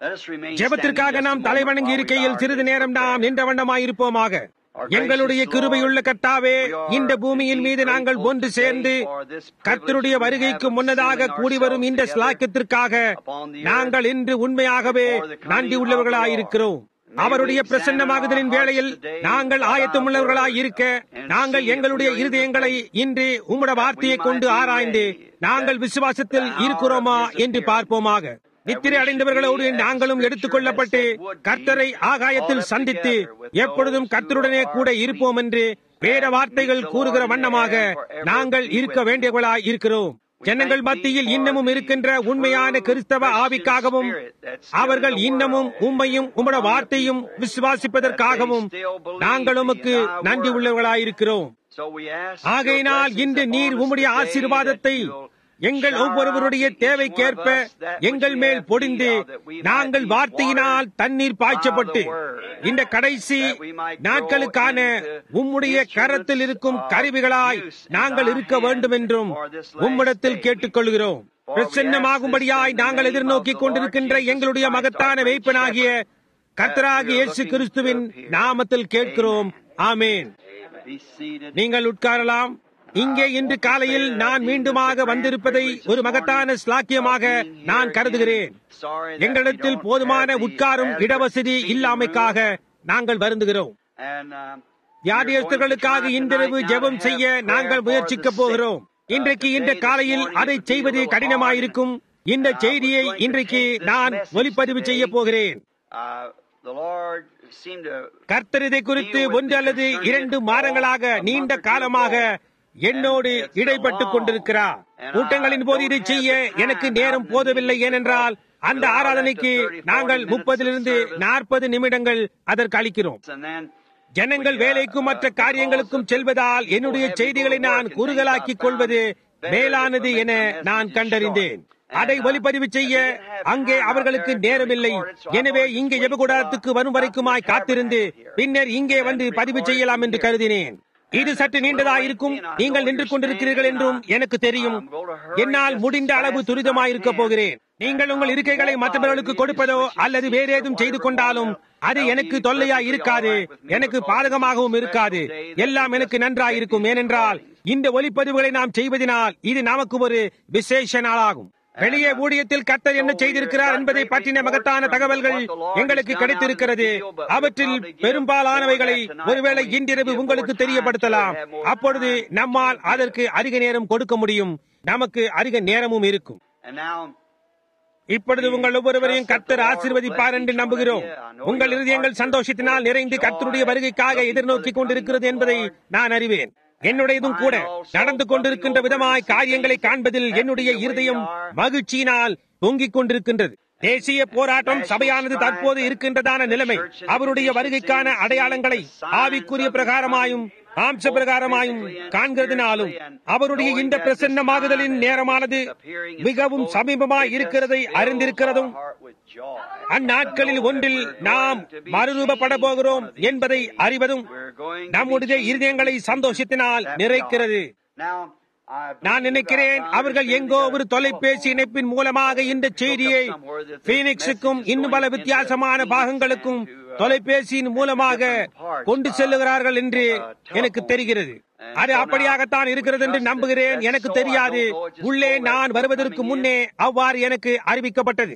Let us remain ஜெபத்திற்காக standing நாம் just a தலைவணங்கி moment இருக்கையில் while we சிறிது are நேரம் நாம் நின்ற வண்ணமாயிருப்போமாக எங்களுடைய கிருபையுள்ள கர்த்தாவே இந்த பூமியின் மீது நாங்கள் ஒன்று சேர்ந்து கர்த்தருடைய வருகைக்கு முன்னதாக கூடி வரும் இந்த ஸ்லாக்கியத்திற்காக நாங்கள் இன்று உண்மையாகவே நன்றி உள்ளவர்களாயிருக்கிறோம் அவருடைய பிரசன்னமாகுதலின் வேளையில் நாங்கள் ஆயத்தமுள்ளவர்களாய் இருக்க நாங்கள் எங்களுடைய இருதயங்களை இன்று உம்முடைய வார்த்தையை கொண்டு ஆராய்ந்து நாங்கள் விசுவாசத்தில் இருக்கிறோமா என்று பார்ப்போமாக நித்திரை அடைந்தவர்களோடு நாங்களும் எடுத்துக் கொள்ளப்பட்டு கர்த்தரை ஆகாயத்தில் சந்தித்து எப்பொழுதும் கர்த்தருடனே கூட இருப்போம் என்று வேற வார்த்தைகள் கூறுகிற வண்ணமாக நாங்கள் இருக்க வேண்டியவர்களாய் இருக்கிறோம் ஜனங்கள் மத்தியில் இன்னமும் இருக்கின்ற உண்மையான கிறிஸ்தவ ஆவிக்காகவும் அவர்கள் இன்னமும் உம்மையும் உம்முடைய வார்த்தையும் விசுவாசிப்பதற்காகவும் நாங்கள் உமக்கு நன்றி உள்ளவர்களாயிருக்கிறோம் So we ask ஆகையினால் இன்று நீர் உம்முடைய ஆசீர்வாதத்தை எங்கள் ஒவ்வொருவருடைய தேவைக்கேற்ப எங்கள் மேல் பொடிந்து நாங்கள் வார்த்தையினால் தண்ணீர் பாய்ச்சப்பட்டு இந்த கடைசி நாட்களுக்கான உம்முடைய கரத்தில் இருக்கும் கருவிகளாய் நாங்கள் இருக்க வேண்டும் என்றும் உம்மிடத்தில் கேட்டுக்கொள்கிறோம் பிரசன்னமாகும்படியாய் நாங்கள் எதிர்நோக்கிக் கொண்டிருக்கின்ற எங்களுடைய மகத்தான வைப்பனாகிய கர்த்தராகிய இயேசு கிறிஸ்துவின் நாமத்தில் கேட்கிறோம் ஆமேன் be seated. நீங்கள் உட்காரலாம் இங்கே இன்று காலையில் நான் மீண்டுமாக வந்திருப்பதை ஒரு மகத்தான ஸ்லாக்கியமாக நான் கருதுகிறேன் Sorry that எங்களிடத்தில் we don't போதுமான have these உட்காரும் adequate இடவசதி seating இல்லாமைக்காக நாங்கள் வருந்துகிறோம் rooms. And, um, வியாதியஸ்தர்களுக்காக இன்றிரவு ஜெபம் செய்ய நாங்கள் முயற்சிக்க போகிறோம் இன்றைக்கு இந்த காலையில் அதை செய்வது கடினமாயிருக்கும் இந்த செய்தியை இன்றைக்கு நான் ஒலிப்பதிவு செய்ய போகிறேன் Uh, the Lord seemed to கர்த்தர் இதை குறித்து ஒன்று அல்லது இரண்டு மாதங்களாக நீண்ட காலமாக என்னோடு இடைப்பட்டுக் கொண்டிருக்கிறார் கூட்டங்களின் போது இதை செய்ய எனக்கு நேரம் போதவில்லை ஏனென்றால் அந்த ஆராதனைக்கு நாங்கள் முப்பதிலிருந்து நாற்பது நிமிடங்கள் அதற்கு அளிக்கிறோம் and then ஜனங்கள் வேலைக்கும் மற்ற காரியங்களுக்கும் செல்வதால் என்னுடைய செய்திகளை நான் குறுகலாக்கிக் கொள்வது மேலானது என நான் கண்டறிந்தேன் அதை ஒலிப்பதிவு செய்ய அங்கே அவர்களுக்கு நேரமில்லை எனவே இங்கே ஜெபகுடாரத்துக்கு வரும் வரைக்குமாய் காத்திருந்து பின்னர் இங்கே வந்து பதிவு செய்யலாம் என்று கருதினேன் இது சற்று நீண்டதா இருக்கும் நீங்கள் நின்று கொண்டிருக்கிறீர்கள் என்றும் எனக்கு தெரியும் என்னால் முடிந்த அளவு துரிதமாயிருக்க போகிறேன் நீங்கள் உங்கள் இருக்கைகளை மற்றவர்களுக்கு கொடுப்பதோ அல்லது வேற ஏதும் செய்து கொண்டாலும் அது எனக்கு தொல்லையா இருக்காது எனக்கு பாதகமாகவும் இருக்காது எல்லாம் எனக்கு நன்றாய் இருக்கும் ஏனென்றால் இந்த ஒலிப்பதிவுகளை நாம் செய்வதனால் இது நமக்கு ஒரு விசேஷ நாளாகும் வெளியே ஊழியத்தில் கர்த்தர் என்ன செய்திருக்கிறார் என்பதை பற்றின மகத்தான தகவல்கள் எங்களுக்கு கிடைத்திருக்கிறது அவற்றில் பெரும்பாலானவைகளை ஒருவேளை இன்றிரவு உங்களுக்கு தெரியப்படுத்தலாம் அப்பொழுது நம்மால் அதற்கு அதிக நேரம் கொடுக்க முடியும் நமக்கு அதிக நேரமும் இருக்கும் and now இப்பொழுது உங்கள் ஒவ்வொருவரையும் கர்த்தர் ஆசீர்வதிப்பார் என்று நம்புகிறோம் உங்கள் இருதயங்கள் சந்தோஷத்தினால் நிறைந்து கர்த்தருடைய வருகைக்காக எதிர்நோக்கிக் கொண்டிருக்கிறது என்பதை நான் அறிவேன் என்னுடையதும் கூட நடந்து கொண்டிருக்கின்ற விதமாய் காரியங்களை காண்பதில் என்னுடைய இருதயம் மகிழ்ச்சியினால் பொங்கிக் கொண்டிருக்கின்றது தேசிய போராட்டம் சபையானது தற்போது இருக்கின்றதான நிலைமை அவருடைய வருகைக்கான அடையாளங்களை ஆவிக்குரிய பிரகாரமாயும் மாம்ச பிரகாரமாயும் காண்கிறதுனாலும் அவருடைய இந்த பிரசன்னமாகுதலின் நேரமானது மிகவும் சமீபமாய் இருக்கிறதை அறிந்திருக்கிறதும் heart with joy. அந்நாட்களில் ஒன்றில் நாம் மறுரூபப்பட போகிறோம் என்பதை அறிவதும் We're going to நம்முடைய be இருதயங்களை சந்தோஷத்தினால் நிறைக்கிறது Now, I நான் நினைக்கிறேன் அவர்கள் எங்கோ ஒரு தொலைபேசி இணைப்பின் மூலமாக இந்த செய்தியை பீனிக்ஸுக்கும் இன்னும் பல வித்தியாசமான பாகங்களுக்கும் தொலைபேசியின் மூலமாக கொண்டு செல்லுகிறார்கள் என்று எனக்கு தெரிகிறது அது அப்படியாகத்தான் இருக்கிறது என்று நம்புகிறேன் எனக்கு தெரியாது உள்ளே நான் வருவதற்கு முன்னே அவ்வாறு எனக்கு அறிவிக்கப்பட்டது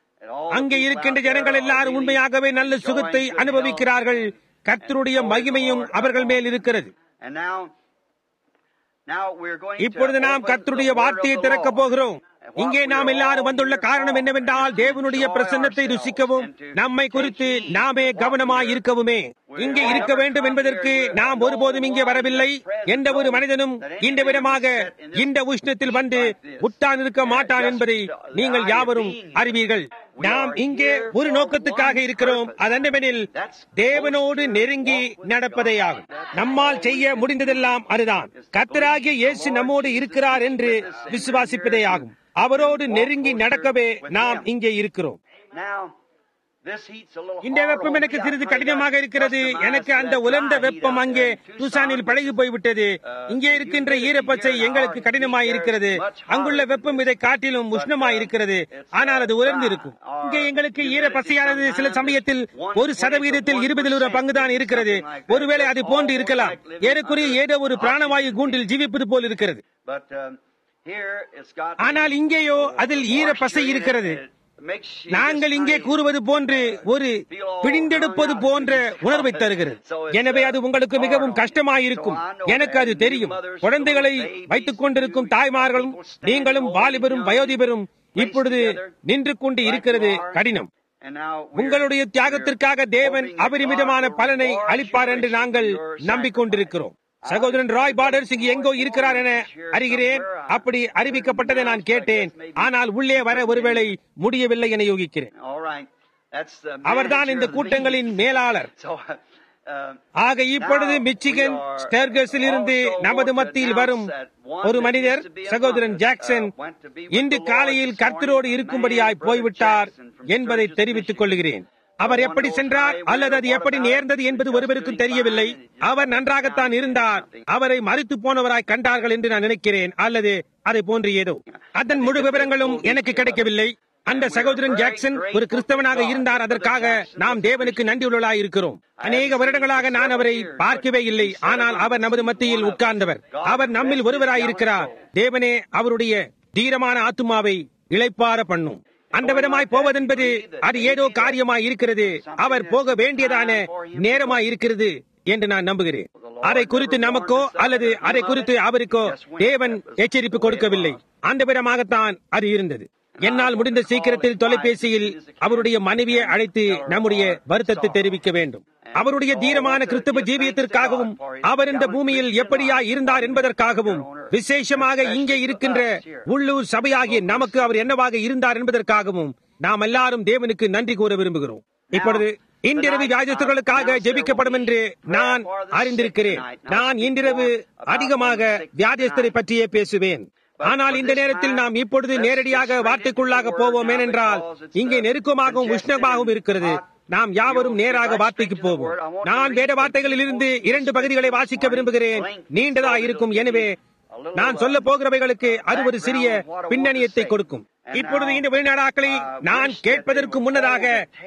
அங்கே இருக்கின்ற ஜனங்கள் எல்லாரும் உண்மையாகவே நல்ல சுகத்தை அனுபவிக்கிறார்கள் கர்த்தருடைய மகிமையும் அவர்கள் மேல் இருக்கிறது And now, now we're going to இப்பொழுது நாம் open கர்த்தருடைய the word வார்த்தையை of the திறக்கப் Lord. போகிறோம் And what இங்கே நாம் we're எல்லாரும் all வந்துள்ள here காரணம் for என்னவென்றால் is to தேவனுடைய enjoy பிரசன்னத்தை ourselves ருசிக்கவும் and to நம்மை குறித்து take heed நாமே to what கவனமாய் we're- இருக்கவுமே இங்கே இருக்க வேண்டும் என்பதற்கு நாம் ஒருபோதும் இங்கே வரவில்லை எந்த ஒரு மனிதனும் இந்த விதமாக இந்த உஷ்ணத்தில் வந்து உட்டான் இருக்க மாட்டான் என்பதை நீங்கள் யாவரும் அறிவீர்கள் நாம் இங்கே ஒரு நோக்கத்துக்காக இருக்கிறோம் அதென்னவெனில் தேவனோடு நெருங்கி நடப்பதே ஆகும் நம்மால் செய்ய முடிந்ததெல்லாம் அதுதான் கர்த்தராகிய இயேசு நம்மோடு இருக்கிறார் என்று விசுவாசிப்பதே ஆகும் அவரோடு நெருங்கி நடக்கவே நாம் இங்கே இருக்கிறோம் Now, This heat's a little இந்த hard வெப்பம் on எனக்கு me. I சிறிது try to கடினமாக இருக்கிறது customize எனக்கு அந்த that உலர்ந்த dry heat வெப்பம் out அங்கே there in Tucson. துசானில் பழகி போய்விட்டது இங்கே இருக்கின்ற ஈரப்பச்சை எங்களுக்கு கடினமாய் இருக்கிறது அங்குள்ள வெப்பம் இதை காட்டிலும் உஷ்ணமாய் இருக்கிறது ஆனால் அது உலர்ந்து இருக்கும் இங்கே எங்களுக்கு ஈரப்பசையானது சில சமயத்தில் ஒரு சதவீதத்தில் இருபதில் ஒரு பங்குதான் இருக்கிறது ஒருவேளை அது போன்று இருக்கலாம் ஏறக்குறைய ஏதோ ஒரு பிராணவாயு கூண்டில் ஜீவிப்பது போல் இருக்கிறது But, um, here it's got ஆனால் இங்கேயோ அதில் ஈரப்பசை இருக்கிறது நாங்கள் இங்கே கூறுவது போன்று ஒரு பிழிந்தெடுப்பது போன்ற உணர்வை தருகிறது எனவே அது உங்களுக்கு மிகவும் கஷ்டமாயிருக்கும் எனக்கு அது தெரியும் குழந்தைகளை வைத்துக் கொண்டிருக்கும் தாய்மார்களும் நீங்களும் வாலிபரும் வயோதிபரும் இப்பொழுது நின்று கொண்டு இருக்கிறது கடினம் And now we're- உங்களுடைய தியாகத்திற்காக தேவன் அபரிமிதமான பலனை அளிப்பார் என்று நாங்கள் நம்பிக்கொண்டிருக்கிறோம் சகோதரன் ராய் பார்டர்ஸ் இங்கு எங்கோ இருக்கிறார் என அறிகிறேன் அப்படி அறிவிக்கப்பட்டதை நான் கேட்டேன் ஆனால் உள்ளே வர ஒருவேளை முடியவில்லை என யோகிக்கிறேன் All right. That's the அவர்தான் manager இந்த of the கூட்டங்களின் meeting. மேலாளர் So, uh, ஆக இப்பொழுது மிச்சிகன் ஸ்டெர்கஸில் இருந்து நமது மத்தியில் வரும் ஒரு மனிதர் சகோதரன் ஜாக்சன் இன்று காலையில் கர்த்தரோடு இருக்கும்படியாய் போய்விட்டார் என்பதை தெரிவித்துக் கொள்கிறேன் அவர் எப்படி சென்றார் அல்லது அது எப்படி நேர்ந்தது என்பது ஒருவருக்கும் தெரியவில்லை அவர் நன்றாகத்தான் இருந்தார் அவரை மறித்து போனவராய் கண்டார்கள் என்று நான் நினைக்கிறேன் அல்லது அதை போன்று ஏதோ அதன் முழு விவரங்களும் எனக்கு கிடைக்கவில்லை அந்த சகோதரன் ஜாக்சன் ஒரு கிறிஸ்தவனாக இருந்தார் அதற்காக நாம் தேவனுக்கு நன்றியுள்ளவர்களாய் இருக்கிறோம் அநேக வருடங்களாக நான் அவரை பார்க்கவே இல்லை ஆனால் அவர் நமது மத்தியில் உட்கார்ந்தவர் அவர் நம்மில் ஒருவராய் இருக்கிறார் தேவனே அவருடைய தீரமான ஆத்துமாவை இளைப்பார பண்ணும் அந்த விதமாய் போவதென்பது அது ஏதோ காரியமாய் இருக்கிறது அவர் போக வேண்டியதான நேரமாய் இருக்கிறது என்று நான் நம்புகிறேன் அதை குறித்து நமக்கோ அல்லது அதை குறித்து அவருக்கோ தேவன் எச்சரிப்பு கொடுக்கவில்லை அந்த விதமாகத்தான் அது இருந்தது என்னால் முடிந்த சீக்கிரத்தில் தொலைபேசியில் அவருடைய மனைவியை அழைத்து நம்முடைய வருத்தத்தை தெரிவிக்க வேண்டும் அவருடைய தீரமான கிறிஸ்தவ ஜீவியத்திற்காகவும் அவர் இந்த பூமியில் எப்படியா இருந்தார் என்பதற்காகவும் விசேஷமாக இங்கே இருக்கின்ற உள்ளூர் சபையாகிய நமக்கு அவர் என்னவாக இருந்தார் என்பதற்காகவும் நாம் எல்லாரும் தேவனுக்கு நன்றி கூற விரும்புகிறோம் இப்பொழுது இன்றிரவு வியாதிஸ்தர்களுக்காக ஜெபிக்கப்படும் என்று நான் அறிந்திருக்கிறேன் நான் இன்றிரவு அதிகமாக வியாதிஸ்தரை பற்றியே பேசுவேன் ஆனால் இந்த நேரத்தில் நாம் இப்பொழுது நேரடியாக வார்த்தைக்குள்ளாக போவோம் ஏனென்றால் இங்கே நெருக்கமாகவும் உஷ்ணமாகவும் இருக்கிறது நாம் யாவரும் நேராக வார்த்தைக்கு போவோம் நான் வேத வார்த்தைகளில் இருந்து இரண்டு பகுதிகளை வாசிக்க விரும்புகிறேன் நீண்டதா இருக்கும் எனவே நான் சொல்ல போகிறவைகளுக்கு அது ஒரு சிறிய பின்னணியத்தை கொடுக்கும் இப்பொழுது இந்த வெளிநாடாக்களை நான் கேட்பதற்கு முன்னதாக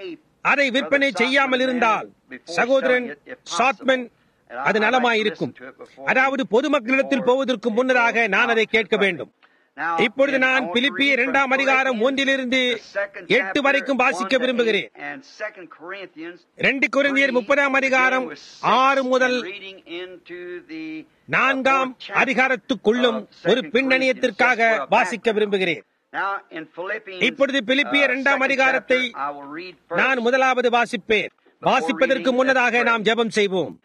அதை விற்பனை செய்யாமல் இருந்தால் சகோதரன் ஷாட்மன் அது நலமாயிருக்கும் அதாவது பொதுமக்களிடத்தில் போவதற்கு முன்னதாக நான் அதை கேட்க வேண்டும் இப்பொழுது நான் பிலிப்பிய இரண்டாம் அதிகாரம் ஒன்றிலிருந்து எட்டு வரைக்கும் வாசிக்க விரும்புகிறேன் ரெண்டு குருந்தியர் முப்பதாம் அதிகாரம் ஆறு முதல் நான்காம் அதிகாரத்துக்குள்ளும் ஒரு பின்னணியத்திற்காக வாசிக்க விரும்புகிறேன் இப்பொழுது பிலிப்பிய இரண்டாம் அதிகாரத்தை நான் முதலாவது வாசிப்பேன் வாசிப்பதற்கு முன்னதாக நாம் ஜெபம் செய்வோம்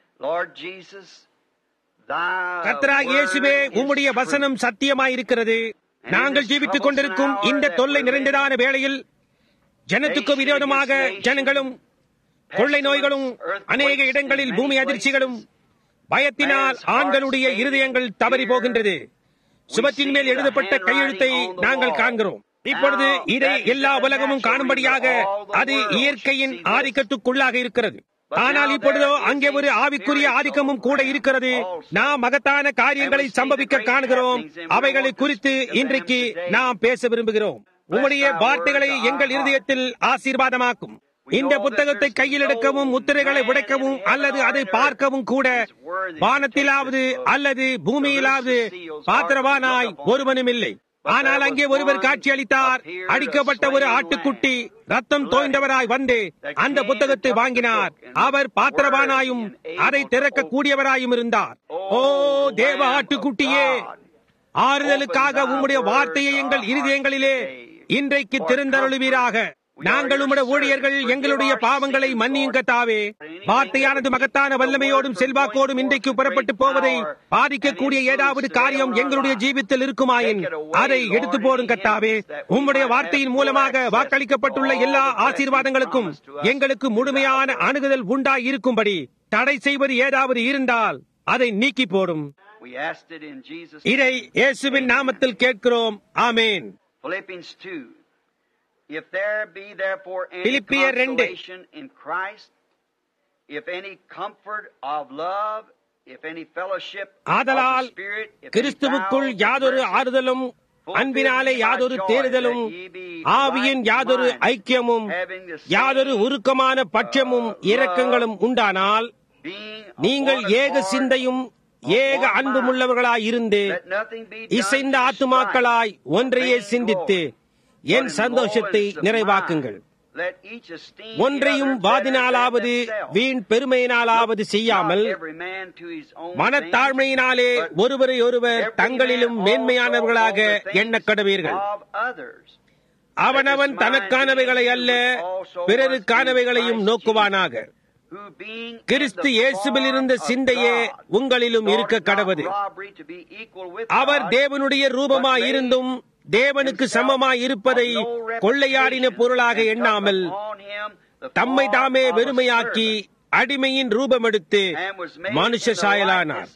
கர்த்தராக இயேசுவே உம்முடைய வசனம் சத்தியமாயிருக்கிறது நாங்கள் ஜீவித்துக் கொண்டிருக்கும் இந்த தொல்லை நிறைந்ததான வேளையில் ஜனத்துக்கு விரோதமாக ஜனங்களும் கொள்ளை நோய்களும் அநேக இடங்களில் பூமி அதிர்ச்சிகளும் பயத்தினால் ஆண்களுடைய இருதயங்கள் தவறி போகின்றது சுபத்தின் மேல் எழுதப்பட்ட கையெழுத்தை நாங்கள் காண்கிறோம் இப்பொழுது இதை எல்லா உலகமும் காணும்படியாக அது இயற்கையின் ஆதிக்கத்துக்குள்ளாக இருக்கிறது ஆனால் இப்பொழுதோ அங்கே ஒரு ஆவிக்குரிய ஆதிக்கமும் கூட இருக்கிறது நாம் மகத்தான காரியங்களை சம்பவிக்க காணுகிறோம் அவைகளை குறித்து இன்றைக்கு நாம் பேச விரும்புகிறோம் உங்களுடைய வார்த்தைகளை எங்கள் இருதயத்தில் ஆசீர்வாதமாக்கும் இந்த புத்தகத்தை கையில் எடுக்கவும் முத்திரைகளை உடைக்கவும் அல்லது அதை பார்க்கவும் கூட வானத்திலாவது அல்லது பூமியிலாவது பாத்திரவானாய் ஒருவனும் இல்லை ஆனால் அங்கே ஒருவர் காட்சி அளித்தார் அடிக்கப்பட்ட ஒரு ஆட்டுக்குட்டி ரத்தம் தோய்ந்தவராய் வந்து அந்த புத்தகத்தை வாங்கினார் அவர் பாத்திரவானாயும் அதை திறக்க கூடியவராயும் இருந்தார் ஓ தேவ ஆட்டுக்குட்டியே ஆறுதலுக்காக உம்முடைய வார்த்தையை எங்கள் இருதயங்களிலே இன்றைக்கு திறந்தருளுவீராக நாங்கள் உம்முடைய ஊழியர்கள் எங்களுடைய பாவங்களை மன்னியும் கத்தாவே வார்த்தையானது மகத்தான வல்லமையோடும் செல்வாக்கோடும் இன்றைக்கு புறப்பட்டு போவதை பாதிக்கக்கூடிய ஏதாவது காரியம் எங்களுடைய ஜீவித்தில் இருக்குமாயின் அதை எடுத்து போடும் கத்தாவே உம்முடைய வார்த்தையின் மூலமாக வாக்களிக்கப்பட்டுள்ள எல்லா ஆசீர்வாதங்களுக்கும் எங்களுக்கு முழுமையான அணுகுதல் உண்டாய் இருக்கும்படி தடை செய்வது ஏதாவது இருந்தால் அதை நீக்கி போடும் இதை இயேசுவின் நாமத்தில் கேட்கிறோம் ஆமேன் Philippians 2. If there be therefore any பிலிப்பியர் ரெண்டு. consolation in Christ, if any comfort of love, if any fellowship ஆதலால் of the Spirit, if any கிறிஸ்துவுக்குள் bowels of யாதொரு mercy, ஆறுதலும் அன்பினாலே யாதொரு தேறுதலும் ஆவியின் யாதொரு ஐக்கியமும் யாதொரு உருக்கமான பட்சமும் இரக்கங்களும் உண்டானால் being of நீங்கள் one ஏக accord, சிந்தையும் ஏக அன்புமுள்ளவர்களாய் இருந்து let nothing be done இசைந்த through ஆத்துமாக்களாய் strife, ஒன்றையே vain சிந்தித்து glory, என் but in சந்தோஷத்தை lowliness of நிறைவாக்குங்கள் mind, let each esteem ஒன்றையும் the other better வாதினாலாவது than themselves. வீண் பெருமையினாலாவது செய்யாமல் Not every man to his own மனத்தாழ்மையினாலே things, but ஒருவரை ஒருவர் every தங்களிலும் man மேன்மையானவர்களாக also of the things எண்ணக் கடவீர்கள் of others. அவனவன் தனக்கானவைகளை அல்ல பிறருக்கானவைகளையும் நோக்குவானாக Who being in Kristu the இயேசுவில் இருந்த form of சிந்தையே God, உங்களிலும் இருக்க thought not கடவது robbery to be equal with our God, தேவனுடைய ரூபமாய் இருந்தும் தேவனுக்கு சமமாய் இருப்பதை கொள்ளையாடின பொருளாக எண்ணாமல் தம்மை தாமே வெறுமையாக்கி அடிமையின் ரூபமெடுத்து மனுஷ சாயலானார்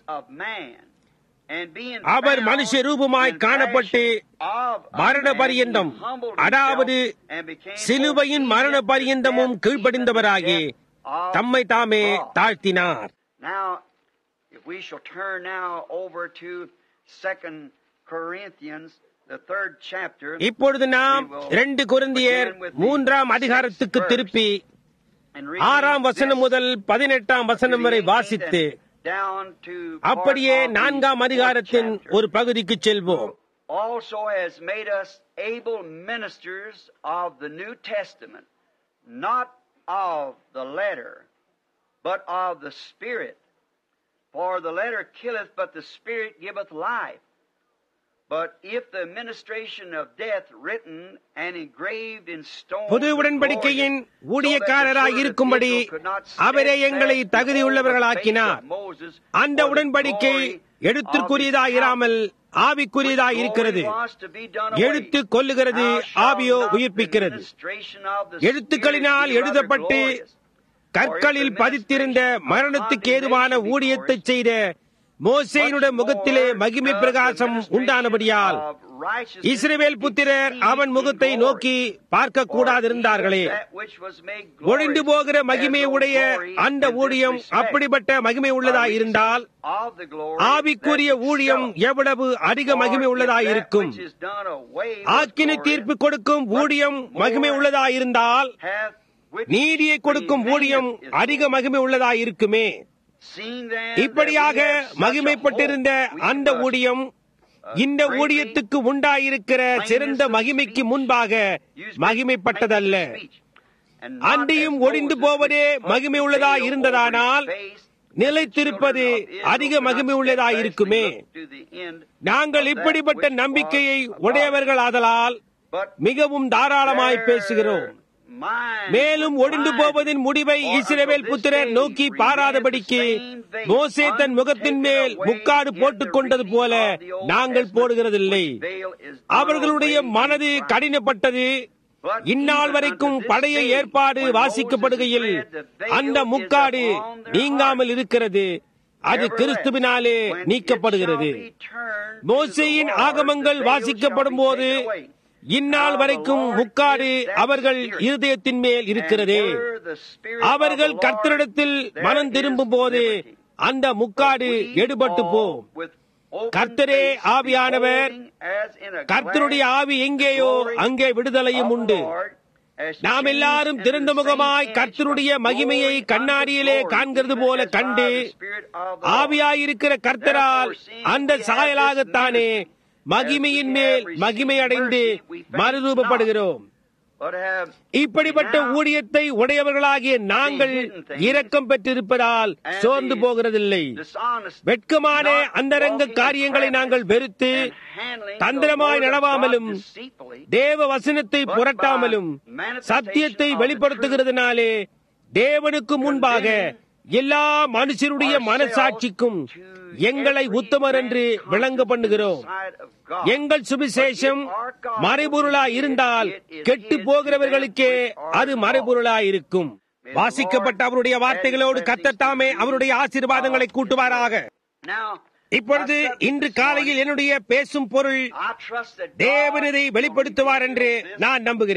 அவர் மனுஷ ரூபமாய் காணப்பட்டு மரண பரியந்தம் அதாவது சிலுவையின் மரண பரியந்தமும் கீழ்ப்படிந்தவராகி தம்மை தாமே தாழ்த்தினார் Now, if we shall turn now over to Second Corinthians, the third chapter, இப்பொழுது நாம் இரண்டு குருந்தியர் மூன்றாம் அதிகாரத்துக்கு திருப்பி and read ஆறாம் வசனம் this முதல் பதினெட்டாம் வசனம் வரை வாசித்து down to அப்படியே part of the நான்காம் fourth அதிகாரத்தின் chapter. ஒரு பகுதிக்கு செல்வோம் also has made us able ministers of the New Testament, not of the letter, but of the Spirit. For the letter killeth, but the Spirit giveth life. But if the ministration of death written and engraved in stone புது உடன்படிக்கையின் ஊழியக்காரராய் இருக்கும்படி அவரே எங்களை தகுதியுள்ளவர்களாக்கினார் அந்த உடன்படிக்கை எழுத்திற்குரியதாய் இராமல் ஆவிக்குரியதாய் இருக்கிறது எழுத்து கொல்லுகிறது ஆவியோ உயிர்ப்பிக்கிறது எழுத்துக்களினால் எழுதப்பட்டு கற்களில் பதித்திருந்த மரணத்துக்கு ஏதுவான ஊழியத்தை செய்த மோசேயினுடைய முகத்திலே மகிமை பிரகாசம் உண்டானபடியால் இஸ்ரவேல் புத்திரர் அவன் முகத்தை நோக்கி பார்க்க கூடாதிருந்தார்களே ஒழிந்து போகிற மகிமை உடைய அந்த ஊழியம் அப்படிப்பட்ட மகிமை உள்ளதாய் இருந்தால் ஆவிக்குரிய ஊழியம் எவ்வளவு அதிக மகிமை உள்ளதாய் இருக்கும் ஆக்கினை தீர்ப்பு கொடுக்கும் ஊழியம் மகிமை உள்ளதாய் இருந்தால் நீதியை கொடுக்கும் ஊழியம் அதிக மகிமை உள்ளதாய் இருக்குமே இப்படியாக மகிமைப்பட்டிருந்த அந்த ஊழியம் இந்த ஊழியத்துக்கு உண்டாயிருக்கிற சிறந்த மகிமைக்கு முன்பாக மகிமைப்பட்டதல்ல அன்றியும் ஒடிந்து போவதே மகிமை உள்ளதாய் இருந்ததானால் நிலைத்திருப்பது அதிக மகிமை உள்ளதாய் இருக்குமே நாங்கள் இப்படிப்பட்ட நம்பிக்கையை உடையவர்கள் ஆதலால் மிகவும் தாராளமாய் பேசுகிறோம் மேலும் ஒடிந்து போவதின் முடிவை இஸ்ரவேல் புத்திரர் நோக்கி பாராதபடிக்கு மோசே தன் முகத்தின் மேல் முக்காடு போட்டுக் கொண்டது போல நாங்கள் போடுகிறதில்லை அவர்களுடைய மனது கடினப்பட்டது இந்நாள் வரைக்கும் பழைய ஏற்பாடு வாசிக்கப்படுகையில் அந்த முக்காடு நீங்காமல் இருக்கிறது அது கிறிஸ்துவினாலே நீக்கப்படுகிறது மோசையின் ஆகமங்கள் வாசிக்கப்படும் போது இந்நாள் வரைக்கும் முக்காடு அவர்கள் இருதயத்தின் மேல் இருக்கிறது அவர்கள் கர்த்தரிடத்தில் மனம் திரும்பும் போது அந்த முக்காடு எடுபட்டு போம் கர்த்தரே ஆவியானவர் கர்த்தருடைய ஆவி எங்கேயோ அங்கே விடுதலையும் உண்டு நாம் எல்லாரும் திறந்த முகமாய் கர்த்தருடைய மகிமையை கண்ணாடியிலே காண்கிறது போல கண்டு ஆவியாயிருக்கிற கர்த்தரால் அந்த சாயலாகத்தானே மகிமையின் மேல் மகிமை அடைந்து மறுரூபப்படுகிறோம் இப்படிப்பட்ட ஊழியத்தை உடையவர்களாகிய நாங்கள் இரக்கம் பெற்றிருப்பதால் சோர்ந்து போகிறதில்லை வெட்கமான அந்தரங்க காரியங்களை நாங்கள் வெறுத்து தந்திரமாய் நடவாமலும் தேவ வசனத்தை புரட்டாமலும் சத்தியத்தை வெளிப்படுத்துகிறதுனாலே தேவனுக்கு முன்பாக எல்லா மனுஷருடைய மனசாட்சிக்கும் எங்களை உத்தமர் என்று விளங்க பண்ணுகிறோம் எங்கள் சுவிசேஷம் மறைபொருளா இருந்தால் கெட்டு போகிறவர்களுக்கே அது மறைபொருளா இருக்கும் வாசிக்கப்பட்ட அவருடைய வார்த்தைகளோடு கத்தத்தாமே அவருடைய ஆசீர்வாதங்களை கூட்டுவாராக இப்பொழுது இன்று காலையில் என்னுடைய பேசும் பொருள் தேவன் இதை வெளிப்படுத்துவார் என்று நான் நம்புகிறேன்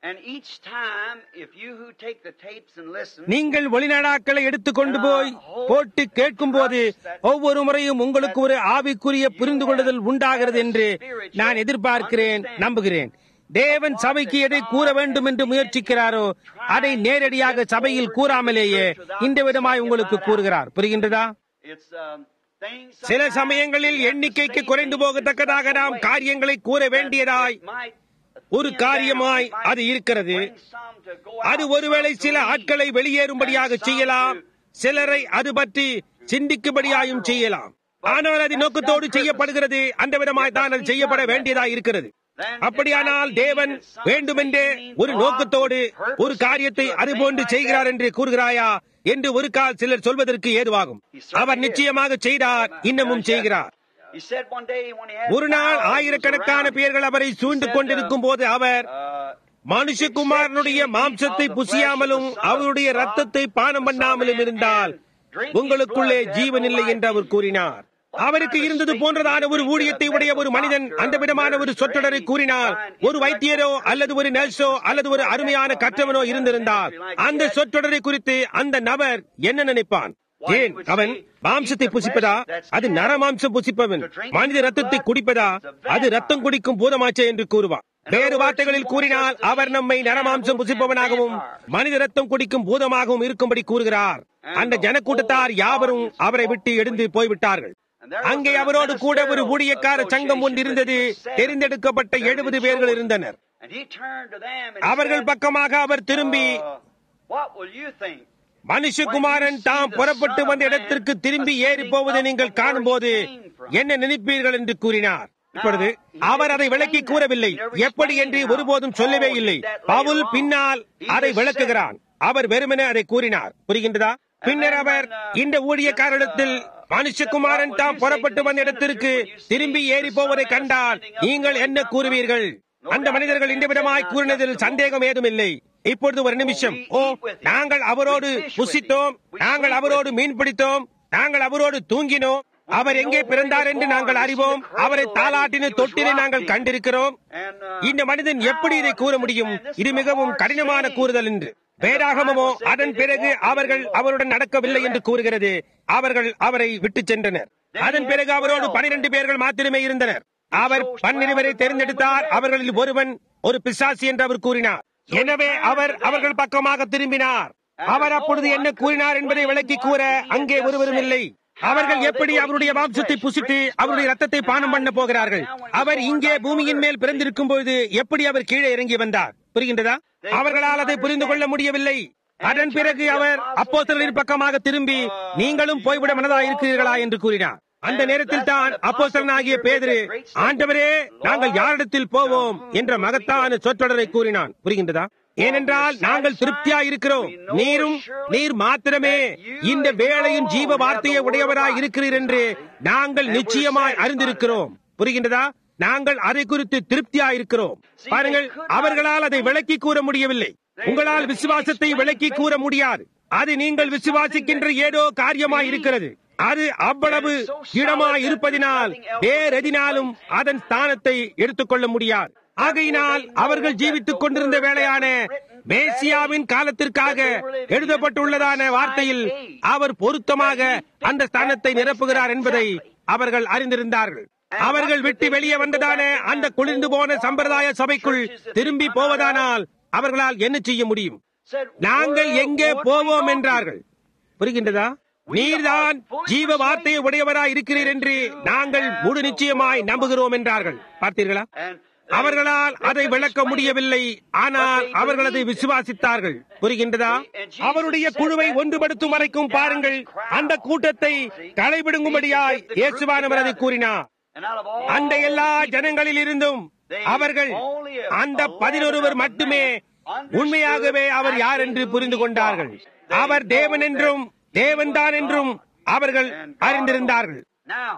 And each time, if you who take the tapes and listen, நீங்கள் ஒளிநாடாக்களை எடுத்துக்கொண்டு போய் போட்டு கேட்கும் போது ஒவ்வொரு முறையும் உங்களுக்கு ஒரு ஆவிக்குரிய புரிந்து கொள்ளுதல் உண்டாகிறது என்று நான் எதிர்பார்க்கிறேன் நம்புகிறேன் தேவன் சபைக்கு எதை கூற வேண்டும் என்று முயற்சிக்கிறாரோ அதை நேரடியாக சபையில் கூறாமலேயே இந்த விதமாய் உங்களுக்கு கூறுகிறார் புரிகின்றதா it's um, things. சில சமயங்களில் எண்ணிக்கைக்கு குறைந்து போகத்தக்கதாக நாம் காரியங்களை கூற வேண்டியதாய் might ஒரு காரியமாய் அது இருக்கிறது bring some to go அது out, ஒருவேளை some சில to leave. ஆட்களை வெளியேறும்படியாக செய்யலாம் சிலரை அது பற்றி சிந்திக்கும்படியாயும் செய்யலாம் ஆனால் அது நோக்கத்தோடு செய்யப்படுகிறது அந்த விதமாய் தான் அது செய்யப்பட வேண்டியதாய் இருக்கிறது அப்படியானால் தேவன் வேண்டுமென்றே ஒரு நோக்கத்தோடு ஒரு காரியத்தை அதுபோன்று செய்கிறார் என்று கூறுகிறாயா என்று ஒரு கால் சிலர் சொல்வதற்கு ஏதுவாகும் அவர் நிச்சயமாக செய்தார் இன்னமும் செய்கிறார் He said one day when he had ஒரு நாள் thousands ஆயிரக்கணக்கான around him, பேர்கள் அவரை சூழ்ந்து கொண்டிருக்கும் போது அவர் uh, மனுஷகுமாரனுடைய மாம்சத்தை புசியாமலும் அவருடைய ரத்தத்தை பானம் பண்ணாமலும் இருந்தால் உங்களுக்குள்ளே ஜீவன் இல்லை என்று அவர் கூறினார் அவருக்கு இருந்தது போன்றதான ஒரு ஊழியத்தை உடைய ஒரு மனிதன் அந்த விதமான ஒரு சொற்றொடரை கூறினால் ஒரு வைத்தியரோ அல்லது ஒரு நர்ஸோ அல்லது ஒரு அருமையான கற்றவனோ இருந்திருந்தால் அந்த சொற்றொடரை குறித்து அந்த நபர் என்ன நினைப்பான் ஏன் அவன் மாம்சத்தை புசிப்பதா அது நரமாம்சம் புசிப்பவன் மனித ரத்தத்தை குடிப்பதா அது ரத்தம் குடிக்கும் பூதமாச்சே என்று கூறுவான் வேறு வார்த்தைகளில் கூறினால் அவர் நம்மை நரமாம்சம் புசிப்பவனாகவும் மனித ரத்தம் குடிக்கும் பூதமாகவும் இருக்கும்படி கூறுகிறார் அந்த ஜனக்கூட்டத்தார் யாவரும் அவரை விட்டு எழுந்து போய்விட்டார்கள் அங்கே அவரோடு கூட ஒரு ஊழியக்கார சங்கம் ஒன்று இருந்தது தெரிந்தெடுக்கப்பட்ட எழுபது பேர்கள் இருந்தனர் and he turned to them and he அவர்கள் said, பக்கமாக அவர் திரும்பி uh, what will you think? மனுஷகுமாரன் தாம் புறப்பட்டு வந்த இடத்திற்கு திரும்பி ஏறி போவதை நீங்கள் காணும்போது என்ன நினைப்பீர்கள் என்று கூறினார் இப்பொழுது அவர் அதை விளக்கி கூறவில்லை எப்படி என்று ஒருபோதும் சொல்லவே இல்லை பவுல் பின்னால் அதை விளக்குகிறான் அவர் வெறுமனே அதை கூறினார் புரிகின்றதா பின்னர் அவர் இந்த ஊழியக்காரிடத்தில் மனுஷகுமாரன் தாம் புறப்பட்டு வந்த இடத்திற்கு திரும்பி ஏறி போவதை கண்டால் நீங்கள் என்ன கூறுவீர்கள் அந்த மனிதர்கள் இந்த விதமாய் கூறினதில் சந்தேகம் ஏதும் இல்லை இப்பொழுது ஒரு நிமிஷம் ஓ நாங்கள் அவரோடு புசித்தோம் நாங்கள் அவரோடு மீன் பிடித்தோம் நாங்கள் அவரோடு தூங்கினோம் அவர் எங்கே பிறந்தார் என்று நாங்கள் அறிவோம் அவரை தாலாட்டின தொட்டினை நாங்கள் கண்டிருக்கிறோம் And uh, இந்த மனிதன் எப்படி இதை கூற முடியும் இது மிகவும் கடினமான கூறுதல் என்று வேதாகமமோ அதன் பிறகு அவர்கள் அவருடன் நடக்கவில்லை என்று கூறுகிறது அவர்கள் அவரை விட்டு சென்றனர் அதன் பிறகு அவரோடு பனிரெண்டு பேர்கள் மாத்திரமே இருந்தனர் அவர் பன்னிருவரை தேர்ந்தெடுத்தார் அவர்களில் ஒருவன் ஒரு பிசாசி என்று அவர் கூறினார் எனவே அவர் அவர்கள் பக்கமாக திரும்பினார் அவர் அப்பொழுது என்ன கூறினார் என்பதை விளக்கி கூற அங்கே ஒருவரும் இல்லை அவர்கள் எப்படி அவருடைய மாம்சத்தை புசித்து அவருடைய ரத்தத்தை பானம் பண்ண போகிறார்கள் அவர் இங்கே பூமியின் மேல் பிறந்திருக்கும் பொழுது எப்படி அவர் கீழே இறங்கி வந்தார் புரிகின்றதா அவர்களால் அதை புரிந்து கொள்ள முடியவில்லை அதன் பிறகு அவர் அப்போஸ்தலரின் பக்கமாக திரும்பி நீங்களும் போய்விட மனதா இருக்கிறீர்களா என்று கூறினார் அந்த நேரத்தில் தான் அப்போஸ்தலனாகிய பேதுரு ஆண்டவரே நாங்கள் யாரிடத்தில் போவோம் என்ற மகத்தான சொற்றொடரை கூறினான் புரிகின்றதா ஏனென்றால் நாங்கள் திருப்தியா இருக்கிறோம் நீரும் நீர் மாத்திரமே இந்த வேளையின் ஜீவ வார்த்தையை உடையவராய் இருக்கிறீர் என்று நாங்கள் நிச்சயமாய் அறிந்திருக்கிறோம் புரிகின்றதா நாங்கள் அதை குறித்து திருப்தியா இருக்கிறோம் பாருங்கள் அவர்களால் அதை விளக்கி கூற முடியவில்லை உங்களால் விசுவாசத்தை விளக்கி கூற முடியாது அது நீங்கள் விசுவாசிக்கின்ற ஏதோ காரியமாய் இருக்கிறது அது அவ்வளவு இடமாய் இருப்பதினால் வேறெதினாலும் அதன் ஸ்தானத்தை எடுத்துக்கொள்ள முடியாது ஆகையினால் அவர்கள் ஜீவித்துக் கொண்டிருந்த வேளையான மேசியாவின் காலத்திற்காக எழுதப்பட்டுள்ளதான வார்த்தையில் அவர் பொருத்தமாக அந்த ஸ்தானத்தை நிரப்புகிறார் என்பதை அவர்கள் அறிந்திருந்தார்கள் அவர்கள் விட்டு வெளியே வந்ததான அந்த குளிர்ந்து போன சம்பிரதாய சபைக்குள் திரும்பி போவதானால் அவர்களால் என்ன செய்ய முடியும் said, நாங்கள் "Well, எங்கே what போவோம் we என்றார்கள் புரிகின்றதா நீர்தான் ஜீவ வார்த்தையை உடையவராய் இருக்கிறீர் என்று நாங்கள் முழு நிச்சயமாய் நம்புகிறோம் என்றார்கள் பார்த்தீர்களா And அவர்களால் அதை விளக்க முடியவில்லை ஆனால் அவர்கள் அதை விசுவாசித்தார்கள் புரிகின்றதா அவருடைய குழுவை ஒன்றுபடுத்தும் வரைக்கும் பாருங்கள் அந்த கூட்டத்தை களைபிடுங்கும்படியாய் இயேசுவானவர் அதை கூறினார் and out of all அந்த எல்லா ஜனங்களில் இருந்தும் அவர்கள் அந்த பதினொருவர் மட்டுமே உண்மையாகவே அவர் யார் என்று புரிந்து கொண்டார்கள் அவர் தேவன் என்றும் தேவன்தான் என்றும் அவர்கள் அறிந்திருந்தார்கள் Now,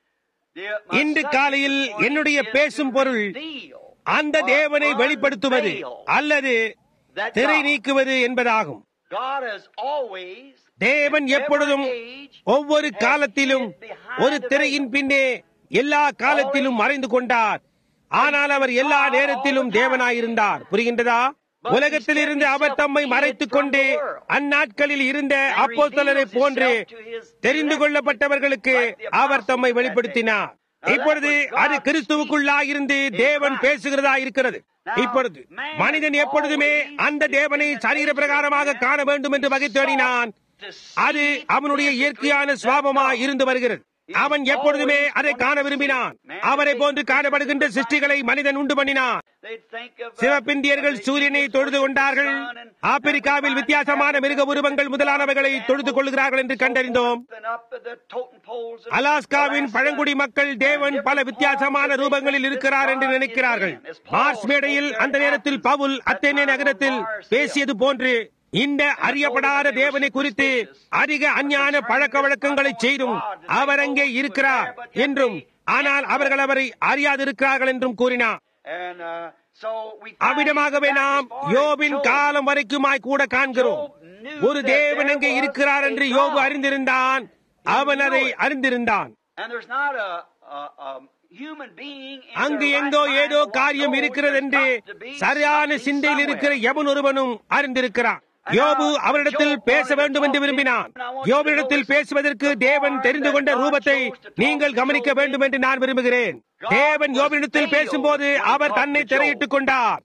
the- my இன்று subject காலையில் this morning என்னுடைய is பேசும் பொருள் reveal அந்த தேவனை வெளிப்படுத்துவது அல்லது that திரை God- நீக்குவது என்பதாகும் God has always தேவன் எப்பொழுதும் ஒவ்வொரு காலத்திலும் ஒரு திரையின் பின்னே எல்லா காலத்திலும் மறைந்து கொண்டார் ஆனால் அவர் எல்லா நேரத்திலும் தேவனாயிருந்தார் புரிகின்றதா உலகத்தில் இருந்து அவர் தம்மை மறைத்துக் கொண்டு அந்நாட்களில் இருந்த அப்போஸ்தலரை போன்று தெரிந்து கொள்ளப்பட்டவர்களுக்கு அவர் தம்மை வெளிப்படுத்தினார் இப்பொழுது அது கிறிஸ்துவுக்குள்ளா இருந்து தேவன் பேசுகிறதா இருக்கிறது இப்பொழுது மனிதன் எப்பொழுதுமே அந்த தேவனை சரீர பிரகாரமாக காண வேண்டும் என்று வகை தேடினான் அது அவனுடைய இயற்கையான சுவாபமா இருந்து வருகிறது அவன் எப்பொழுதுமே அதை காண விரும்பினான் அவரை போன்று காணப்படுகின்ற சிருஷ்டிகளை மனிதன் உண்டு பண்ணினான் சிவப்பிந்தியர்கள் சூரியனை தொழுது கொண்டார்கள் ஆப்பிரிக்காவில் வித்தியாசமான மிருக உருவங்கள் முதலானவைகளை தொழுது கொள்கிறார்கள் என்று கண்டறிந்தோம் அலாஸ்காவின் பழங்குடி மக்கள் தேவன் பல வித்தியாசமான ரூபங்களில் இருக்கிறார் என்று நினைக்கிறார்கள் மார்ஸ் மேடையில் அந்த நேரத்தில் பவுல் அத்தேனே நகரத்தில் பேசியது போன்று இந்த அறியப்படாத தேவனை குறித்து அதிக அஞ்ஞான பழக்க வழக்கங்களை செய்தும் அவர் அங்கே இருக்கிறார் என்றும் ஆனால் அவர்கள் அவரை அறியாதிருக்கிறார்கள் என்றும் கூறினார் அவ்விடமாகவே நாம் யோபின் காலம் வரைக்குமாய் கூட காண்கிறோம் ஒரு தேவன் அங்கே இருக்கிறார் என்று யோபு அறிந்திருந்தான் அவன் அதை அறிந்திருந்தான் அங்கு எங்கோ ஏதோ காரியம் இருக்கிறது என்று சரியான சிந்தையில் இருக்கிற எவன் ஒருவனும் அறிந்திருக்கிறான் யோபு அவரிடத்தில் பேச வேண்டும் என்று விரும்பினான் யோபிடத்தில் பேசுவதற்கு தேவன் தெரிந்து கொண்ட ரூபத்தை நீங்கள் கவனிக்க வேண்டும் என்று நான் விரும்புகிறேன் தேவன் யோபிடத்தில் பேசும்போது அவர் தன்னை திரையிட்டுக் கொண்டார்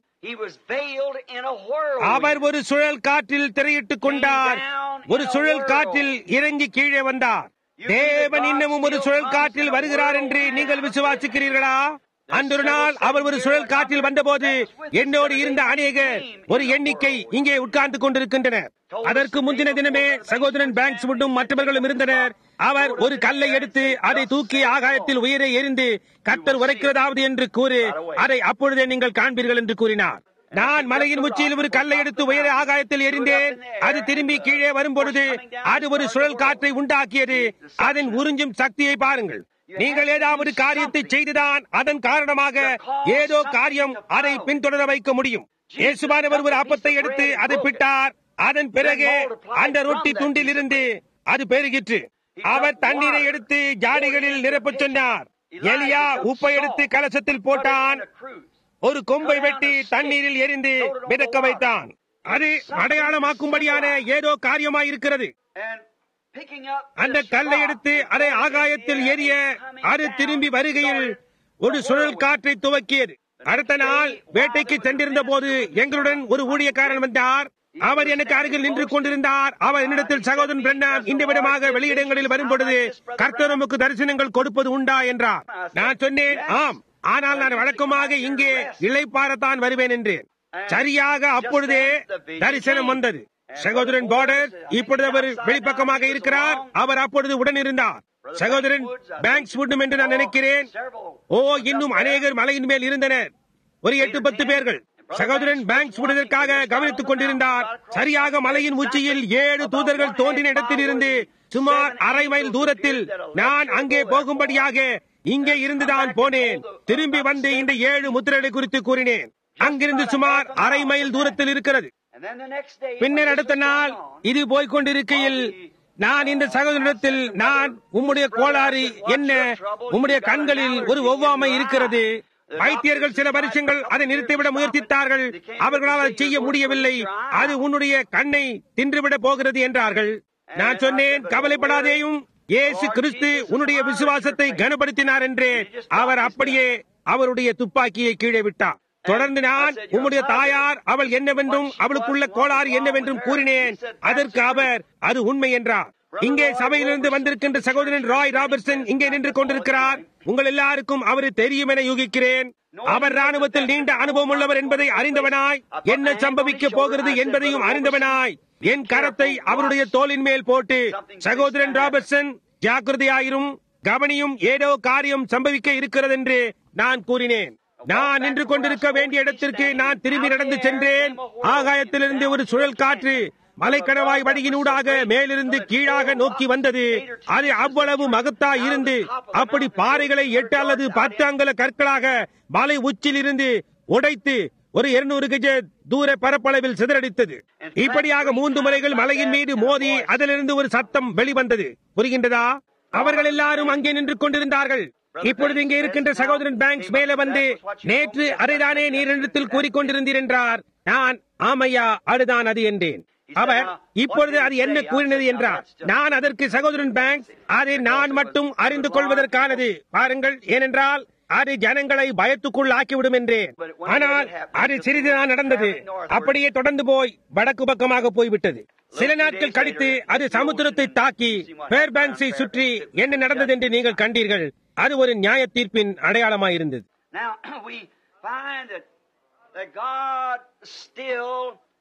அவர் ஒரு சுழல் காற்றில் திரையிட்டுக் கொண்டார் ஒரு சுழல் காற்றில் இறங்கி கீழே வந்தார் தேவன் இன்னமும் ஒரு சுழல் காற்றில் வருகிறார் என்று நீங்கள் விசுவாசிக்கிறீர்களா அன்றொரு நாள் அவர் ஒரு சுழல் காற்றில் வந்தபோது என்னோடு இருந்த அநேகர் ஒரு எண்ணிக்கை இங்கே உட்கார்ந்து கொண்டிருக்கின்றனர் அதற்கு முந்தின தினமே சகோதரன் பேங்க்ஸ் மட்டும் மற்றவர்களும் இருந்தனர் அவர் ஒரு கல்லை எடுத்து அதை தூக்கி ஆகாயத்தில் உயிரை எரிந்து கத்தர் உரைக்கிறதாவது என்று கூறி அதை அப்பொழுதே நீங்கள் காண்பீர்கள் என்று கூறினார் நான் மலையின் உச்சியில் ஒரு கல்லை எடுத்து உயர ஆகாயத்தில் எரிந்தேன் அது திரும்பி கீழே வரும்பொழுது அது ஒரு சுழல் காற்றை உண்டாக்கியது அதன் உறிஞ்சும் சக்தியை பாருங்கள் நீங்கள் ஏதாவது காரியத்தை செய்துதான் அதன் காரணமாக ஏதோ காரியம் அதை பின்தொடர வைக்க முடியும் இயேசுவானவர் ஒரு அப்பத்தை எடுத்து அதை பிட்டார் அதன் பிறகு அந்த ரொட்டி துண்டில் இருந்து அது பெருகிற்று அவர் தண்ணீரை எடுத்து ஜாடிகளில் நிரப்பச் சொன்னார் எலியா உப்பை எடுத்து கலசத்தில் போட்டான் ஒரு கொம்பை வெட்டி தண்ணீரில் எரிந்து மிதக்க வைத்தான் அது அடையாளமாக்கும்படியான ஏதோ காரியமாயிருக்கிறது அந்த கல்லை எடுத்து அதை ஆகாயத்தில் எரிய அது திரும்பி வருகையில் ஒரு சுழல் காற்றை துவக்கியது அடுத்த நாள் வேட்டைக்கு சென்றிருந்த போது எங்களுடன் ஒரு ஊழியக்காரன் வந்தார் அவர் எனக்கு அருகில் நின்று கொண்டிருந்தார் அவர் என்னிடத்தில் சகோதரன் பிரண்ணாம் இந்த விடமாக வெளியிடங்களில் வரும் பொழுது கர்த்தர் நமக்கு தரிசனங்கள் கொடுப்பது உண்டா என்றார் நான் சொன்னேன் ஆம் ஆனால் நான் வழக்கமாக இங்கே இழைப்பாரத்தான் வருவேன் என்றேன் சரியாக அப்பொழுதே தரிசனம் வந்தது சகோதரன் பார்டர் இப்பொழுது அவர் வெளிப்பக்கமாக இருக்கிறார் அவர் அப்பொழுது உடன் இருந்தார் சகோதரன் பேங்க்ஸ் விடும் என்று நான் நினைக்கிறேன் ஓ இன்னும் அநேகர் மலையின் மேல் இருந்தனர் ஒரு எட்டு பத்து பேர்கள் சகோதரன் பேங்க்ஸ் விடுவதற்காக கவனித்துக் கொண்டிருந்தார் சரியாக மலையின் உச்சியில் ஏழு தூதர்கள் தோன்றின இடத்தில் இருந்து சுமார் அரை மைல் தூரத்தில் நான் அங்கே போகும்படியாக இங்கே இருந்துதான் போனேன் திரும்பி வந்து இந்த ஏழு முத்திரைகளை குறித்து கூறினேன் அங்கிருந்து சுமார் அரை மைல் தூரத்தில் இருக்கிறது பின்னர் அடுத்த நாள் இது போய்கொண்டிருக்கையில் நான் இந்த சகோதரத்தில் நான் உம்முடைய கோளாறு என்ன உம்முடைய கண்களில் ஒரு ஒவ்வாமை இருக்கிறது வைத்தியர்கள் சில வருஷங்கள் அதை நிறுத்திவிட முயற்சித்தார்கள் அவர்களால் அதை செய்ய முடியவில்லை அது உன்னுடைய கண்ணை தின்றுவிட போகிறது என்றார்கள் நான் சொன்னேன் கவலைப்படாதேயும் இயேசு கிறிஸ்து உன்னுடைய விசுவாசத்தை கனப்படுத்தினார் என்று அவர் அப்படியே அவருடைய துப்பாக்கியை கீழே விட்டார் தொடர்ந்து நான் உம்முடைய தாயார் அவள் என்னவென்றும் அவளுக்குள்ள கோளாறு என்னவென்றும் கூறினேன் அதற்கு அவர் அது உண்மை என்றார் இங்கே சபையிலிருந்து வந்திருக்கின்ற சகோதரன் ராய் ராபர்ட்சன் இங்கே நின்று கொண்டிருக்கிறார் உங்கள் எல்லாருக்கும் அவரு தெரியும் என யூகிக்கிறேன் அவர் ராணுவத்தில் நீண்ட அனுபவம் உள்ளவர் என்பதை அறிந்தவனாய் என்ன சம்பவிக்க போகிறது என்பதையும் அறிந்தவனாய் என் கரத்தை அவருடைய தோளின் மேல் போட்டு சகோதரன் ராபர்ட்சன் ஜாக்கிரதையாயிரும் கவனியும் ஏதோ காரியம் சம்பவிக்க இருக்கிறது என்று நான் கூறினேன் நான் நின்று கொண்டிருக்க வேண்டிய இடத்திற்கு நான் திரும்பி நடந்து சென்றேன் ஆகாயத்திலிருந்து ஒரு சுழல் காற்று மலைக்கணவாய் வழியினூடாக மேலிருந்து கீழாக நோக்கி வந்தது அது அவ்வளவு மகத்தா இருந்து அப்படி பாறைகளை எட்டு அல்லது பத்து அங்கல கற்களாக மலை உச்சில் இருந்து உடைத்து ஒரு இருநூறு கஜ தூர பரப்பளவில் சிதறடித்தது இப்படியாக மூன்று முறைகள் மலையின் மீது மோதி அதிலிருந்து ஒரு சத்தம் வெளிவந்தது புரிகின்றதா அவர்கள் எல்லாரும் அங்கே நின்று கொண்டிருந்தார்கள் இப்பொழுது இங்கே இருக்கின்ற சகோதரன் பேங்க்ஸ் மேல வந்து நேற்று அரைதானே நீரிடத்தில் கூறிக்கொண்டிருந்தீர் என்றார் நான் ஆமையா அதுதான் அது என்றேன் அவர் இப்பொழுது அது என்ன கூறினது என்றார் நான் அதற்கு சகோதரன் பேங்க் அதை நான் மட்டும் அறிந்து கொள்வதற்கானது பாருங்கள் ஏனென்றால் அது ஜனங்களை பயத்துக்குள் ஆக்கிவிடும் என்றேன் ஆனால் அது சிறிதுதான் நடந்தது அப்படியே தொடர்ந்து போய் வடக்கு பக்கமாக போய்விட்டது சில நாட்கள் கழித்து அது சமுத்திரத்தை தாக்கி பேர்பேங்க்ஸை சுற்றி என்ன நடந்தது என்று நீங்கள் கண்டீர்கள் அது ஒரு நியாய தீர்ப்பின் அடையாளமாயிருந்தது Now we find that, that God still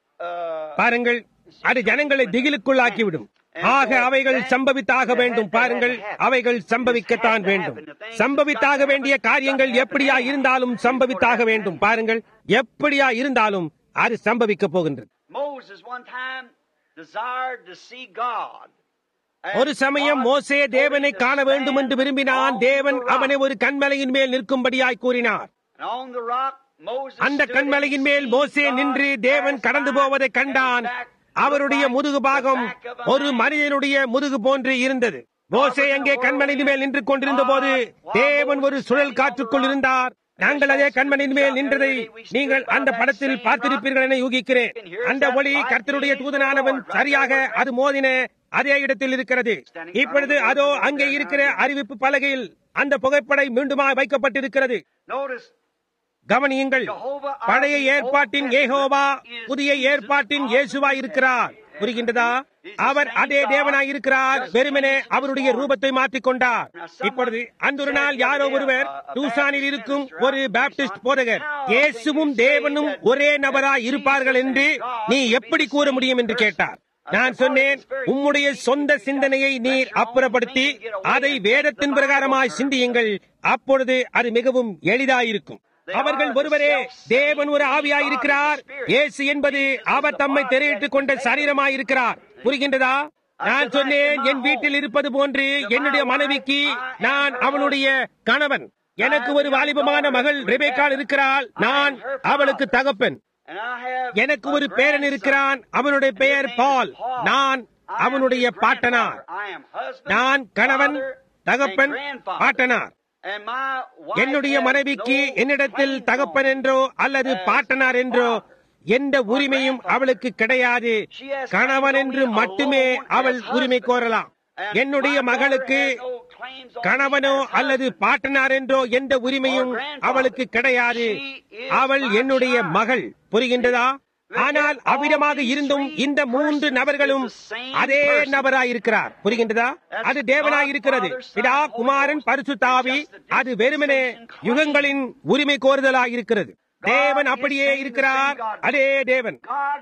uh, பாருங்கள் அது ஜனங்களை திகிலுக்குள் ஆக்கிவிடும் ஆக அவைகள் சம்பவித்தாக வேண்டும் பாருங்கள் அவைகள் சம்பவிக்கத்தான் வேண்டும் சம்பவித்தாக வேண்டிய காரியங்கள் எப்படியா இருந்தாலும் சம்பவித்தாக வேண்டும் பாருங்கள் எப்படியா இருந்தாலும் அது சம்பவிக்க போகின்றது Moses one time desired to see God. And ஒரு சமயம் God மோசே told தேவனை him to காண வேண்டும் என்று stand விரும்பினான் on தேவன் the rock. அவனை ஒரு கண்மலையின் மேல் நிற்கும்படியாய் கூறினார் And on the rock, Moses அந்த stood கண்மலையின் and மேல் seen மோசே God நின்று pass தேவன் கடந்து by, போவதை and கண்டான் his back அவருடைய looked like முதுகு the பாகம் back of a ஒரு man. மனிதனுடைய முதுகு போன்று இருந்தது மோசே அங்கே கண்மலையின் மேல் நின்று கொண்டிருந்த போது தேவன் ஒரு சுழல் காற்றுக்குள் இருந்தார் நாங்கள் அதே கண்மணியின் மேல் நின்றதை நீங்கள் அந்த படத்தில் பார்த்திருப்பீர்கள் என யூகிக்கிறேன் அந்த ஒளி கர்த்தருடைய தூதனானவன் சரியாக அது மோதின அதே இடத்தில் இருக்கிறது இப்பொழுது அதோ அங்கே இருக்கிற அறிவிப்பு பலகையில் அந்த புகைப்படை மீண்டுமா வைக்கப்பட்டிருக்கிறது Notice, கவனியுங்கள் பழைய ஏற்பாட்டின் ஏகோவா புதிய ஏற்பாட்டின் இயேசுவா இருக்கிறார் புரிகின்றதா அவர் அதே தேவனாய் இருக்கிறார் வெறுமனே அவருடைய ரூபத்தை மாற்றிக் கொண்டார் இப்பொழுது அந்த ஒரு நாள் யாரோ ஒருவர் டூசானில் இருக்கும் ஒரு பாப்டிஸ்ட் போதகர் இயேசுவும் தேவனும் ஒரே நபராய் இருப்பார்கள் என்று நீ எப்படி கூற முடியும் என்று கேட்டார் நான் சொன்னேன் உம்முடைய சொந்த சிந்தனையை நீர் அப்புறப்படுத்தி அதை வேதத்தின் பிரகாரமாய் சிந்தியுங்கள் அப்பொழுது அது மிகவும் எளிதாயிருக்கும் அவர்கள் ஒருவரே தேவன் ஒரு ஆவியாயிருக்கிறார் இயேசு என்பது அவர் தம்மை திரையிட்டுக் கொண்ட சரீரமாயிருக்கிறார் புரிகின்றதா நான் சொன்னேன் என் வீட்டில் இருப்பது போன்று என்னுடைய மனைவிக்கு நான் அவளுடைய கணவன் எனக்கு ஒரு வாலிபமான மகள் ரெபேக்கால் இருக்கிறாள் நான் அவளுக்கு தகப்பன் and I have எனக்கு ஒரு பேரன் இருக்கிறான் அவனுடைய பெயர் பால் நான் அவனுடைய பாட்டனார் I am husband, நான் கணவன் father, தகப்பன் and grandfather. பாட்டனார் And my wife என்னுடைய has மனைவிக்கு no என்னிடத்தில் claim தகப்பன் on என்றோ அல்லது பாட்டனார் என்றோ எந்த உரிமையும் அவளுக்கு கிடையாது கணவன் என்று மட்டுமே அவள் உரிமை கோரலாம் And என்னுடைய my daughter மகளுக்கு has no claims on கணவனோ me as அல்லது husband. பாட்டனார் என்றோ எந்த உரிமையும் அவளுக்கு கிடையாது அவள் என்னுடைய மகள் புரிகின்றதா ஆனால் அவ்விதமாக இருந்தும் இந்த மூன்று நபர்களும் அதே நபராயிருக்கிறார் புரிகின்றதா அது தேவனாயிருக்கிறது பிதா குமாரன் பரிசுத்தாவி அது வெறுமனே யுகங்களின் உரிமை கோருதலாயிருக்கிறது தேவன் அப்படியே இருக்கிறார் அதே தேவன் God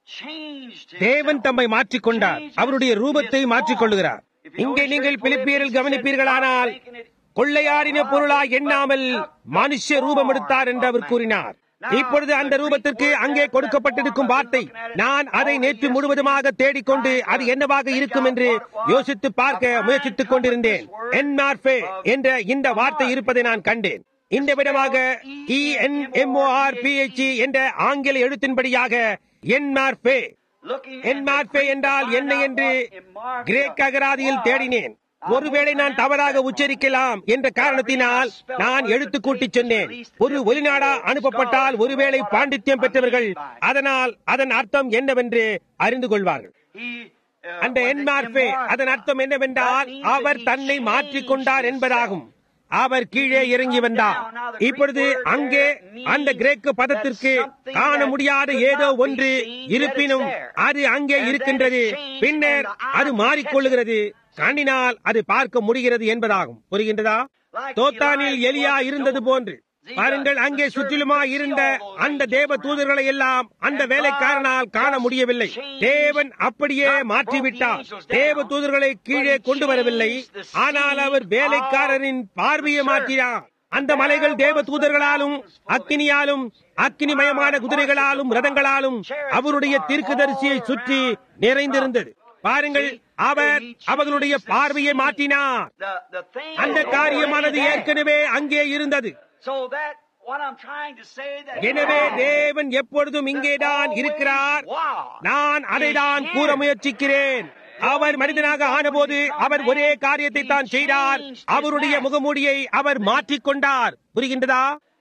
changed தேவன் தம்மை மாற்றிக்கொண்டார் அவருடைய ரூபத்தை மாற்றிக் கொள்ளுகிறார் இங்கே நீங்கள் பிலிப்பியரில் கவனிப்பீர்களானால் கொள்ளையாடின பொருளாய் எண்ணாமல் மனுஷ ரூபம் எடுத்தார் என்று அவர் கூறினார் இப்பொழுது அந்த ரூபத்திற்கு அங்கே கொடுக்கப்பட்டிருக்கும் வார்த்தை நான் அதை நேற்று முழுவதுமாக தேடிக்கொண்டு அது என்னவாக இருக்கும் என்று யோசித்து பார்க்க முயற்சித்துக் கொண்டிருந்தேன் என்மார்பே என்ற இந்த வார்த்தை இருப்பதை நான் கண்டேன் இந்த விதமாக இ என் எம்ஓஆர் பிஹெச்இ என்ற ஆங்கில எழுத்தின்படியாக என்மார்பே Looking என்மார்பே என்றால் என்ன என்று கிரேக்க அகராதியில் தேடினேன் ஒருவேளை நான் தவறாக உச்சரிக்கலாம் என்ற காரணத்தினால் நான் எழுத்து கூட்டி சொன்னேன் ஒரு வெளிநாடா அனுப்பப்பட்டால் ஒருவேளை பாண்டித்யம் பெற்றவர்கள் அதனால் அதன் அர்த்தம் என்னவென்று அறிந்து கொள்வார்கள் He, uh, அந்த was என்மார்பே embarked. அதன் அர்த்தம் என்னவென்றால் That means that our he தன்னை changed மாற்றிக்கொண்டார் himself. என்பதாகும் அவர் கீழே இறங்கி வந்தார் இப்பொழுது அங்கே அந்த கிரேக்க பதத்திற்கு காண முடியாத ஏதோ ஒன்று இருப்பினும் அது அங்கே இருக்கின்றது பின்னர் அது மாறிக்கொள்ளுகிறது கண்ணினால் அது பார்க்க முடிகிறது என்பதாகும் புரிகின்றதா தோத்தானில் எலியா இருந்தது போன்று பாருங்கள் அங்கே சுற்றிலுமா இருந்த அந்த தேவ தூதர்களை எல்லாம் அந்த வேலைக்காரனால் காண முடியவில்லை தேவன் அப்படியே மாற்றிவிட்டார் தேவ தூதர்களை கீழே கொண்டு வரவில்லை ஆனால் அவர் வேலைக்காரரின் பார்வையை மாற்றினார் அந்த மலைகள் தேவ தூதர்களாலும் அக்கினியாலும் அக்கினிமயமான குதிரைகளாலும் ரதங்களாலும் அவருடைய தீர்க்கதரிசியை சுற்றி நிறைந்திருந்தது பாருங்கள் அவர் அவர்களுடைய பார்வையை மாற்றினார் The, the thing அந்த is காரியமானது already there. ஏற்கனவே அங்கே இருந்தது So that what I'm trying to say that எனவே God தேவன் எப்பொழுதும் இங்கேதான் always இருக்கிறார் was நான் அதைதான் கூற முயற்சிக்கிறேன் அவர் மனிதனாக ஆனபோது அவர் ஒரே காரியத்தை தான் செய்தார் அவருடைய முகமூடியை அவர் மாற்றிக்கொண்டார் புரிகின்றதா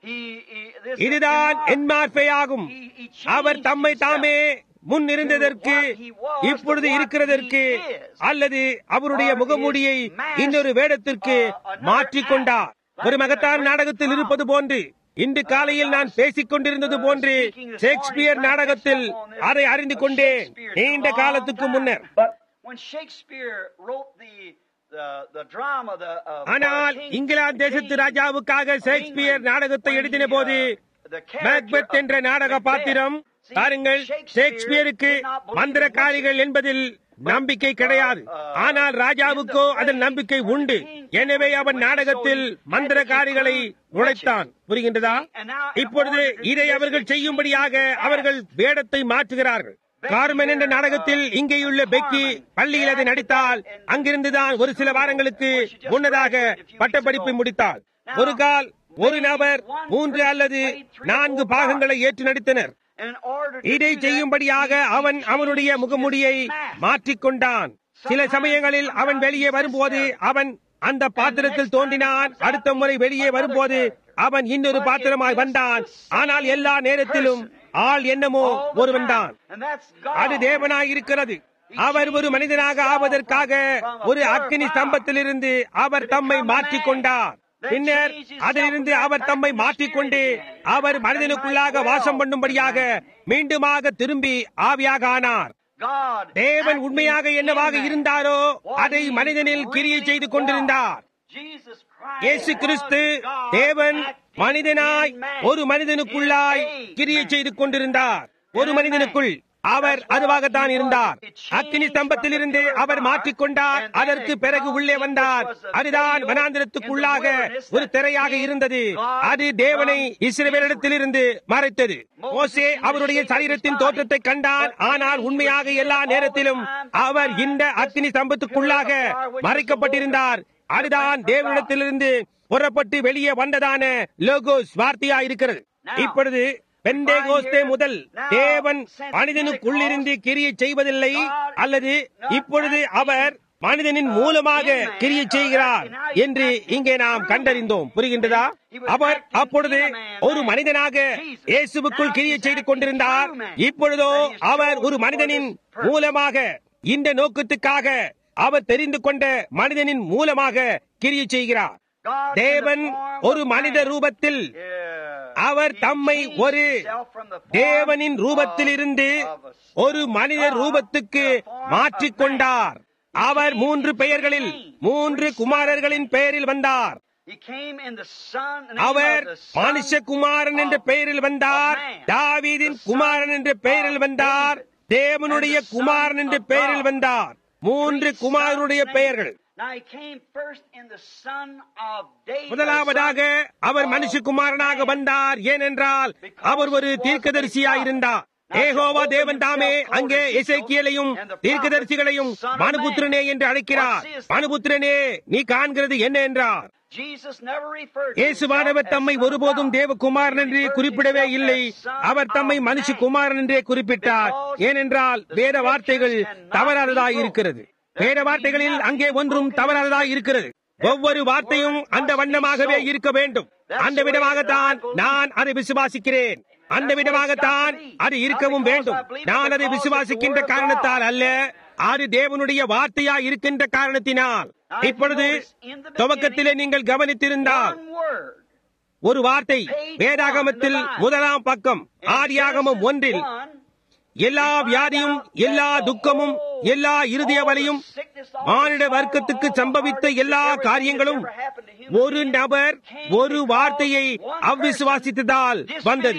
He, he, this இதுதான் is N மார்பையாகும் He- he changed அவர் தம்மை himself. தாமே முன் இருந்ததற்கு To what he was, இப்பொழுது to what இருக்கிறதற்கு he is. அல்லது அவருடைய Or முகமூடியை his mask, இன்னொரு வேடத்திற்கு uh, another மாற்றிக்கொண்டார் act. ஒரு மகத்தான Like a நாடகத்தில் great இருப்பது போன்று இன்று காலையில் நான் பேசிக் கொண்டிருந்தது போன்று ஷேக்ஸ்பியர் நாடகத்தில் அதை அறிந்து கொண்டேன் நீண்ட காலத்துக்கு முன்னர் But when Shakespeare wrote the the the drama the uh, ஆனால் for King இங்கிலாந்து தேசத்து James ராஜாவுக்காக of ஷேக்ஸ்பியர் England, நாடகத்தை when எழுதின he, போது uh, the character Macbeth of என்ற நாடக Macbeth. பாத்திரம் See, பாருங்கள் Shakespeare ஷேக்ஸ்பியருக்கு did not believe மந்திரக்காரிகள் என்பதில் நம்பிக்கை கிடையாது ஆனால் ராஜாவுக்கோ அதில் நம்பிக்கை உண்டு எனவே அவன் நாடகத்தில் மந்திரக்காரிகளை உழைத்தான் புரிகின்றதா இப்பொழுது இதை அவர்கள் செய்யும்படியாக அவர்கள் வேடத்தை மாற்றுகிறார்கள் கார்மென் என்ற நாடகத்தில் இங்கேயுள்ள பெக்கி பள்ளியில் அதை நடித்தால் அங்கிருந்துதான் ஒரு சில வாரங்களுக்கு முன்னதாக பட்டப்படிப்பை முடித்தாள் ஒரு கால் ஒரு நபர் மூன்று அல்லது நான்கு பாகங்களை ஏற்று நடித்தனர் In order to இதை do that, செய்யும்படியாக அவன் அவனுடைய முகமுடியை மாற்றிக்கொண்டான் சில சமயங்களில் அவன் வெளியே வரும்போது அவன் அந்த பாத்திரத்தில் தோன்றினான் அடுத்த முறை வெளியே வரும்போது அவன் இன்னொரு பாத்திரமாய் வந்தான் ஆனால் எல்லா நேரத்திலும் ஆள் என்னமோ all the ஒருவன் time. தான் And that's God. அது தேவனாய் இருக்கிறது அவர் ஒரு மனிதனாக ஆவதற்காக ஒரு அக்கினி ஸ்தம்பத்திலிருந்து அவர் தம்மை மாற்றிக்கொண்டார் பின்னர் அதிலிருந்து அவர் தம்மை மாற்றிக்கொண்டு அவர் மனிதனுக்குள்ளாக வாசம் பண்ணும்படியாக மீண்டுமாக திரும்பி ஆவியாக ஆனார் God தேவன் acted உண்மையாக in என்னவாக man. இருந்தாரோ What அதை he மனிதனில் கிரியை really செய்து கொண்டிருந்தார் was. Jesus Christ இயேசு கிறிஸ்து was God தேவன் acting மனிதனாய் in man. ஒரு மனிதனுக்குள்ளாய் In a கிரியை man. செய்து கொண்டிருந்தார் ஒரு மனிதனுக்குள் அவர் அதுவாகத்தான் இருந்தார் அக்கினி ஸ்தம்பத்திலிருந்து அவர் மாற்றிக்கொண்டார் அதற்கு பிறகு உள்ளே வந்தார் அதுதான் வனாந்திரத்துக்குள்ளாக ஒரு திரையாக இருந்தது அது தேவனை இஸ்ரவேலிடத்திலிருந்து மறைத்தது மோசே அவருடைய சரீரத்தின் தோற்றத்தை கண்டார் ஆனால் உண்மையாக எல்லா நேரத்திலும் அவர் இந்த அக்கினி ஸ்தம்பத்துக்குள்ளாக மறைக்கப்பட்டிருந்தார் அதுதான் தேவனிடத்திலிருந்து புறப்பட்டு வெளியே வந்ததான லோகோஸ் வார்த்தையா இருக்கிறது இப்பொழுது பெந்தேகோஸ்தே முதல் தேவன் மனிதனுக்குள்ளிருந்து கிரியை செய்வதில்லை அல்லது இப்பொழுது அவர் மனிதனின் மூலமாக கிரியை செய்கிறார் என்று இங்கே நாம் கண்டறிந்தோம் புரிகின்றதா அவர் அப்பொழுது ஒரு மனிதனாக இயேசுவுக்குள் கிரியை செய்து கொண்டிருந்தார் இப்பொழுதோ அவர் ஒரு மனிதனின் மூலமாக இந்த நோக்கத்துக்காக அவர் தெரிந்து கொண்ட மனிதனின் மூலமாக கிரியை செய்கிறார் God in தேவன் the form ஒரு of மனித man. ரூபத்தில் Yeah. அவர் He தம்மை changed ஒரு himself from the form தேவனின் of- ரூபத்திலிருந்து of a ஒரு மனித God ரூபத்துக்கு to the form of மாற்றிக்கொண்டார் man. Our He மூன்று changed பெயர்களில் his name. மூன்று குமாரர்களின் பெயரில் வந்தார் He came in the son, the name our of the son மனுஷகுமாரன் என்ற of- பெயரில் வந்தார் of man. தாவீதின் The son குமாரன் என்ற பெயரில் of வந்தார் David. தேவனுடைய And the son குமாரன் என்ற of பெயரில் God. வந்தார் மூன்று Three குமாரனுடைய sons' பெயர்கள் names. Now he came first in the son of David. முதலாவதாக the son our of மனுஷகுமாரனாக man. வந்தார் ஏனென்றால் அவர் ஒரு தீர்க்கதரிசியாயிருந்தார் ஏகோவா தேவன் தாமே அங்கே எசேக்கியலையும் தீர்க்கதரிசிகளையும் மனுபுத்திரனே என்று அழைக்கிறார் மனுபுத்திரனே நீ காண்கிறது என்ன என்றார் Jesus never referred to இயேசுவானவர் himself தம்மை as son of ஒருபோதும் God. தேவகுமாரன் என்று He referred குறிப்பிடவே himself இல்லை as son அவர் தம்மை of மனுஷ man. குமாரன் என்றே குறிப்பிட்டார் ஏனென்றால் வேத வார்த்தைகள் தவறானதாய் இருக்கிறது வேத வார்த்தைகளில் அங்கே ஒன்றும் தவறானதாய் இருக்கிறது ஒவ்வொரு வார்த்தையும் அந்த வண்ணமாகவே இருக்க வேண்டும் அந்த விதமாகத்தான் நான் அதை விசுவாசிக்கிறேன் அந்த விதமாகத்தான் அது இருக்கவும் வேண்டும் நான் அதை விசுவாசிக்கின்ற காரணத்தால் அல்ல அது தேவனுடைய வார்த்தையா இருக்கின்ற காரணத்தினால் இப்பொழுது துவக்கத்திலே நீங்கள் கவனித்திருந்தால் One word. ஒரு வார்த்தை வேதாகமத்தில் முதலாம் பக்கம் ஆதியாகமம் ஒன்றில் One, எல்லா வியாதியும் எல்லா துக்கமும் எல்லா இருதய வலியும் மானிட வர்க்கத்துக்கு சம்பவித்த எல்லா காரியங்களும் ஒரு நபர் ஒரு வார்த்தையை அவ்விசுவாசித்ததால் வந்தது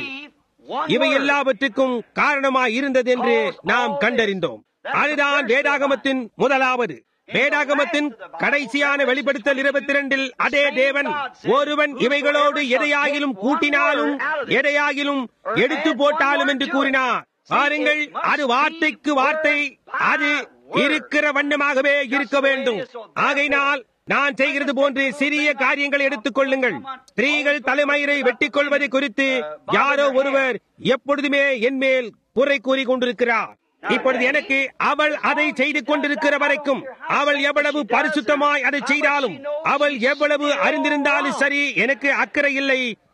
இவை எல்லாவற்றுக்கும் காரணமாய் இருந்தது என்று நாம் கண்டறிந்தோம் அதுதான் வேதாகமத்தின் முதலாவது வேதாகமத்தின் கடைசியான வெளிப்படுத்தல் இருபத்தி இரண்டில் அதே தேவன் ஒருவன் இவைகளோடு எதையாகிலும் கூட்டினாலும் எதையாகிலும் எடுத்து போட்டாலும் என்று கூறினார் பாருங்கள் அது வார்த்தைக்கு வார்த்தை அது இருக்கிற வண்ணமாகவே இருக்க வேண்டும் ஆகையினால் நான் செய்கிறது போன்று சிறிய காரியங்களை எடுத்துக் கொள்ளுங்கள் ஸ்திரீகள் தலைமயிரை வெட்டிக் கொள்வது குறித்து யாரோ ஒருவர் எப்பொழுதுமே என் மேல் குறை கூறி கொண்டிருக்கிறார் இப்பொழுது எனக்கு அவள் அதை செய்து கொண்டிருக்கிற வரைக்கும் அவள் எவ்வளவு பரிசுத்தமாய் அதை செய்தாலும் அவள் எவ்வளவு அறிந்திருந்தாலும் சரி எனக்கு அக்கறை இல்லை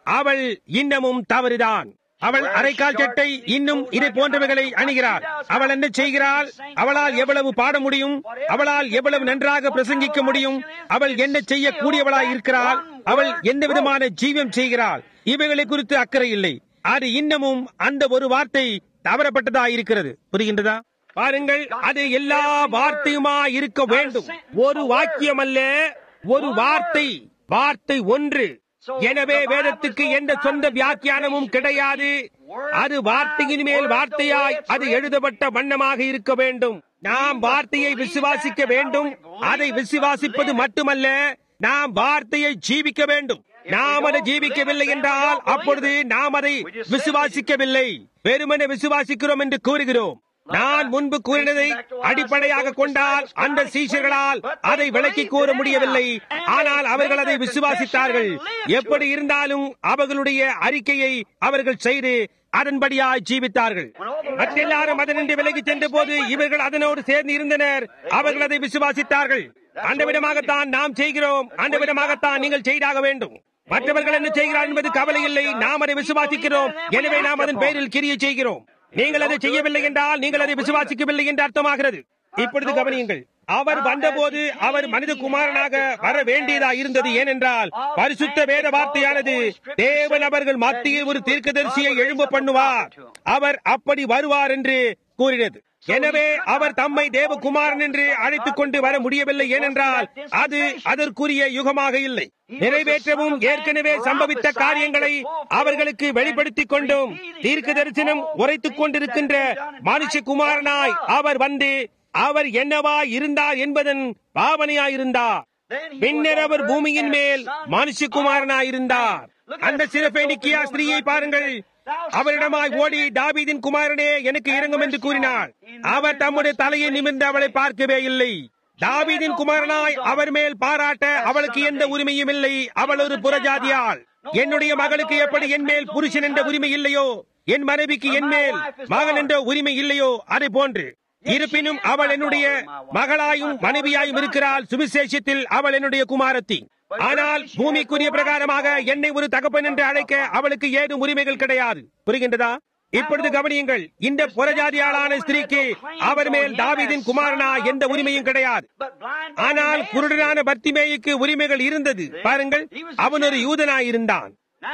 அவள் இன்னமும் தவறுதான் அவள் அரைக்கால் சட்டை இன்னும் இதை போன்றவைகளை அணிகிறாள் அவள் என்ன செய்கிறாள் அவளால் எவ்வளவு பாட முடியும் அவளால் எவ்வளவு நன்றாக பிரசங்கிக்க முடியும் அவள் என்ன செய்யக்கூடியவளாய் இருக்கிறாள் அவள் எந்த விதமான ஜீவியம் செய்கிறாள் இவைகளை குறித்து அக்கறை இல்லை அது இன்னமும் அந்த ஒரு வார்த்தை தவறப்பட்டதா இருக்கிறது புரிகின்றதா பாருங்கள் அது எல்லா வார்த்தையுமா இருக்க வேண்டும் ஒரு வாக்கியம் அல்ல ஒரு வார்த்தை வார்த்தை ஒன்று எனவே வேதத்துக்கு எந்த சொந்த வியாக்கியானமும் கிடையாது அது வார்த்தையின் மேல் வார்த்தையாய் அது எழுதப்பட்ட வண்ணமாக இருக்க வேண்டும் நாம் வார்த்தையை விசுவாசிக்க வேண்டும் அதை விசுவாசிப்பது மட்டுமல்ல நாம் வார்த்தையை ஜீவிக்க வேண்டும் நாம் அதை ஜீவிக்கவில்லை என்றால் அப்பொழுது நாம் அதை விசுவாசிக்கவில்லை வெறுமனே விசுவாசிக்கிறோம் என்று கூறுகிறோம் நான் முன்பு கூறினதை அடிப்படையாக கொண்டால் அந்த சீஷர்களால் அதை விளக்கி கூற முடியவில்லை ஆனால் அவர்கள் அதை விசுவாசித்தார்கள் எப்படி இருந்தாலும் அவர்களுடைய அறிக்கையை அவர்கள் செய்து அதன்படியாய் ஜீவித்தார்கள் மற்றெல்லாரும் அதனின்று விலகி சென்ற போது இவர்கள் அதனோடு சேர்ந்து இருந்தனர் அவர்கள் அதை விசுவாசித்தார்கள் அந்த விதமாகத்தான் நாம் செய்கிறோம் அந்த விதமாகத்தான் நீங்கள் செய்தாக வேண்டும் மற்றவர்கள் என்ன செய்கிறார் என்பது கவலை இல்லை நாம் அதை விசுவாசிக்கிறோம் எனவே நாம் அதன் பெயரில் கிரியை செய்கிறோம் நீங்கள் அதை செய்யவில்லை என்றால் நீங்கள் அதை விசுவாசிக்கவில்லை என்று அர்த்தமாகிறது இப்பொழுது கவனியுங்கள் அவர் வந்தபோது அவர் மனித குமாரனாக வர வேண்டியதா இருந்தது ஏனென்றால் பரிசுத்த வேத வார்த்தையானது தேவன் அவர்கள் மத்தியில் ஒரு தீர்க்கதரிசியை எழும்ப பண்ணுவார் அவர் அப்படி வருவார் என்று கூறினது எனவே அவர் தம்மை தேவகுமாரன் என்று அழைத்துக் கொண்டு வர முடியவில்லை ஏனென்றால் அது அதற்குரிய யுகமாக இல்லை நிறைவேற்றவும் ஏற்கனவே சம்பவித்த காரியங்களை அவர்களுக்கு வெளிப்படுத்திக் கொண்டும் தீர்க்க தரிசனம் உரைத்துக் கொண்டிருக்கின்ற மனுஷகுமாரனாய் அவர் வந்து அவர் என்னவா இருந்தார் என்பதன் பாவனையாயிருந்தார் பின்னர் அவர் பூமியின் மேல் மனுஷகுமாரனாயிருந்தார் அந்த சிறப்பேனிக்கியா ஸ்திரீயை பாருங்கள் அவரிடமாய் ஓடி தாபீதின் குமாரனே எனக்கு இறங்கும் என்று கூறினாள் அவர் தம்முடைய தலையை நிமிர்ந்து அவளை பார்க்கவே இல்லை தாவீதின் குமாரனாய் அவர் மேல் பாராட்ட அவளுக்கு எந்த உரிமையும் இல்லை அவள் ஒரு புறஜாதியாள் என்னுடைய மகளுக்கு எப்படி என் மேல் புருஷன் என்ற உரிமை இல்லையோ என் மனைவிக்கு என் மேல் மகன் என்ற உரிமை இல்லையோ அதை போன்று இருப்பினும் அவள் என்னுடைய மகளாயும் மனைவியாயும் இருக்கிறாள் சுவிசேஷத்தில் அவள் என்னுடைய குமாரத்தி ஆனால் பூமிக்குரிய பிரகாரமாக என்னை ஒரு தகப்பன் என்று அழைக்க அவளுக்கு ஏதும் உரிமைகள் கிடையாது புரிகின்றதா இப்பொழுது கவனியுங்கள் இந்த புறஜாதியாளான ஸ்திரீக்கு அவர் மேல் தாவீதின் குமாரனா எந்த உரிமையும் கிடையாது ஆனால் குருடனான பர்த்திமேயுக்கு உரிமைகள் இருந்தது பாருங்கள் அவன் ஒரு யூதனாய் இருந்தான்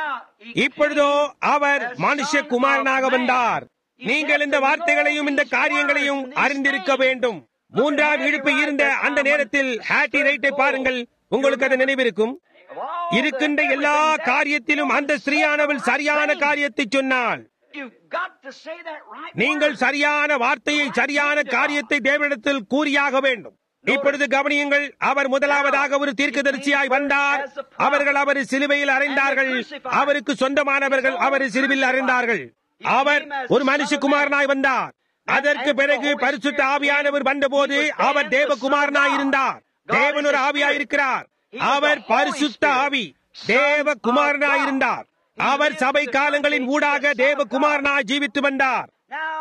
இப்பொழுதோ அவர் மனுஷ குமாரனாக வந்தார் நீங்கள் இந்த வார்த்தைகளையும் இந்த காரியங்களையும் அறிந்திருக்க வேண்டும் மூன்றாம் இழுப்பு இருந்த அந்த நேரத்தில் ஹேட்டி ரைட்டை பாருங்கள் உங்களுக்கு அது நினைவிருக்கும் இருக்கின்ற எல்லா காரியத்திலும் அந்த ஸ்திரீயானவள் சரியான காரியத்தை சொன்னாள் நீங்கள் சரியான வார்த்தையை சரியான காரியத்தை தேவனிடத்தில் கூறியாக வேண்டும் இப்பொழுது கவனியுங்கள் அவர் முதலாவதாக ஒரு தீர்க்கதரிசியாய் வந்தார் அவர்கள் அவரை சிலுவையில் அறைந்தார்கள் அவருக்கு சொந்தமானவர்கள் அவரை சிலுவையில் அறைந்தார்கள் அவர் ஒரு மனுஷகுமாரனாய் வந்தார் அதற்கு பிறகு பரிசுத்த ஆவியானவர் வந்தபோது அவர் தேவகுமாரனாய் இருந்தார் தேவன் ஒரு ஆவியாய் இருக்கிறார் அவர் பரிசுத்த ஆவி தேவகுமாரனாய் இருந்தார் அவர் சபை காலங்களின் ஊடாக தேவகுமாரனாய் ஜீவித்து வந்தார்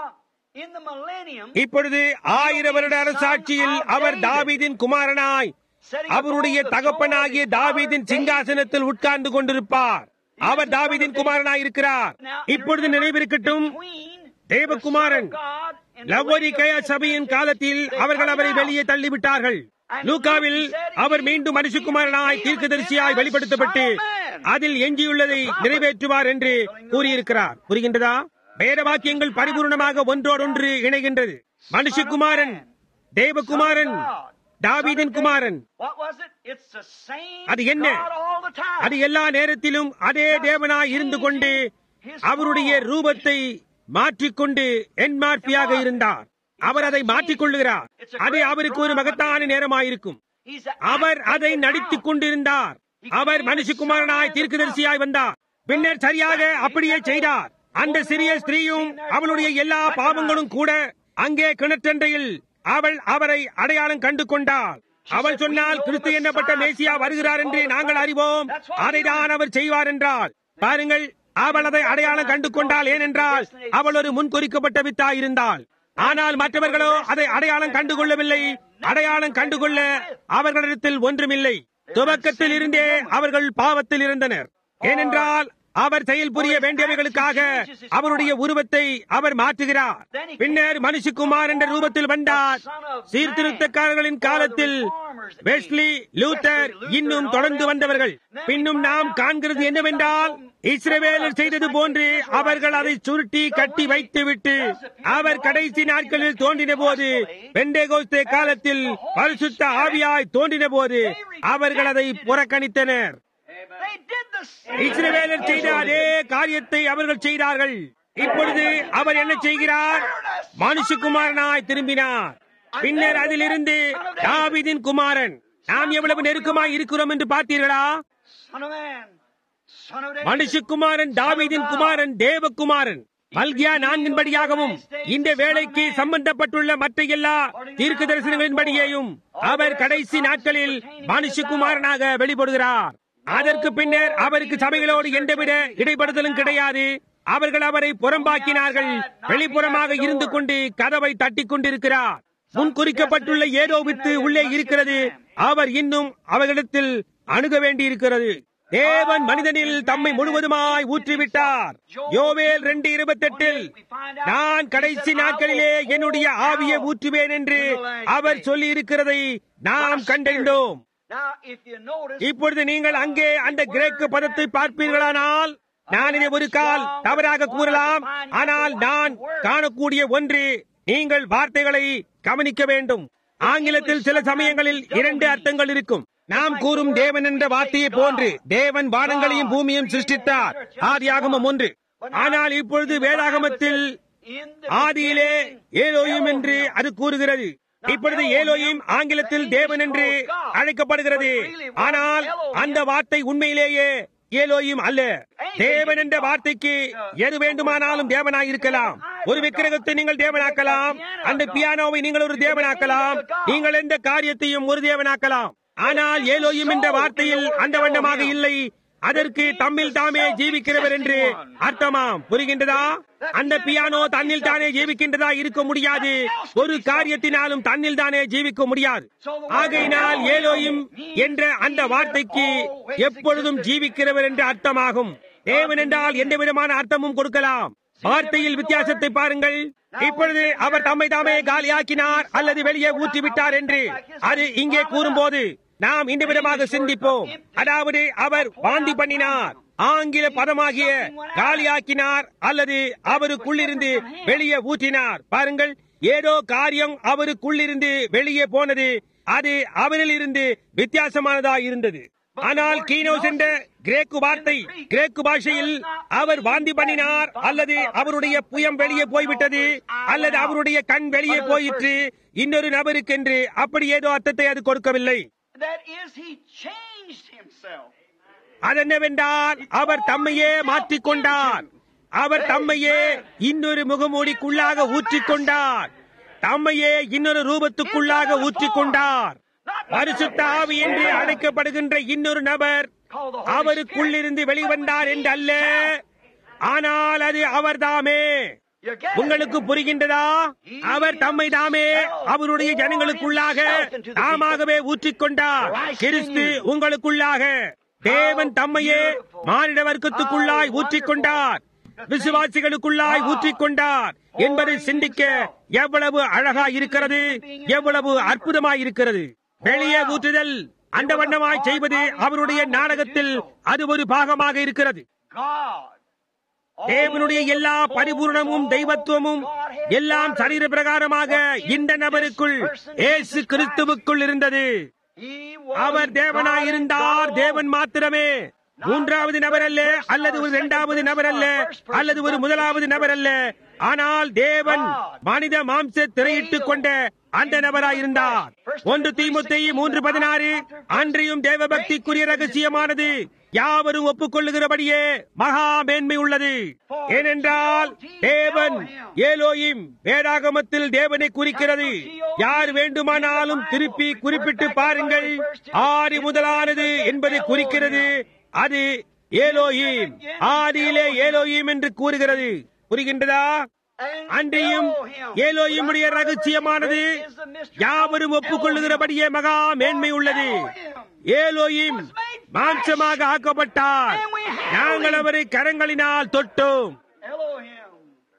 இப்பொழுது ஆயிரம் வருட அரசாட்சியில் அவர் தாவீதின் குமாரனாய் அவருடைய தகப்பனாகிய தாவீதின் சிங்காசனத்தில் உட்கார்ந்து கொண்டிருப்பார் அவர் தாவீதின் குமாரனாய் இருக்கிறார் இப்பொழுது நினைவிருக்கட்டும் தேவகுமாரன் லவோரிகய சபையின் காலத்தில் அவர்கள் அவரை வெளியே தள்ளிவிட்டார்கள் லூகாவில் அவர் மீண்டும் மனுஷகுமாரனாய் தீர்க்கதரிசியாய் வெளிப்படுத்தப்பட்டு அதில் எஞ்சியுள்ளதை நிறைவேற்றுவார் என்று கூறியிருக்கிறார் புரிகின்றதா வேத வாக்கியங்கள் பரிபூர்ணமாக ஒன்றோடொன்று இணைகின்றது மனுஷகுமாரன் தேவகுமாரன் தாவீதின் குமாரன் அது என்ன அது எல்லா நேரத்திலும் அதே தேவனாய் இருந்து கொண்டு அவருடைய ரூபத்தை மாற்றிக்கொண்டு என்மார்பியாக இருந்தார் அவர் அதை மாற்றிக் கொள்ளுகிறார் அது அவருக்கு ஒரு மகத்தான நேரமாயிருக்கும் அவர் அதை நடித்துக் கொண்டிருந்தார் அவர் மனுஷகுமாரனாய் தீர்க்கதரிசியாய் வந்தார் பின்னர் சரியாக அப்படியே செய்தார் அந்த சிறிய ஸ்திரீயும் அவளுடைய எல்லா பாவங்களும் கூட அங்கே கிணற்றண்டையில் அவள் அவரை அடையாளம் கண்டு கொண்டாள் அவள் சொன்னால் கிறிஸ்து எண்ணப்பட்ட மேசியா வருகிறார் என்று நாங்கள் அறிவோம் அதைதான் அவர் செய்வார் என்றால் பாருங்கள் அவள் அதை அடையாளம் கண்டு கொண்டாள் ஏனென்றால் அவள் ஒரு முன்குறிக்கப்பட்ட வித்தா இருந்தாள் ஆனால் மற்றவர்களோ அதை அடையாளம் கண்டுகொள்ளவில்லை அடையாளம் கண்டுகொள்ள அவர்களிடத்தில் ஒன்றுமில்லை துவக்கத்தில் இருந்தே அவர்கள் பாவத்தில் இருந்தனர் ஏனென்றால் அவர் செயல் புரிய வேண்டியவைகளுக்காக அவருடைய உருவத்தை அவர் மாற்றுகிறார் பின்னர் மனுஷகுமார் என்ற ரூபத்தில் வந்தார் சீர்திருத்தக்காரர்களின் காலத்தில் வெஸ்லி லூத்தர் இன்னும் தொடர்ந்து வந்தவர்கள் பின்னும் நாம் காண்கிறது என்னவென்றால் இஸ்ரவேலர் செய்தது போன்று அவர்கள் அதை சுருட்டி கட்டி வைத்துவிட்டு அவர் கடைசி நாட்களில் தோன்றின போது பெண்டேகோஸ்தே காலத்தில் பரிசுத்த ஆவியாய் தோன்றின போது அவர்கள் அதை புறக்கணித்தனர் They did the same. இஸ்ரவேலர் செய்த அதே காரியத்தை அவர்கள் செய்தார்கள் இப்பொழுது அவர் என்ன செய்கிறார் மனுஷகுமாரனாய் திரும்பினார் பின்னர் அதிலிருந்து தாவீதின் குமாரன் நாம் எவ்வளவு நெருக்கமாய் இருக்கிறோம் என்று பார்த்தீர்களா Son of man. Son of David. மனுஷகுமாரன் தாவீதின் குமாரன் தேவகுமாரன் மல்கியா நான்கின்படியாகவும் இந்த வேலைக்கு சம்பந்தப்பட்டுள்ள மற்ற எல்லா தீர்க்க தரிசனங்களின்படியேயும் அவர் கடைசி நாட்களில் மனுஷகுமாரனாக வெளிப்படுகிறார் அதற்கு பின்னர் அவருக்கு சபைகளோடு எந்தவித இடைப்படுதலும் கிடையாது அவர்கள் அவரை புறம்பாக்கினார்கள் வெளிப்புறமாக இருந்து கொண்டு கதவை தட்டிக் கொண்டிருக்கிறார் முன் குறிக்கப்பட்டுள்ள ஏதோ வித்து உள்ளே இருக்கிறது அவர் இன்னும் அவர்களிடத்தில் அணுக வேண்டியிருக்கிறது தேவன் மனிதனில் தம்மை முழுவதுமாய் ஊற்றிவிட்டார் யோவேல் ரெண்டு இருபத்தெட்டில் நான் கடைசி நாட்களிலே என்னுடைய ஆவியை ஊற்றுவேன் என்று அவர் சொல்லி இருக்கிறதை நாம் கண்டறிந்தோம் Now, if you notice, இப்பொழுது நீங்கள் அங்கே அந்த கிரேக்கு பதத்தை பார்ப்பீர்களானால் நான் இதை ஒரு கால் தவறாக கூறலாம் ஆனால் நான் காணக்கூடிய ஒன்று நீங்கள் வார்த்தைகளை கவனிக்க வேண்டும் ஆங்கிலத்தில் சில சமயங்களில் இரண்டு அர்த்தங்கள் இருக்கும் நாம் கூறும் தேவன் என்ற வார்த்தையை போன்று தேவன் வானங்களையும் பூமியையும் சிருஷ்டித்தார் ஆதியாகமம் ஒன்று ஆனால் இப்பொழுது வேதாகமத்தில் in the ஆதியிலே ஏலோயும் என்று அது கூறுகிறது இப்பொழுது ஏலோயும் ஆங்கிலத்தில் தேவன் என்று அழைக்கப்படுகிறது ஆனால் அந்த வார்த்தை உண்மையிலேயே ஏலோயும் அல்ல தேவன் என்ற வார்த்தைக்கு எது வேண்டுமானாலும் தேவனாய் இருக்கலாம் ஒரு விக்கிரகத்தை நீங்கள் தேவனாக்கலாம் அந்த பியானோவை நீங்கள் ஒரு தேவனாக்கலாம் நீங்கள் எந்த காரியத்தையும் ஒரு தேவனாக்கலாம் ஆனால் ஏலோயும் என்ற வார்த்தையில் அந்த வண்ணமாக இல்லை அதற்கு தம்மில் தாமே ஜீவிக்கிறவர் என்று அர்த்தமாம் புரிகின்றதா அந்த பியானோ தன்னில் தானே ஜீவிக்கின்றதா இருக்க முடியாது ஒரு காரியத்தினாலும் தன்னில் தானே ஜீவிக்க முடியாது ஆகையினால் ஏலோயும் என்ற அந்த வார்த்தைக்கு எப்பொழுதும் ஜீவிக்கிறவர் என்று அர்த்தமாகும் தேவன் என்றால் எந்த விதமான அர்த்தமும் கொடுக்கலாம் வார்த்தையில் வித்தியாசத்தை பாருங்கள் இப்பொழுது அவர் தம்மை தாமே காலியாக்கினார் அல்லது வெளியே ஊற்றிவிட்டார் என்று அது இங்கே கூறும்போது நாம் இந்த விதமாக சிந்திப்போம் அதாவது அவர் வாந்தி பண்ணினார் ஆங்கில பதமாகிய காலியாக்கினார் அல்லது அவருக்குள்ளிருந்து வெளியே ஊற்றினார் பாருங்கள் ஏதோ காரியம் அவருக்குள்ளிருந்து வெளியே போனது அது அவரில் இருந்து வித்தியாசமானதா இருந்தது ஆனால் கீனோஸ் என்ற கிரேக்கு வார்த்தை கிரேக்கு பாஷையில் அவர் வாந்தி பண்ணினார் அல்லது அவருடைய புயம் வெளியே போய்விட்டது அல்லது அவருடைய கண் வெளியே போயிற்று இன்னொரு நபருக்கென்று அப்படி ஏதோ அர்த்தத்தை அது கொடுக்கவில்லை that is, he changed himself. அதென்னவென்றால் அவர் தம்மையே மாற்றிக்கொண்டார் அவர் தம்மையே இன்னொரு முகமூடிக்குள்ளாக ஊற்றிக்கொண்டார் தம்மையே இன்னொரு ரூபத்துக்குள்ளாக ஊற்றிக்கொண்டார் பரிசுத்த ஆவி என்று அழைக்கப்படுகின்ற இன்னொரு நபர் அவருக்குள்ளிருந்து வெளிவந்தார் என்று அல்ல ஆனால் அது அவர்தாமே You get it? உங்களுக்கு புரிகின்றதா அவர் தம்மை தாமே அவருடைய ஜனங்களுக்குள்ளாக தாமாகவே ஊற்றிக்கொண்டார் கிறிஸ்து உங்களுக்குள்ளாக தேவன் தம்மையே மானிட வர்க்கத்துக்குள்ளாய் ஊற்றிக்கொண்டார் விசுவாசிகளுக்குள்ளாய் ஊற்றிக்கொண்டார் என்பதை சிந்திக்க எவ்வளவு அழகா இருக்கிறது எவ்வளவு அற்புதமாய் இருக்கிறது வெளியே ஊற்றுதல் அந்த வண்ணமாய் செய்வது அவருடைய நாடகத்தில் அது ஒரு பாகமாக இருக்கிறது God. தேவனுடைய எல்லா பரிபூர்ணமும் தெய்வத்துவமும் எல்லாம் சரீர பிரகாரமாக இந்த நபருக்குள் இயேசு கிறிஸ்துவுக்குள் இருந்தது He was அவர் தேவனாய் இருந்தார் தேவன் மாத்திரமே மூன்றாவது நபர் அல்ல அல்லது ஒரு இரண்டாவது நபர் அல்ல அல்லது ஒரு முதலாவது நபர் அல்ல ஆனால் தேவன் மனித மாம்ச திரையிட்டுக் கொண்ட அந்த நபராய் இருந்தார் ஒன்று தீமுத்தை மூன்று பதினாறு அன்றியும் தேவபக்திக்குரிய ரகசியமானது யாவரும் ஒப்புக்கொள்ளுகிறபடியே மகா மேன்மை உள்ளது ஏனென்றால் தேவன் ஏலோயிம் வேதாகமத்தில் தேவனை குறிக்கிறது யார் வேண்டுமானாலும் திருப்பி குறிப்பிட்டு பாருங்கள் ஆதி முதலானது என்பதை குறிக்கிறது அது ஏலோயிம் ஆதியிலே ஏலோயிம் என்று கூறுகிறது புரிகின்றதா அன்றியும் ஏலோயிமுடைய ரகசியமானது யாவரும் ஒப்புக்கொள்ளுகிறபடியே மகா மேன்மை உள்ளது ஏலோயிம் மாம்சமாக ஆக்கப்பட்டார் நாங்கள் அவரை கரங்களினால் தொட்டோம் Elohim,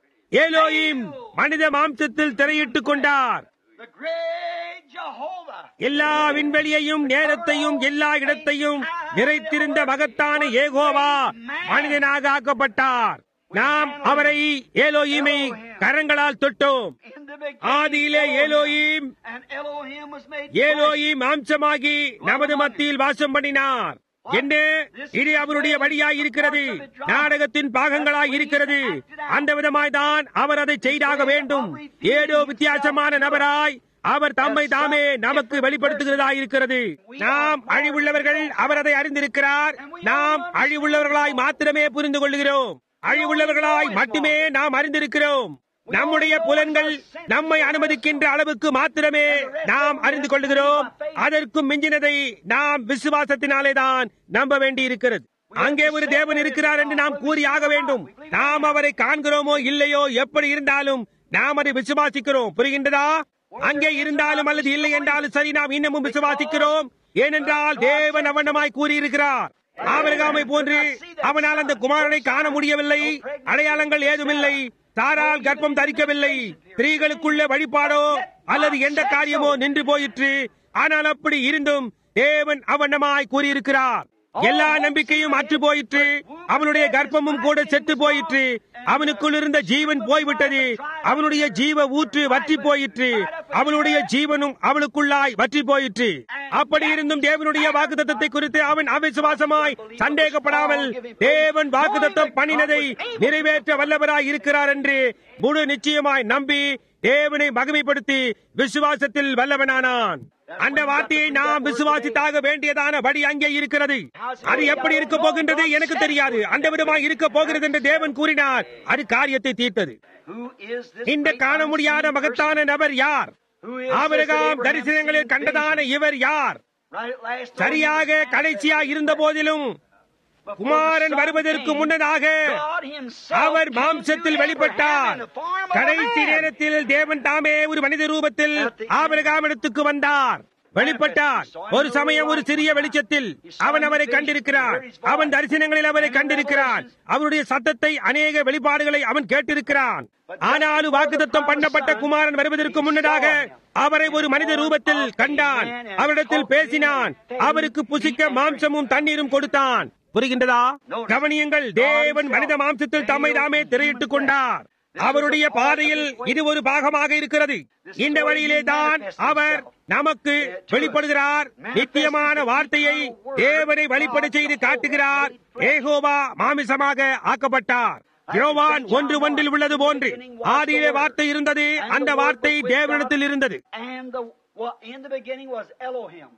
ஏலோயிம் மனித மாம்சத்தில் திரையிட்டுக் கொண்டார் the great Jehovah. எல்லா விண்வெளியையும் நேரத்தையும் எல்லா இடத்தையும் நிறைத்திருந்த மகத்தான ஏகோவா மனிதனாக ஆக்கப்பட்டார் நாம் அவரை ஏலோயிமை கரங்களால் தொட்டோம் In the beginning, ஆதியிலே ஏலோயிம் and Elohim was made ஏலோயிம் மாம்சமாகி நமது மத்தியில் வாசம் பண்ணினார் என்ன இது அவருடைய வழியாய் இருக்கிறது நாடகத்தின் பாகங்களாய் இருக்கிறது அந்த விதமாய் தான் அவர் அதை செய்தாக வேண்டும் ஏதோ வித்தியாசமான நபராய் அவர் தம்மை தாமே நமக்கு வெளிப்படுத்துகிறதா இருக்கிறது நாம் அழிவுள்ளவர்கள் அவர் அதை அறிந்திருக்கிறார் நாம் அழிவுள்ளவர்களாய் மாத்திரமே புரிந்து கொள்கிறோம் அழிவுள்ளவர்களாய் மட்டுமே நாம் அறிந்திருக்கிறோம் நம்முடைய புலன்கள் நம்மை அனுமதிக்கின்ற அளவுக்கு மாத்திரமே நாம் அறிந்து கொள்கிறோம் அதற்கும் மிஞ்சினதை நாம் விசுவாசத்தினாலே தான் நம்ப வேண்டி இருக்கிறது அங்கே ஒரு தேவன் இருக்கிறார் என்று நாம் கூறியாக வேண்டும் நாம் அவரை காண்கிறோமோ இல்லையோ எப்படி இருந்தாலும் நாம் அதை விசுவாசிக்கிறோம் புரிகின்றதா அங்கே இருந்தாலும் அல்லது இல்லை என்றாலும் சரி நாம் இன்னமும் விசுவாசிக்கிறோம் ஏனென்றால் தேவன் அவனமாய் கூறியிருக்கிறார் ஆபிரகாமை போன்று அவனால் அந்த குமாரனை காண முடியவில்லை அடையாளங்கள் ஏதுமில்லை தாரால் கர்ப்பம் தரிக்கவில்லை ஸ்திரீகளுக்குள்ள வழிபாடோ அல்லது எந்த காரியமோ நின்று போயிற்று ஆனால் அப்படி இருந்தும் தேவன் அவனமாய் கூறியிருக்கிறார் எல்லா நம்பிக்கையும் அற்று போயிற்று அவனுடைய கர்ப்பமும் கூட செத்து போயிற்று அவனுக்குள் இருந்த ஜீவன் போய்விட்டது அவனுடைய ஜீவ ஊற்று வற்றி போயிற்று அவனுடைய ஜீவனும் அவளுக்குள்ளாய் வற்றி போயிற்று அப்படி இருந்தும் தேவனுடைய வாக்குத்தத்தத்தை குறித்து அவன் அவிசுவாசமாய் சந்தேகப்படாமல் தேவன் வாக்குத்தத்தம் பண்ணினதை நிறைவேற்ற வல்லவராய் இருக்கிறார் என்று முழு நிச்சயமாய் நம்பி தேவனை மகிமைப்படுத்தி விசுவாசத்தில் வல்லவனானான் அந்த வார்த்தையை நாம் விசுவாசித்தாக வேண்டியதான வழி அங்கே இருக்கிறது அது எப்படி இருக்க போகின்றது எனக்கு தெரியாது அந்த விதமாய் இருக்க போகிறது என்று தேவன் கூறினார் அது காரியத்தை தீர்த்தது Who is this இந்த great காண முடியாத unseen மகத்தான நபர் யார் person? Who is this Abraham Abraham தரிசனங்களில் seen கண்டதான vision? இவர் யார் Right at last, சரியாக Lord, கடைசியா இருந்த போதிலும் before the குமாரன் Son வருவதற்கு came, முன்னதாக God himself our came to மாம்சத்தில் Abraham வெளிப்பட்டார் in the form of a கடைசி man. நேரத்தில் தேவன் தாமே ஒரு மனித ரூபத்தில் ஆபிரகாமிடத்துக்கு வந்தார் வெளிப்பட்டார் ஒரு சமயம் ஒரு சிறிய வெளிச்சத்தில் அவன் அவரை கண்டிருக்கிறார் அவன் தரிசனங்களில் அவரை கண்டிருக்கிறான் அவருடைய சத்தத்தை அநேக வெளிப்பாடுகளை அவன் கேட்டிருக்கிறான் ஆனாலும் வாக்குத்தத்தம் பண்ணப்பட்ட குமாரன் வருவதற்கு முன்னதாக அவரை ஒரு மனித ரூபத்தில் கண்டான் அவரிடத்தில் பேசினான் அவருக்கு புசிக்க மாம்சமும் தண்ணீரும் கொடுத்தான் புரிகின்றதா கவனியுங்கள் தேவன் மனித மாம்சத்தில் தம்மை தாமே திரையிட்டுக் கொண்டார் அவருடைய பாதையில் இது ஒரு பாகமாக இருக்கிறது இந்த வழியிலே தான் அவர் நமக்கு வெளிப்படுகிறார் நித்தியமான வார்த்தையை தேவனை வெளிப்பட செய்து காட்டுகிறார் ஏகோவா மாமிசமாக ஆக்கப்பட்டார் யோவான் ஒன்று ஒன்றில் உள்ளது போன்று ஆதியிலே வார்த்தை இருந்தது அந்த வார்த்தை தேவனிடத்தில் இருந்தது And the, well, in the beginning was Elohim.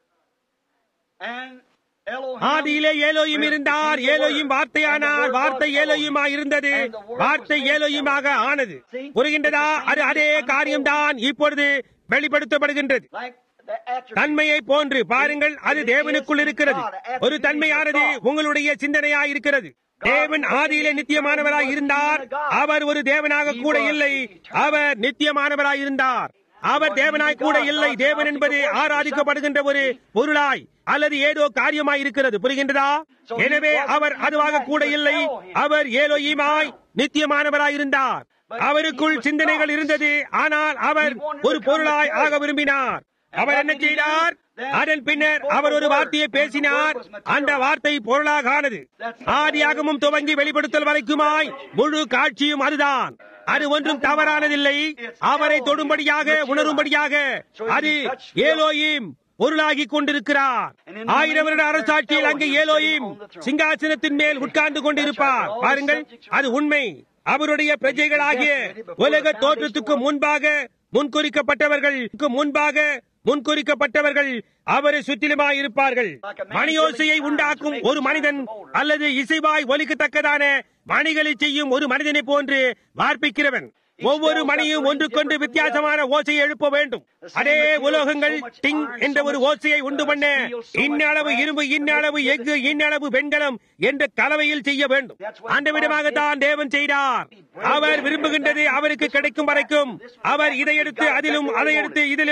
And Elohim. ஆதியிலே ஏலோயும் இருந்தார் ஏலோயும் வார்த்தையானார் வார்த்தை ஏலோயுமா இருந்தது வார்த்தை ஏலோயுமாக ஆனது புரிகின்றதா அது அதே காரியம்தான் இப்பொழுது வெளிப்படுத்தப்படுகின்றது Like the attribute. தன்மையை போன்று பாருங்கள் அது தேவனுக்குள் இருக்கிறது ஒரு தன்மையானது உங்களுடைய சிந்தனையாய் இருக்கிறது தேவன் ஆதியிலே நித்தியமானவராய் இருந்தார் அவர் ஒரு தேவனாக கூட இல்லை அவர் நித்தியமானவராய் இருந்தார் அவர் தேவனாய் கூட இல்லை தேவன் என்பது ஆராதிக்கப்படுகின்ற ஒரு பொருளாய் அல்லது ஏதோ காரியமாய் இருக்கிறது புரிகின்றதா எனவே அவர் அதுவாக கூட இல்லை அவர் ஏலோயிமாய் நித்தியமானவராய் இருந்தார் அவருக்குள் சிந்தனைகள் இருந்தது ஆனால் அவர் ஒரு பொருளாய் ஆக விரும்பினார் அவர் என்ன செய்தார் அதன் பின்னர் அவர் ஒரு வார்த்தையை பேசினார் அந்த வார்த்தை பொருளாக ஆனது ஆதியாகமும் துவங்கி வெளிப்படுத்தல் வரைக்குமாய் முழு காட்சியும் அதுதான் அது ஒன்றும் தவறானதில்லை அவரை தொடும்படியாக உணரும்படியாக அது ஏலோயிம் பொருளாகி கொண்டிருக்கிறார் ஆயிரம் வருட அரசாட்சியில் அங்கே ஏலோயிம் சிங்காசனத்தின் மேல் உட்கார்ந்து கொண்டிருப்பார் பாருங்கள் அது உண்மை அவருடைய பிரஜைகளாகிய உலக தோற்றத்துக்கு முன்பாக முன்குறிக்கப்பட்டவர்களுக்கு முன்பாக முன்குறிக்கப்பட்டவர்கள் அவரை சுற்றிலுமாய் இருப்பார்கள் மணியோசையை உண்டாக்கும் ஒரு மனிதன் அல்லது இசைவாய் ஒலிக்கத்தக்கதான மணிகளை செய்யும் ஒரு மனிதனை போன்று வார்ப்பிக்கிறவன் ஒவ்வொரு மணியும் ஒன்றுக்கொன்று வித்தியாசமான ஓசையை எழுப்ப வேண்டும் அதே உலோகங்கள் டிங் என்ற ஒரு ஓசையை உண்டு பண்ண இன்னளவு இரும்பு இன்னளவு எஃகு இன்னளவு வெண்கலம் என்ற கலவையில் செய்ய வேண்டும் அந்த விதமாகத்தான் தேவன் செய்தார் அவர் விரும்புகின்றது அவருக்கு கிடைக்கும் வரைக்கும் அவர் இதை எடுத்து அதிலும் அதை எடுத்து இதிலும்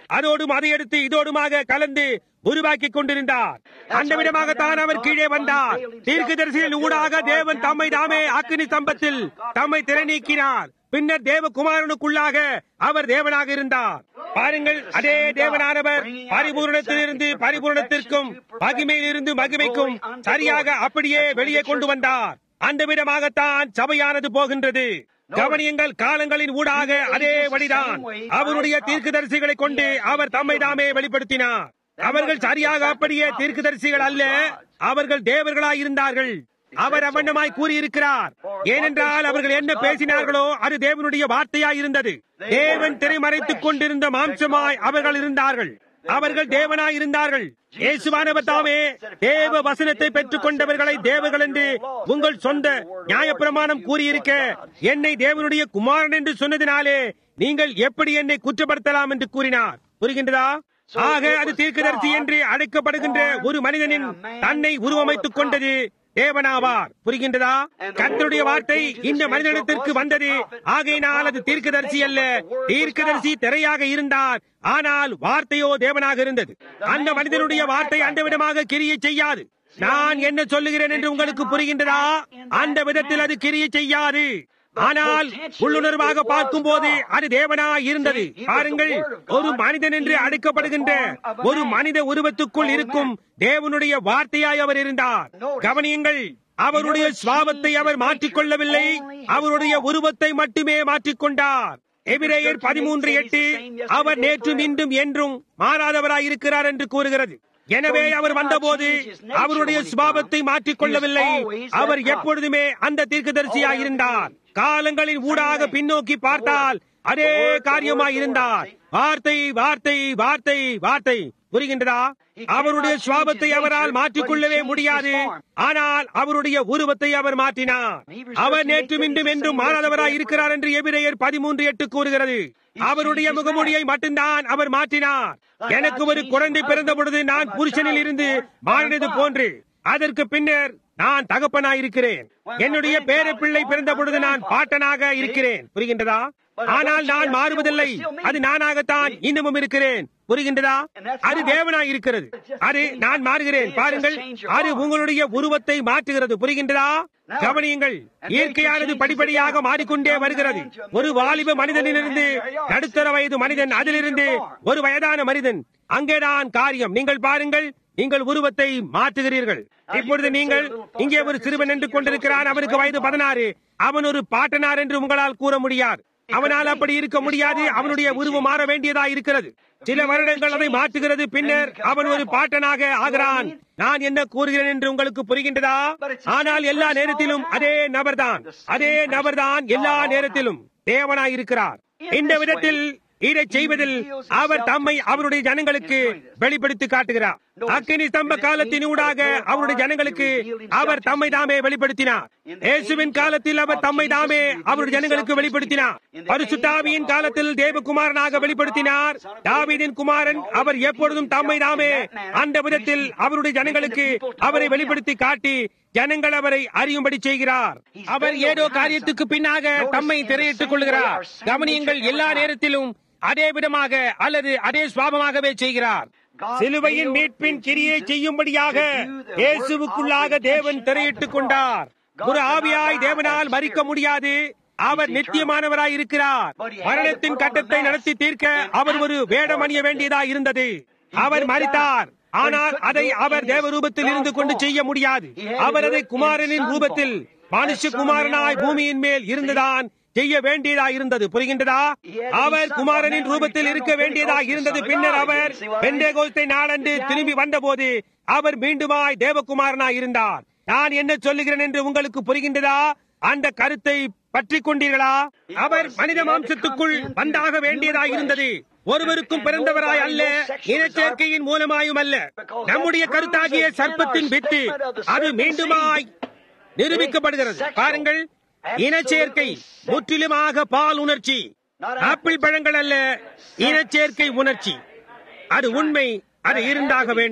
அதோடும் அதை எடுத்து இதோடுமாக கலந்து உருவாக்கிக் கொண்டிருந்தார் அந்த விதமாகத்தான் அவர் கீழே வந்தார் தீர்க்கதரிசிகள் ஊடாக தேவன் தம்மை தாமே அக்னி ஸ்தம்பத்தில் தம்மை திரை நீக்கினார் பின்னர் தேவகுமாரனுக்குள்ளாக அவர் தேவனாக இருந்தார் பாருங்கள் அதே தேவனானவர் பரிபூரணத்திலிருந்து பரிபூரணத்திற்கும் மகிமையிலிருந்து மகிமைக்கும் சரியாக அப்படியே வெளியே கொண்டு வந்தார் அந்த விதமாகத்தான் சபையானது போகின்றது கவனியங்கள் காலங்களின் ஊடாக அதே வழிதான் அவருடைய தீர்க்கதரிசிகளை கொண்டு அவர் தம்மை தாமே வெளிப்படுத்தினார் அவர்கள் சரியாக அப்படியே தீர்க்கதரிசிகள் அல்ல அவர்கள் தேவர்களாய் இருந்தார்கள் அவர் அவண்ணமாய் கூறியிருக்கிறார் ஏனென்றால் அவர்கள் என்ன பேசினார்களோ அது தேவனுடைய வார்த்தையாய் இருந்தது தேவன் திரைமறைத்துக் கொண்டிருந்த மாம்சமாய் அவர்கள் இருந்தார்கள் அவர்கள் தேவனாய் இருந்தார்கள் இயேசுவானவர் தாமே தேவ வசனத்தை பெற்றுக் கொண்டவர்களை தேவர்கள் என்று உங்கள் சொந்த நியாயப்பிரமாணம் கூறியிருக்க என்னை தேவனுடைய குமாரன் என்று சொன்னதினாலே நீங்கள் எப்படி என்னை குற்றப்படுத்தலாம் என்று கூறினார் புரிகின்றதா ஆக அது தீர்க்கதரிசி என்று அழைக்கப்படுகின்ற ஒரு மனிதனின் தன்னை உருவமைத்துக் கொண்டது தேவனாவார் புரிகின்றதா கர்த்தருடைய வார்த்தை இந்த மனிதனிடத்திற்கு வந்தது ஆகையினால் அது தீர்க்கதரிசி அல்ல தீர்க்கதரிசி திரையாக இருந்தார் ஆனால் வார்த்தையோ தேவனாக இருந்தது அந்த மனிதனுடைய வார்த்தை அந்த விதமாக கிரியை செய்யாது நான் என்ன சொல்லுகிறேன் என்று உங்களுக்கு புரிகின்றதா அந்த விதத்தில் அது கிரியை செய்யாது ஆனால் உள்ளுணர்வாக பார்க்கும் போது அது தேவனா இருந்தது பாருங்கள் ஒரு மனிதன் என்று அழைக்கப்படுகின்ற ஒரு மனித உருவத்துக்குள் இருக்கும் தேவனுடைய வார்த்தையாய் அவர் இருந்தார் கவனியுங்கள் அவருடைய சுவாபத்தை அவர் மாற்றிக்கொள்ளவில்லை அவருடைய உருவத்தை மட்டுமே மாற்றிக்கொண்டார் எபிரேயர் பதிமூன்று எட்டு அவர் நேற்று மீண்டும் என்றும் மாறாதவராய் இருக்கிறார் என்று கூறுகிறது எனவே அவர் வந்தபோது அவருடைய சுபாவத்தை மாற்றிக் கொள்ளவில்லை அவர் எப்பொழுதுமே அந்த தீர்க்கதரிசியாய் இருந்தார் காலங்களின் ஊடாக பின்னோக்கி பார்த்தால் அதே காரியமாய் இருந்தார் வார்த்தை வார்த்தை வார்த்தை வார்த்தை புரிகின்றதா அவருடைய சுவாபத்தை அவரால் மாற்றிக்கொள்ளவே முடியாது ஆனால் அவருடைய உருவத்தை அவர் மாற்றினார் அவர் நேற்று மீண்டும் என்றும் மாறாதவராய் இருக்கிறார் என்று எபிரேயர் பதிமூன்று எட்டு கூறுகிறது அவருடைய முகமொழியை மட்டும்தான் அவர் மாற்றினார் எனக்கு ஒரு குழந்தை பிறந்த பொழுது நான் புருஷனில் இருந்து மாறினது போன்று அதற்கு பின்னர் நான் தகப்பனாயிருக்கிறேன் என்னுடைய பேர பிள்ளை பிறந்த பொழுது நான் பாட்டனாக இருக்கிறேன் புரிகின்றதா ஆனால் நான் மாறுவதில்லை அது நானாகத்தான் இன்னமும் இருக்கிறேன் புரிகின்றதா அது தேவனாய் இருக்கிறது அது நான் மாறுகிறேன் பாருங்கள் அது உங்களுடைய உருவத்தை மாற்றுகிறது புரிகின்றதா கவனியுங்கள் இயற்கையானது படிப்படியாக மாறிக்கொண்டே வருகிறது ஒரு வாலிப மனிதனிலிருந்து நடுத்தர வயது மனிதன் அதிலிருந்து ஒரு வயதான மனிதன் அங்கேதான் காரியம் நீங்கள் பாருங்கள் நீங்கள் உருவத்தை மாற்றுகிறீர்கள் இப்பொழுது நீங்கள் இங்கே ஒரு சிறுவன் என்று கொண்டிருக்கிறான் அவனுக்கு வயது பதினாறு அவன் ஒரு பாட்டனார் என்று உங்களால் கூற முடியாது அவனால் அப்படி இருக்க முடியாது அவனுடைய உருவம் மாற வேண்டியதா இருக்கிறது சில வருடங்கள் அதை மாற்றுகிறது பின்னர் அவன் ஒரு பாட்டனாக ஆகிறான் நான் என்ன கூறுகிறேன் என்று உங்களுக்கு புரிகின்றதா ஆனால் எல்லா நேரத்திலும் அதே நபர்தான் அதே நபர்தான் எல்லா நேரத்திலும் தேவனாய் இருக்கிறார் இந்த விதத்தில் இதை செய்வதில் அவர் தம்மை அவருடைய ஜனங்களுக்கு வெளிப்படுத்தி காட்டுகிறார் அக்கினி ஸ்தம்ப காலத்தின் ஊடாக அவருடைய ஜனங்களுக்கு அவர் தம்மை தாமே வெளிப்படுத்தினார் இயேசுவின் காலத்தில் அவர் தம்மை தாமே அவருடைய ஜனங்களுக்கு வெளிப்படுத்தினார் பரிசுத்தாவியின் காலத்தில் தேவகுமாரனாக வெளிப்படுத்தினார் தாவீதின் குமாரன் அவர் எப்பொழுதும் தம்மை தாமே அந்த விதத்தில் அவருடைய ஜனங்களுக்கு அவரை வெளிப்படுத்தி காட்டி ஜனங்கள் அவரை அறியும்படி செய்கிறார் அவர் ஏதோ காரியத்துக்கு பின்னாக தம்மை திரையிட்டுக் கொள்கிறார் கவனியங்கள் எல்லா நேரத்திலும் அதே விதமாக அல்லது அதே சுவாபமாகவே செய்கிறார் சிலுவையின் மீட்பின் கிரியை செய்யும்படியாக இயேசுவுக்குள்ளாக தேவன் திரையிட்டுக் கொண்டார் ஒரு ஆவியாய் தேவனால் மறிக்க முடியாது அவர் நித்தியமானவராய் இருக்கிறார் மரணத்தின் கட்டத்தை நடத்தி தீர்க்க அவர் ஒரு வேடம் அணிய வேண்டியதாய் இருந்தது அவர் மறித்தார் ஆனால் அதை அவர் தேவ ரூபத்தில் இருந்து கொண்டு செய்ய முடியாது அவர் அதை குமாரனின் ரூபத்தில் மனுஷ குமாரனாய் பூமியின் மேல் இருந்துதான் செய்ய வேண்டியதா இருந்தது புரிகின்றதா அவர் குமாரனின் ரூபத்தில் இருக்க வேண்டியதா இருந்தது பின்னர் அவர் பெண்டேகோஸ்தை நாளன்று திரும்பி வந்தபோது அவர் மீண்டுமாய் தேவகுமாரனாய் இருந்தார் நான் என்ன சொல்லுகிறேன் என்று உங்களுக்கு புரிகின்றதா அந்த கருத்தை பற்றி கொண்டீர்களா அவர் மனித மாம்சத்துக்குள் வந்தாக வேண்டியதாய் இருந்தது ஒருவருக்கும் பிறந்தவராய் அல்ல இனச்சேர்க்கையின் மூலமாயும் அல்ல நம்முடைய கருத்தாகிய சர்ப்பத்தின் வித்து அது மீண்டுமாய் நிரூபிக்கப்படுகிறது பாருங்கள் இனச்சேர்க்கை முற்றிலுமாக பால் உணர்ச்சி ஆப்பிள் பழங்கள் அல்ல இனச்சேர்க்கை உணர்ச்சி அது உண்மை அது இருந்தாக வேண்டும்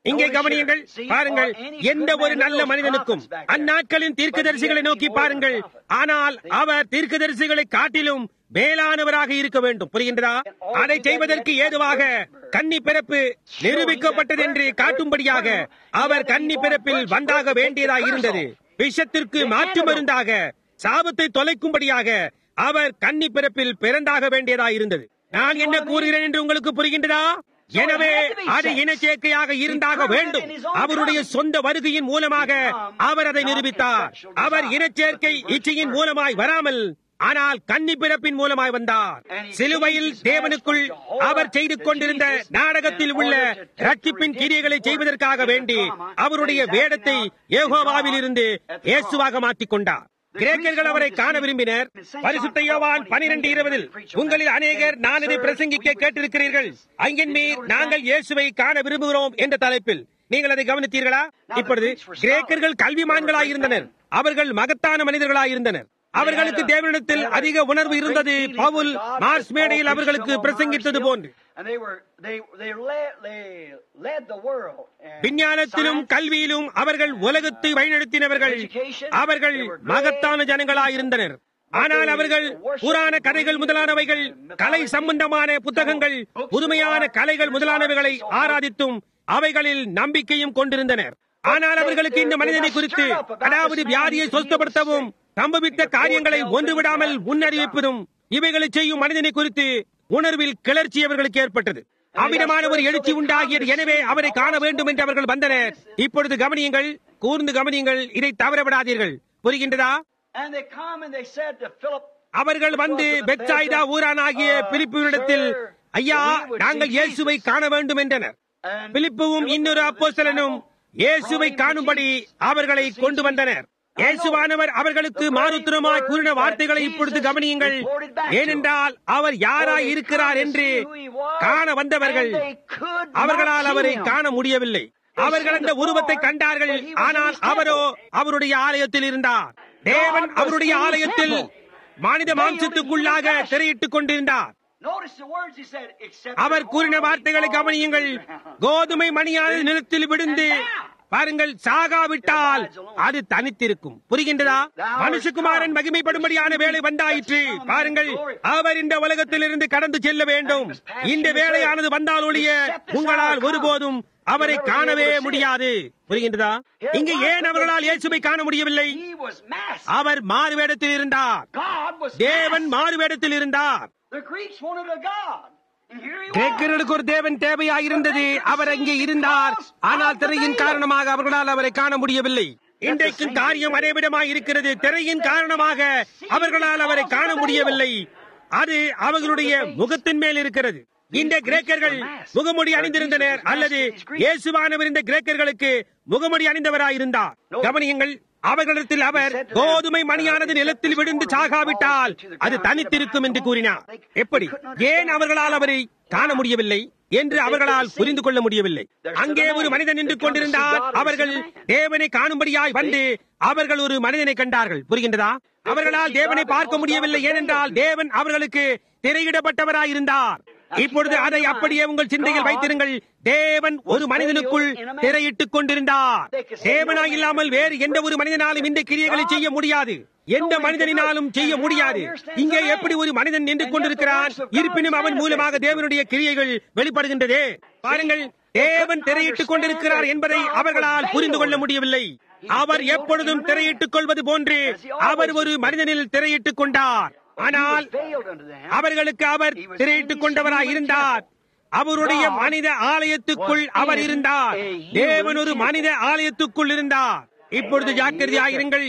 இங்கே கவனியுங்கள் பாருங்கள் எந்த ஒரு நல்ல மனிதனுக்கும் அந்நாட்களின் தீர்க்கதரிசிகளை நோக்கி பாருங்கள் ஆனால் அவர் தீர்க்கதரிசிகளை காட்டிலும் மேலானவராக இருக்க வேண்டும் புரிகின்றதா அதை செய்வதற்கு ஏதுவாக கன்னி பிறப்பு நிரூபிக்கப்பட்டது என்று காட்டும்படியாக அவர் கன்னி பிறப்பில் வந்தாக வேண்டியதாக இருந்தது விஷத்திற்கு மாற்று மருந்தாக சாபத்தை தொலைக்கும்படியாக அவர் கன்னி பிறப்பில் பிறந்தாக வேண்டியதாக இருந்தது நான் என்ன கூறுகிறேன் என்று உங்களுக்கு புரிகின்றதா எனவே அது இனச்சேர்க்கையாக இருந்தாக வேண்டும் அவருடைய சொந்த வருகையின் மூலமாக அவர் அதை நிரூபித்தார் அவர் இனச்சேர்க்கை இச்சையின் மூலமாய் வராமல் ஆனால் கன்னி பிறப்பின் மூலமாய் வந்தார் சிலுவையில் தேவனுக்குள் அவர் செய்து கொண்டிருந்த நாடகத்தில் உள்ள ரட்சிப்பின் கிரியைகளை செய்வதற்காக வேண்டி அவருடைய வேடத்தை ஏகோவாவில் இருந்து இயேசுவாக மாற்றிக் கொண்டார் கிரேக்கர்கள் அவரை காண விரும்பினர் பரிசுத்த யோவான் பனிரெண்டு இருபதில் உங்களில் அநேகர் நான் இதை பிரசங்கிக்க கேட்டிருக்கிறீர்கள் அங்கின் மீர் நாங்கள் இயேசுவை காண விரும்புகிறோம் என்ற தலைப்பில் நீங்கள் அதை கவனித்தீர்களா இப்பொழுது கிரேக்கர்கள் கல்விமான்களாய் இருந்தனர் அவர்கள் மகத்தான மனிதர்களாய் இருந்தனர் அவர்களுக்கு தேவனிடத்தில் அதிக உணர்வு இருந்தது பவுல் மார்ஸ் மேடையில் அவர்களுக்கு பிரசங்கித்தது போன்று And they were they they led they led the world. And விஞ்ஞானத்திலும் science, கல்வியிலும் அவர்கள் உலகத்தை வழிநடத்தினவர்கள் அவர்கள் மகத்தான ஜனங்களாயிருந்தனர் ஆனால் அவர்கள் புராண கதைகள் முதலானவைகள் கலை சம்பந்தமான புத்தகங்கள் புதுமையான கலைகள் முதலானவைகளை ஆராதித்தும் அவைகளில் நம்பிக்கையும் கொண்டிருந்தனர் ஆனால் அவர்களுக்கு இந்த மனிதனை குறித்து அதாவது வியாதியை சொஸ்தப்படுத்தவும் சம்பவித்த காரியங்களை ஒன்றுவிடாமல் முன்னறிவிப்பதும் இவைகளை செய்யும் மனிதனை குறித்து உணர்வில் கிளர்ச்சி அவர்களுக்கு ஏற்பட்டது அமிதமான ஒரு எழுச்சி உண்டாகியது எனவே அவரை காண வேண்டும் என்று அவர்கள் வந்தனர் இப்பொழுது கவனியுங்கள் கூர்ந்து கவனியுங்கள் இதை தவறவிடாதீர்கள் புரிகின்றதா And they come and they said to Philip, அவர்கள் வந்து பெத்சாய்தா ஊரானாகிய பிலிப்புவினிடத்தில் ஐயா நாங்கள் இயேசுவை காண வேண்டும் என்றனர் and பிலிப்புவும் இன்னொரு அப்போஸ்தலனும் இயேசுவை காணும்படி அவர்களை கொண்டு வந்தனர் இயேசுவானவர் அவர்களுக்கு மாறுத்திரமாய் கூறின வார்த்தைகளை இப்பொழுது கவனியுங்கள் ஏனென்றால் அவர் யாராய் இருக்கிறார் என்று காண வந்தவர்கள் அவர்களால் அவரை காண முடியவில்லை அவர்கள் அந்த உருவத்தை கண்டார்கள் ஆனால் அவரோ அவருடைய ஆலயத்தில் இருந்தார் தேவன் அவருடைய ஆலயத்தில் மனித மாம்சத்துக்குள்ளாக திரையிட்டுக் கொண்டிருந்தார் Notice the words he said, except அவர் கூறின வார்த்தைகளை கவனியுங்கள் கோதுமை மணியானது நிலத்தில் விழுந்து பாருங்கள் சாகாவிட்டால் அது தனித்திருக்கும் புரிகின்றதா மனுஷகுமாரன் மகிமைப்படும்படியான வேலை வந்தாயிற்று பாருங்கள் அவர் இந்த உலகத்திலிருந்து கடந்து செல்ல வேண்டும் இந்த வேலையானது வந்தால் ஒழிய உங்களால் ஒருபோதும் அவரை காணவே முடியாது புரிகின்றதா இங்கு ஏன் அவர்களால் இயேசுவை காண முடியவில்லை he was masked. அவர் மாறு வேடத்தில் இருந்தார் God was தேவன் மாறு வேடத்தில் இருந்தார் The Greeks wanted a God. And here he was. கிரேக்கர்களுக்கு ஒரு தேவன் தேவையாயிருந்தது அவர் அங்கே இருந்தார் ஆனால் திரையின் காரணமாக அவர்களால் அவரை காண முடியவில்லை இன்றைக்கும் காரியம் அதே விடமாய் இருக்கிறது திரையின் காரணமாக அவர்களால் அவரை காண முடியவில்லை அது அவர்களுடைய முகத்தின் மேல் இருக்கிறது இந்த கிரேக்கர்கள் முகமுடி அணிந்திருந்தனர் அல்லது இயேசுவானவர் இந்த கிரேக்கர்களுக்கு முகமுடி அணிந்தவராயிருந்தார் கவனியுங்கள் அவர்களிடத்தில் அவர் கோதுமை மணியானது நிலத்தில் விழுந்து சாகாவிட்டால் அது தனித்திருக்கும் என்று கூறினார் எப்படி ஏன் அவர்களால் அவரை காண முடியவில்லை என்று அவர்களால் புரிந்து கொள்ள முடியவில்லை அங்கே ஒரு மனிதன் நின்று கொண்டிருந்தார் அவர்கள் தேவனை காணும்படியாய் வந்து அவர்கள் ஒரு மனிதனை கண்டார்கள் புரிகின்றதா அவர்களால் தேவனை பார்க்க முடியவில்லை ஏனென்றால் தேவன் அவர்களுக்கு திரையிடப்பட்டவராயிருந்தார் இப்பொழுது அதை அப்படியே உங்கள் சிந்தையில் வைத்திருங்கள் தேவன் ஒரு மனிதனுக்குள் திரையிட்டுக் கொண்டிருந்தார் தேவனாய் இல்லாமல் வேறு எந்த ஒரு மனிதனாலும் இந்த கிரியைகளை செய்ய முடியாது எந்த மனிதனினாலும் செய்ய முடியாது இங்கே எப்படி ஒரு மனிதன் நின்று கொண்டிருக்கிறான் இருப்பினும் அவன் மூலமாக தேவனுடைய கிரியைகள் வெளிப்படுகின்றதே பாருங்கள் தேவன் திரையிட்டுக் கொண்டிருக்கிறார் என்பதை அவர்களால் புரிந்து கொள்ள முடியவில்லை அவர் எப்பொழுதும் திரையிட்டுக் கொள்வது போன்று அவர் ஒரு மனிதனில் திரையிட்டுக் கொண்டார் ஆனால் Veiled unto them. அவர்களுக்கு அவர் திரையிட்டுக் கொண்டவராய் இருந்தார் அவருடைய மனித ஆலயத்துக்குள் அவர் இருந்தார் தேவன் ஒரு மனித ஆலயத்துக்குள் இருந்தார் இப்பொழுது ஜாக்கிரதையாயிருங்கள்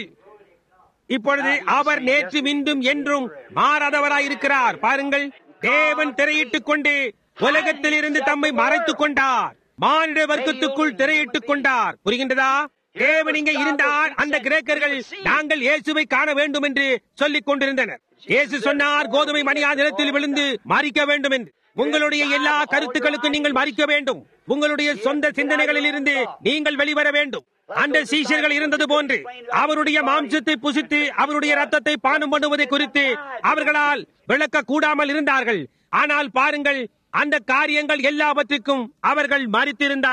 இப்பொழுது அவர் நேற்று மீண்டும் என்றும் மாறாதவராயிருக்கிறார் பாருங்கள் தேவன் திரையிட்டுக் கொண்டு உலகத்தில் இருந்து தம்மை மறைத்துக் கொண்டார் மானிட வர்க்கத்துக்குள் திரையிட்டுக் கொண்டார் புரிகின்றதா தேவன் இங்கே இருந்தார் அந்த கிரேக்கர்கள் நாங்கள் இயேசுவை காண வேண்டும் என்று சொல்லிக் கொண்டிருந்தனர் இயேசு சொன்னார் கோதுமை மணியா நிலத்தில் விழுந்து மறிக்க வேண்டும் என்று உங்களுடைய எல்லா கருத்துக்களுக்கும் நீங்கள் மறிக்க வேண்டும் உங்களுடைய சொந்த சிந்தனைகளில் இருந்து நீங்கள் வெளிவர வேண்டும் அந்த சீஷர்கள் இருந்தது போன்று அவருடைய மாம்சத்தை புசித்து அவருடைய ரத்தத்தை பானம் பண்ணுவதை குறித்து அவர்களால் விளக்க கூடாமல் இருந்தார்கள் ஆனால் பாருங்கள் அந்த காரியங்கள் எல்லாவற்றுக்கும் அவர்கள் மறித்திருந்தார்கள்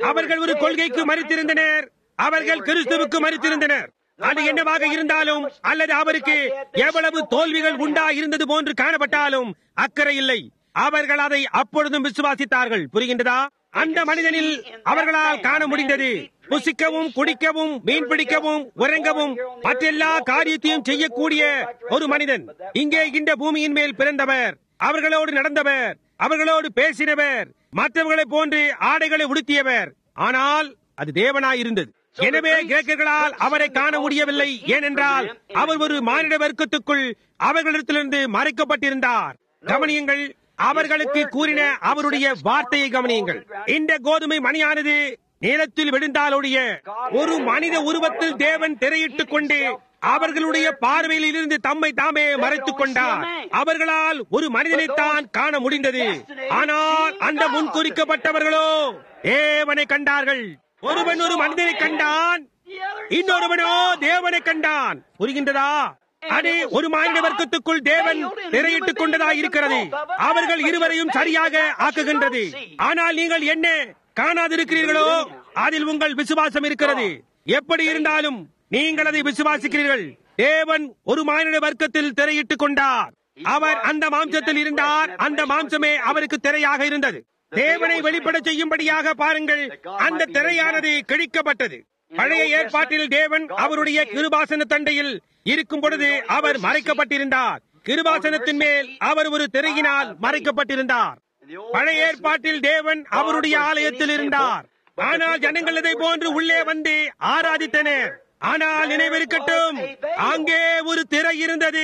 அவர்கள் ஒரு கொள்கைக்கு மறித்திருந்தனர் அவர்கள் கிறிஸ்துவுக்கு மறித்திருந்தனர் அது என்னவாக இருந்தாலும் அல்லது அவருக்கு எவ்வளவு தோல்விகள் உண்டா இருந்தது போன்று காணப்பட்டாலும் அக்கறை இல்லை அவர்கள் அதை அப்பொழுதும் விசுவாசித்தார்கள் புரிகின்றதா அந்த மனிதனில் அவர்களால் காண முடிந்தது புசிக்கவும் குடிக்கவும் மீன் பிடிக்கவும் உறங்கவும் மற்றெல்லா காரியத்தையும் செய்யக்கூடிய ஒரு மனிதன் இங்கே இந்த பூமியின் மேல் பிறந்தவர் அவர்களோடு நடந்தவர் அவர்களோடு பேசினவர் மற்றவர்களைப் போன்று ஆடைகளை உடுத்தியவர் ஆனால் அது தேவனாயிருந்தது எனவே கிரேக்கர்களால் அவரை காண முடியவில்லை ஏனென்றால் அவர் ஒரு மானிட வர்க்கத்துக்குள் அவர்களிடத்திலிருந்து மறைக்கப்பட்டிருந்தார் கவனியுங்கள் அவர்களுக்கு கூறின அவருடைய வார்த்தையை கவனியுங்கள் இந்த கோதுமை மணியானது நிலத்தில் விழுந்தாலொழிய ஒரு மனித உருவத்தில் தேவன் திரையிட்டுக் கொண்டு அவர்களுடைய பார்வையில் இருந்து தம்மை தாமே மறைத்துக் கொண்டார் அவர்களால் ஒரு மனிதனைத்தான் காண முடிந்தது ஆனால் அந்த முன்குறிக்கப்பட்டவர்களோ தேவனை கண்டார்கள் ஒருவன் ஒரு மனிதனை கண்டான் இன்னொருவனோ தேவனை கண்டான் புரிகின்றதா அது ஒரு மாநில வர்க்கத்துக்குள் தேவன் திரையிட்டுக் கொண்டதாக இருக்கிறது அவர்கள் இருவரையும் சரியாக ஆக்குகின்றது ஆனால் நீங்கள் என்ன காணாதிருக்கிறீர்களோ அதில் உங்கள் விசுவாசம் இருக்கிறது எப்படி இருந்தாலும் நீங்கள் அதை விசுவாசிக்கிறீர்கள் தேவன் ஒரு மாநில வர்க்கத்தில் திரையிட்டுக் கொண்டார் அவர் அந்த மாம்சத்தில் இருந்தார் அந்த மாம்சமே அவருக்கு திரையாக இருந்தது தேவனை வெளிப்பட செய்யும்படியாக பாருங்கள் அந்த திரையானது கிழிக்கப்பட்டது பழைய ஏற்பாட்டில் தேவன் அவருடைய கிருபாசன தண்டையில் இருக்கும் பொழுது அவர் மறைக்கப்பட்டிருந்தார் கிருபாசனத்தின் மேல் அவர் ஒரு திரையினால் மறைக்கப்பட்டிருந்தார் பழைய ஏற்பாட்டில் தேவன் அவருடைய ஆலயத்தில் இருந்தார் ஆனால் ஜனங்கள் இதை போன்று உள்ளே வந்து ஆராதித்தனர் ஆனால் நினைவிருக்கட்டும் அங்கே ஒரு திரை இருந்தது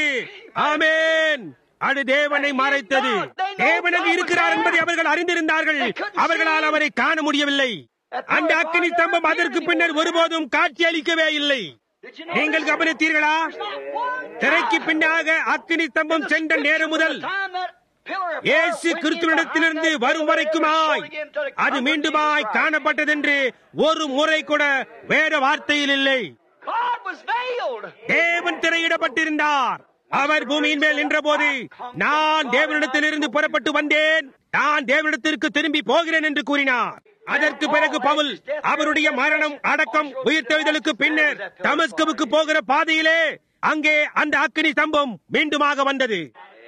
ஆமேன் அது தேவனை மறைத்தது தேவன் இருக்கிறார் என்பதை அவர்கள் அறிந்திருந்தார்கள் அவர்களால் அவரை காண முடியவில்லை அந்த அக்கினி ஸ்தம்பம் அதற்கு பின்னர் ஒருபோதும் காட்சி அளிக்கவே இல்லை நீங்கள் கவனித்தீர்களா திரைக்கு பின்னாக அக்கினி ஸ்தம்பம் சென்ற நேரம் முதல் இயேசு கிறிஸ்துவனிடத்திலிருந்து வரும் வரைக்குமாய் அது மீண்டுமாய் காணப்பட்டதென்று ஒரு முறை கூட வேற வார்த்தையில் இல்லை தேவன் திரையிடப்பட்டிருந்தார் அவர் பூமியின் மேல் நின்ற போது நான் தேவனிடத்திலிருந்து புறப்பட்டு வந்தேன் நான் தேவனிடத்திற்கு திரும்பி போகிறேன் என்று கூறினார் அதற்கு பிறகு பவுல் அவருடைய மரணம் அடக்கம் உயிர்த்தெழுதலுக்கு பின்னர் தமஸ்கவுக்கு போகிற பாதையிலே அங்கே அந்த அக்கினி ஸ்தம்பம் மீண்டுமாக வந்தது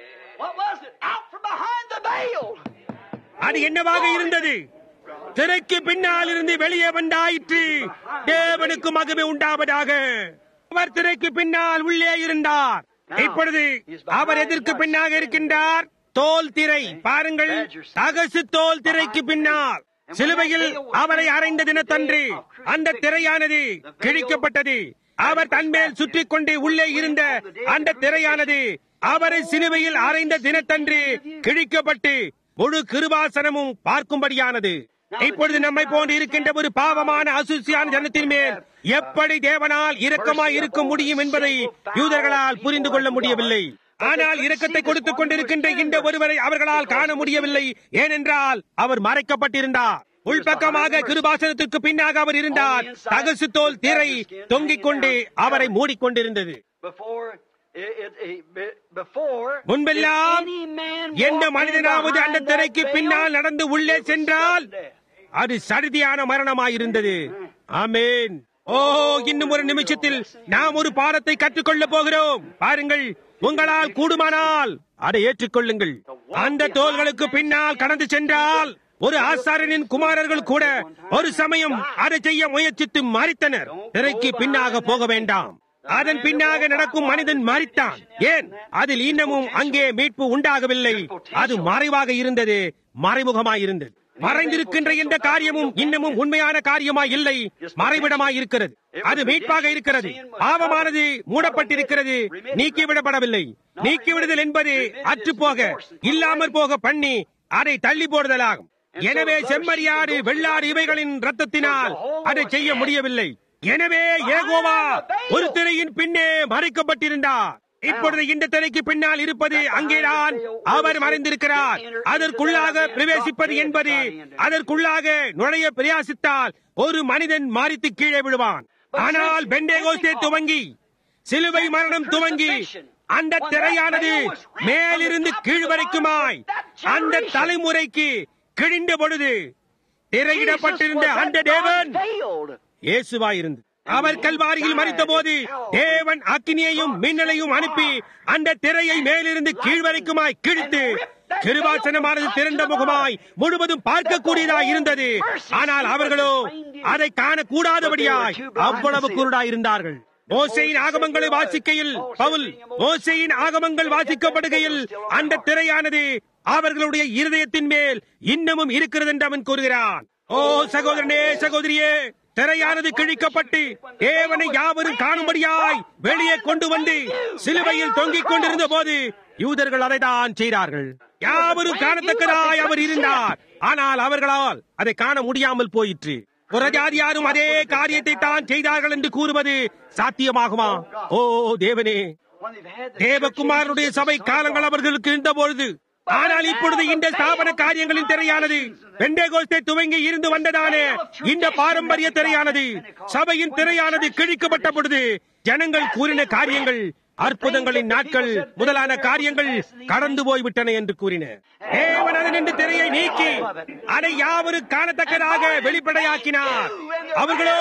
அது என்னவாக இருந்தது திரைக்கு பின்னால் இருந்து வெளியே வந்தாயிற்று தேவனுக்கு மகிமை உண்டாவதாக அவர் திரைக்கு பின்னால் உள்ளே இருந்தார் இப்பொழுது அவர் எதற்கு பின்னாக இருக்கின்றார் தோல் திரை பாருங்கள் தகசு தோல் திரைக்கு பின்னால் சிலுவையில் அவரை அறைந்த தினத்தன்று அந்த திரையானது கிழிக்கப்பட்டது அவர் தன்மேல் சுற்றி கொண்டு உள்ளே இருந்த அந்த திரையானது அவரை சிலுவையில் அறைந்த தினத்தன்று கிழிக்கப்பட்டு முழு கிருபாசனமும் பார்க்கும்படியானது இப்பொழுது நம்மை போன்று இருக்கின்ற ஒரு பாவமான அசுசியான ஜனத்தின் மேல் எப்படி தேவனால் இரக்கமாய் இருக்க முடியும் என்பதை யூதர்களால் புரிந்து கொள்ள முடியவில்லை ஆனால் இரக்கத்தை கொடுத்துக் கொண்டிருக்கின்ற இந்த ஒருவரை அவர்களால் காண முடியவில்லை ஏனென்றால் அவர் மறைக்கப்பட்டிருந்தார் உள்பக்கமாக கிருபாசனத்திற்கு பின்னாக அவர் இருந்தார் தகசு தோல் திரை தொங்கிக் கொண்டு அவரை மூடிக்கொண்டிருந்தது முன்பெல்லாம் எந்த மனிதனாவது அந்த திரைக்கு பின்னால் நடந்து உள்ளே சென்றால் அது சடுதியான மரணமாயிருந்தது ஆமேன் ஓ இன்னும் ஒரு நிமிஷத்தில் நாம் ஒரு பாடத்தை கற்றுக்கொள்ள போகிறோம் பாருங்கள் உங்களால் கூடுமானால் அதை ஏற்றுக்கொள்ளுங்கள் அந்த தோள்களுக்கு பின்னால் கடந்து சென்றால் ஒரு ஆசாரியனின் குமாரர்கள் கூட ஒரு சமயம் அதை செய்ய முயற்சித்து மறித்தனர் திரைக்கு பின்னாக போக வேண்டாம் அதன் பின்னாக நடக்கும் மனிதன் மறித்தான் ஏன் அதில் இன்னமும் அங்கே மீட்பு உண்டாகவில்லை அது மறைவாக இருந்தது மறைமுகமாயிருந்தது மறைந்திருக்கின்ற எந்த காரியமும் இன்னமும் உண்மையான காரியமாய் இல்லை மறைவிடமாய் இருக்கிறது அது மீட்பாக இருக்கிறது பாவமானது மூடப்பட்டிருக்கிறது நீக்கிவிடப்படவில்லை நீக்கிவிடுதல் என்பது அற்றுப்போக இல்லாமற் போக பண்ணி அதை தள்ளி போடுதலாகும் எனவே செம்மறியாடு வெள்ளாடு இவைகளின் ரத்தத்தினால் அதை செய்ய முடியவில்லை எனவே ஏகோவா ஒரு திரையின் பின்னே மறைக்கப்பட்டிருந்தார் இப்பொழுது இந்த திரைக்கு பின்னால் இருப்பது அங்கேதான் அவர் மறைந்திருக்கிறார் அதற்குள்ளாக பிரவேசிப்பது என்பது அதற்குள்ளாக நுழைய பிரயாசித்தால் ஒரு மனிதன் மாறித்து கீழே விழுவான் ஆனால் பெண்டேகோஸ்தே துவங்கி சிலுவை மரணம் துவங்கி அந்த திரையானது மேலிருந்து கீழ் வரைக்குமாய் அந்த தலைமுறைக்கு கிழிந்த பொழுது திரையிடப்பட்டிருந்த அந்த தேவன் இயேசுவாயிருந்து அவர் கல்வாரியில் மறித்தபோது தேவன் அக்கினியையும் மின்னலையும் அனுப்பி அந்த திரையை மேலிருந்து கீழ்வரைக்குமாய் கிழித்து கிருபாசனமானது திறந்த முகமாய் முழுவதும் பார்க்கக்கூடியதாய் இருந்தது ஆனால் அவர்களோ அதை காணக்கூடாதபடியாய் அவ்வளவு குருடாய் இருந்தார்கள் மோசையின் ஆகமங்களை வாசிக்கையில் பவுல் மோசையின் ஆகமங்கள் வாசிக்கப்படுகையில் அந்த திரையானது அவர்களுடைய இருதயத்தின் மேல் இன்னமும் இருக்கிறது என்று அவன் கூறுகிறான் ஓ சகோதரனே சகோதரியே திரையானது கிழிக்கப்பட்டு தேவனை யாவரும் காணும்படியாய் வெளியே கொண்டு வந்து சிலுவையில் தொங்கிக் கொண்டிருந்த போது யூதர்கள் அதைதான் செய்தார்கள் யாவரும் காணத்தக்கதாய் அவர் இருந்தார் ஆனால் அவர்களால் அதை காண முடியாமல் போயிற்று புறஜாதியாரும் அதே காரியத்தை தான் செய்தார்கள் என்று கூறுவது சாத்தியமாகுமா ஓ தேவனே தேவகுமாரனுடைய சபை காலங்கள் அவர்களுக்கு இருந்த பொழுது ஆனால் இப்பொழுது இந்த ஸ்தாபன காரியங்களின் திரையானது பெண்டேகோஸ்தே துவங்கி இருந்து வந்ததானே இந்த பாரம்பரிய திரையானது சபையின் திரையானது கிழிக்கப்பட்ட பொழுது ஜனங்கள் கூறின காரியங்கள் அற்புதங்களின் நாட்கள் முதலான காரியங்கள் கடந்து போய்விட்டன என்று கூறின தேவன் அதனின்று திரையை நீக்கி அதை யாவரும் காணத்தக்கதாக வெளிப்படையாக்கினார் அவர்களோ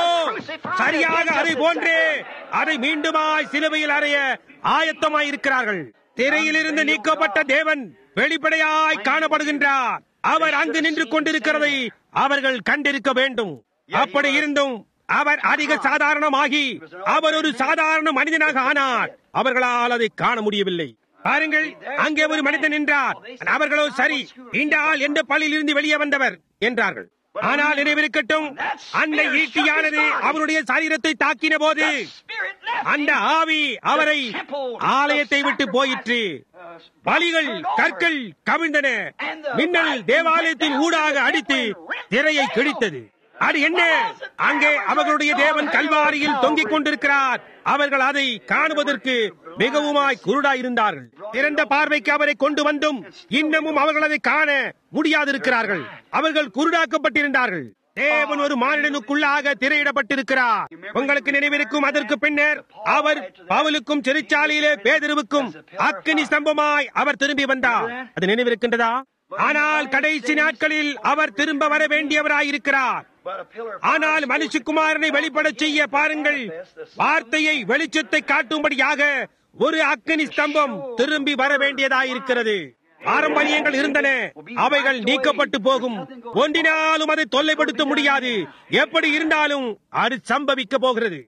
சரியாக அதை போன்றே அதை மீண்டுமாய் சிலுவையில் அறைய ஆயத்தமாய் இருக்கிறார்கள் திரையிலிருந்து நீக்கப்பட்ட தேவன் வெளிப்படையாய் காணப்படுகின்றார் அவர் அங்கு நின்று கொண்டிருக்கிறதை அவர்கள் கண்டிருக்க வேண்டும் அப்படி இருந்தும் அவர் அதிக சாதாரணமாகி அவர் ஒரு சாதாரண மனிதனாக ஆனார் அவர்களால் அதை காண முடியவில்லை பாருங்கள் அங்கே ஒரு மனிதன் நின்றார் அவர்களோ சரி இந்த ஆள் எந்த பள்ளியில் இருந்து வெளியே வந்தவர் என்றார்கள் ஆனால் நினைவிருக்கட்டும் அந்த ஈட்டியானது அவருடைய சரீரத்தை தாக்கின போது அந்த ஆவி அவரை ஆலயத்தை விட்டு போயிற்று பலிகள் கற்கள் கவிழ்ந்தன மின்னல் தேவாலயத்தின் ஊடாக அடித்து திரையை கிழித்தது அது என்ன அங்கே அவர்களுடைய தேவன் கல்வாரியில் தொங்கிக் கொண்டிருக்கிறார் அவர்கள் அதை காணுவதற்கு மிகவுமாய் குருடாயிருந்தார்கள் திறந்த பார்வைக்கு அவரை கொண்டு வந்தும் இன்னமும் அவர்கள் அதை காண முடியாதிருக்கிறார்கள் அவர்கள் குருடாக்கப்பட்டிருந்தார்கள் தேவன் ஒரு மானிடனுக்குள்ளாக திரையிடப்பட்டிருக்கிறார் உங்களுக்கு நினைவிருக்கும் அதற்கு பின்னர் அவர் பவுலுக்கும் சிறைச்சாலையிலே பேதிருவுக்கும் அக்கினி ஸ்தம்பமாய் அவர் திரும்பி வந்தார் அது நினைவிருக்கின்றதா ஆனால் கடைசி நாட்களில் அவர் திரும்ப வர வேண்டியவராயிருக்கிறார் ஆனால் மனுஷகுமாரனை வெளிப்படச் செய்ய பாருங்கள் வார்த்தையை வெளிச்சத்தை காட்டும்படியாக ஒரு அக்கினி ஸ்தம்பம் திரும்பி வர வேண்டியதாயிருக்கிறது பாரம்பரியங்கள் இருந்தன அவைகள் நீக்கப்பட்டு போகும் ஒன்றினாலும் அதை தொல்லைப்படுத்த முடியாது எப்படி இருந்தாலும் அது சம்பவிக்க போகிறது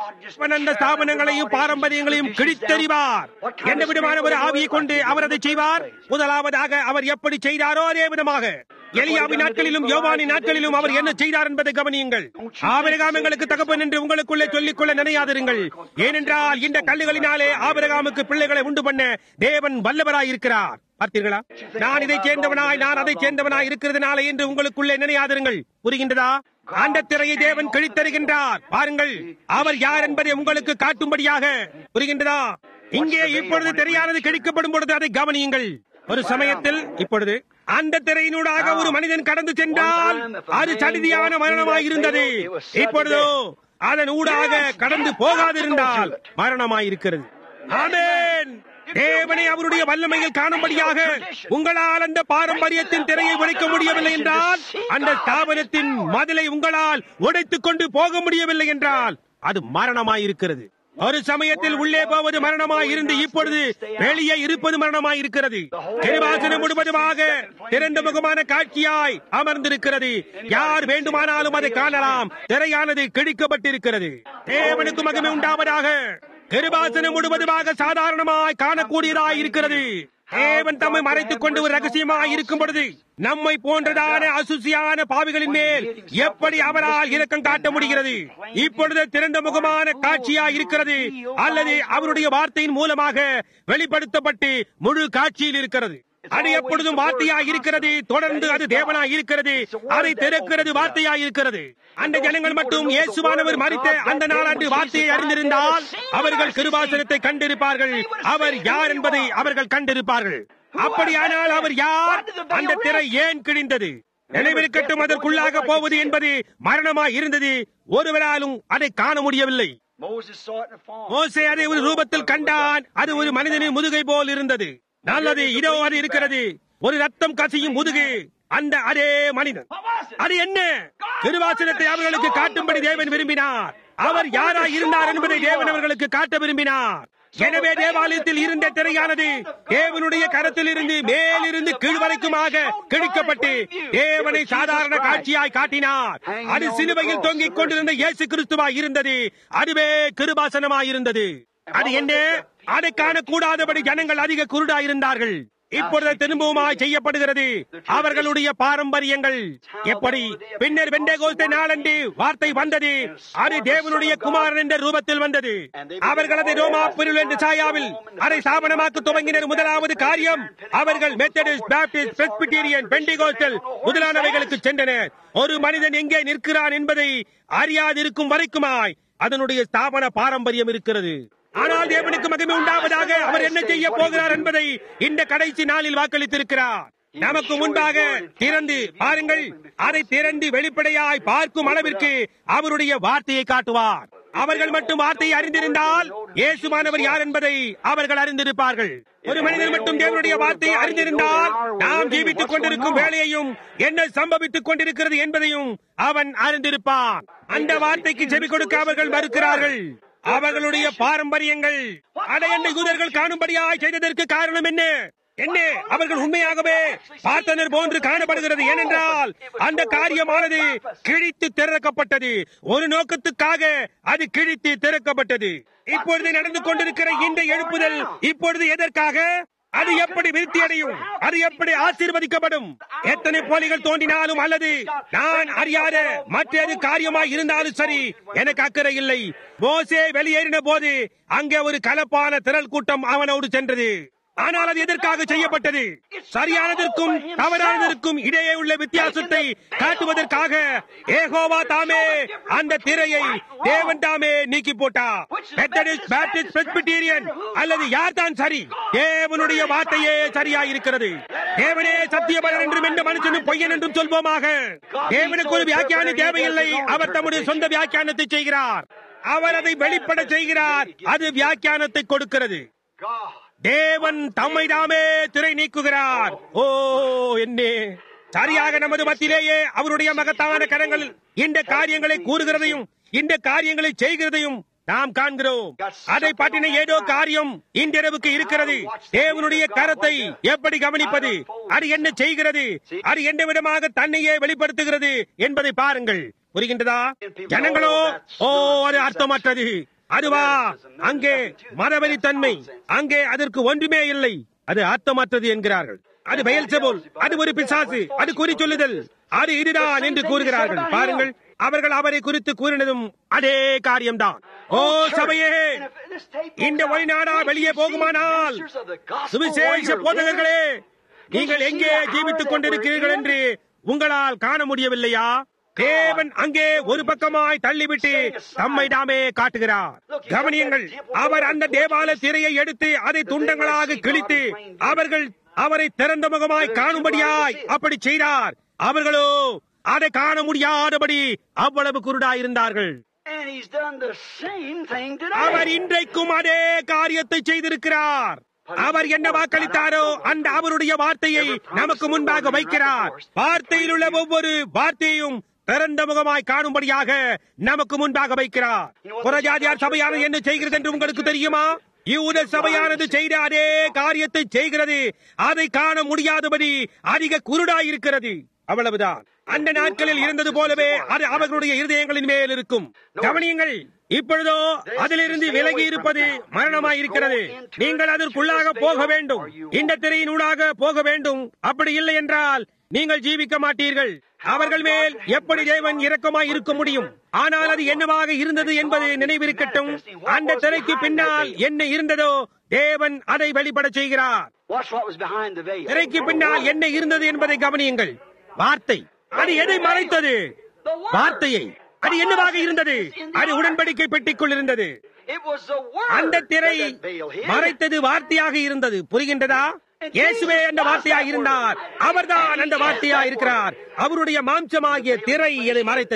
அந்த ஸ்தாபனங்களையும் பாரம்பரியங்களையும் கிழித்தறிவார் எந்த விதமான ஒரு ஆவியை கொண்டு அவர் அதை செய்வார் முதலாவதாக அவர் எப்படி செய்தாரோ அதே விதமாக எலியாவின் நாட்களிலும் யோவானின் நாட்களிலும் அவர் என்ன செய்தார் என்பதை கவனியுங்கள் ஆபிரகாமங்களுக்கு தகப்பன் என்று உங்களுக்குள்ளே சொல்லிக் கொள்ள நினையாதிருங்கள் ஏனென்றால் இந்த கல்லுகளினாலே ஆபிரகாமுக்கு பிள்ளைகளை உண்டு பண்ண தேவன் வல்லவராயிருக்கிறார் பார்த்தீர்களா நான் இதை சேர்ந்தவனாய் நான் அதை சேர்ந்தவனாய் இருக்கிறதுனால என்று உங்களுக்குள்ளே நினையாதிருங்கள் புரிகின்றதா அந்த திரையை தேவன் கிழித்தருகின்றார் பாருங்கள் அவர் யார் என்பதை உங்களுக்கு காட்டும்படியாக புரிகின்றதா இங்கே இப்பொழுது திரையானது கிழிக்கப்படும் பொழுது அதை கவனியுங்கள் ஒரு சமயத்தில் இப்பொழுது அந்த திரையினூடாக ஒரு மனிதன் கடந்து சென்றால் அது சடிதியான மரணமாய் இருந்தது இப்பொழுதோ அதன் ஊடாக கடந்து போகாதிருந்தால் மரணமாய் இருக்கிறது ஆமென் தேவனை அவருடைய வல்லமையில் காணும்படியாக உங்களால் அந்த பாரம்பரியத்தின் திரையை உடைக்க முடியவில்லை என்றால் அந்த ஸ்தாபனத்தின் மதிலை உங்களால் உடைத்துக் கொண்டு போக முடியவில்லை என்றால் அது மரணமாயிருக்கிறது ஒரு சமயத்தில் உள்ளே போவது மரணமாய் இருந்து இப்பொழுது வெளியே இருப்பது மரணமாய் இருக்கிறது கிருபாசனம் முழுவதுமாக திறந்த முகமான காட்சியாய் அமர்ந்திருக்கிறது யார் வேண்டுமானாலும் அதை காணலாம் திரையானது கிழிக்கப்பட்டிருக்கிறது தேவனுக்கு மகிமை உண்டாவதாக கிருபாசனம் முழுவதுமாக சாதாரணமாய் காணக்கூடியதாய் இருக்கிறது தேவன் தம்மை மறைத்துக் கொண்டு ஒரு ரகசியமாய் இருக்கும் பொழுது நம்மை போன்றதான அசுசியான பாவிகளின் மேல் எப்படி அவரால் இரக்கம் காட்ட முடிகிறது இப்பொழுது திறந்த முகமான காட்சியாய் இருக்கிறது அல்லது அவருடைய வார்த்தையின் மூலமாக வெளிப்படுத்தப்பட்டு முழு காட்சியில் இருக்கிறது அது எப்பொழுதும் வார்த்தையாய் இருக்கிறது தொடர்ந்து அது தேவனாய் இருக்கிறது அதை திறக்கிறது வார்த்தையாய் இருக்கிறது அந்த ஜனங்கள் மட்டும் இயேசுவானவர் மறித்த அந்த நாளாண்டு வார்த்தையை அறிந்திருந்தால் அவர்கள் கிருபாசனத்தை கண்டிருப்பார்கள் அவர் யார் என்பதை அவர்கள் கண்டிருப்பார்கள் அப்படியானால் அவர் யார் அந்த திரை ஏன் கிழிந்தது நினைவிருக்கட்டும் அதற்குள்ளாக போவது என்பது மரணமாய் இருந்தது ஒருவராலும் அதை காண முடியவில்லை மோசே அதை ஒரு ரூபத்தில் கண்டான் அது ஒரு மனிதனின் முதுகை போல் இருந்தது நல்லது இதோ அது இருக்கிறது ஒரு ரத்தம் கசியும் முதுகு அந்த அதே மனிதன் What was it? அது என்ன திருவாசனத்தை அவர்களுக்கு காட்டும்படி தேவன் விரும்பினார் அவர் யாராய் இருந்தார் என்பதை தேவன் அவர்களுக்கு காட்ட விரும்பினார் எனவே தேவாலயத்தில் இருந்த திரையானது தேவனுடைய கரத்தில் இருந்து மேலிருந்து கீழ் வரைக்குமாக கிழிக்கப்பட்டு தேவனை சாதாரண காட்சியாய் காட்டினார் அது சிலுவையில் தொங்கிக் கொண்டிருந்த இயேசு கிறிஸ்துவாய் இருந்தது அதுவே கிருபாசனமாய் இருந்தது அது என்ன அதை காணக்கூடாதபடி ஜனங்கள் அதிக குருடாய் இருந்தார்கள் இப்பொழுது திரும்பவுமாய் செய்யப்படுகிறது அவர்களுடைய பாரம்பரியங்கள் எப்படி பின்னர் வெண்டகோஸ்த நாளன்று வார்த்தை வந்தது அது தேவனுடைய குமாரன் என்ற ரூபத்தில் வந்தது அவர்களது ரோமா பிரிவு என்ற சாயாவில் அதை ஸ்தாபனமாக்க துவங்கினர் முதலாவது காரியம் அவர்கள் மெத்தடிஸ்ட் பாப்டிஸ்ட் பிரெஸ்பிட்டீரியன் பெண்டிகோஸ்டல் முதலானவைகளுக்கு சென்றனர் ஒரு மனிதன் எங்கே நிற்கிறான் என்பதை அறியாதிருக்கும் வரைக்குமாய் அதனுடைய ஸ்தாபன பாரம்பரியம் இருக்கிறது ஆனால் தேவனுக்கு மகிமை உண்டாவதாக அவர் என்ன செய்ய போகிறார் என்பதை இந்த கடைசி நாளில் வாக்களித்திருக்கிறார் நமக்கு முன்பாக திறந்து பாருங்கள் அதை திறந்து வெளிப்படையாய் பார்க்கும் அளவிற்கு அவருடைய வார்த்தையை காட்டுவார் அவர்கள் மட்டும் வார்த்தையை அறிந்திருந்தால் இயேசுமானவர் யார் என்பதை அவர்கள் அறிந்திருப்பார்கள் ஒரு மனிதர் மட்டும் தேவனுடைய வார்த்தையை அறிந்திருந்தால் நாம் ஜீவித்துக் கொண்டிருக்கும் வேலையையும் என்ன சம்பவித்துக் கொண்டிருக்கிறது என்பதையும் அவன் அறிந்திருப்பான் அந்த வார்த்தைக்கு செவி கொடுக்க அவர்கள் மறுக்கிறார்கள் அவர்களுடைய பாரம்பரியங்கள் அதை என்ன யூதர்கள் காணும்படியாய் செய்ததற்கு காரணம் என்ன என்ன அவர்கள் உண்மையாகவே பார்த்தனர் போன்று காணப்படுகிறது ஏனென்றால் அந்த காரியமானது கிழித்து திறக்கப்பட்டது ஒரு நோக்கத்துக்காக அது கிழித்து திறக்கப்பட்டது இப்பொழுது நடந்து கொண்டிருக்கிற இந்த எழுப்புதல் இப்பொழுது எதற்காக அது எப்படி விருத்தி அடையும் அது எப்படி ஆசீர்வதிக்கப்படும் எத்தனை போலிகள் தோன்றினாலும் அல்லது நான் அறியாத மற்றது காரியமாய் இருந்தாலும் சரி எனக்கு அக்கறை இல்லை மோசே வெளியேறின போது அங்கே ஒரு கலப்பான திரள் கூட்டம் அவனோடு சென்றது ஆனால் அது எதற்காக செய்யப்பட்டது சரியானதற்கும் தவறானதற்கும் இடையே உள்ள வித்தியாசத்தை காட்டுவதற்காக ஏகோவா தாமே அந்த திரையை தேவன் தாமே நீக்கி போட்டார் மெத்தடிஸ்ட் பாப்டிஸ்ட் பிரெஸ்பிட்டீரியன் அல்லது யார் தான் சரி தேவனுடைய வார்த்தையே சரியாயிருக்கிறது தேவனே சத்தியபலர் என்றும் எந்த மனுஷனும் பொய்யன் என்றும் சொல்வோமாக தேவனுக்கு ஒரு வியாக்கியான தேவையில்லை அவர் தம்முடைய சொந்த வியாக்கியானத்தை செய்கிறார் அவர் அதை வெளிப்பட செய்கிறார் அது வியாக்கியானத்தை கொடுக்கிறது God. தேவன் தம்மை தாமே திரை நீக்குகிறார் ஓ என்னே சரியாக நமது மத்தியிலேயே அவருடைய மகத்தான கரங்கள் இந்த காரியங்களை கூறுகிறதையும் இந்த காரியங்களை செய்கிறதையும் நாம் காண்கிறோம் அதை பற்றின ஏதோ காரியம் இன்றிரவுக்கு இருக்கிறது தேவனுடைய கரத்தை எப்படி கவனிப்பது அது என்ன செய்கிறது அது எந்த விதமாக தன்னையே வெளிப்படுத்துகிறது என்பதை பாருங்கள் புரிகின்றதா ஜனங்களோ ஓ அது அர்த்தமற்றது அதுவா அங்கே மதவெறித்தன்மை அங்கே அதற்கு ஒன்றுமே இல்லை அது அர்த்தமற்றது என்கிறார்கள் அது பெயல்செபுல் அது ஒரு பிசாசு அது குறி சொல்லுதல் அது இதுதான் என்று கூறுகிறார்கள் பாருங்கள் அவர்கள் அவரை குறித்து கூறினதும் அதே காரியம்தான் ஓ சபையே இந்த ஒளிநாடா வெளியே போகுமானால் சுவிசேஷ போதகர்களே நீங்கள் எங்கே ஜீவித்துக் கொண்டிருக்கிறீர்கள் என்று உங்களால் காண முடியவில்லையா தேவன் அங்கே ஒரு பக்கமாய் தள்ளிவிட்டு தம்மை தாமே காட்டுகிறார் கவனியுங்கள் அவர் அந்த தேவாலய திரையை எடுத்து அதை துண்டங்களாக கிழித்து அவர்கள் அவரை திறந்த முகமாய் காணும்படியாய் அப்படி செய்தார் அவர்களோ அதை காண முடியாதபடி அவ்வளவு குருடாயிருந்தார்கள் And he's done the same thing our today. இன்றைக்கும் அதே காரியத்தை செய்திருக்கிறார் அவர் என்ன வாக்களித்தாரோ அந்த அவருடைய வார்த்தையை நமக்கு முன்பாக வைக்கிறார் வார்த்தையில் உள்ள ஒவ்வொரு வார்த்தையும் திறந்த முகமாய் காணும்படியாக நமக்கு முன்பாக வைக்கிறார் புறஜாதியார் சபையானது என்ன செய்கிறது என்று உங்களுக்கு தெரியுமா யூத சபையானது செய்த அதே காரியத்தை செய்கிறது அதை காண முடியாதபடி அதிக குருடாயிருக்கிறது அவ்வளவுதான் அந்த நாட்களில் இருந்தது போலவே அது அவர்களுடைய இருதயங்களின் மேல் இருக்கும் கவனியுங்கள் இப்பொழுதோ அதிலிருந்து விலகி இருப்பது மரணமாய் இருக்கிறது நீங்கள் அதற்குள்ளாக போக வேண்டும் இந்த திரையினூடாக போக வேண்டும் அப்படி இல்லை என்றால் நீங்கள் ஜீவிக்க மாட்டீர்கள் அவர்கள் மேல் எப்படி தேவன் இரக்கமாய் இருக்க முடியும் ஆனால் அது என்னவாக இருந்தது என்பது நினைவிருக்கட்டும் அந்த திரைக்கு பின்னால் என்ன இருந்ததோ தேவன் அதை வெளிப்பட செய்கிறார் Watch what was behind the veil. திரைக்கு பின்னால் என்ன இருந்தது என்பதை கவனியுங்கள் வார்த்தை அது எதை மறைத்தது வார்த்தையை அது என்னவாக இருந்தது அது உடன்படிக்கை பெட்டிக்குள் இருந்தது It was the word அந்த திரை that that veil hid. மறைத்தது வார்த்தையாக இருந்தது புரிகின்றதா இயேசுவே அந்த வார்த்தையாக இருந்தார் அவர்தான் அந்த வார்த்தையாக இருக்கிறார் அவருடைய மாம்சமாகிய திரை இதை மறைத்தது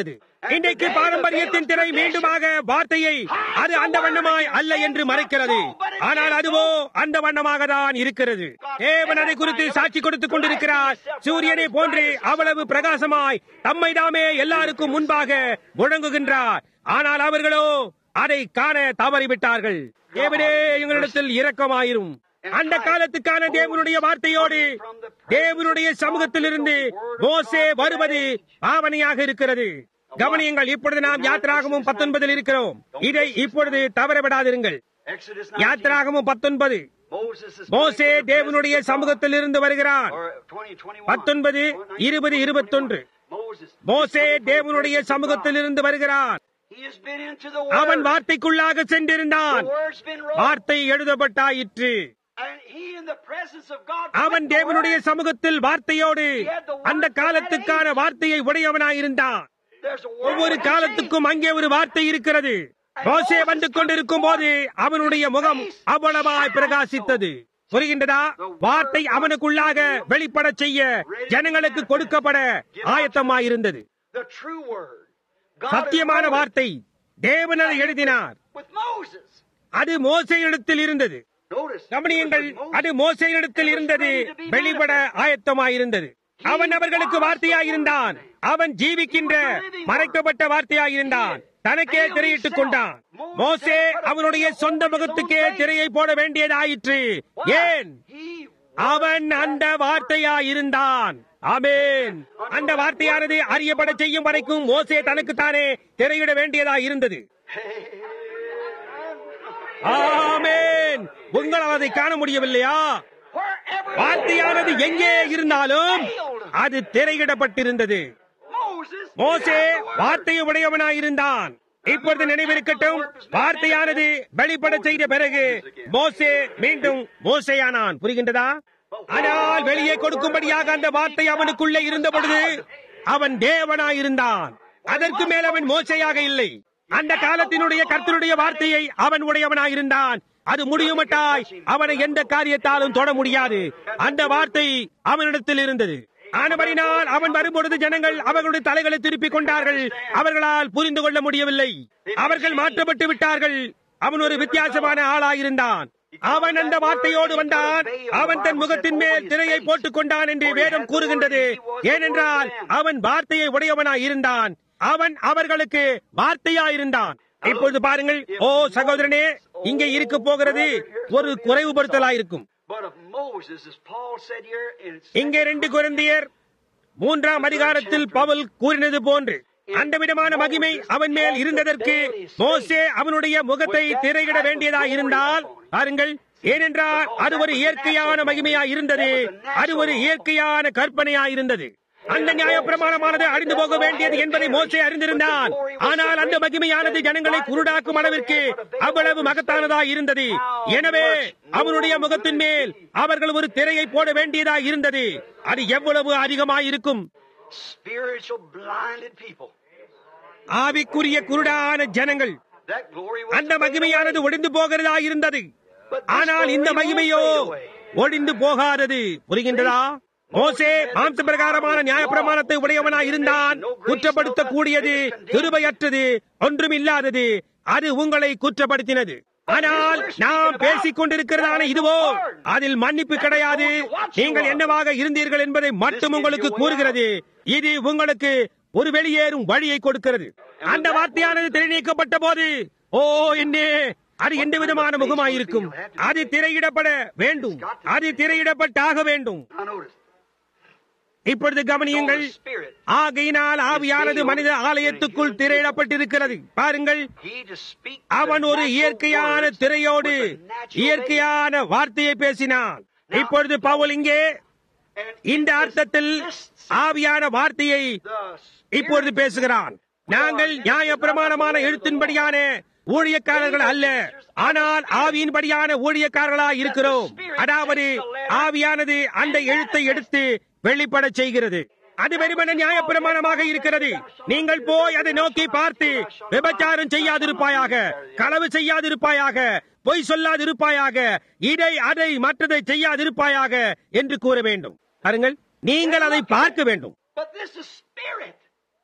இன்றைக்கு பாரம்பரியத்தின் திரை மீண்டுமாக வார்த்தையை அது அந்த வண்ணமாய் அல்ல என்று மறைக்கிறது ஆனால் அதுவோ அந்த வண்ணமாக தான் இருக்கிறது தேவன் அதை குறித்து சாட்சி கொடுத்துக் கொண்டிருக்கிறார் சூரியனை போன்று அவ்வளவு பிரகாசமாய் தம்மை தாமே எல்லாருக்கும் முன்பாக முழங்குகின்றார் ஆனால் அவர்களோ அதை காண தவறிவிட்டார்கள் தேவனே எங்களிடத்தில் இரக்கமாயிரும் அந்த காலத்துக்கான தேவனுடைய வார்த்தையோடு தேவனுடைய சமூகத்திலிருந்து மோசே வருவது பாவனையாக இருக்கிறது கவனியுங்கள் இப்பொழுது நாம் யாத்திராகமும் பத்தொன்பதில் இருக்கிறோம் இதை இப்பொழுது தவறவிடாதிருங்கள் Exodus யாத்திராகமும் பத்தொன்பது Moses is மோசே going from தேவனுடைய சமூகத்தில் இருந்து வருகிறான் or 20, 21. பத்தொன்பது இருபது இருபத்தொன்று Moses. மோசே தேவனுடைய சமூகத்தில் இருந்து வருகிறான் He has been into the அவன் word. வார்த்தைக்குள்ளாக சென்றிருந்தான் The word's been wrote. வார்த்தை எழுதப்பட்டாயிற்று And he in the presence of God. அவன் with the தேவனுடைய word. சமூகத்தில் வார்த்தையோடு அந்த காலத்துக்கான வார்த்தையை உடையவனாயிருந்தான் There's a word ஒவ்வொரு that காலத்துக்கும் அங்கே ஒரு வார்த்தை இருக்கிறது மோசே வந்து கொண்டிருக்கும் போது அவனுடைய முகம் அவ்வளவாய் பிரகாசித்தது புரிகின்றதா வார்த்தை அவனுக்குள்ளாக வெளிப்பட செய்ய ஜனங்களுக்கு கொடுக்கப்பட ஆயத்தமாயிருந்தது changed. The true word. God சத்தியமான has வார்த்தை தேவன் அதை எழுதினார் with Moses. அது மோசே இடத்தில் இருந்தது Notice. கவனியுங்கள் it was with அது Moses. மோசே இடத்தில் இருந்தது வெளிப்பட ஆயத்தமாயிருந்தது அவன் அவர்களுக்கு வார்த்தையாயிருந்தான் அவன் ஜீவிக்கின்ற மறைக்கப்பட்ட வார்த்தையாயிருந்தான் தனக்கே திரையிட்டுக் கொண்டான் மோசே அவனுடைய சொந்த முகத்துக்கே திரையை போட வேண்டியதாயிற்று ஏன் He அவன் அந்த வார்த்தையாயிருந்தான் ஆமென் அந்த வார்த்தையானது அறியப்பட செய்யும் வரைக்கும் மோசே தனக்குத்தானே திரையிட வேண்டியதா இருந்தது ஆமென் உங்களால் அதை காண முடியவில்லையா wherever வார்த்தையானது எங்கே இருந்தாலும் அது திரையிடப்பட்டிருந்தது Moses. மோசே வார்த்தையை உடையவனாயிருந்தான் இப்பொழுது நினைவிருக்கட்டும் வார்த்தையானது வெளிப்பட செய்த பிறகு மோசே மீண்டும் மோசேயானான் புரிகின்றதா ஆனால் வெளியே கொடுக்கும்படியாக அந்த வார்த்தை அவனுக்குள்ளே இருந்த பொழுது அவன் தேவனாயிருந்தான் அதற்கு மேல் அவன் மோசையாக இல்லை அந்த காலத்தினுடைய கர்த்தருடைய வார்த்தையை அவன் உடையவனாயிருந்தான் அது முடியுமட்டாய் அவனை எந்த காரியத்தாலும் தொட முடியாது அந்த வார்த்தை அவனிடத்தில் இருந்தது ஆனபடினால் அவன் வரும்பொழுது ஜனங்கள் அவர்களுடைய தலைகளை திருப்பிக் கொண்டார்கள் அவர்களால் புரிந்து கொள்ள முடியவில்லை அவர்கள் மாற்றப்பட்டு விட்டார்கள் அவன் ஒரு வித்தியாசமான ஆளாயிருந்தான் அவன் அந்த வார்த்தையோடு வந்தான் அவன் தன் முகத்தின் மேல் திரையை போட்டுக் கொண்டான் என்று வேதம் கூறுகின்றது ஏனென்றால் அவன் வார்த்தையை உடையவனாய் இருந்தான் அவன் அவர்களுக்கு வார்த்தையாயிருந்தான் இப்பொழுது பாருங்கள் ஓ சகோதரனே இங்கே இருக்க போகிறது ஒரு குறைவுபடுத்தலாயிருக்கும் But of Moses, as Paul said here in இங்கே ரெண்டு குழந்தையர் மூன்றாம் அதிகாரத்தில் பவுல் கூறினது போன்று அந்த விதமான மகிமை அவன் மேல் இருந்ததற்கு மோசே அவனுடைய முகத்தை திரையிட வேண்டியதா இருந்தால் பாருங்கள் ஏனென்றால் அது ஒரு இயற்கையான மகிமையா இருந்தது அது ஒரு இயற்கையான கற்பனையா இருந்தது அந்த நியாயப்பிரமாணமானது அழிந்து போக வேண்டியது என்பதை மோசே அறிந்திருந்தான் ஆனால் அந்த மகிமையானது ஜனங்களை குருடாக்கும் அளவிற்கு அவ்வளவு மகத்தானதா இருந்தது எனவே அவனுடைய முகத்தின் மேல் அவர்கள் ஒரு திரையை போட வேண்டியதா இருந்தது அது எவ்வளவு அதிகமாயிருக்கும் spiritual blinded people. ஆவிக்குரிய குருடான ஜனங்கள் That glory was அந்த மகிமையானது ஒடிந்து போகிறதா இருந்தது But this ஆனால் இந்த glory won't மகிமையோ fade away. ஒடிந்து போகாதது புரிகின்றதா மோசே மாம்ச பிரகாரமான நியாயப்பிரமாணத்தை உடையவனாய் இருந்தான் குற்றப்படுத்தக்கூடியது கிருபையற்றது ஒன்றும் இல்லாதது அது உங்களை குற்றப்படுத்தினது ஆனால் நாம் பேசிக் கொண்டிருக்கிறதான இதுவோ அதில் மன்னிப்பு கிடையாது நீங்கள் என்னவாக இருந்தீர்கள் என்பதை மட்டும் உங்களுக்கு கூறுகிறது இது உங்களுக்கு ஒரு வெளியேறும் வழியை கொடுக்கிறது அந்த வார்த்தையானது திரை நீக்கப்பட்ட போது ஓ என்னே அது எந்த விதமான முகமாயிருக்கும் அது திரையிடப்பட வேண்டும் அது திரையிடப்பட்டாக வேண்டும் I noticed. இப்பொழுது கவனியுங்கள் Holy Spirit, ஆகையினால் ஆவியானது மனித ஆலயத்துக்குள் திரையிடப்பட்டிருக்கிறது பாருங்கள் he to speak அவன் the ஒரு natural இயற்கையான words திரையோடு with the natural இயற்கையான வார்த்தையை பேசினான் இப்பொழுது பவுல் இங்கே And இந்த in அர்த்தத்தில் this ஆவியான வார்த்தையை the இப்பொழுது பேசுகிறான் நாங்கள் நியாய பிரமாணமான எழுத்தின்படியான ஊழியக்காரர்கள் அல்ல ஆனால் ஆவியின்படியான ஊழியக்காரர்களாய் இருக்கிறோம் அதாவது ஆவியானது அந்த எழுத்தை எடுத்து வெளிப்பட செய்கிறது அது வெறுமன நியாயப்பிரமாணமாக இருக்கிறது நீங்கள் போய் அதை நோக்கி பார்த்து விபச்சாரம் செய்யாதிருப்பாயாக களவு செய்யாதிருப்பாயாக பொய் சொல்லாதிருப்பாயாக இதை அதை மற்றதை செய்யாதிருப்பாயாக என்று கூற வேண்டும் பாருங்கள் நீங்கள் அதை பார்க்க வேண்டும் But this is spirit.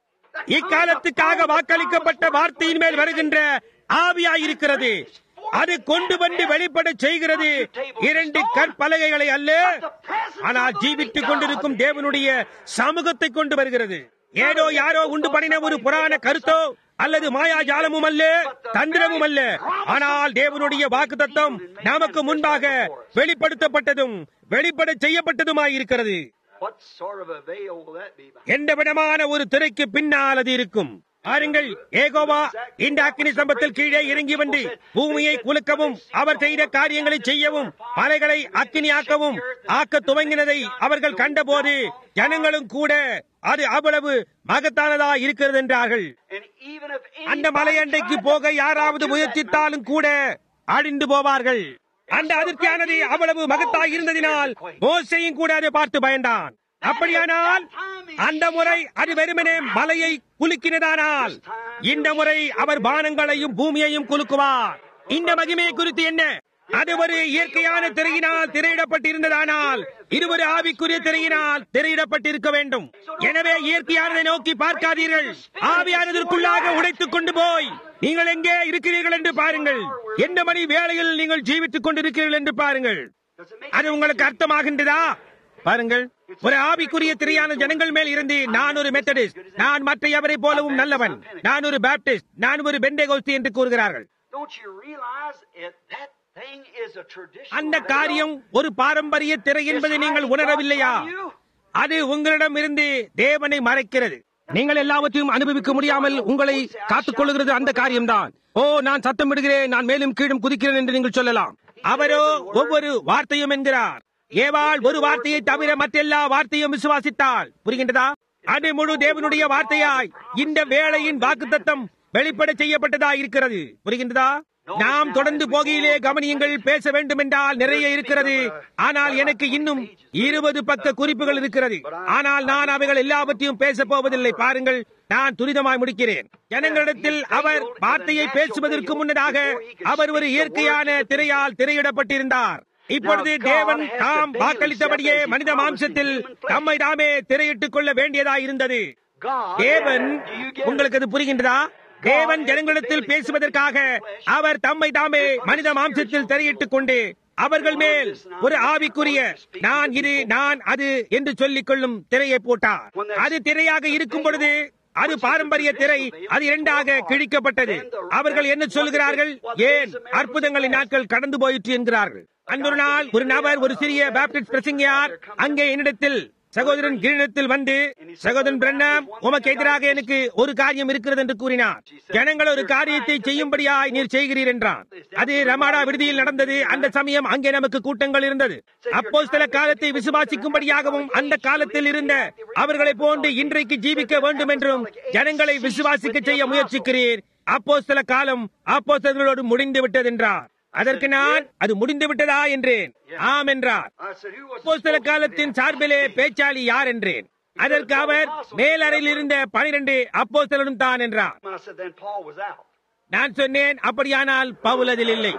இக்காலத்துக்காக வாக்களிக்கப்பட்ட வார்த்தையின் மேல் வருகின்ற ஆவியாயிருக்கிறது அது கொண்டு வந்து வெளிப்பட செய்கிறது இரண்டு கற்பலகைகளை அல்ல ஆனால் ஜீவித்துக் கொண்டிருக்கும் தேவனுடைய சமூகத்தை கொண்டு வருகிறது ஏதோ யாரோ உண்டு பண்ணின ஒரு புராண கருத்தோ அல்லது மாயாஜாலமும் அல்ல தந்திரமும் அல்ல ஆனால் தேவனுடைய வாக்குத்தத்தம் நமக்கு முன்பாக வெளிப்படுத்தப்பட்டதும் வெளிப்பட செய்யப்பட்டதுமாயிருக்கிறது What sort of a veil will that be? எந்த விதமான ஒரு திரைக்கு பின்னால் அது இருக்கும் பாருங்கள் ஏகோவா இந்த அக்கினி சம்பத்தில் கீழே இறங்கி வந்து பூமியை குலுக்கவும் அவர் செய்த காரியங்களை செய்யவும் மலைகளை அக்கினியாக்கவும் ஆக்க துவங்கினதை அவர்கள் கண்டபோது ஜனங்களும் கூட அது அவ்வளவு மகத்தானதா இருக்கிறது என்றார்கள் And even if அந்த மலையண்டைக்கு போக யாராவது முயற்சித்தாலும் கூட அழிந்து போவார்கள் அந்த அதிர்ச்சியானது அவ்வளவு மகத்தாய் இருந்ததினால் மோசையும் கூட அதை பார்த்து பயந்தான் அப்படியானால் அந்த முறை அது வெறுமனே மலையை குலுக்கினதானால் இந்த முறை அவர் வானங்களையும் பூமியையும் குலுக்குவார் இந்த மகிமையை குறித்து என்ன அது ஒரு இயற்கையான திரையினால் திரையிடப்பட்டிருந்ததானால் இது ஒரு ஆவிக்குரிய திரையினால் திரையிடப்பட்டிருக்க வேண்டும் எனவே இயற்கையானதை நோக்கி பார்க்காதீர்கள் ஆவியானதற்குள்ளாக உடைத்துக் கொண்டு போய் நீங்கள் எங்கே இருக்கிறீர்கள் என்று பாருங்கள் எந்த மணி வேளையில் நீங்கள் ஜீவித்துக் கொண்டிருக்கிறீர்கள் என்று பாருங்கள் does it make அது உங்களுக்கு அர்த்தமாகின்றதா பாருங்கள் ஒரு ஆவிக்குரிய திரையான ஜனங்கள் மேல் இருந்து நான் ஒரு மெத்தடிஸ்ட் நான் மற்ற எவரை போலவும் நல்லவன் நான் ஒரு பேப்டிஸ்ட் நான் ஒரு பெண்டேகோஸ்தி என்று கூறுகிறார்கள் Don't you realize it, that thing is a traditional அந்த veil? காரியம் ஒரு பாரம்பரிய திரை என்பதை நீங்கள் உணரவில்லையா அது உங்களிடம் இருந்து தேவனை மறைக்கிறது நீங்கள் எல்லாவற்றையும் அனுபவிக்க முடியாமல் உங்களை காத்துக் கொள்கிறது அந்த காரியம்தான் ஓ நான் சத்தம் விடுகிறேன் நான் மேலும் கீழும் குதிக்கிறேன் என்று நீங்கள் சொல்லலாம் அவரோ ஒவ்வொரு வார்த்தையும் என்கிறார் ஏவாள் ஒரு வார்த்தையை தவிர மற்றெல்லா வார்த்தையும் விசுவாசித்தாள் புரிகின்றதா அது முழு தேவனுடைய வார்த்தையாய் இந்த வேளையின் வாக்குத்தத்தம் வெளிப்பட செய்யப்பட்டதா இருக்கிறது புரிகின்றதா நாம் தொடர்ந்து போகையிலே கவனியங்கள் பேச வேண்டும் என்றால் நிறைய இருக்கிறது ஆனால் எனக்கு இன்னும் இருபது பக்க குறிப்புகள் இருக்கிறது ஆனால் நான் அவைகள் எல்லாவற்றையும் பேச போவதில்லை பாருங்கள் நான் துரிதமாய் முடிக்கிறேன் ஜனங்களிடத்தில் அவர் வார்த்தையை பேசுவதற்கு முன்னதாக அவர் ஒரு இயற்கையான திரையால் திரையிடப்பட்டிருந்தார் இப்பொழுது தேவன் தாம் வாக்களித்தபடியே மனித மாம்சத்தில் தம்மை தாமே திரையிட்டுக் கொள்ள வேண்டியதாய் இருந்தது God, தேவன் do you get it? உங்களுக்கு அது புரிகின்றதா தேவன் ஜனங்களிடத்தில் பேசுவதற்காக அவர் தம்மை தாமே மனித மாம்சத்தில் திரையிட்டுக் கொண்டு அவர்கள் மேல் ஒரு ஆவிக்குரிய நான் இது நான் அது என்று சொல்லிக் கொள்ளும் திரையை போட்டார் அது திரையாக இருக்கும் பொழுது அது பாரம்பரிய திரை அது இரண்டாக கிழிக்கப்பட்டது அவர்கள் என்ன சொல்லுகிறார்கள் ஏன் அற்புதங்களின் நாட்கள் கடந்து போயிற்று என்கிறார்கள் அன்றொரு நாள் ஒரு நபர் ஒரு சிறிய பேப்டிஸ்ட் பிரசங்கியார் அங்கே என்னிடத்தில் சகோதரன் கிரீடத்தில் வந்து சகோதரன் பிரண்ணாம் உமக்கு எதிராக எனக்கு ஒரு காரியம் இருக்கிறது என்று கூறினார் ஜனங்கள் ஒரு காரியத்தை செய்யும்படியாய் நீர் செய்கிறீர் என்றான் அது ரமாடா விடுதியில் நடந்தது அந்த சமயம் அங்கே நமக்கு கூட்டங்கள் இருந்தது அப்போ சில காலத்தை விசுவாசிக்கும்படியாகவும் அந்த காலத்தில் இருந்த அவர்களை போன்று இன்றைக்கு ஜீவிக்க வேண்டும் என்றும் ஜனங்களை விசுவாசிக்க செய்ய முயற்சிக்கிறீர் அப்போ சில காலம் அப்போஸ்தலர்களோடு முடிந்து விட்டது என்றார் அதற்கு நான் அது முடிந்து விட்டதா என்றேன் ஆம் என்றார் I said, who was அப்போ சில காலத்தின் சார்பிலே பேச்சாளி யார் என்றேன் அதற்கு அவர் மேலறையில் இருந்த பனிரெண்டு அப்போஸ்தலரும் தான் என்றார் I said, then Paul was out. நான் சொன்னேன் அப்படியானால் பவுல் அதில் இல்லை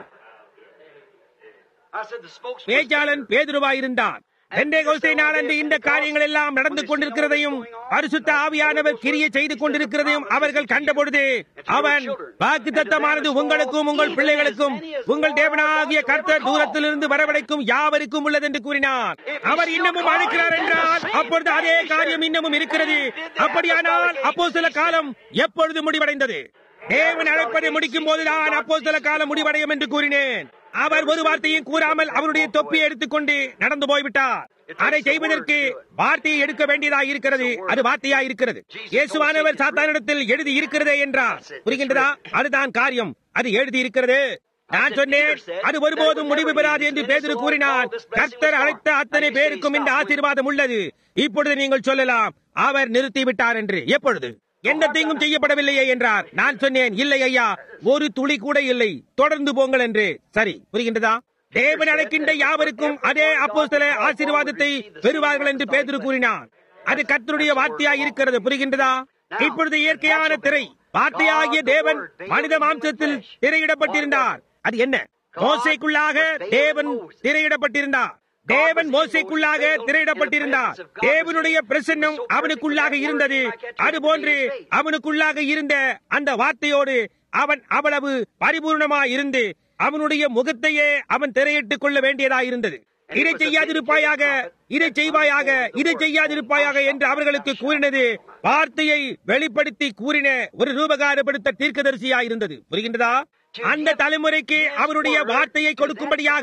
I said, the spokesman. பேச்சாளன் பேதுருவாய் இருந்தான் பெந்தேகோஸ்தே நாளன்று இந்த காரியங்கள் எல்லாம் நடந்து கொண்டிருக்கிறதையும் பரிசுத்த ஆவியானவர் கிரியை செய்து கொண்டிருக்கிறதையும் அவர்கள் கண்டபொழுது அவன் வாக்கு தத்தமானது உங்களுக்கும் உங்கள் பிள்ளைகளுக்கும் உங்கள் தேவனாகிய கர்த்தர் தூரத்திலிருந்து வரவழைக்கும் யாவருக்கும் உள்ளது என்று கூறினார் அவர் இன்னமும் அழைக்கிறார் என்றால் அப்பொழுது அதே காரியம் இன்னமும் இருக்கிறது அப்படியானால் அப்போ சில காலம் எப்பொழுது முடிவடைந்தது தேவன் அழைப்பதை முடிக்கும் போதுதான் அப்போ சில காலம் முடிவடையும் என்று கூறினேன் அவர் ஒரு வார்த்தையும் கூறாமல் அவருடைய தொப்பியை எடுத்துக்கொண்டு நடந்து போய்விட்டார் அதை செய்வதற்கு வார்த்தையை எடுக்க வேண்டியதா இருக்கிறது அது வார்த்தையா இருக்கிறது இயேசுவானவர் சாத்தானிடத்தில் எழுதி இருக்கிறதே என்றார் புரிகின்றதா அதுதான் காரியம் அது எழுதி இருக்கிறது நான் சொன்னேன் அது ஒருபோதும் முடிவு பெறாது என்று பேதுரு கூறினார் கர்த்தர் அழைத்த அத்தனை பேருக்கும் இந்த ஆசீர்வாதம் உள்ளது இப்பொழுது நீங்கள் சொல்லலாம் அவர் நிறுத்தி விட்டார் என்று எப்பொழுது எந்த தீங்கும் செய்யப்படவில்லையே என்றார் நான் சொன்னேன் இல்லை ஐயா ஒரு துளி கூட இல்லை தொடர்ந்து போங்கள் என்று சரி புரிகின்றதா தேவன் அழைக்கின்ற யாவருக்கும் அதே அப்போஸ்தல ஆசீர்வாதத்தை பெறுவார்கள் என்று பேதுரு கூறினார் அது கர்த்தருடைய வார்த்தையா இருக்கிறது புரிகின்றதா இப்பொழுது இயற்கையான திரை வார்த்தையாகிய தேவன் மனித மாம்சத்தில் திரையிடப்பட்டிருந்தார் அது என்ன மோசைக்குள்ளாக தேவன் திரையிடப்பட்டிருந்தார் தேவன் மோசைக்குள்ளாக திரையிடப்பட்டிருந்தார் தேவனுடைய பிரசன்னம் அவனுக்குள்ளாக இருந்தது அதுபோன்று அவனுக்குள்ளாக இருந்த அந்த வார்த்தையோடு அவன் அவ்வளவு பரிபூர்ணமாய் இருந்து அவனுடைய முகத்தையே அவன் திரையிட்டுக் கொள்ள வேண்டியதாய் இருந்தது இதை செய்யாதிருப்பாயாக இதை செய்வாயாக இதை செய்யாதிருப்பாயாக என்று அவர்களுக்கு கூறினது வார்த்தையை வெளிப்படுத்தி கூறின ஒரு ரூபகாரப்படுத்த தீர்க்கதரிசியாய் இருந்தது புரிகின்றதா அந்த தலைமுறைக்கு அவருடைய வார்த்தையை கொடுக்கும்படியாக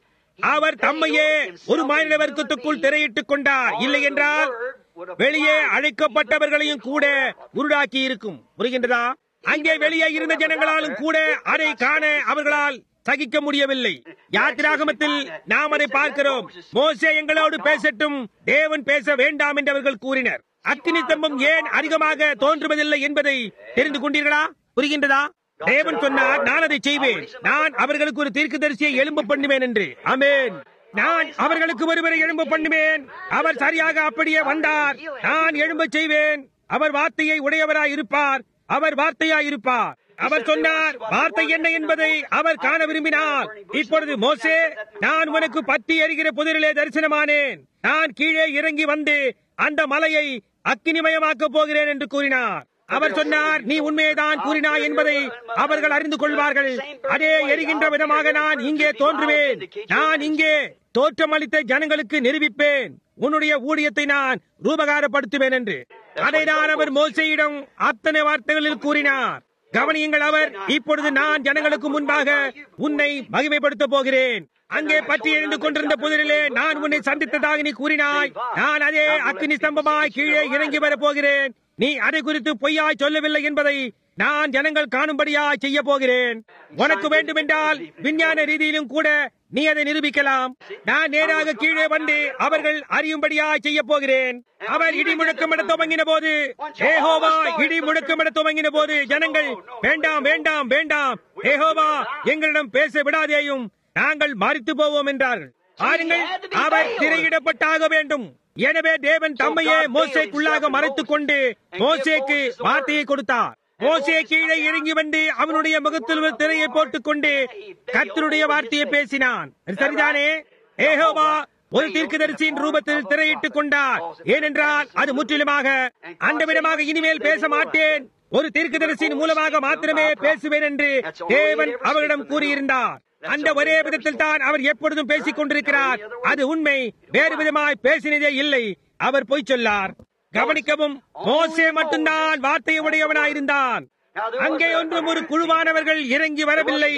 அவர் தம்மையே ஒரு மாநில வர்க்கத்துக்குள் திரையிட்டுக் கொண்டார் இல்லை என்றால் வெளியே அழைக்கப்பட்டவர்களையும் கூட உருடாக்கி இருக்கும் புரிகின்றதா அங்கே வெளியே இருந்த ஜனங்களாலும் கூட அதை காண அவர்களால் சகிக்க முடியவில்லை யாத்திராகமத்தில் நாம் அதை பார்க்கிறோம் மோசே எங்களோடு பேசட்டும் தேவன் பேச வேண்டாம் என்று அவர்கள் கூறினர் அக்கினி தம்பம் ஏன் அதிகமாக தோன்றுவதில்லை என்பதை தெரிந்து கொண்டீர்களா புரிகின்றதா தேவன் சொன்னார் நான் அதை செய்வேன் நான் அவர்களுக்கு ஒரு தீர்க்கதரிசியை எழும்ப பண்ணுவேன் என்று அமேன் நான் அவர்களுக்கு ஒருவரை எழும்ப பண்ணுவேன் அவர் சரியாக அப்படியே வந்தார் நான் எழும்ப செய்வேன் அவர் வார்த்தையை உடையவராய் இருப்பார் அவர் வார்த்தையாய் இருப்பார் அவர் சொன்னார் வார்த்தை என்ன என்பதை அவர் காண விரும்பினார் இப்பொழுது மோசே நான் உனக்கு பத்தி எரிகிற புதிரிலே தரிசனமானேன் நான் கீழே இறங்கி வந்து அந்த மலையை அக்கினிமயமாக்கப் போகிறேன் என்று கூறினார் அவர் சொன்னார் நீ உண்மையைதான் கூறினாய் என்பதை அவர்கள் அறிந்து கொள்வார்கள் அதே எரிகின்ற விதமாக நான் இங்கே தோன்றுவேன் நான் இங்கே தோற்றமளித்த ஜனங்களுக்கு நிரூபிப்பேன் உன்னுடைய ஊழியத்தை நான் ரூபகாரப்படுத்துவேன் என்று அதை நான் அவர் மோசையிடம் அத்தனை வார்த்தைகளில் கூறினார் கவனியுங்கள் அவர் இப்பொழுது நான் ஜனங்களுக்கு முன்பாக உன்னை மகிமைப்படுத்த போகிறேன் அங்கே பற்றி எழுந்து கொண்டிருந்த புதிரிலே நான் உன்னை சந்தித்ததாக நீ கூறினாய் நான் அதே அக்கினி ஸ்தம்பமாய் கீழே இறங்கி வரப் போகிறேன் நீ அதை குறித்து பொய்யாய் சொல்லவில்லை என்பதை நான் ஜனங்கள் காணும்படியாய் செய்ய போகிறேன் உனக்கு வேண்டுமென்றால் விஞ்ஞான ரீதியிலும் கூட நீ அதை நிரூபிக்கலாம் நான் நேராக கீழே வந்து அவர்கள் அறியும்படியாய் செய்ய போகிறேன் அவர் இடி முழக்கமிட துவங்கின போது ஏஹோவா இடி முழக்கமிட துவங்கின போது ஜனங்கள் வேண்டாம் வேண்டாம் வேண்டாம் ஏஹோவா எங்களிடம் பேச விடாதேயும் நாங்கள் மறித்து போவோம் என்றார்கள் பாருங்கள் அவர் திரையிடப்பட்டாக வேண்டும் எனவே தேவன் தம்மையே மோசேக்குள்ளாக மறைத்துக் கொண்டு மோசேக்கு வார்த்தையை கொடுத்தார் மோசே கீழே இறங்கி வந்து அவனுடைய முகத்தில் ஒரு திரையை போட்டுக் கொண்டு கர்த்தருடைய வார்த்தையை பேசினான் அது சரிதானே ஏஹோவா ஒரு தீர்க்கதரிசியின் ரூபத்தில் திரையிட்டுக் கொண்டார் ஏனென்றால் அது முற்றிலுமாக அந்த விதமாக இனிமேல் பேச மாட்டேன் ஒரு தீர்க்கதரிசியின் மூலமாக மாத்திரமே பேசுவேன் என்று தேவன் அவரிடம் கூறியிருந்தார் அந்த ஒரே விதத்தில் தான் அவர் எப்பொழுதும் பேசிக் கொண்டிருக்கிறார் அது உண்மை வேறு விதமாய் பேசினதே இல்லை அவர் பொய் சொல்லார் கவனிக்கவும் மோசே மட்டும்தான் வார்த்தை உடையவனாயிருந்தான் அங்கே ஒன்றும் ஒரு குழுவானவர்கள் இறங்கி வரவில்லை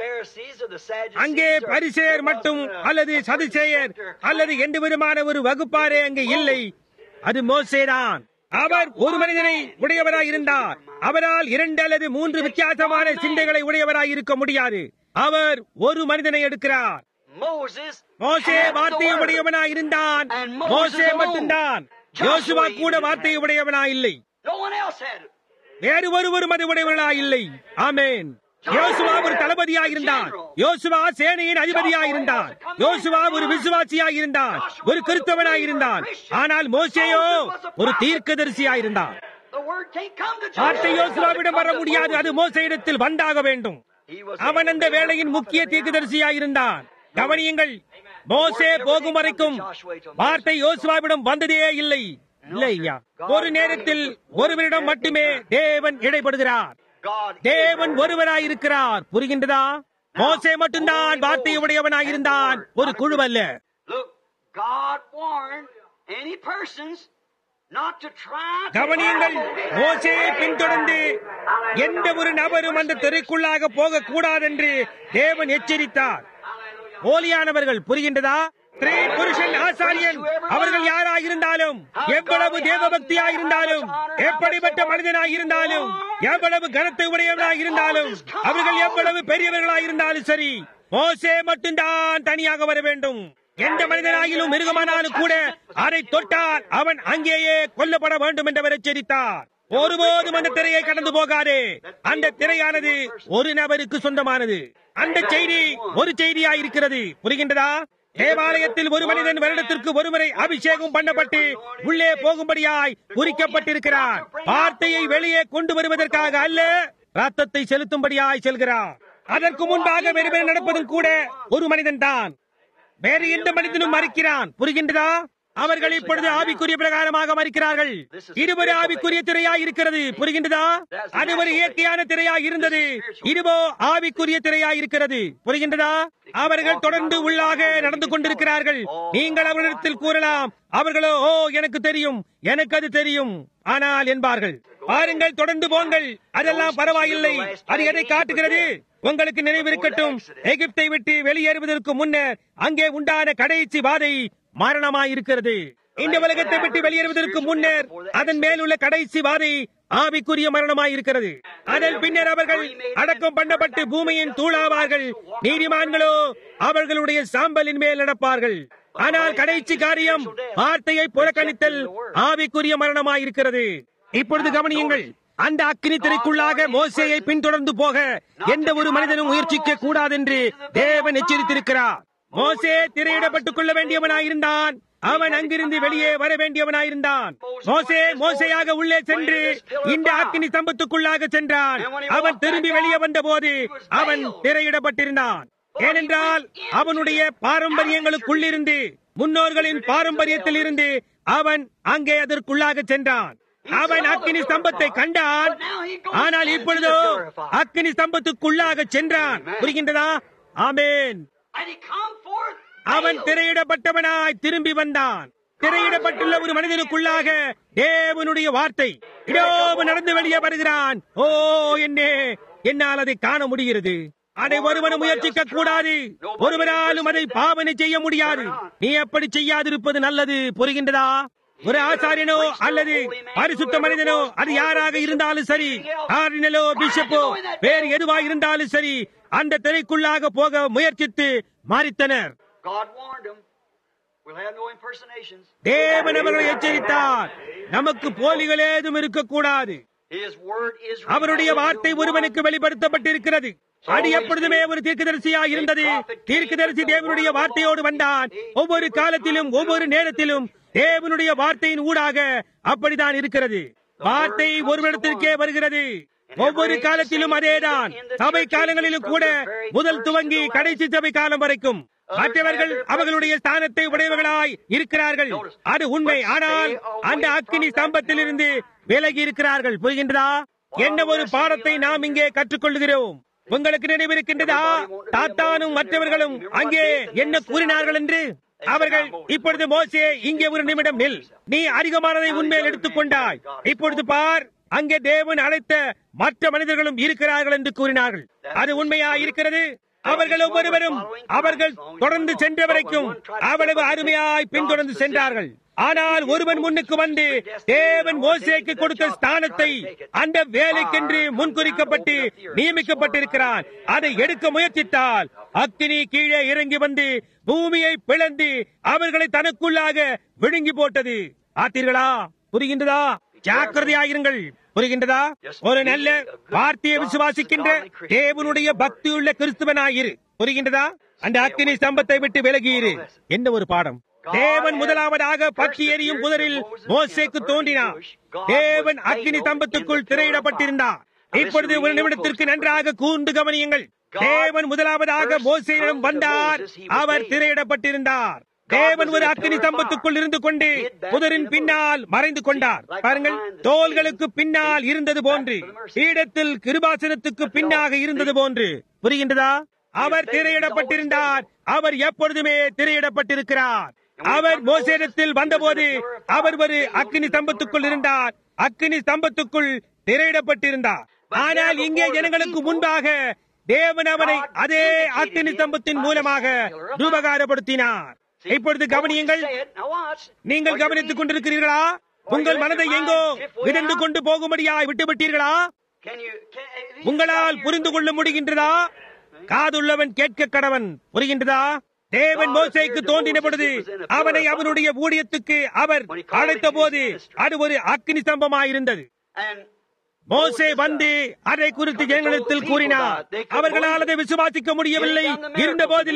அங்கே பரிசேர் மட்டும் அல்லது சதுசேயர் அல்லது எந்த விதமான ஒரு வகுப்பாரே அங்கே இல்லை அது மோசேதான் அவர் ஒரு மனிதனை உடையவராய் இருந்தார் அவரால் இரண்டு அல்லது மூன்று வித்தியாசமான சிந்தைகளை உடையவராய் இருக்க முடியாது அவர் ஒரு மனிதனை எடுக்கிறார் மோசே வார்த்தையை உடையவனாய் இருந்தான் மோசே மட்டும்தான் யோசுவா கூட வார்த்தையை உடையவனாய் இல்லை வேறு ஒருவரும் அது உடையவர்களாய் இல்லை ஆமேன் யோசுவா ஒரு தளபதியாக இருந்தான் யோசுவா சேனையின் அதிபதியாக இருந்தான் யோசுவா ஒரு விசுவாசியாக இருந்தான் ஒரு கிறிஸ்தவனாக இருந்தான் ஆனால் மோசேயோ ஒரு தீர்க்கதரிசியாக இருந்தான் வார்த்தை யோசுவாவிடம் வர முடியாது அது மோசையிடத்தில் வந்தாக வேண்டும் அவன் அந்த வேளையின் முக்கிய தீர்க்கதரிசியாக இருந்தான் கவனியுங்கள் மோசே போகும் வரைக்கும் வார்த்தை யோசுவாவிடம் வந்ததே இல்லை இல்லை ஐயா ஒரு நேரத்தில் ஒருவரிடம் மட்டுமே தேவன் இடைப்படுகிறார் தேவன் ஒருவராய் இருக்கிறார் புரிகின்றதா மோசே மட்டும்தான் வார்த்தை உடையவனாய் இருந்தான் ஒரு குழு அல்ல கவனியுங்கள் மோசையை பின்தொடர்ந்து எந்த ஒரு நபரும் அந்த தெருக்குள்ளாக போக கூடாதென்று தேவன் எச்சரித்தார் போலியானவர்கள் புரிகின்றதா ஸ்திரீ புருஷன் ஆசாரியன் அவர்கள் யாராக இருந்தாலும் எவ்வளவு தேவபக்தியாக இருந்தாலும் எப்படிப்பட்ட மனிதனாக இருந்தாலும் எவ்வளவு கனத்தை உடையவனாக இருந்தாலும் அவர்கள் எவ்வளவு பெரியவர்களாக இருந்தாலும் சரி மோசே மட்டும்தான் தனியாக வர வேண்டும் எந்த மனிதனாகிலும் மிருகமானாலும் கூட அதை தொட்டால் அவன் அங்கேயே கொல்லப்பட வேண்டும் என்று அவர் எச்சரித்தார் ஒருபோதும் அந்த திரையை கடந்து போகாதே அந்த திரையானது ஒரு நபருக்கு சொந்தமானது அந்த செய்தி ஒரு செய்தியா இருக்கிறது புரிகின்றதா தேவாலயத்தில் ஒரு மனிதன் வருடத்திற்கு ஒருமுறை அபிஷேகம் பண்ணப்பட்டு உள்ளே போகும்படியாய் குறிக்கப்பட்டிருக்கிறார் வார்த்தையை வெளியே கொண்டு வருவதற்காக அல்ல ரத்தத்தை செலுத்தும்படியாய் செல்கிறார் அதற்கு முன்பாக வெறுமனே நடப்பதும் கூட ஒரு மனிதன் தான் வேறு எந்த மனிதனும் மறிக்கிறான் புரிகின்றதா அவர்கள் இப்பொழுது ஆவிக்குரிய பிரகாரமாக மறிக்கிறார்கள் இது ஒரு ஆவிக்குரிய திரையாய் இருக்கிறது புரிகின்றதா அது ஒரு இயற்கையான திரையாய் இருந்தது இதுவோ ஆவிக்குரிய திரையாய் இருக்கிறது புரிகின்றதா அவர்கள் தொடர்ந்து உள்ளாக நடந்து கொண்டிருக்கிறார்கள் நீங்கள் அவர்களிடத்தில் கூறலாம் அவர்களோ ஓ எனக்கு தெரியும் எனக்கு அது தெரியும் ஆனால் என்பார்கள் பாருங்கள் தொடர்ந்து போங்கள் அதெல்லாம் பரவாயில்லை அது எதை காட்டுகிறது உங்களுக்கு நினைவிருக்கட்டும் எகிப்தை விட்டு வெளியேறுவதற்கு முன்னர் அங்கே உண்டான கடைசி வாதை மரணமாயிருக்கிறது இந்த உலகத்தை விட்டு வெளியேறுவதற்கு முன்னர் அதன் மேல் உள்ள கடைசி வாதை ஆவிக்குரிய மரணமாயிருக்கிறது அதன் பின்னர் அவர்கள் அடக்கம் பண்ணப்பட்டு பூமியின் தூளாவார்கள் நீதிமான்களோ அவர்களுடைய சாம்பலின் மேல் நடப்பார்கள் ஆனால் கடைசி காரியம் வார்த்தையை புறக்கணித்தல் ஆவிக்குரிய மரணமாயிருக்கிறது இப்பொழுது கவனியுங்கள் அந்த அக்கினி திரைக்குள்ளாக மோசையை பின்தொடர்ந்து போக எந்த ஒரு மனிதனும் முயற்சிக்க கூடாதென்று தேவன் எச்சரித்திருக்கிறார் மோசே திரையிடப்பட்டுக் கொள்ள வேண்டியவனாயிருந்தான் அவன் அங்கிருந்து வெளியே வர வேண்டியவனாயிருந்தான் மோசே மோசையாக உள்ளே சென்று இந்த அக்கினி சம்பத்துக்குள்ளாக சென்றான் அவன் திரும்பி வெளியே வந்தபோது அவன் திரையிடப்பட்டிருந்தான் ஏனென்றால் அவனுடைய பாரம்பரியங்களுக்குள்ளிருந்து முன்னோர்களின் பாரம்பரியத்தில் இருந்து அவன் அங்கே அதற்குள்ளாக சென்றான் அவன் அக்கினி ஸ்தம்பத்தை கண்டான் ஆனால் இப்பொழுதோ அக்கினி ஸ்தம்பத்துக்குள்ளாக சென்றான் புரிகின்றதா ஆமேன் And he come forth. அவன் திரையிடப்பட்டவனாய் திரும்பி வந்தான் திரையிடப்பட்டுள்ள ஒரு மனிதனுக்குள்ளாக தேவனுடைய வார்த்தை இதோ அவன் நடந்து வெளியே வருகிறான் ஓ என்னே என்னால் அதை காண முடிகிறது அதை ஒருவனும் முயற்சிக்க கூடாது ஒருவராலும் அதை பாவனை செய்ய முடியாது நீ அப்படி செய்யாதிருப்பது நல்லது புரிகின்றதா ஒரு ஆசாரியனோ அல்லது பரிசுத்த மனிதனோ அது யாராக இருந்தாலும் சரி ஆர்டினலோ பிஷப்போ வேறு எதுவா இருந்தாலும் சரி அந்த திரைக்குள்ளாக போக முயற்சித்து மாறித்தனர் God warned them. We'll have no impersonations. தேவன் அவர்களை எச்சரித்தார் நமக்கு போலிகள் ஏதும் இருக்கக்கூடாது His word is அவருடைய வார்த்தை ஒருவனுக்கு வெளிப்படுத்தப்பட்டிருக்கிறது அது எப்பொழுதுமே ஒரு தீர்க்கதரிசியாக இருந்தது தீர்க்கதரிசி தேவனுடைய வார்த்தையோடு வந்தான் ஒவ்வொரு காலத்திலும் ஒவ்வொரு நேரத்திலும் தேவனுடைய வார்த்தையின் ஊடாக அப்படித்தான் இருக்கிறது வார்த்தை ஒருவரிடத்திற்கே வருகிறது ஒவ்வொரு காலத்திலும் அதேதான் சபை காலங்களிலும் கூட முதல் துவங்கி கடைசி சபை காலம் வரைக்கும் மற்றவர்கள் அவர்களுடைய ஸ்தானத்தை உடையவர்களாய் இருக்கிறார்கள் அது உண்மை ஆனால் அந்த அக்கினி ஸ்தம்பத்திலிருந்து விலகி இருக்கிறார்கள் புரிகின்றதா என்ன ஒரு பாடத்தை நாம் இங்கே கற்றுக்கொள்கிறோம் உங்களுக்கு நினைவிருக்கின்றதா தாத்தானும் மற்றவர்களும் அங்கே என்ன கூறினார்கள் என்று அவர்கள் இப்பொழுது மோசே இங்கே ஒரு நிமிடம் நில் நீ அதிகமானதை உண்மையில் எடுத்துக் கொண்டாய் இப்பொழுது பார் அங்கே தேவன் அழைத்த மற்ற மனிதர்களும் இருக்கிறார்கள் என்று கூறினார்கள் அது உண்மையா இருக்கிறது அவர்கள் ஒவ்வொருவரும் அவர்கள் தொடர்ந்து சென்ற வரைக்கும் அவ்வளவு அருமையாய் பின்தொடர்ந்து சென்றார்கள் ஆனால் ஒருவன் முன்னுக்கு வந்து தேவன் மோசேக்கு கொடுத்த ஸ்தானத்தை அந்த வேலைக்கென்று முன்குறிக்கப்பட்டு நியமிக்கப்பட்டிருக்கிறான் அதை எடுக்க முயற்சித்தால் அக்கினி கீழே இறங்கி வந்து பூமியை பிளந்து அவர்களை தனக்குள்ளாக விழுங்கி போட்டது ஆத்தீர்களா புரிகின்றதா ஜாக்கிரதையாயிருங்கள் புரிகின்றதா ஒரு நல்ல வார்த்தையை விசுவாசிக்கின்ற தேவனுடைய பக்தியுள்ள கிறிஸ்துவனாயிரு புரிகின்றதா அந்த அக்கினி ஸ்தம்பத்தை விட்டு விலகியிரு என்ன ஒரு பாடம் தேவன் முதலாவதாக பற்றி எரியும் புதரில் மோசேக்கு தோன்றினார் தேவன் அக்கினி ஸ்தம்பத்துக்குள் திரையிடப்பட்டிருந்தார் இப்பொழுது ஒரு நிமிடத்திற்கு நன்றாக கூர்ந்து கவனியுங்கள் தேவன் முதலாவதாக மோசேயிடம் வந்தார் அவர் திரையிடப்பட்டிருந்தார் தேவன் ஒரு அக்கினி ஸ்தம்பத்துக்குள் இருந்து கொண்டு புதரின் பின்னால் மறைந்து கொண்டார் பாருங்கள் தோள்களுக்கு பின்னால் இருந்தது போன்று பீடத்தில் கிருபாசனத்துக்கு பின்னாக இருந்தது போன்று புரிகின்றதா அவர் திரையிடப்பட்டிருந்தார் அவர் எப்பொழுதுமே திரையிடப்பட்டிருக்கிறார் அவர் மோசேடத்தில் வந்தபோது அவர் ஒரு அக்கினி ஸ்தம்பத்துக்குள் இருந்தார் அக்கினி ஸ்தம்பத்துக்குள் திரையிடப்பட்டிருந்தார் ஆனால் இங்கே ஜனங்களுக்கு முன்பாக தேவன் அவனை அதே அக்கினி ஸ்தம்பத்தின் மூலமாக ரூபகாரப்படுத்தினார் இப்பொழுது கவனியுங்கள் Now watch. நீங்கள் கவனித்துக் கொண்டிருக்கிறீர்களா உங்கள் மனதை எங்கோ விதந்து கொண்டு போகும்படியாய் விட்டுவிட்டீர்களா Can you? Can, உங்களால் புரிந்து கொள்ள முடிகின்றதா காதுள்ளவன் கேட்க கடவன் புரிகின்றதா தேவன் மோசைக்கு தோன்றின பொழுது அவனை அவனுடைய ஊழியத்துக்கு அவர் அழைத்த போது அது ஒரு அக்னி ஸ்தம்பமாயிருந்தது And மோசே வந்து அதை குறித்து ஜனங்களிடத்தில் கூறினார் அவர்களால் அதை விசுவாசிக்க முடியவில்லை இருந்த போதிலும்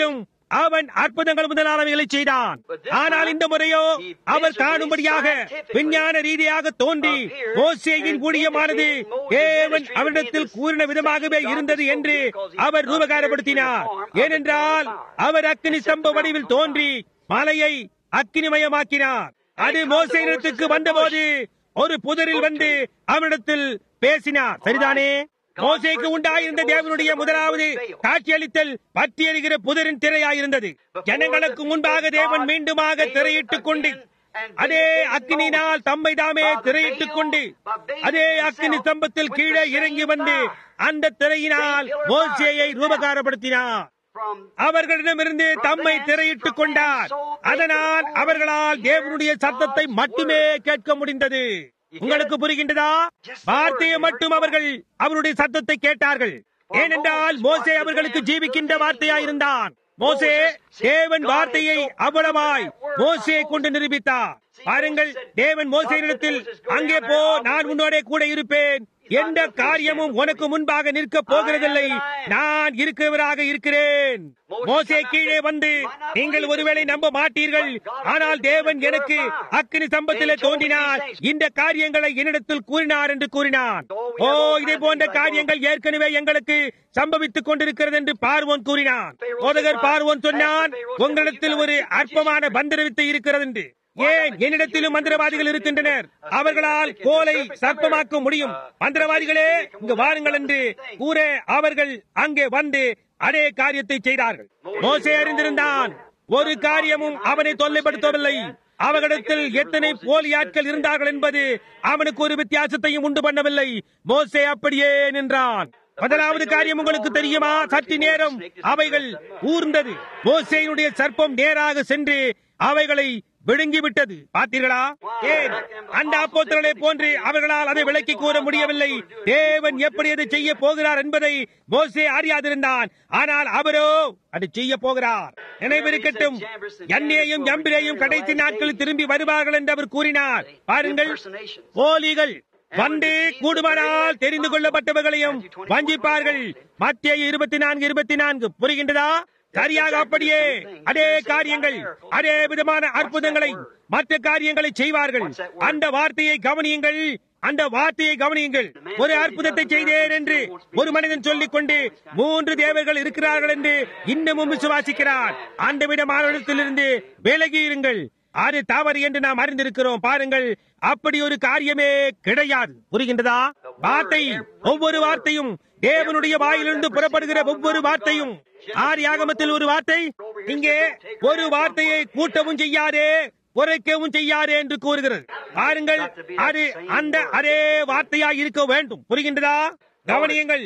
அவன் அற்புதங்கள் முதலானவைகளை செய்தான் ஆனால் இந்த முறையோ அவர் காணும்படியாக விஞ்ஞான ரீதியாக தோன்றி மோசேயின் ஊழியமானது தேவன் அவரிடத்தில் கூறின விதமாகவே இருந்தது என்று அவர் ரூபகாரப்படுத்தினார் ஏனென்றால் அவர் அக்கினி ஸ்தம்ப வடிவில் தோன்றி மலையை அக்கினிமயமாக்கினார் அது மோசையிடத்துக்கு வந்தபோது ஒரு புதரில் வந்து அவனிடத்தில் பேசினார் சரிதானே மோசேக்கு உண்டாயிருந்த தேவனுடைய முதலாவது காட்சியளித்தல் பற்றி எறிகிற புதரின் திரையாயிருந்தது ஜனங்களுக்கு முன்பாக தேவன் மீண்டுமாக திரையிட்டுக் கொண்டு அதே அக்னியினால் தம்மை தாமே திரையிட்டுக் கொண்டு அதே அக்னி ஸ்தம்பத்தில் கீழே இறங்கி வந்து அந்த திரையினால் மோசேயை ரூபகாரப்படுத்தினார் அவர்களிடமிருந்து தம்மை திரையிட்டுக் கொண்டார் அதனால் அவர்களால் தேவனுடைய சத்தத்தை மட்டுமே கேட்க முடிந்தது உங்களுக்கு புரிகின்றதா வார்த்தையை மட்டும் அவர்கள் அவருடைய சத்தத்தை கேட்டார்கள் ஏனென்றால் மோசே அவர்களுக்கு ஜீவிக்கின்ற வார்த்தையாயிருந்தான் மோசே தேவன் வார்த்தையை அவ்வளவாய் மோசையை கொண்டு நிரூபித்தார் பாருங்கள் தேவன் மோசையிடத்தில் அங்கே போ நான் உன்னோட கூட இருப்பேன் எந்த காரியமும் உனக்கு முன்பாக நிற்க போகிறதில்லை நான் இருக்கிறவராக இருக்கிறேன் மோசே கீழே வந்து நீங்கள் ஒருவேளை நம்ப மாட்டீர்கள் ஆனால் தேவன் எனக்கு அக்கினி சம்பத்திலே தோன்றினார் இந்த காரியங்களை என்னிடத்தில் கூறினார் என்று கூறினான் ஓ இதே போன்ற காரியங்கள் ஏற்கனவே எங்களுக்கு சம்பவித்துக் கொண்டிருக்கிறது என்று பார்வோன் கூறினான் போதகர் பார்வோன் சொன்னான் உங்களிடத்தில் ஒரு அற்பமான பந்திரவித்து இருக்கிறது என்று ஏன் என்னிடத்திலும் மந்திரவாதிகள் இருக்கின்றனர் அவர்களால் கோலை சர்ப்பமாக்க முடியும் மந்திரவாதிகளே இங்கு வாருங்கள் என்று கூற அவர்கள் அங்கே வந்து அதே காரியத்தை செய்தார்கள் மோசே அறிந்திருந்தான் ஒரு காரியமும் அவனை தொல்லைப்படுத்தவில்லை அவர்களிடத்தில் எத்தனை போலி ஆட்கள் இருந்தார்கள் என்பது அவனுக்கு ஒரு வித்தியாசத்தையும் உண்டு பண்ணவில்லை மோசே அப்படியே நின்றான் முதலாவது காரியம் உங்களுக்கு தெரியுமா சற்று நேரம் அவைகள் ஊர்ந்தது மோசேயினுடைய சர்ப்பம் நேராக சென்று அவைகளை விழுங்கிவிட்டது பார்த்தீர்களா ஏன் அந்த அப்போத்தலை போன்று அவர்களால் அதை விளக்கி கூற முடியவில்லை தேவன் எப்படி அதை செய்ய போகிறார் என்பதை மோசே அறியாதிருந்தான் ஆனால் அவரோ அதை செய்ய போகிறார் நினைவிருக்கட்டும் என்னையும் ஜம்பிரையும் கடைசி நாட்களில் திரும்பி வருவார்கள் என்று அவர் கூறினார் பாருங்கள் போலிகள் வந்து கூடுமானால் தெரிந்து கொள்ளப்பட்டவர்களையும் வஞ்சிப்பார்கள் மத்திய இருபத்தி நான்கு இருபத்தி நான்கு புரிகின்றதா சரியாக அப்படியே அதே காரியங்கள் அதே விதமான அற்புதங்களை மற்ற காரியங்களை செய்வார்கள் அந்த வார்த்தையை கவனியுங்கள் அந்த வார்த்தையை கவனியுங்கள் ஒரு அற்புதத்தை செய்தேன் என்று ஒரு மனிதன் சொல்லிக் கொண்டு மூன்று தேவர்கள் இருக்கிறார்கள் என்று இன்னமும் விசுவாசிக்கிறார் அந்த விடமானத்திலிருந்து விலகி இருங்கள் அது தவறு என்று நாம் அறிந்திருக்கிறோம் பாருங்கள் அப்படி ஒரு காரியமே கிடையாது புரிகின்றதா வார்த்தை ஒவ்வொரு வார்த்தையும் தேவனுடைய வாயிலிருந்து புறப்படுகிற ஒவ்வொரு வார்த்தையும் ஆரியாகமத்தில் ஒரு வார்த்தை இங்கே ஒரு வார்த்தையை கூட்டவும் செய்யாதே குறைக்கவும் செய்யாதே என்று கூறுகிறது பாருங்கள் அது அந்த அதே வார்த்தையாய் இருக்க வேண்டும் புரிகின்றதா கவனியுங்கள்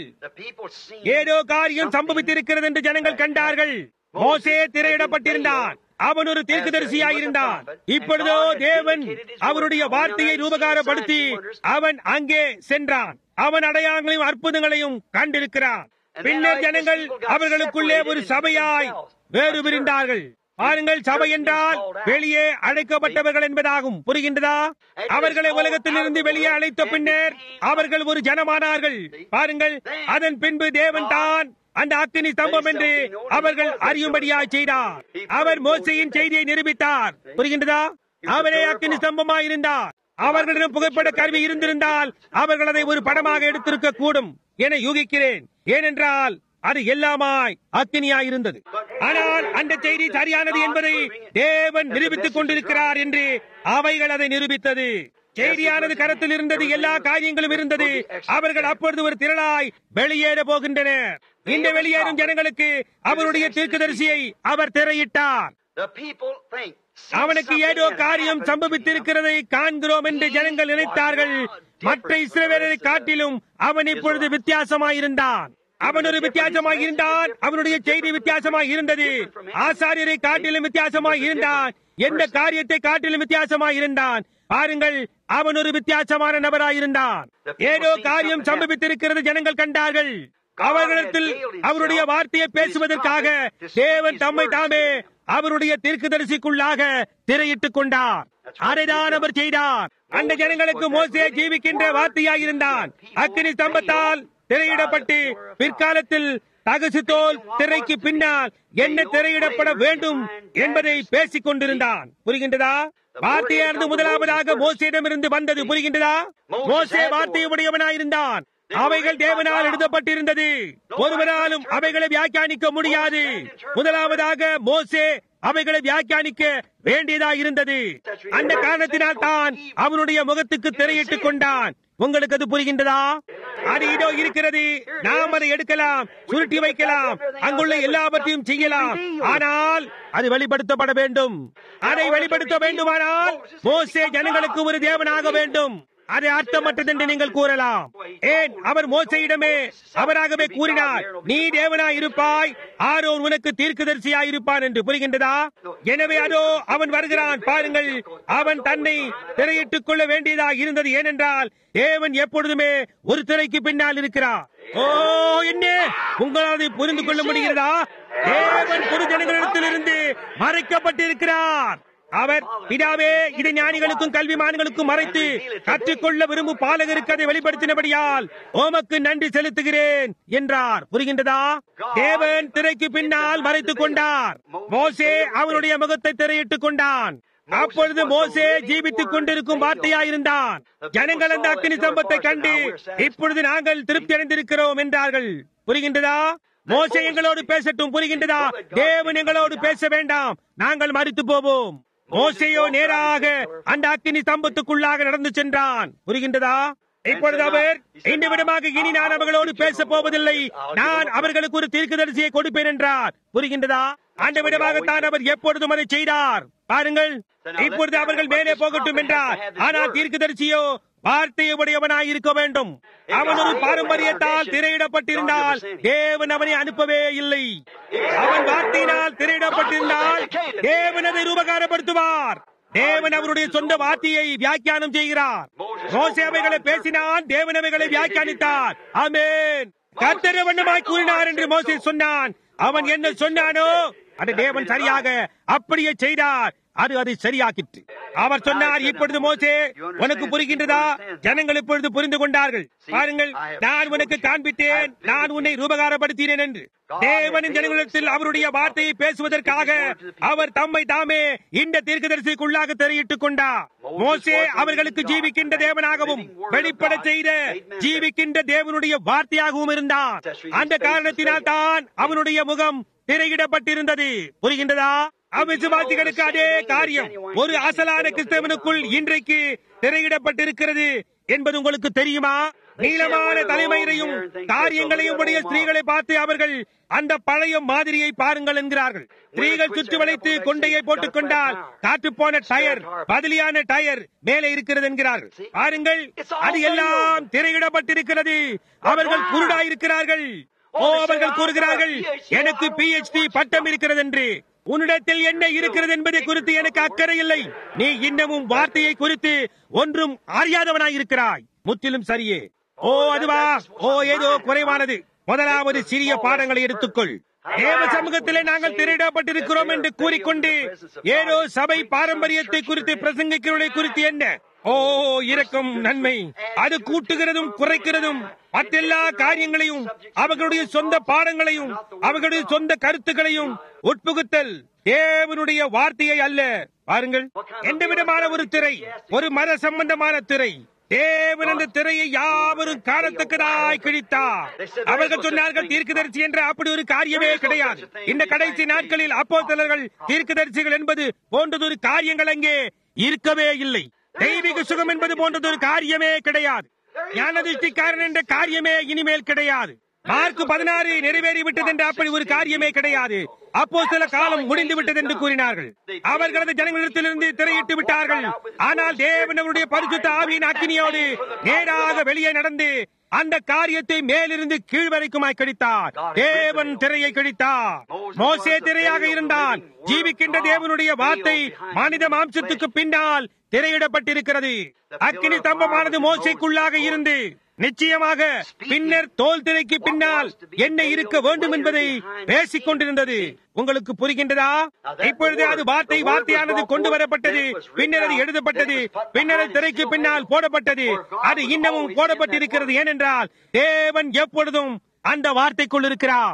ஏதோ காரியம் சம்பவித்திருக்கிறது என்று ஜனங்கள் கண்டார்கள் மோசே திரையிடப்பட்டிருந்தான் அவன் ஒரு தீர்க்கதரிசியாயிருந்தான் இப்பொழுதோ தேவன் அவருடைய வார்த்தையை ரூபகாரப்படுத்தி அவன் அங்கே சென்றான் அவன் அடையாளங்களையும் அற்புதங்களையும் கண்டிருக்கிறான் பின்னர் ஜனங்கள் அவர்களுக்குள்ளே ஒரு சபையாய் வேறு பிரிந்தார்கள் பாருங்கள் சபை என்றால் வெளியே அழைக்கப்பட்டவர்கள் என்பதாகும் புரிகின்றதா அவர்களை உலகத்திலிருந்து வெளியே அழைத்த பின்னர் அவர்கள் ஒரு ஜனமானார்கள் பாருங்கள் அதன் பின்பு தேவன் தான் அந்த அக்கினி ஸ்தம்பம் என்று அவர்கள் அறியும்படியாய் செய்தார் அவர் மோசையின் செய்தியை நிரூபித்தார் புரிகின்றதா அவரே அக்கினி ஸ்தம்பமாய் இருந்தார் அவர்களிடம் புகைப்பட கருவி இருந்திருந்தால் அவர்கள் அதை ஒரு படமாக எடுத்திருக்க கூடும் என யூகிக்கிறேன் ஏனென்றால் அது எல்லாமாய் அக்கினியாய் இருந்தது ஆனால் அந்த செய்தி சரியானது என்பதை தேவன் நிரூபித்துக் கொண்டிருக்கிறார் என்று அவைகள் அதை நிரூபித்தது செய்தியானது கரத்தில் இருந்தது எல்லா காரியங்களும் இருந்தது அவர்கள் அப்பொழுது ஒரு திரளாய் வெளியேற போகின்றனர் இந்த வெளியேறும் ஜனங்களுக்கு அவருடைய தீர்க்கதரிசியை அவர் திரையிட்டார் அவனுக்கு ஏதோ காரியம் சம்பவித்திருக்கிறதை காண்கிறோம் என்று ஜனங்கள் நினைத்தார்கள் மற்ற இஸ்ரவேலரை காட்டிலும் அவன் இப்பொழுது வித்தியாசமாயிருந்தான் அவன் ஒரு வித்தியாசமாக இருந்தான் அவனுடைய செய்தி வித்தியாசமாக இருந்தது ஆசாரியரை காட்டிலும் வித்தியாசமாக இருந்தான் எந்த காரியத்தை காட்டிலும் வித்தியாசமாக இருந்தான் பாருங்கள் அவன் ஒரு வித்தியாசமான நபராயிருந்தான் ஏதோ காரியம் சம்பவித்திருக்கிறது ஜனங்கள் கண்டார்கள் அவர்களிடத்தில் அவருடைய வார்த்தையை பேசுவதற்காக தேவன் தம்மை தாமே அவருடைய தீர்க்கதரிசிக்குள்ளாக திரையிட்டுக் கொண்டார் அதைதான் அவர் செய்தார் அந்த ஜனங்களுக்கு மோசே ஜீவிக்கின்ற வார்த்தையாயிருந்தான் அக்கினி ஸ்தம்பத்தால் திரையிடப்பட்டு பிற்காலத்தில் தகசு தோல் திரைக்கு பின்னால் என்ன திரையிடப்பட வேண்டும் என்பதை பேசிக் கொண்டிருந்தான் புரிகின்றதா வார்த்தையானது முதலாவதாக மோசையிடமிருந்து வந்தது புரிகின்றதா மோசே வார்த்தையுடையவனாயிருந்தான் அவைகள் தேவனால் எழுதப்பட்டிருந்தது ஒருவராலும் அவைகளை வியாக்கியானிக்க முடியாது முதலாவதாக மோசே அவைகளை வியாக்கியானிக்க வேண்டியதாக இருந்தது அந்த காரணத்தினால் தான் அவனுடைய முகத்துக்கு திரையிட்டுக் கொண்டான் உங்களுக்கு அது புரிகின்றதா அது இதோ இருக்கிறது நாம் அதை எடுக்கலாம் சுருட்டி வைக்கலாம் அங்குள்ள எல்லாவற்றையும் செய்யலாம் ஆனால் அது வெளிப்படுத்தப்பட வேண்டும் அதை வெளிப்படுத்த வேண்டுமானால் மோசே ஜனங்களுக்கு ஒரு தேவனாக வேண்டும் அது அர்த்தமற்றது என்று நீங்கள் கூறலாம் ஏன் அவர் மோசையிடமே அவராகவே கூறினார் நீ தேவனாய் இருப்பாய் ஆரோன் உனக்கு தீர்க்கதரிசியாய் இருப்பான் என்று புரிகின்றதா எனவே அதோ அவன் வருகிறான் பாருங்கள் அவன் தன்னை திரையிட்டுக் கொள்ள வேண்டியதாக இருந்தது ஏனென்றால் தேவன் எப்பொழுதுமே ஒரு திரைக்கு பின்னால் இருக்கிறார் ஓ என்ன உங்களால் புரிந்து கொள்ள முடிகிறதா தேவன் பொது ஜனங்களிடத்திலிருந்து மறைக்கப்பட்டிருக்கிறார் அவர் பிதாவே இதை ஞானிகளுக்கும் கல்விமான்களுக்கும் மறைத்து கற்றுக்கொள்ள விரும்பும் பாலகருக்கு அதை வெளிப்படுத்தினபடியால் ஓமக்கு நன்றி செலுத்துகிறேன் என்றார் புரிகின்றதா தேவன் திரைக்கு பின்னால் மறைத்துக் கொண்டார் மோசே அவனுடைய முகத்தை திரையிட்டுக் கொண்டான் அப்பொழுது மோசே ஜீவித்துக் கொண்டிருக்கும் வார்த்தையாயிருந்தான் ஜனங்கள் அந்த அக்னி சம்பத்தை கண்டு இப்பொழுது நாங்கள் திருப்தி அடைந்திருக்கிறோம் என்றார்கள் புரிகின்றதா மோசே எங்களோடு பேசட்டும் புரிகின்றதா தேவன் எங்களோடு பேச வேண்டாம் நாங்கள் மறித்து போவோம் மோசையோ நேராக அந்த அக்கினி ஸ்தம்பத்துக்குள்ளாக நடந்து சென்றான் புரிகின்றதா இப்பொழுது அவர் இந்த விடமாக இனி நான் அவர்களோடு பேச போவதில்லை நான் அவர்களுக்கு ஒரு தீர்க்கதரிசியை கொடுப்பேன் என்றார் புரிகின்றதா அந்த விடமாகத்தான் அவர் எப்பொழுதும் அதை செய்தார் பாருங்கள் இப்பொழுது அவர்கள் மேலே போகட்டும் என்றார் ஆனால் தீர்க்கதரிசியோ வார்த்தையை உடையவனாய் இருக்க வேண்டும் அவன் ஒரு பாரம்பரியத்தால் திரையிடப்பட்டிருந்தால் தேவன் அவனை அனுப்பவே இல்லை அவன் வார்த்தையினால் திரையிடப்பட்டிருந்தால் தேவன் அதை ரூபகாரப்படுத்துவார் தேவன் அவருடைய சொந்த வார்த்தையை வியாக்கியானம் செய்கிறார் மோசே அவைகளை பேசினான் தேவன் அவைகளை வியாக்கியானித்தார் ஆமென் கர்த்தர் வண்ணமாய் கூறினார் என்று மோசே சொன்னான் அவன் என்ன சொன்னானோ அது தேவன் சரியாக அப்படியே செய்தார் அது அதை சரியாக்கிற்று அவர் சொன்னார் இப்பொழுது மோசே உனக்கு புரிகின்றதா ஜனங்கள் இப்பொழுது புரிந்து கொண்டார்கள் பாருங்கள் நான் உனக்கு காண்பித்தேன் நான் உன்னை ரூபகாரப்படுத்தினேன் என்று தேவனின் ஜனங்களிடத்தில் அவருடைய வார்த்தையை பேசுவதற்காக அவர் தம்மை தாமே இந்த தீர்க்கதரிசிக்குள்ளாக தெரியிட்டுக் கொண்டார் மோசே அவர்களுக்கு ஜீவிக்கின்ற தேவனாகவும் வெளிப்பட செய்த ஜீவிக்கின்ற தேவனுடைய வார்த்தையாகவும் இருந்தான் அந்த காரணத்தினால் தான் அவனுடைய முகம் திரையிடப்பட்டிருந்தது புரிகின்றதா அவிசுவாசிகளுக்கு அதே காரியம் ஒரு அசலான கிறிஸ்தவனுக்குள் இன்றைக்கு திரையிடப்பட்டிருக்கிறது என்பது உங்களுக்கு தெரியுமா நீளமான தலைமையையும் காரியங்களையும் உடைய ஸ்திரீகளை பார்த்து அவர்கள் அந்த பழைய மாதிரியை பாருங்கள் என்கிறார்கள் ஸ்திரீகள் சுற்றி வளைத்து கொண்டையை போட்டுக் கொண்டால் காற்று போன டயர் பதிலியான டயர் மேலே இருக்கிறது என்கிறார்கள் பாருங்கள் அது எல்லாம் திரையிடப்பட்டிருக்கிறது அவர்கள் குருடாயிருக்கிறார்கள் ஓ அவர்கள் கூறுகிறார்கள் எனக்கு பிஹெச்டி பட்டம் இருக்கிறது என்று உன்னிடத்தில் என்ன இருக்கிறது என்பதை குறித்து எனக்கு அக்கறை இல்லை நீ இன்னமும் வார்த்தையை குறித்து ஒன்றும் அறியாதவனாய் இருக்கிறாய் முற்றிலும் சரியே ஓ அதுவா ஓ ஏதோ குறைவானது முதலாவது சிறிய பாடங்களை எடுத்துக்கொள் தேவ சமூகத்திலே நாங்கள் திரையிடப்பட்டிருக்கிறோம் என்று கூறிக்கொண்டு ஏதோ சபை பாரம்பரியத்தை குறித்து பிரசங்கிக்கிறவர்களை குறித்து என்ன ஓ இரக்கம் நன்மை அது கூட்டுகிறதும் குறைக்கிறதும் மற்றெல்லா காரியங்களையும் அவர்களுடைய சொந்த பாடங்களையும் அவர்களுடைய சொந்த கருத்துக்களையும் உட்புகுத்தல் தேவனுடைய வார்த்தையை அல்ல பாருங்கள் எந்த விதமான ஒரு திரை ஒரு மத சம்பந்தமான திரை தேவன் அந்த திரையை யாவரும் காணத்தக்கதாய் கிழித்தார் அவர்கள் சொன்னார்கள் தீர்க்கதரிசி என்ற அப்படி ஒரு காரியமே கிடையாது இந்த கடைசி நாட்களில் அப்போஸ்தலர்கள் தீர்க்கதரிசிகள் என்பது போன்றதொரு காரியங்கள் அங்கே இருக்கவே இல்லை தெய்வீக சுகம் என்பது போன்றதொரு காரியமே கிடையாது ஞானதிஷ்டிக்காரன் என்ற காரியமே இனிமேல் கிடையாது மார்க் பதினாறு நிறைவேறிவிட்டது என்று அப்படி ஒரு காரியமே கிடையாது அப்போ சில காலம் முடிந்து விட்டது என்று கூறினார்கள் அவர்களது ஜனங்களிடத்திலிருந்து திரையிட்டு விட்டார்கள் ஆனால் தேவன் அவருடைய பரிசுத்த ஆவியின் அக்கினியோடு நேராக வெளியே நடந்து அந்த காரியத்தை மேலிருந்து கீழ் வரைக்குமாய் கழித்தார் தேவன் திரையை கழித்தார் மோசே திரையாக இருந்தான் ஜீவிக்கின்ற தேவனுடைய வார்த்தை மனித மாம்சத்துக்கு பின்னால் திரையிடப்பட்டிருக்கிறது அக்கினி ஸ்தம்பமானது மோசைக்குள்ளாக இருந்து நிச்சயமாக பின்னர் தோல் திரைக்கு பின்னால் என்ன இருக்க வேண்டும் என்பதை பேசிக் கொண்டிருந்தது உங்களுக்கு புரிகின்றதா இப்பொழுது அது வார்த்தை வார்த்தையானது கொண்டு வரப்பட்டது பின்னர் அது எழுதப்பட்டது பின்னர் அது திரைக்கு பின்னால் போடப்பட்டது அது இன்னமும் போடப்பட்டிருக்கிறது ஏனென்றால் தேவன் எப்பொழுதும் அந்த வார்த்தைக்குள் இருக்கிறார்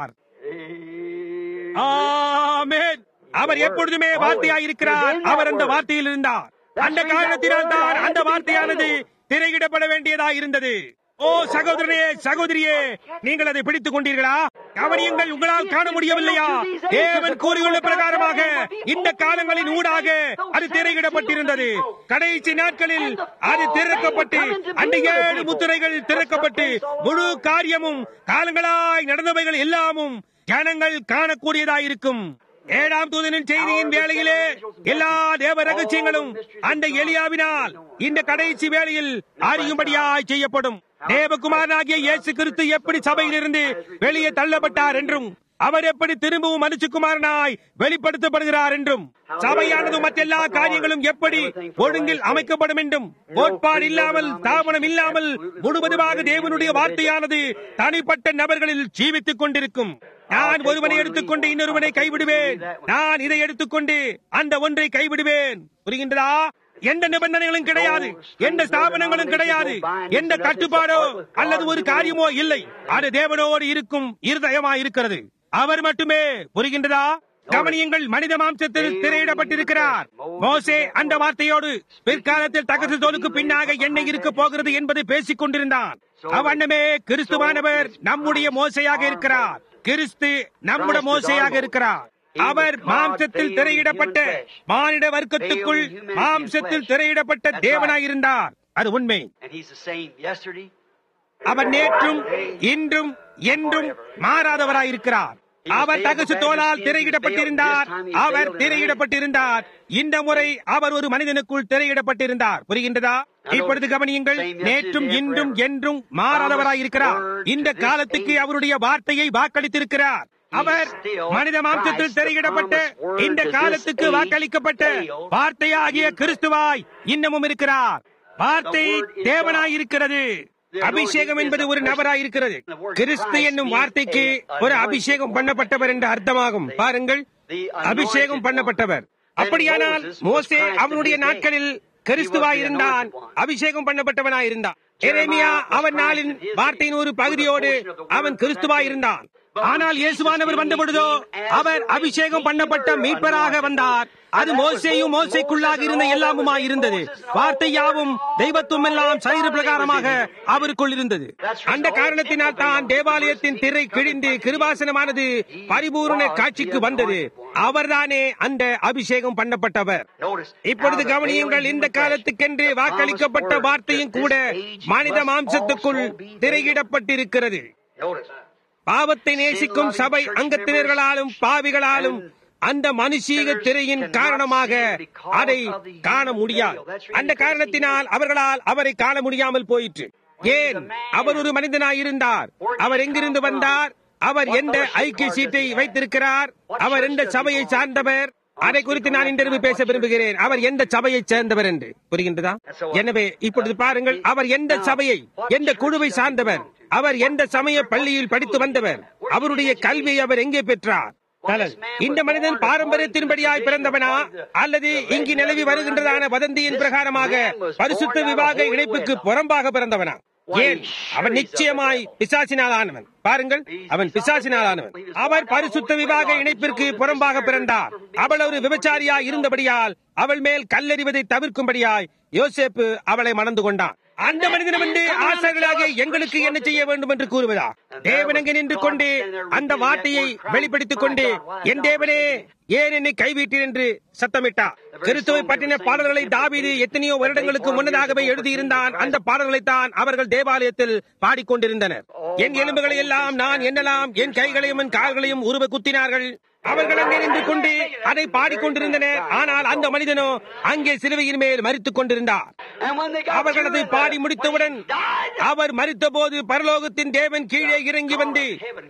ஆமென் அவர் எப்பொழுதுமே வார்த்தையாய் இருக்கிறார் அவர் அந்த வார்த்தையில் இருந்தார் அந்த காரணத்தினால் தான் அந்த வார்த்தையானது திரையிடப்பட வேண்டியதாக இருந்தது ஓ சகோதரனே சகோதரியே நீங்கள் அதை பிடித்துக் கொண்டீர்களா கவனியங்கள் உங்களால் காண முடியவில்லையா தேவன் கூறியுள்ள பிரகாரமாக இந்த காலங்களின் ஊடாக அது திரையிடப்பட்டிருந்தது கடைசி நாட்களில் அது திறக்கப்பட்டு அந்த ஏழு முத்திரைகள் திறக்கப்பட்டு முழு காரியமும் காலங்களாய் நடந்தவைகள் எல்லாமும் ஜனங்கள் காணக்கூடியதாயிருக்கும் ஏழாம் தூதனின் செய்தியின் வேளையிலே எல்லா தேவ ரகசியங்களும் அந்த எலியாவினால் இந்த கடைசி வேளையில் அறியும்படியாய் செய்யப்படும் தேவகுமாரனாகிய இயேசு கிறிஸ்து எப்படி சபையிலிருந்து வெளியே தள்ளப்பட்டார் என்றும் அவர் எப்படி திரும்பவும் மனுஷகுமாரனாய் வெளிப்படுத்தப்படுகிறார் என்றும் சபையானது மற்றெல்லா காரியங்களும் எப்படி ஒழுங்கில் அமைக்கப்படும் என்றும் கோட்பாடு இல்லாமல் தாபனம் இல்லாமல் முழுவதுமாக தேவனுடைய வார்த்தையானது தனிப்பட்ட நபர்களில் ஜீவித்துக் கொண்டிருக்கும் நான் ஒருவனை எடுத்துக்கொண்டு இன்னொருவனை கைவிடுவேன் நான் இதை எடுத்துக்கொண்டு அந்த ஒன்றை கைவிடுவேன் புரிகின்றதா எந்த நிபந்தனைகளும் கிடையாது எந்த ஸ்தாபனங்களும் கிடையாது எந்த கட்டுப்பாடோ அல்லது ஒரு காரியமோ இல்லை அது தேவனோடு இருக்கும் இருதயமா இருக்கிறது அவர் மட்டுமே புரிகின்றதா கவனியங்கள் மனித மாம்சத்தில் திரையிடப்பட்டிருக்கிறார் மோசே அந்த வார்த்தையோடு பிற்காலத்தில் தகசு தோலுக்கு பின்னாக என்ன இருக்க போகிறது என்பதை பேசிக் கொண்டிருந்தான் அவ்வண்ணமே கிறிஸ்துவானவர் நம்முடைய மோசையாக இருக்கிறார் கிறிஸ்து நம்முடைய மோசையாக இருக்கிறார் அவர் மாம்சத்தில் திரையிடப்பட்ட மானிட வர்க்கத்துக்குள் மாம்சத்தில் திரையிடப்பட்ட தேவனாயிருந்தார் அது உண்மை And he's the same yesterday, அவர் நேற்றும் இன்றும் என்றும் மாறாதவராயிருக்கிறார் அவர் தகசு தோளால் திரையிடப்பட்டிருந்தார் அவர் திரையிடப்பட்டிருந்தார் இந்த முறை அவர் ஒரு மனிதனுக்குள் திரையிடப்பட்டிருந்தார் புரிகின்றதா இப்பொழுது கவனியுங்கள் நேற்றும் இன்றும் என்றும் மாறாதவராயிருக்கிறார் இந்த காலத்துக்கு அவருடைய வார்த்தையை வாக்களித்திருக்கிறார் அவர் மனித மாம்சத்தில் திரையிடப்பட்ட இந்த காலத்துக்கு வாக்களிக்கப்பட்ட வார்த்தையாகிய கிறிஸ்துவாய் இன்னமும் இருக்கிறார் வார்த்தை தேவனாயிருக்கிறது அபிஷேகம் என்பது ஒரு நபராயிருக்கிறது கிறிஸ்து என்னும் வார்த்தைக்கு ஒரு அபிஷேகம் பண்ணப்பட்டவர் என்ற அர்த்தமாகும் பாருங்கள் அபிஷேகம் பண்ணப்பட்டவர் அப்படியானால் மோசே அவனுடைய நாட்களில் கிறிஸ்துவாயிருந்தான் அபிஷேகம் பண்ணப்பட்டவனாயிருந்தான் எரேமியா அவன் நாளின் வார்த்தையின் ஒரு பகுதியோடு அவன் கிறிஸ்துவாயிருந்தான் ஆனால் இயேசுவானவர் வந்த பொழுதோ அவர் அபிஷேகம் பண்ணப்பட்ட மீட்பராக வந்தார் அது மோசேயும் மோசைக்குள்ளாக இருந்த எல்லாமுமாய் இருந்தது வார்த்தை யாவும் தெய்வத்துவம் எல்லாம் சரீர பிரகாரமாக அவருக்குள் இருந்தது அந்த காரணத்தினால் தான் தேவாலயத்தின் திரை கிழிந்து கிருபாசனமானது பரிபூரண காட்சிக்கு வந்தது அவர்தானே அந்த அபிஷேகம் பண்ணப்பட்டவர் notice. இப்பொழுது கவனியுங்கள் இந்த காலத்துக்கென்று வாக்களிக்கப்பட்ட வார்த்தையும் கூட மனித மாம்சத்துக்குள் திரையிடப்பட்டிருக்கிறது Notice. பாவத்தை நேசிக்கும் சபை அங்கத்தினர்களாலும் பாவிகளாலும் அந்த மனுஷீக திரையின் காரணமாக அதை காண முடியாது அந்த காரணத்தினால் அவர்களால் அவரை காண முடியாமல் போயிற்று ஏன் அவர் ஒரு மனிதனாய் இருந்தார் அவர் எங்கிருந்து வந்தார் அவர் எந்த ஐக்கிய சீட்டை வைத்திருக்கிறார் அவர் எந்த சபையை சார்ந்தவர் அதை குறித்து நான் இன்றிரவு பேச விரும்புகிறேன் அவர் எந்த சபையை சேர்ந்தவர் என்று புரிகின்றதா எனவே இப்பொழுது பாருங்கள் அவர் எந்த சபையை எந்த குழுவை சார்ந்தவர் அவர் எந்த சமய பள்ளியில் படித்து வந்தவர் அவருடைய கல்வியை அவர் எங்கே பெற்றார் கலல். இந்த மனிதன் பாரம்பரியத்தின்படியாய் பிறந்தவனா அல்லது இங்கு நிலவி வருகின்றதான வதந்தியின் பிரகாரமாக பரிசுத்த விவாக இணைப்புக்கு புறம்பாக பிறந்தவனா ஏன் அவன் நிச்சயமாய் பிசாசினால் ஆனவன் பாருங்கள் அவன் பிசாசினால் ஆனவன் அவர் பரிசுத்த விவாக இணைப்பிற்கு புறம்பாக பிறந்தார் அவள் ஒரு விபச்சாரியாய் இருந்தபடியால் அவள் மேல் கல்லெறிவதை தவிர்க்கும்படியாய் யோசேப்பு அவளை மணந்து கொண்டான் அந்த மனிதனம் வந்து ஆசாரியர்களாகிய எங்களுக்கு என்ன செய்ய வேண்டும் என்று கூறுவதா தேவனங்க நின்று கொண்டு அந்த வார்த்தையை வெளிப்படுத்திக் கொண்டு என் தேவனே ஏன் என்னை கைவிட்டீர் என்று சத்தமிட்டார் கிறிஸ்துவை பற்றின பாடல்களை தாவீது எத்தனையோ வருடங்களுக்கு முன்னதாகவே எழுதியிருந்தான் அந்த பாடல்களைத்தான் அவர்கள் தேவாலயத்தில் பாடிக்கொண்டிருந்தனர் என் எலும்புகளை எல்லாம் நான் எண்ணலாம் என் கைகளையும் என் கால்களையும் உருவ குத்தினார்கள் அவர்கள் அங்கே நின்று கொண்டு அதை பாடிக்கொண்டிருந்தனர் ஆனால் அந்த மனிதனோ அங்கே சிலுவையின் மேல் மறித்துக் கொண்டிருந்தார் And when they got அவர்கள் அதை through with பாடி that, முடித்தவுடன் when he died, அவர் மறித்த போது பரலோகத்தின் தேவன் கீழே இறங்கி வந்து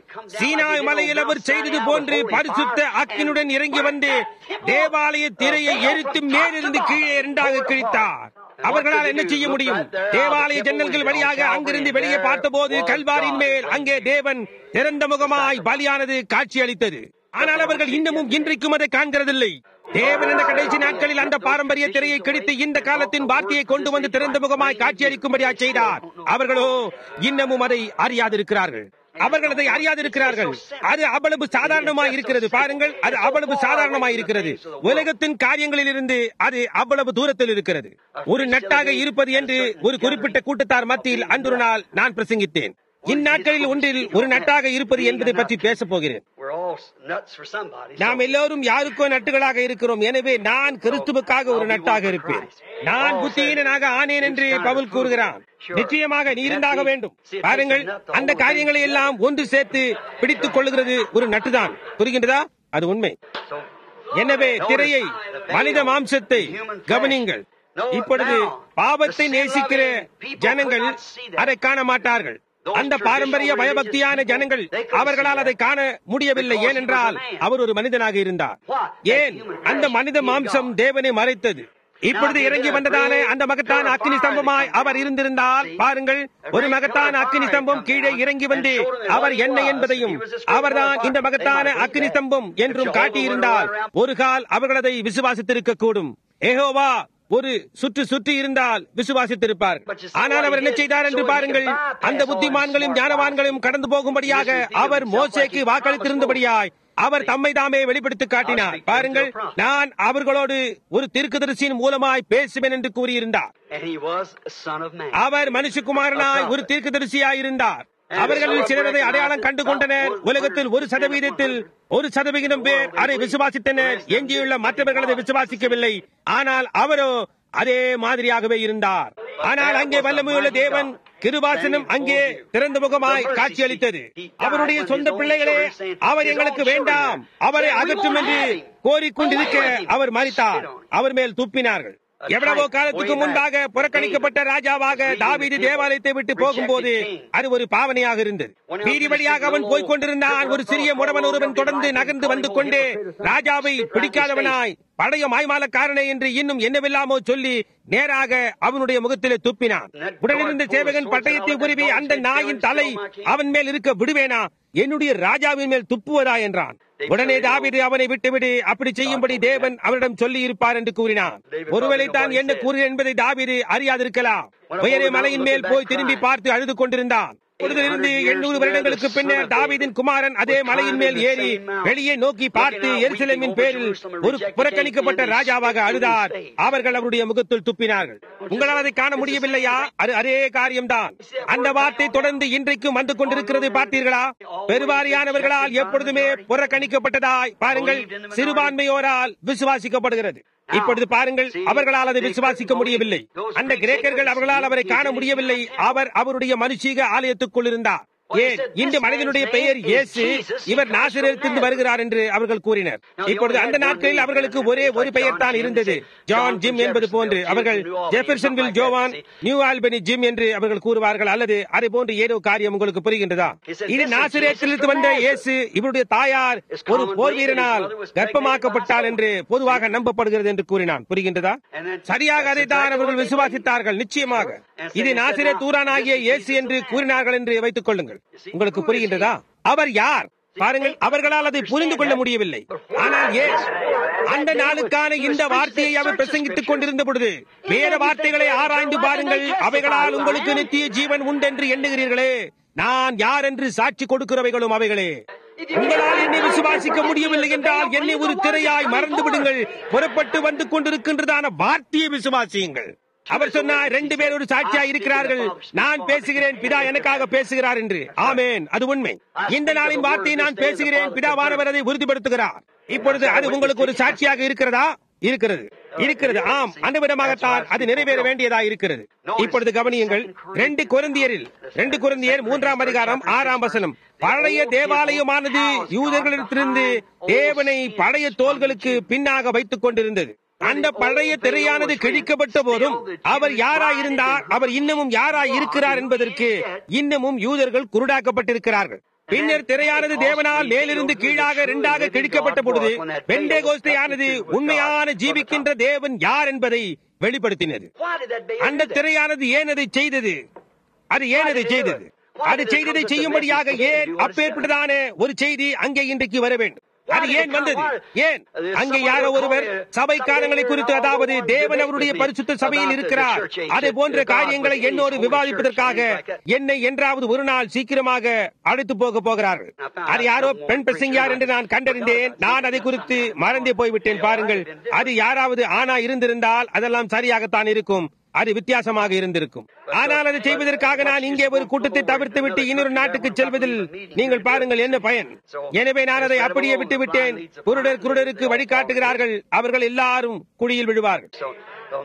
சீனாய் மலையில் அவர் செய்தது போன்று பரிசுத்த அக்கினுடன் இறங்கி வந்து தேவாலய திரையை எரித்து மேலிருந்து கீழே இரண்டாக கிழித்தார் அவர்களால் என்ன செய்ய முடியும் தேவாலய ஜன்னல்கள் வழியாக அங்கிருந்து வெளியே பார்த்தபோது கல்வாரின் மேல் அங்கே தேவன் திறந்த முகமாய் பலியானது காட்சி அளித்தது ஆனால் அவர்கள் இன்னமும் இன்றைக்கும் அதை காண்கிறதில்லை தேவன் இந்த கடைசி நாட்களில் அந்த பாரம்பரிய திரையை கிழித்து இந்த காலத்தின் வார்த்தையை கொண்டு வந்து திறந்த முகமாய் காட்சியளிக்கும்படியா செய்தார் அவர்களோ இன்னமும் அதை அறியாதிருக்கிறார்கள் அவர்கள் அதை அறியாதிருக்கிறார்கள் அது அவ்வளவு சாதாரணமாய் இருக்கிறது பாருங்கள் அது அவ்வளவு சாதாரணமாய் இருக்கிறது உலகத்தின் காரியங்களிலிருந்து அது அவ்வளவு தூரத்தில் இருக்கிறது ஒரு நட்டாக இருப்பது என்று ஒரு குறிப்பிட்ட கூட்டத்தார் மத்தியில் அன்று நாள் நான் பிரசங்கித்தேன் இந்நாட்களில் ஒன்றில் ஒரு நட்டாக இருப்பது என்பதை பற்றி பேசப் போகிறேன் We're all nuts for somebody. நாம் எல்லோரும் யாருக்கோ நட்டுகளாக இருக்கிறோம் எனவே நான் கிறிஸ்துவுக்காக ஒரு நட்டாக இருப்பேன் நான் புத்தியீனனாக ஆனேன் என்று பவுல் கூறுகிறான் நிச்சயமாக நீ இருந்தாக வேண்டும் பாருங்கள் அந்த காரியங்களை எல்லாம் ஒன்று சேர்த்து பிடித்துக் கொள்ளுகிறது ஒரு நட்டுதான் புரிகின்றதா அது உண்மை So, எனவே திரையை மனித மாம்சத்தை கவனிங்கள் இப்பொழுது பாவத்தை நேசிக்கிற ஜனங்கள் அதை காண மாட்டார்கள் அந்த பாரம்பரிய பயபக்தியான ஜனங்கள் அவர்களால் அதை காண முடியவில்லை ஏனென்றால் அவர் ஒரு மனிதனாக இருந்தார் ஏன் அந்த மனித மாம்சம் தேவனை மறைத்தது இப்பொழுது இறங்கி வந்ததான அந்த மகத்தான அக்னி ஸ்தம்பமாய் அவர் இருந்திருந்தால் பாருங்கள் ஒரு மகத்தான அக்னி ஸ்தம்பம் கீழே இறங்கி வந்து அவர் என்ன என்பதையும் அவர்தான் இந்த மகத்தான அக்னி ஸ்தம்பம் என்றும் காட்டியிருந்தால் ஒரு கால் அவர்கள் அதை விசுவாசித்திருக்க கூடும் ஏகோவா ஒரு சுற்று சுற்றி இருந்தால் விசுவாசித்திருப்பார் ஆனால் அவர் என்ன செய்தார் என்று பாருங்கள் அந்த புத்திமான்களும் ஞானவான்களையும் கடந்து போகும்படியாக அவர் மோசேக்கு வாக்களித்திருந்தபடியாய் அவர் தம்மை தாமே வெளிப்படுத்தி காட்டினார் பாருங்கள் நான் அவர்களோடு ஒரு தீர்க்கதரிசியின் மூலமாய் பேசுவேன் என்று கூறியிருந்தார் and he was a son of man. அவர் மனுஷகுமாரனாய் ஒரு தீர்க்கதரிசியாய் இருந்தார் அவர்களில் சிலர் அதை அடையாளம் கண்டு கொண்டனர் உலகத்தில் ஒரு சதவீதத்தில் ஒரு சதவிகிதம் பேர் அதை விசுவாசித்தனர் எஞ்சியுள்ள மற்றவர்கள் அதை விசுவாசிக்கவில்லை ஆனால் அவரோ அதே மாதிரியாகவே இருந்தார் ஆனால் அங்கே வல்லமையுள்ள தேவன் கிருபாசனம் அங்கே திறந்த முகமாய் காட்சியளித்தது அவருடைய சொந்த பிள்ளைகளே அவர் எங்களுக்கு வேண்டாம் அவரை அகற்றும் என்று கோரிக்கொண்டிருக்க அவர் மறித்தார் அவர் மேல் துப்பினார்கள் எவ்வளவோ காலத்துக்கு முன்பாக புறக்கணிக்கப்பட்ட ராஜாவாக தாவீது தேவாலயத்தை விட்டு போகும்போது அது ஒரு பாவனையாக இருந்தது வீதி வழியாக அவன் போய்க் கொண்டிருந்தான் ஒரு சிறிய முடவன் ஒருவன் தொடர்ந்து நகர்ந்து வந்து கொண்டே ராஜாவை பிடிக்காதவனாய் பழைய மாய்மாலக்காரனே என்று இன்னும் என்னவெல்லாமோ சொல்லி நேராக அவனுடைய முகத்திலே துப்பினான் உடனிருந்த சேவகன் பட்டயத்தை உருவி அந்த நாயின் தலை அவன் மேல் இருக்க விடுவேனா என்னுடைய ராஜாவின் மேல் துப்புவதா என்றான் உடனே தாவீது அவனை விட்டுவிடு அப்படி செய்யும்படி தேவன் அவரிடம் சொல்லி இருப்பார் என்று கூறினான் ஒருவேளை தான் என்ன கூறு என்பதை தாவீது அறியாதிருக்கலாம் உயரே மலையின் மேல் போய் திரும்பி பார்த்து அழுது கொண்டிருந்தான் பொழுதிலிருந்து எண்ணூறு வருடங்களுக்கு பின்னர் தாவீதின் குமாரன் அதே மலையின் மேல் ஏறி வெளியே நோக்கி பார்த்து எருசலேமின் பேரில் ஒரு புறக்கணிக்கப்பட்ட ராஜாவாக அழுதார் அவர்கள் அவருடைய முகத்தில் துப்பினார்கள் உங்களால் அதை காண முடியவில்லையா அது அதே காரியம்தான் அந்த வார்த்தை தொடர்ந்து இன்றைக்கும் வந்து கொண்டிருக்கிறது பார்த்தீர்களா பெருவாரியானவர்களால் எப்பொழுதுமே புறக்கணிக்கப்பட்டதாய் பாருங்கள் சிறுபான்மையோரால் விசுவாசிக்கப்படுகிறது இப்பொழுது பாருங்கள் அவர்களால் அதை விசுவாசிக்க முடியவில்லை அந்த கிரேக்கர்கள் அவர்களால் அவரை காண முடியவில்லை அவர் அவருடைய மனுஷீக ஆலயத்துக்குள் இருந்தார் ஏன் இந்த மனிதனுடைய பெயர் இயேசு இவர் நாசிரியத்திலிருந்து வருகிறார் என்று அவர்கள் கூறினர் இப்பொழுது அந்த நாட்களில் அவர்களுக்கு ஒரே ஒரு பெயர் தான் இருந்தது ஜான் ஜிம் என்பது போன்று அவர்கள் ஜெஃபர்சன்வில் ஜோவான் நியூ ஆல்பனி ஜிம் என்று அவர்கள் கூறுவார்கள் அல்லது அதை போன்று ஏதோ காரியம் உங்களுக்கு புரிகின்றதா இது நாசிரியத்திலிருந்து வந்த இயேசு இவருடைய தாயார் ஒரு போர் வீரனால் கர்ப்பமாக்கப்பட்டார் என்று பொதுவாக நம்பப்படுகிறது என்று கூறினான் புரிகின்றதா சரியாக அதைத்தான் அவர்கள் விசுவாசித்தார்கள் நிச்சயமாக இது நாசிரே தூரானாகிய இயேசு என்று கூறினார்கள் என்று வைத்துக் கொள்ளுங்கள் உங்களுக்கு புரிகின்றதா அவர் யார் பாருங்கள் அவர்களால் அதை புரிந்து கொள்ள முடியவில்லை ஆனால் ஏன் அந்த நாளுக்கான இந்த வார்த்தையை அவர் பிரசங்கித்துக் கொண்டிருந்த பொழுது வேற வார்த்தைகளை ஆராய்ந்து பாருங்கள் அவைகளால் உங்களுக்கு நித்திய ஜீவன் உண்டென்று எண்ணுகிறீர்களே நான் யார் என்று சாட்சி கொடுக்கிறவைகளும் அவைகளே உங்களால் என்னை விசுவாசிக்க முடியவில்லை என்றால் என்னை ஒரு திரையாய் மறந்து விடுங்கள் புறப்பட்டு வந்து கொண்டிருக்கின்றதான வார்த்தையை விசுவாசியுங்கள் அவர் சொன்னார் ரெண்டு பேர் ஒரு சாட்சியா இருக்கிறார்கள் நான் பேசுகிறேன் பிதா எனக்காக பேசுகிறார் என்று ஆமேன் அது உண்மை இந்த நாளின் வார்த்தையை நான் பேசுகிறேன் பிதாவானவர் அதை உறுதிப்படுத்துகிறார் இப்பொழுது அது உங்களுக்கு ஒரு சாட்சியாக இருக்கிறதா இருக்கிறது இருக்கிறது ஆம் அந்த விதமாகத்தான் அது நிறைவேற வேண்டியதா இருக்கிறது இப்பொழுது கவனியுங்கள் ரெண்டு குருந்தியரில் ரெண்டு குருந்தியர் மூன்றாம் அதிகாரம் ஆறாம் வசனம் பழைய தேவாலயமானது யூதர்களிடத்திலிருந்து தேவனை பழைய தோள்களுக்கு பின்னாக வைத்துக் கொண்டிருந்தது அந்த பழைய திரையானது கிழிக்கப்பட்ட போதும் அவர் யாராயிருந்தார் அவர் இன்னமும் யாராய் இருக்கிறார் என்பதற்கு இன்னமும் யூதர்கள் குருடாக்கப்பட்டிருக்கிறார்கள் பின்னர் திரையானது தேவனால் மேலிருந்து கீழாக இரண்டாக கிழிக்கப்பட்ட பொழுது பெண்டேகோஸ்தையானது உண்மையான ஜீவிக்கின்ற தேவன் யார் என்பதை வெளிப்படுத்தினது அந்த திரையானது ஏன் அதை செய்தது அது ஏன் அதை செய்தது அது செய்ததை செய்யும்படியாக ஏன் அப்பேற்பட்டதான ஒரு செய்தி அங்கே இன்றைக்கு வர வேண்டும் அது ஏன் வந்தது ஏன் அங்கே யாரோ ஒருவர் சபை காலங்களை குறித்து அதாவது தேவன் அவருடைய பரிசுத்த சபையில் இருக்கிறார் அதே போன்ற காரியங்களை என்னோடு விவாதிப்பதற்காக என்னை என்றாவது ஒரு நாள் சீக்கிரமாக அழைத்து போக போகிறார்கள் அது யாரோ பெண் பிரசங்கியார் என்று நான் கண்டறிந்தேன் நான் அதை குறித்து மறந்தே போய்விட்டேன் பாருங்கள் அது யாராவது ஆனா இருந்திருந்தால் அதெல்லாம் சரியாகத்தான் இருக்கும் அது வித்தியாசமாக இருந்திருக்கும் ஆனால் அதை செய்வதற்காக நான் இங்கே ஒரு கூட்டத்தை தவிர்த்து விட்டு இன்னொரு நாட்டுக்கு செல்வதில் நீங்கள் பாருங்கள் என்ன பயன் எனவே நான் அதை அப்படியே விட்டு விட்டேன் குருடர் குருடருக்கு வழிகாட்டுகிறார்கள் அவர்கள் எல்லாரும் குழியில் விழுவார்கள் So, um,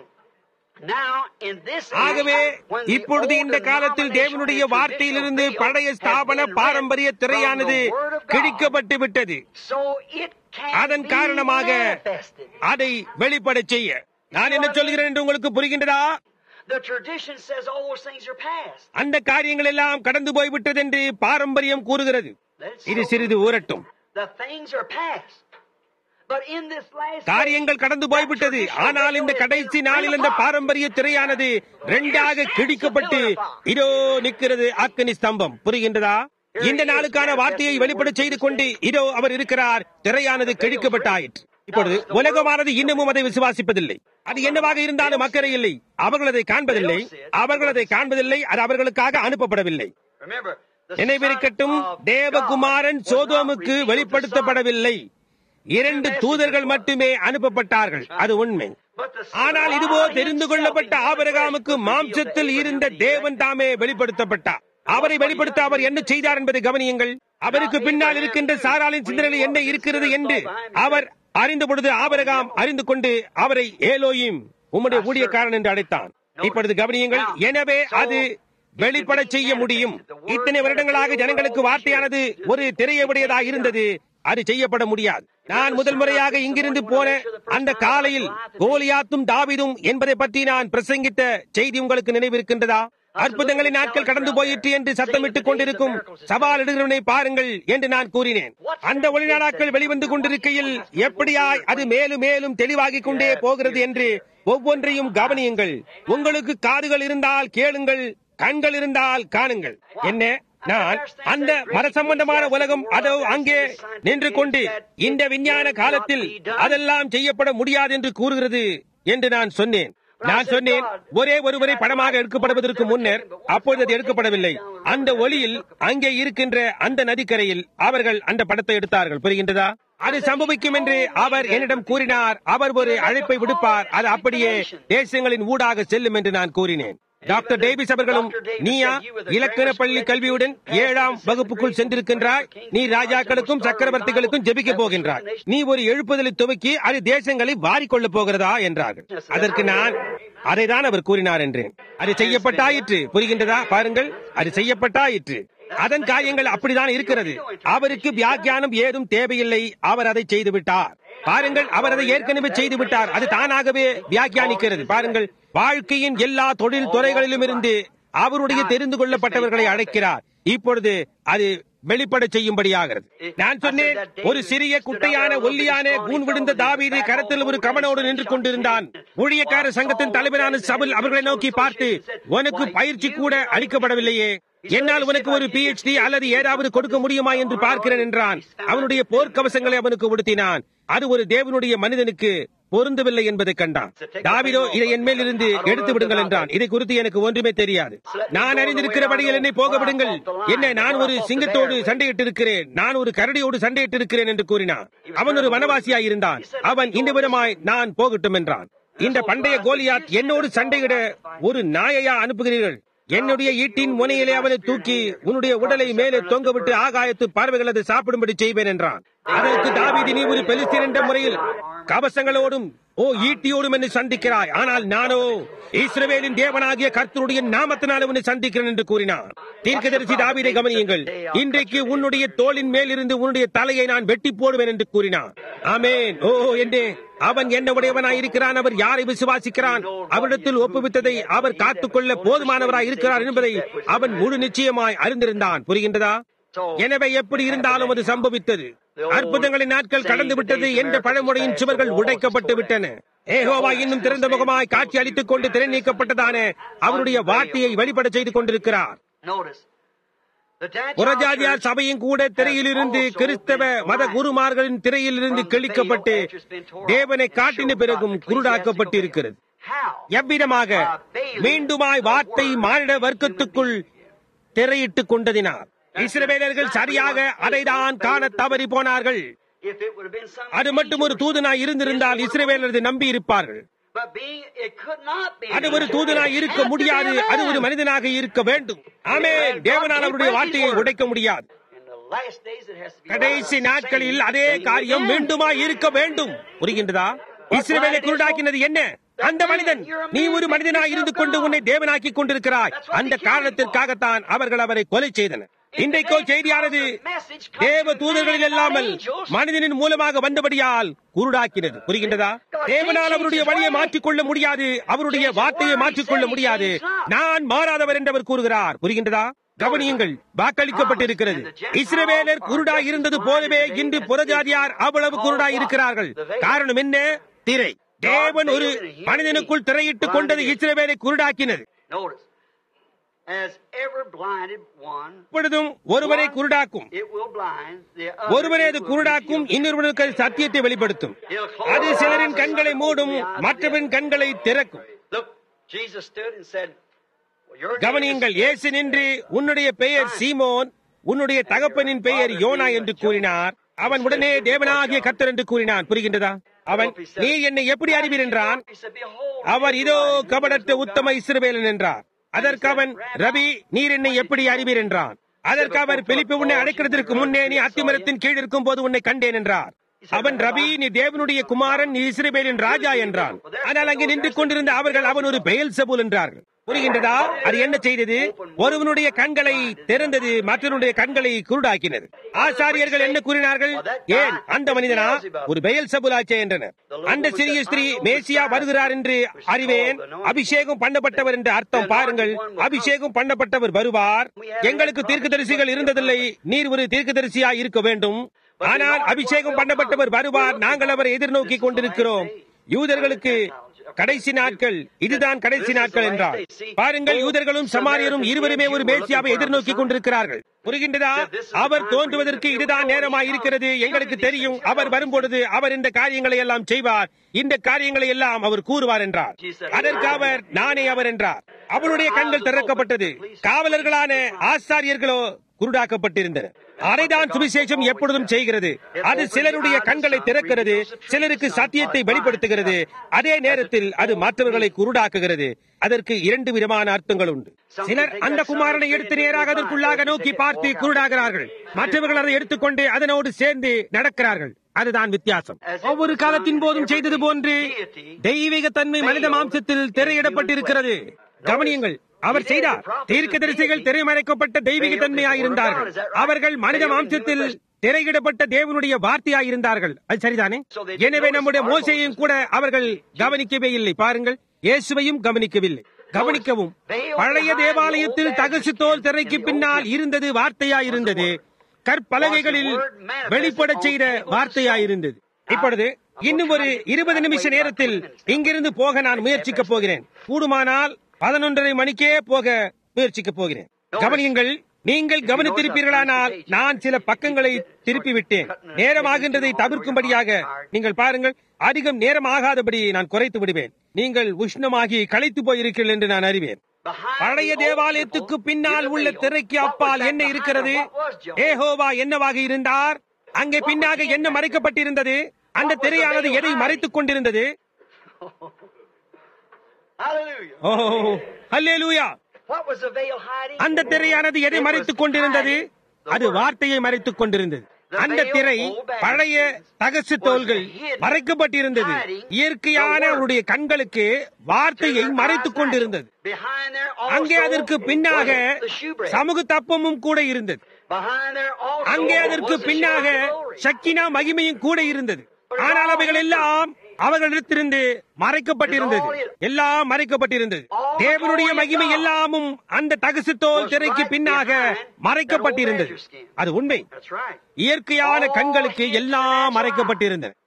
now in this ஆகவே when the இப்பொழுது old இந்த காலத்தில் denominational தேவனுடைய and வார்த்தையிலிருந்து traditional பழைய veil ஸ்தாபன has been பாரம்பரிய read திரையானது from the Word of God. கிழிக்கப்பட்டு விட்டது So it can அதன் be காரணமாக manifested. அதை வெளிப்படச் செய்ய நான் என்ன சொல்கிறேன் என்று உங்களுக்கு புரிகின்றதா The tradition says all those things are past. அந்த காரியங்கள் எல்லாம் கடந்து போய்விட்டது என்று பாரம்பரியம் கூறுகிறது That's இது so- சிறிது ஊரட்டும் The things are past. But in this last காரியங்கள் கடந்து போய்விட்டது ஆனால் இந்த கடைசி நாளில் அந்த பாரம்பரிய திரையானது ரெண்டாக கிழிக்கப்பட்டு இதோ நிற்கிறது அக்கனி ஸ்தம்பம் புரிகின்றதா இந்த நாளுக்கான வார்த்தையை வெளிப்பட செய்து கொண்டு இதோ அவர் இருக்கிறார் திரையானது கிழிக்கப்பட்டாயிற்று இப்பொழுது உலகமானது இன்னமும் அதை விசுவாசிப்பதில்லை அது என்னவாக இருந்தாலும் அக்கறை இல்லை அவர்கள் அதை காண்பதில்லை அவர்கள் அதை காண்பதில்லை அது அவர்களுக்காக அனுப்பப்படவில்லை Remember, the நினைவிருக்கட்டும் Son of தேவகுமாரன் God was not சோதோமுக்கு revealed to வெளிப்படுத்தப்படவில்லை இரண்டு தூதர்கள் மட்டுமே அனுப்பப்பட்டார்கள் அது உண்மை But the Son ஆனால் of இதுவோ God தெரிந்து himself கொள்ளப்பட்ட in human ஆபரகாமுக்கு flesh was revealed மாம்சத்தில் to இருந்த Abraham the தேவன் தாமே வெளிப்படுத்தப்பட்டார் அவரை வெளிப்படுத்த அவர் என்ன செய்தார் என்பதை கவனியுங்கள் அவருக்கு பின்னால் இருக்கின்ற சாராளின் சிந்தனையில் என்ன இருக்கிறது என்று அவர் அறிந்த பொழுது ஆபரகாம் அறிந்து கொண்டு அவரை ஏலோயும் உம்முடைய ஊழியக்காரன் என்று அழைத்தான் இப்பொழுது கவனியுங்கள் எனவே அது வெளிப்பட செய்ய முடியும் இத்தனை வருடங்களாக ஜனங்களுக்கு வார்த்தையானது ஒரு திரையுடையதாக இருந்தது அது செய்யப்பட முடியாது நான் முதல் முறையாக இங்கிருந்து போன அந்த காலையில் கோலியாத்தும் தாவிதும் என்பதை பற்றி நான் பிரசங்கித்த செய்தி உங்களுக்கு நினைவிருக்கின்றதா அற்புதங்களின் நாட்கள் கடந்து போயிற்று என்று சத்தமிட்டுக் கொண்டிருக்கும் சவால் இடுகிறவனை பாருங்கள் என்று நான் கூறினேன் அந்த ஒளிநாடாக்கள் வெளிவந்து கொண்டிருக்கையில் எப்படியாய் அது மேலும் மேலும் தெளிவாகிக் கொண்டே போகிறது என்று ஒவ்வொன்றையும் கவனியுங்கள் உங்களுக்கு காதுகள் இருந்தால் கேளுங்கள் கண்கள் இருந்தால் காணுங்கள் என்ன நான் அந்த மத சம்பந்தமான உலகம் அதோ அங்கே நின்று கொண்டு இந்த விஞ்ஞான காலத்தில் அதெல்லாம் செய்யப்பட முடியாது என்று கூறுகிறது என்று நான் சொன்னேன் நான் சொன்னேன் ஒரே ஒருவரை படமாக எடுக்கப்படுவதற்கு முன்னர் அப்பொழுது அது எடுக்கப்படவில்லை அந்த ஒளியில் அங்கே இருக்கின்ற அந்த நதிக்கரையில் அவர்கள் அந்த படத்தை எடுத்தார்கள் புரிகின்றதா அது சம்பவிக்கும் என்று அவர் என்னிடம் கூறினார் அவர் ஒரு அழைப்பை விடுப்பார் அது அப்படியே தேசங்களின் ஊடாக செல்லும் என்று நான் கூறினேன் டாக்டர் டேவிஸ் அவர்களும் நீயா இலக்கண பள்ளி கல்வியுடன் ஏழாம் வகுப்புக்குள் சென்றிருக்கின்றாய் நீ ராஜாக்களுக்கும் சக்கரவர்த்திகளுக்கும் ஜெபிக்க போகின்றாய் நீ ஒரு எழுப்புதலை துவக்கி அது தேசங்களை வாரிக்கொள்ளப் போகிறதா என்றார்கள் அதற்கு நான் அதைதான் அவர் கூறினார் என்றேன் அது செய்யப்பட்டாயிற்று புரிகின்றதா பாருங்கள் அது செய்யப்பட்டாயிற்று அதன் காரியங்கள் அப்படிதான் இருக்கிறது அவருக்கு வியாக்கியானம் ஏதும் தேவையில்லை அவர் அதை செய்து விட்டார் பாருங்கள் அவர் அதை ஏற்கனவே செய்து விட்டார் அது தானாகவே வியாக்கியானிக்கிறது பாருங்கள் வாழ்க்கையின் எல்லா தொழில் துறைகளிலும் இருந்து அவருடைய தெரிந்து கொள்ளப்பட்டவர்களை அழைக்கிறார் இப்பொழுது அது வெளிப்பட செய்யும்படியாகிறது நான் சொன்னேன் ஒரு சிறிய குட்டையான ஒல்லியான கூன் விழுந்த தாவீது கரத்தில் ஒரு கவனோடு நின்று கொண்டிருந்தான் ஊழியக்கார சங்கத்தின் தலைவரான சபல் அவர்களை நோக்கி பார்த்து உனக்கு பயிற்சி கூட அளிக்கப்படவில்லையே என்னால் உனக்கு ஒரு பிஹெச்டி அல்லது ஏதாவது கொடுக்க முடியுமா என்று பார்க்கிறேன் என்றான் அவனுடைய போர்க்கவசங்களை அவனுக்கு உடுத்தினான் அது ஒரு தேவனுடைய மனிதனுக்கு பொருந்தவில்லை என்பதை கண்டான் தாவிதோ இதை என் மேல் இருந்து எடுத்து விடுங்கள் என்றான் இதை குறித்து எனக்கு ஒன்றுமே தெரியாது நான் அறிந்திருக்கிறபடியில் என்னை போக விடுங்கள் என்ன நான் ஒரு சிங்கத்தோடு சண்டையிட்டு இருக்கிறேன் நான் ஒரு கரடியோடு சண்டையிட்டு இருக்கிறேன் என்று கூறினான் அவன் ஒரு வனவாசியாய் இருந்தான் அவன் இந்த விதமாய் நான் போகட்டும் என்றான் இந்த பண்டைய கோலியாத் என்னோடு சண்டையிட ஒரு நாயையா அனுப்புகிறீர்கள் என்னுடைய ஈட்டின் முனையிலே அவனை தூக்கி உன்னுடைய உடலை மேலே தொங்கவிட்டு ஆகாயத்து பறவைகள் அதை சாப்பிடும்படி செய்வேன் என்றான் அதற்கு தாவீது நீ ஒரு பெலிஸ்தீன் என்ற முறையில் கவசங்களோடும் ஓ ஈட்டியோடும் என்னை சந்திக்கிறாய் ஆனால் நானோ இஸ்ரவேலின் தேவனாகிய கர்த்தருடைய நாமத்தினால் உன்னை சந்திக்கிறேன் என்று கூறினார் தீர்க்கதரிசி தாவீதை கவனியுங்கள் இன்றைக்கு உன்னுடைய தோளின் மேல் இருந்து உன்னுடைய தலையை நான் வெட்டி போடுவேன் என்று கூறினார் ஆமேன் ஓ என்றே அவன் என்ன உடையவனாய் இருக்கிறான் அவர் யாரை விசுவாசிக்கிறான் அவரிடத்தில் ஒப்புவித்ததை அவர் காத்துக்கொள்ள போதுமானவராய் இருக்கிறார் என்பதை அவன் முழு நிச்சயமாய் அறிந்திருந்தான் புரிகின்றதா எனவே எப்படி இருந்தாலும் அது சம்பவித்தது அற்புதங்களின் நாட்கள் கடந்து விட்டது என்ற பழமொழியின் சுவர்கள் உடைக்கப்பட்டு விட்டன ஏகோவா இன்னும் திறந்த முகமாய் காட்சி அளித்துக் கொண்டு திரை நீக்கப்பட்டதான அவருடைய வார்த்தையை வெளிப்பட செய்து கொண்டிருக்கிறார் Notice, The Gentile புறஜாதியார் church சபையும் கூட திரையிலிருந்து கிறிஸ்தவ மத குருமார்களின் திரையிலிருந்து கிழிக்கப்பட்டு தேவனை காட்டின பிறகும் குருடாக்கப்பட்டிருக்கிறது How? எவ்விதமாக மீண்டுமாய் வார்த்தை மானிட வர்க்கத்துக்குள் திரையிட்டுக் கொண்டதினார் இஸ்ரவேலர்கள் சரியாக அதைதான் காண தவறி போனார்கள் If it would have been some அது மட்டும் ஒரு தூதனாய் இருந்திருந்தால் இஸ்ரவேலரது நம்பி இருப்பார்கள் But being, it could not be. அது ஒரு தூதனாய் இருக்க முடியாது அது ஒரு மனிதனாக இருக்க வேண்டும் ஆமே தேவனால் அவருடைய வார்த்தையை உடைக்க முடியாது In the last days, it has to be. கடைசி நாட்களில் அதே காரியம் மீண்டுமாய் இருக்க வேண்டும் புரிகின்றதா இஸ்ரவேலை குருடாக்கினது என்ன அந்த மனிதன் நீ ஒரு மனிதனாய் இருந்து கொண்டு உன்னை தேவனாக்கி கொண்டிருக்கிறாய் அந்த காரணத்திற்காகத்தான் அவர்கள் அவரை கொலை செய்தனர் இன்றைக்கோ செய்தியானது தேவ தூதர்களில் இல்லாமல் மனிதனின் மூலமாக வந்தபடியால் குருடாக்கினது புரிகின்றதா தேவனால் அவருடைய வழியை மாற்றிக்கொள்ள முடியாது அவருடைய வார்த்தையை மாற்றிக்கொள்ள முடியாது நான் மாறாதவர் என்றவர் கூறுகிறார் புரிகின்றதா கவனியுங்கள் வாக்களிக்கப்பட்டிருக்கிறது இஸ்ரவேலர் குருடா இருந்தது போலவே இன்று புறஜாதியார் அவ்வளவு குருடா இருக்கிறார்கள் காரணம் என்ன திரை தேவன் ஒரு மனிதனுக்குள் திரையிட்டுக் கொண்டது இஸ்ரவேலை குருடாக்கினது Notice. As ever blinded one, இப்பொழுதும் ஒருவரை குருடாக்கும் it will blind the other. ஒருவரை அது it will குருடாக்கும் reveal. இன்னொருவருக்கு அது சத்தியத்தை வெளிப்படுத்தும் அது சிலரின் கண்களை மூடும் மற்றவரின் கண்களை திறக்கும் Look, Jesus stood and said, well, your name கவனியுங்கள் is- இயேசு நின்று உன்னுடைய பெயர் சீமோன் உன்னுடைய தகப்பனின் பெயர் யோனா என்று கூறினார் அவன் உடனே தேவனாகிய கர்த்தர் என்று கூறினான் புரிகின்றதா அவன் நீ என்னை எப்படி அறிவீர் என்றான் He said, Behold, அவர் இதோ கபடற்ற உத்தம இஸ்ரவேலன் என்றார் அதற்கு அவன் ரவி நீர் என்னை எப்படி அறிவீர் என்றான் அதற்கு அவர் பிலிப்பு உன்னை அடைக்கிறதற்கு முன்னே நீ அத்திமரத்தின் கீழ் இருக்கும் போது உன்னை கண்டேன் என்றார் அவன் ரவி நீ தேவனுடைய குமாரன் நீ இஸ்ரவேலின் ராஜா என்றான் ஆனால் அங்கே நின்று கொண்டிருந்த அவர்கள் அவன் ஒரு பெயல் சபூல் என்றார்கள் புரிகின்றதா அது என்ன செய்தது ஒருவனுடைய கண்களை திறந்தது மற்றவனுடைய கண்களை குருடாக்கினது ஆசாரியர்கள் என்ன கூறினார்கள் ஏன் அந்த மனிதனா ஒரு பெயல் சபுலாச்சே என்றனர் அந்த சிறிய ஸ்திரீ மேசியா வருகிறார் என்று அறிவேன் அபிஷேகம் பண்ணப்பட்டவர் என்று அர்த்தம் பாருங்கள் அபிஷேகம் பண்ணப்பட்டவர் வருவார் எங்களுக்கு தீர்க்கதரிசிகள் இருந்ததில்லை நீர் ஒரு தீர்க்கதரிசியா இருக்க வேண்டும் ஆனால் அபிஷேகம் பண்ணப்பட்டவர் வருவார் நாங்கள் அவரை எதிர்நோக்கி கொண்டிருக்கிறோம் யூதர்களுக்கு கடைசி நாட்கள் இதுதான் கடைசி நாட்கள் என்றார் பாருங்கள் யூதர்களும் சமாரியரும் இருவருமே ஒரு மேசியாவை எதிர்நோக்கி கொண்டிருக்கிறார்கள் புரிகின்றதா அவர் தோன்றுவதற்கு இதுதான் நேரமாய் இருக்கிறது எங்களுக்கு தெரியும் அவர் வரும்பொழுது அவர் இந்த காரியங்களை எல்லாம் செய்வார் இந்த காரியங்களை எல்லாம் அவர் கூறுவார் என்றார் அதற்கு அவர் நானே அவர் என்றார் அவருடைய கண்கள் திறக்கப்பட்டது காவலர்களான ஆசாரியர்களோ குருடாக்கப்பட்டிருந்தனர் அதைதான் சுவிசேஷம் எப்பொழுதும் செய்கிறது அது சிலருடைய கண்களை திறக்கிறது சிலருக்கு சத்தியத்தை வெளிப்படுத்துகிறது அதே நேரத்தில் அது மற்றவர்களை குருடாக்குகிறது அதற்கு இரண்டு விதமான அர்த்தங்கள் உண்டு சிலர் அந்த குமாரனை எடுத்து நேராக அதற்குள்ளாக நோக்கி பார்த்து குருடாகிறார்கள் மற்றவர்கள் அதை எடுத்துக்கொண்டு அதனோடு சேர்ந்து நடக்கிறார்கள் அதுதான் வித்தியாசம் ஒவ்வொரு காலத்தின் போதும் செய்தது போன்று தெய்வீக தன்மை மனித மாம்சத்தில் திரையிடப்பட்டிருக்கிறது கவனியுங்கள் அவர் செய்தார் தீர்க்கதரிசிகள் திரைமறைக்கப்பட்ட தெய்வீக தன்மையாயிருந்தார்கள் அவர்கள் மனித மாம்சத்தில் திரையிடப்பட்ட தேவனுடைய வார்த்தையாயிருந்தார்கள் அது சரிதானே எனவே நம்முடைய மோசையையும் கூட அவர்கள் கவனிக்கவே இல்லை பாருங்கள் இயேசுவையும் கவனிக்கவில்லை கவனிக்கவும் பழைய தேவாலயத்தில் தகசு தோல் திரைக்கு பின்னால் இருந்தது வார்த்தையாயிருந்தது கற்பலகைகளில் வெளிப்படச் செய்த வார்த்தையாயிருந்தது இப்பொழுது இன்னும் ஒரு இருபது நிமிஷ நேரத்தில் இங்கிருந்து போக நான் முயற்சிக்கப் போகிறேன் கூடுமானால் பதினொன்றரை மணிக்கே போக முயற்சிக்கப் போகிறேன் கவனியுங்கள் நீங்கள் கவனித்திருப்பீர்களானால் நான் சில பக்கங்களை திருப்பி விட்டேன் நேரமாகின்றதை தவிர்க்கும்படியாக நீங்கள் பாருங்கள் அதிகம் நேரமாகாதபடி நான் குறைத்து விடுவேன் நீங்கள் உஷ்ணமாகி களைத்து போயிருக்கிறீர்கள் என்று நான் அறிவேன் பழைய தேவாலயத்துக்கு பின்னால் உள்ள திரைக்கு அப்பால் என்ன இருக்கிறது ஏஹோவா என்னவாக இருந்தார் அங்கே பின்னாக என்ன மறைக்கப்பட்டிருந்தது அந்த திரையானது எதை மறைத்துக் கொண்டிருந்தது Hallelujah. O hallelujah What was the veil hiding? அந்த திரையானது எதை மறைத்துக் கொண்டிருந்தது அது வார்த்தையை மறைத்துக் கொண்டிருந்தது அந்த திரை பழைய தகசு தோள்கள் மறைக்கப்பட்டிருந்தது இயற்கையான அவருடைய கண்களுக்கு வார்த்தையை மறைத்துக் கொண்டிருந்தது Behind there அங்கே also அதற்கு பின்னாக was the shewbread. சமூக தப்பமும் கூட இருந்தது Behind there also அங்கே அதற்கு was the பின்னாக shower of glory. சக்கினா மகிமையும் கூட இருந்தது ஆனால் அவைகள் எல்லாம் அவர்களிடத்திலிருந்து மறைக்கப்பட்டிருந்தது எல்லாம் மறைக்கப்பட்டிருந்தது தேவனுடைய மகிமை எல்லாமும் அந்த தகசு தோல் திரைக்கு பின்னாக மறைக்கப்பட்டிருந்தது அது உண்மை That's right. இயற்கையான கண்களுக்கு எல்லாம் மறைக்கப்பட்டிருந்தது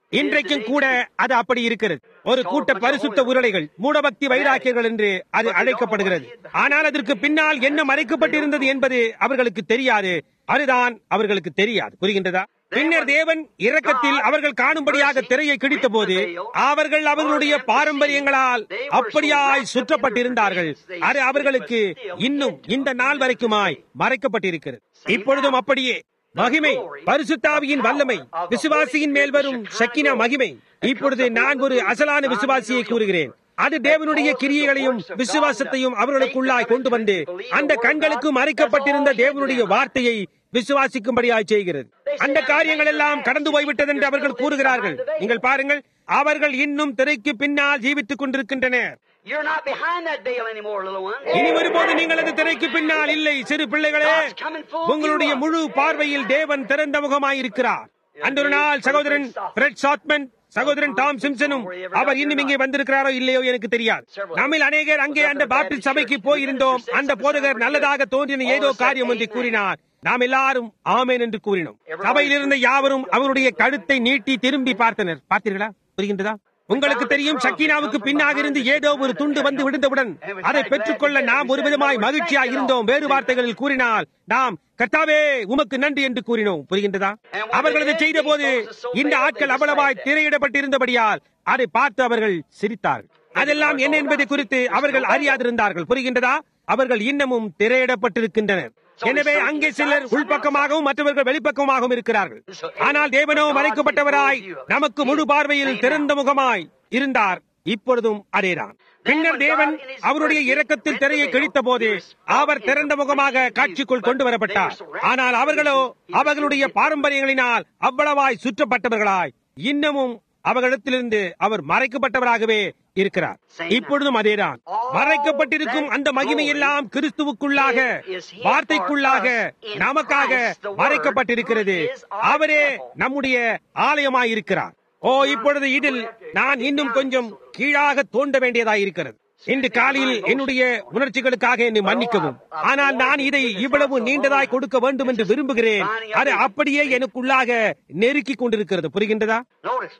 இன்றைக்கும் கூட அது அப்படி இருக்கிறது ஒரு கூட்ட பரிசுத்த உருளைகள் மூடபக்தி வைராக்கியர்கள் என்று அது அழைக்கப்படுகிறது ஆனால் அதற்கு பின்னால் என்ன மறைக்கப்பட்டிருந்தது என்பது அவர்களுக்கு தெரியாது அதுதான் அவர்களுக்கு தெரியாது புரிகின்றதா பின்னர் தேவன் இரக்கத்தில் அவர்கள் காணும்படியாக திரையை கிழித்த போது அவர்கள் அவர்களுடைய பாரம்பரியங்களால் அப்படியாய் சுற்றப்பட்டிருந்தார்கள் அது அவர்களுக்கு இன்னும் இந்த நாள் வரைக்குமாய் மறைக்கப்பட்டிருக்கிறது இப்பொழுதும் அப்படியே மகிமை பரிசுத்தாவியின் வல்லமை விசுவாசியின் மேல் வரும் சக்கினா மகிமை இப்பொழுது நான் ஒரு அசலான விசுவாசியை கூறுகிறேன் அது தேவனுடைய கிரியைகளையும் விசுவாசத்தையும் அவர்களுக்குள்ளாய் கொண்டு வந்து அந்த கண்களுக்கு மறைக்கப்பட்டிருந்த தேவனுடைய வார்த்தையை விசுவாசிக்கும்படியாய் செய்கிறது அந்த காரியங்கள் எல்லாம் கடந்து போய்விட்டது என்று அவர்கள் கூறுகிறார்கள் நீங்கள் பாருங்கள் அவர்கள் இன்னும் திரைக்கு பின்னால் ஜீவித்துக் கொண்டிருக்கின்றனர் You're not behind that veil anymore, little one. இனி ஒருபோது நீங்கள் அது திரைக்கு பின்னால் இல்லை சிறு பிள்ளைகளே உங்களுடைய முழு பார்வையில் தேவன் திறந்த முகமாயிருக்கிறார் அன்றொரு நாள் சகோதரன் பிரெட் சாட்மன் சகோதரன் டாம் சிம்சனும் அவர் இன்னும் இங்கே வந்திருக்கிறாரோ இல்லையோ எனக்கு தெரியாது நம்மில் அநேகர் அங்கே அந்த பாப்டிஸ்ட் சபைக்கு போயிருந்தோம் அந்த போதகர் நல்லதாக தோன்றின ஏதோ காரியம் ஒன்றை கூறினார் நாம் எல்லாரும் ஆமேன் என்று கூறினோம் சபையில் இருந்த யாவரும் அவருடைய கழுத்தை நீட்டி திரும்பி பார்த்தனர் பார்த்தீர்களா புரிகின்றதா உங்களுக்கு தெரியும் சக்கீனாவுக்கு பின்னாக இருந்து ஏதோ ஒரு துண்டு வந்து விழுந்தவுடன் அதை பெற்றுக்கொள்ள நாம் ஒரு விதமாய் மகிழ்ச்சியாக இருந்தோம் வேறு வார்த்தைகளில் கூறினால் நாம் கர்த்தாவே உமக்கு நன்றி என்று கூறினோம் புரிகின்றதா அவர்கள் அதை செய்த போது இந்த ஆட்கள் அவ்வளவாய் திரையிடப்பட்டிருந்தபடியால் அதை பார்த்து அவர்கள் சிரித்தார்கள் அதெல்லாம் என்ன என்பதை குறித்து அவர்கள் அறியாதிருந்தார்கள் புரிகின்றதா அவர்கள் இன்னமும் திரையிடப்பட்டிருக்கின்றனர் எனவே அங்கே சிலர் உள்பக்கமாகவும் மற்றவர்கள் வெளிப்பக்கமாகவும் இருக்கிறார்கள் ஆனால் தேவனோ மறைக்கப்பட்டவராய் நமக்கு முழு பார்வையில் திறந்த முகமாய் இருந்தார் இப்பொழுதும் அதேதான் பின்னர் தேவன் அவருடைய இரக்கத்தில் திரையை கிழித்த போது அவர் திறந்த முகமாக காட்சிக்குள் கொண்டு வரப்பட்டார் ஆனால் அவர்களோ அவர்களுடைய பாரம்பரியங்களினால் அவ்வளவாய் சுற்றப்பட்டவர்களாய் இன்னமும் அவர்களிடத்திலிருந்து அவர் மறைக்கப்பட்டவராகவே இருக்கிறார் இப்பொழுதும் அதேதான் மறைக்கப்பட்டிருக்கும் அந்த மகிமை எல்லாம் கிறிஸ்துவுக்குள்ளாக வார்த்தைக்குள்ளாக நமக்காக மறைக்கப்பட்டிருக்கிறது அவரே நம்முடைய ஆலயமாயிருக்கிறார் ஓ இப்பொழுது இதில் நான் இன்னும் கொஞ்சம் கீழாக தோண்ட வேண்டியதாயிருக்கிறது இன்று காலையில் என்னுடைய உணர்ச்சிகளுக்காக என்னை மன்னிக்கவும் ஆனால் நான் இதை இவ்வளவு நீண்டதாய் கொடுக்க வேண்டும் என்று விரும்புகிறேன் அது அப்படியே எனக்குள்ளாக நெருக்கிக் கொண்டிருக்கிறது புரிகின்றதா Notice.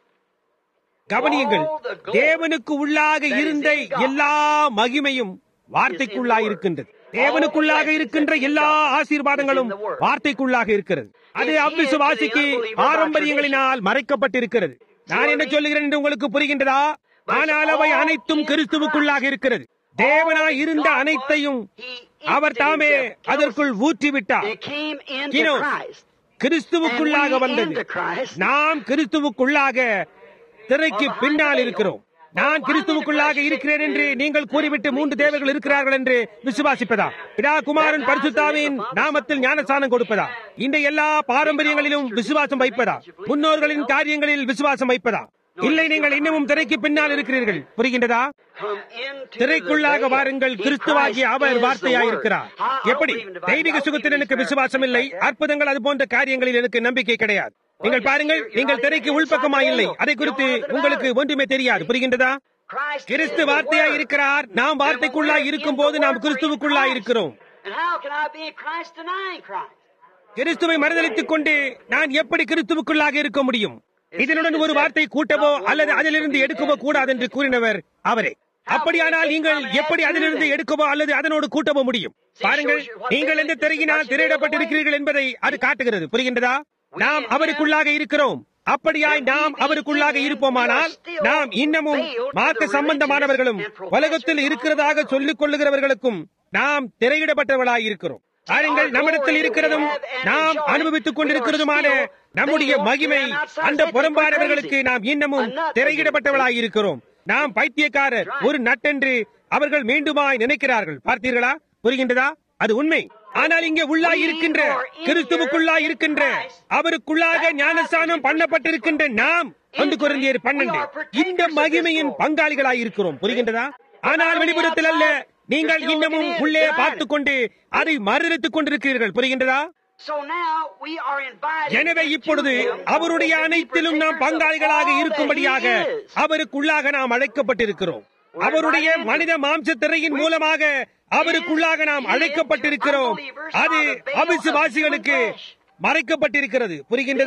கவனியுங்கள் தேவனுக்கு உள்ளாக இருந்த எல்லா மகிமையும் வார்த்தைக்குள்ளாக இருக்கின்றது தேவனுக்குள்ளாக இருக்கின்ற எல்லா ஆசீர்வாதங்களும் வார்த்தைக்குள்ளாக இருக்கிறது அது அவ்விசுவாசிக்கு பாரம்பரியங்களினால் மறைக்கப்பட்டிருக்கிறது நான் என்ன சொல்லுகிறேன் என்று உங்களுக்கு புரிகின்றதா ஆனால் அவை அனைத்தும் கிறிஸ்துவுக்குள்ளாக இருக்கிறது தேவனாய் இருந்த அனைத்தையும் அவர் தாமே அதற்குள் ஊற்றிவிட்டார் It came into Kino, Christ. கிறிஸ்துவுக்குள்ளாக வந்தது நாம் கிறிஸ்துவுக்குள்ளாக திரைக்கு பின்னால் இருக்கிறோம் நான் கிறிஸ்துவுக்குள்ளாக இருக்கிறேன் என்று நீங்கள் கூறிவிட்டு மூன்று தேவர்கள் இருக்கிறார்கள் என்று விசுவாசிப்பதா பிதா குமாரன் பரிசுத்தாவின் நாமத்தில் ஞானஸ்தானம் கொடுப்பதா இந்த எல்லா பாரம்பரியங்களிலும் விசுவாசம் வைப்பதா முன்னோர்களின் காரியங்களில் விசுவாசம் வைப்பதா இல்லை நீங்கள் இன்னமும் திரைக்கு பின்னால் இருக்கிறீர்கள் புரிகின்றதா Come into திரைக்குள்ளாக the veil. வாருங்கள் He கிறிஸ்துவாகிய Christ our is the வார்த்தையாயிருக்கிறார் Word. I- I don't எப்படி believe in the Bible. தெய்வீக I don't சுகத்தில் believe எனக்கு in விசுவாசம் இல்லை miracles like that. அற்புதங்கள் அது போன்ற காரியங்களில் எனக்கு நம்பிக்கை கிடையாது நீங்கள் பாருங்கள் நீங்கள் திரைக்கு உள்பக்கமாய் இல்லை அதை குறித்து உங்களுக்கு ஒன்றுமே தெரியாது புரிகின்றதா Christ is Kristu the வார்த்தையாய் Word. இருக்கிறார் நாம் வார்த்தைக்குள்ளாய் இருக்கும் போது நாம் கிறிஸ்துவுக்குள்ளாய் இருக்கிறோம் And how can I be in Christ denying Christ? கிறிஸ்துவை மறுதளித்துக் கொண்டு நான் எப்படி கிறிஸ்துவுக்குள்ளாக இருக்க முடியும் இதனுடன் ஒரு வார்த்தை கூட்டவோ அல்லது அதிலிருந்து எடுக்கவோ கூடாது என்று கூறினவர் அவரே அப்படியானால் நீங்கள் எப்படி அதிலிருந்து எடுக்கவோ அல்லது அதனோடு கூட்டவோ முடியும் பாருங்கள் நீங்கள் எந்த திரையினால் திரையிடப்பட்டிருக்கிறீர்கள் என்பதை அது காட்டுகிறது புரிகின்றதா நாம் அவருக்குள்ளாக இருக்கிறோம் அப்படியாய் நாம் அவருக்குள்ளாக இருப்போமானால் நாம் இன்னமும் மார்க்க சம்பந்தமானவர்களும் உலகத்தில் இருக்கிறதாக சொல்லிக் கொள்ளுகிறவர்களுக்கும் நாம் திரையிடப்பட்டவர்களாய் இருக்கிறோம் பாருங்கள் நம்மிடத்தில் இருக்கிறதும் நாம் அனுபவித்துக் கொண்டிருக்கிறதுமான நம்முடைய மகிமை அந்த புறம்பானவர்களுக்கு நாம் இன்னமும் திரையிடப்பட்டவர்களாய் இருக்கிறோம் நாம் பைத்தியக்காரர் ஒரு நட்டென்று அவர்கள் மீண்டுமாய் நினைக்கிறார்கள் பார்த்தீர்களா புரிகின்றதா அது உண்மை ஆனால் இங்கே உள்ளாய் இருக்கின்ற கிறிஸ்துவுக்குள்ளாய் இருக்கின்ற அவருக்குள்ளாக ஞானஸ்தானம் பண்ணப்பட்டிருக்கின்ற நாம் ஒன்று குறைந்தியர் பன்னெண்டு இந்த மகிமையின் பங்காளிகளாய் இருக்கிறோம் புரிகின்றதா ஆனால் வெளிப்புறத்தில் அல்ல நீங்கள் இன்னமும் உள்ளே பார்த்துக் கொண்டு அதை மறுதளித்துக் கொண்டிருக்கிறீர்கள் புரிகின்றதா So now we are invited எனவே இப்பொழுது அவருடைய அனைத்திலும் நாம் பங்காளிகளாக இருக்கும்படியாக அவருக்குள்ளாக நாம் அழைக்கப்பட்டிருக்கிறோம் அவருடைய மனித மாம்ச திரையின் மூலமாக அவருக்குள்ளாக நாம் அழைக்கப்பட்டிருக்கிறோம் அது அவிசுவாசிகளுக்கு மறைக்கப்பட்டிருக்கிறது புரிகின்றதா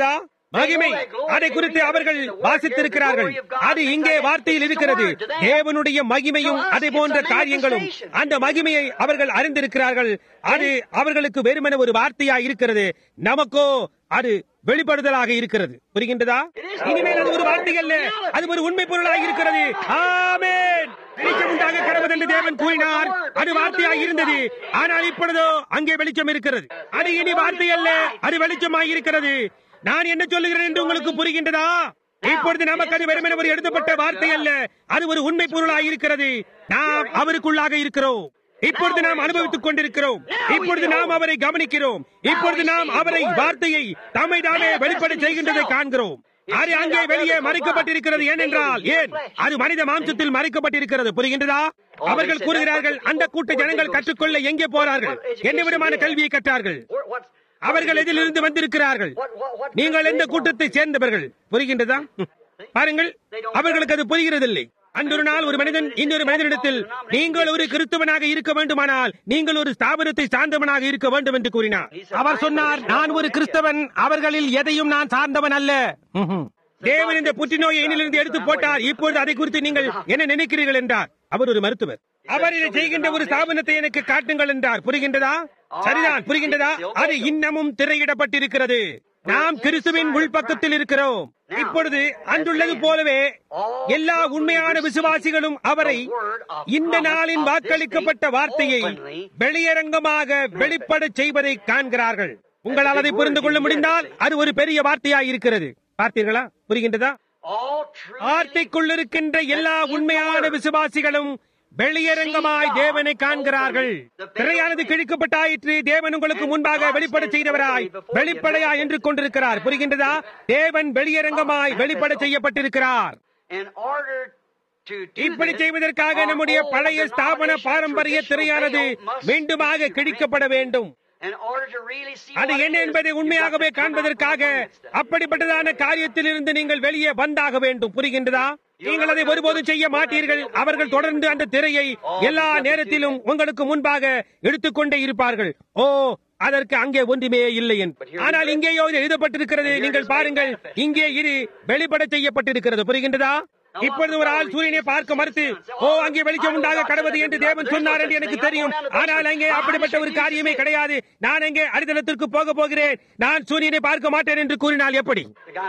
மகிமை அதை குறித்து அவர்கள் வாசித்திருக்கிறார்கள் அது இங்கே வார்த்தையில் இருக்கிறது தேவனுடைய மகிமையும் அதே போன்ற காரியங்களும் அந்த மகிமையை அவர்கள் அறிந்திருக்கிறார்கள் அது அவர்களுக்கு வெறுமன ஒரு வார்த்தையா இருக்கிறது நமக்கோ அது வெளிப்படுதலாக இருக்கிறது புரிகின்றதா இனிமேல் அது ஒரு வார்த்தை அல்ல அது ஒரு உண்மை பொருளாக இருக்கிறது ஆமென் வெளிச்சம் உண்டாக கடவுள் என்று தேவன் கூறினார் அது வார்த்தையாக இருந்தது ஆனால் இப்பொழுதோ அங்கே வெளிச்சம் இருக்கிறது அது இனி வார்த்தை அல்ல அது வெளிச்சமாய் இருக்கிறது நான் என்ன சொல்லுகிறேன் என்று உங்களுக்கு புரிகின்றதா இப்பொழுது நமக்கு அது வெறுமனே ஒரு எழுதப்பட்ட வார்த்தை அல்ல அது ஒரு உண்மை பொருளாக இருக்கிறது நாம் அவருக்குள்ளாக இருக்கிறோம் இப்பொழுது நாம் அனுபவித்துக் கொண்டிருக்கிறோம் இப்பொழுது நாம் அவரை கவனிக்கிறோம் இப்பொழுது நாம் அவரை வார்த்தையை தம்மை தாமே வெளிப்பட செய்கின்றதை காண்கிறோம் அது அங்கே வெளியே மறைக்கப்பட்டிருக்கிறது ஏனென்றால் ஏன் அது மனித மாம்சத்தில் மறைக்கப்பட்டிருக்கிறது புரிகின்றதா அவர்கள் கூறுகிறார்கள் அந்த கூட்ட ஜனங்கள் கற்றுக்கொள்ள எங்கே போறார்கள் என்ன விதமான கல்வியை கற்றார்கள் அவர்கள் எதிலிருந்து வந்திருக்கிறார்கள் நீங்கள் எந்த கூட்டத்தை சேர்ந்தவர்கள் புரிகின்றதா பாருங்கள் அவர்களுக்கு அது புரிகிறதில்லை அன்றொரு நாள் ஒரு மனிதன் இன்னொரு மனிதனிடத்தில் நீங்கள் ஒரு கிறிஸ்தவனாக இருக்க வேண்டுமானால் நீங்கள் ஒரு ஸ்தாபனத்தை சார்ந்தவனாக இருக்க வேண்டும் என்று கூறினார் அவர் சொன்னார் நான் ஒரு கிறிஸ்தவன் அவர்களில் எதையும் நான் சார்ந்தவன் அல்ல ம்ஹும். தேவன் இந்த புற்றுநோயை என்னிலிருந்து எடுத்து போட்டார் இப்பொழுது அதை குறித்து நீங்கள் என்ன நினைக்கிறீர்கள் என்றார் அவர் ஒரு மருத்துவர் அவர் இதை செய்கின்ற ஒரு ஸ்தாபனத்தை எனக்கு காட்டுங்கள் என்றார் புரிகின்றதா சரிதான் புரிகின்றதா அது இன்னமும் திரையிடப்பட்டிருக்கிறது நாம் கிறிஸ்துவின் உள்பக்கத்தில் இருக்கிறோம் இப்பொழுது அன்றுள்ளது போலவே எல்லா உண்மையான விசுவாசிகளும் அவரை இந்த நாளின் வாக்களிக்கப்பட்ட வார்த்தையை வெளியரங்கமாக வெளிப்பட செய்வதை காண்கிறார்கள் உங்களால் அதை புரிந்து கொள்ள முடிந்தால் அது ஒரு பெரிய வார்த்தையாய் இருக்கிறது பார்த்தீர்களா புரிகின்றதா வார்த்தைக்குள் இருக்கின்ற எல்லா உண்மையான விசுவாசிகளும் வெளியரங்கமாய் தேவனை காண்கிறார்கள் திரையானது கிழிக்கப்பட்டாயிற்று தேவன் உங்களுக்கு முன்பாக வெளிப்பட செய்தவராய் வெளிப்படையா என்று கொண்டிருக்கிறார் புரிகின்றதா தேவன் வெளியரங்கமாய் வெளிப்பட செய்யப்பட்டிருக்கிறார் இப்படி செய்வதற்காக நம்முடைய பழைய ஸ்தாபன பாரம்பரிய திரையானது மீண்டுமாக கிழிக்கப்பட வேண்டும் அது என்ன என்பதை உண்மையாகவே காண்பதற்காக அப்படிப்பட்டதான காரியத்தில் இருந்து நீங்கள் வெளியே வந்தாக வேண்டும் புரிகின்றதா நீங்கள் அதை ஒருபோதும் செய்ய மாட்டீர்கள் அவர்கள் தொடர்ந்து அந்த திரையை எல்லா நேரத்திலும் உங்களுக்கு முன்பாக எடுத்துக்கொண்டே இருப்பார்கள் ஓ அதற்கு அங்கே ஒன்றுமே இல்லை என்று ஆனால் இங்கேயோ இது எழுதப்பட்டிருக்கிறது நீங்கள் பாருங்கள் இங்கே இது வெளிப்பட செய்யப்பட்டிருக்கிறது புரிகின்றதா இப்பொழுது ஒரு ஆள் சூரியனை பார்க்க மறுத்து ஓ அங்கே வெளிச்சம் உண்டாக கடவுது என்று தேவன் சொன்னார் என்று எனக்கு தெரியும் ஆனால் அங்கே அப்படிப்பட்ட ஒரு காரியமே கிடையாது நான் அங்கே அடித்தளத்திற்கு போக போகிறேன் நான் சூரியனை பார்க்க மாட்டேன் என்று கூறினால் எப்படி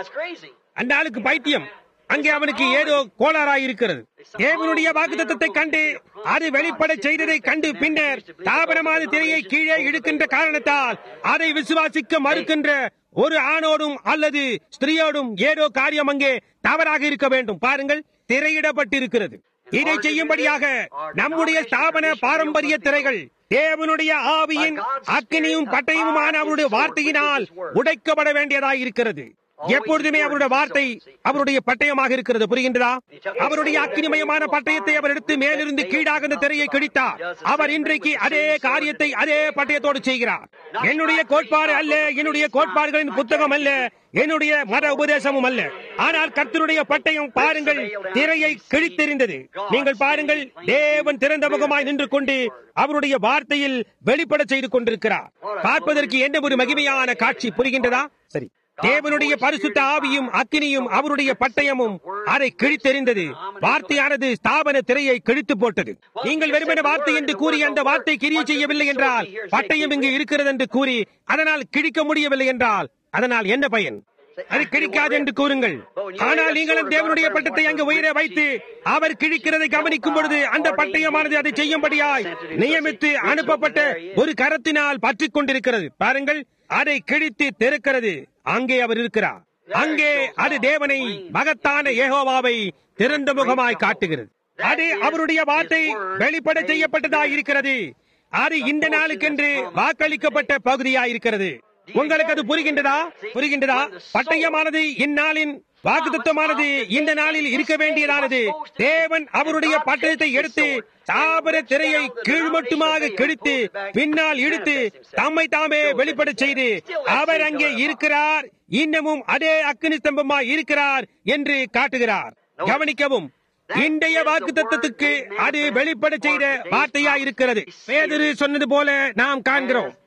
அந்த ஆளுக்கு பைத்தியம் அங்கே அவனுக்கு ஏதோ கோளாறாயிருக்கிறது தேவனுடைய வாக்குத்தத்தை கண்டு அது வெளிப்பட செய்ததை கண்டு பின்னர் தாபனமான திரையை கீழே இழுக்கின்ற காரணத்தால் அதை விசுவாசிக்க மறுக்கின்ற ஒரு ஆணோடும் அல்லது ஸ்திரீயோடும் ஏதோ காரியம் அங்கே தவறாக இருக்க வேண்டும் பாருங்கள் திரையிடப்பட்டிருக்கிறது இதை செய்யும்படியாக நம்முடைய ஸ்தாபன பாரம்பரிய திரைகள் தேவனுடைய ஆவியின் அக்கினியும் பட்டயமுமான அவருடைய வார்த்தையினால் உடைக்கப்பட வேண்டியதாக இருக்கிறது எப்பொழுதுமே அவருடைய வார்த்தை அவருடைய பட்டயமாக இருக்கிறது புரிகின்றதா அவருடைய அக்கினிமயமான பட்டயத்தை அவர் எடுத்து மேலிருந்து கீழாக இந்த திரையை கிழித்தார் அவர் இன்றைக்கு அதே காரியத்தை அதே பட்டயத்தோடு செய்கிறார் என்னுடைய கோட்பாடு அல்ல என்னுடைய கோட்பாடுகளின் புத்தகம் அல்ல என்னுடைய மத உபதேசமும் அல்ல ஆனால் கர்த்தருடைய பட்டயம் பாருங்கள் திரையை கிழித்தெறிந்தது நீங்கள் பாருங்கள் தேவன் திறந்த முகமாய் நின்று கொண்டு அவருடைய வார்த்தையில் வெளிப்பட செய்து கொண்டிருக்கிறார் பார்ப்பதற்கு என்ன ஒரு மகிமையான காட்சி புரிகின்றதா சரி தேவனுடைய பரிசுத்த ஆவியும் அக்கினியும் அவருடைய பட்டயமும் அதை கிழித்தெறிந்தது வார்த்தையானது ஸ்தாபன திரையை கிழித்து போட்டது நீங்கள் வெறுமன வார்த்தை என்று கூறி அந்த வார்த்தை கிரிய செய்யவில்லை என்றால் பட்டயம் இங்கு இருக்கிறது என்று கூறி அதனால் கிழிக்க முடியவில்லை என்றால் அதனால் என்ன பயன் அது கிழிக்காது என்று கூறுங்கள் ஆனால் நீங்களும் தேவனுடைய பட்டத்தை அங்கு உயிரை வைத்து அவர் கிழிக்கிறதை கவனிக்கும் பொழுது அந்த பட்டயமானது அதை செய்யும்படியாய் நியமித்து அனுப்பப்பட்ட ஒரு கரத்தினால் பற்றிக் கொண்டிருக்கிறது பாருங்கள் அதை கிழித்து திறக்கிறது அங்கே அவர் இருக்கிறார் அங்கே அது தேவனை மகத்தான ஏகோவாவை திறந்த முகமாய் காட்டுகிறது அது அவருடைய வார்த்தை வெளிப்பட செய்யப்பட்டதாய் இருக்கிறது அது இந்த நாளுக்கென்று வாக்களிக்கப்பட்ட பகுதியாய் இருக்கிறது உங்களுக்கு அது புரிகின்றதா புரிகின்றதா பட்டயமானது இந்நாளின் வாக்குத்தமானது இந்த நாளில் இருக்க வேண்டியதானது தேவன் அவருடைய பட்டயத்தை எடுத்து தாபர திரையை கீழ்மட்டுமாக கிழித்து பின்னால் இழுத்து தம்மை தாமே வெளிப்பட செய்து அவர் அங்கே இருக்கிறார் இன்னமும் அதே அக்னி ஸ்தம்பமாய் இருக்கிறார் என்று காட்டுகிறார் கவனிக்கவும் இன்றைய வாக்கு தத்துவத்துக்கு அது வெளிப்பட செய்த வார்த்தையா இருக்கிறது பேதரு சொன்னது போல நாம் காண்கிறோம்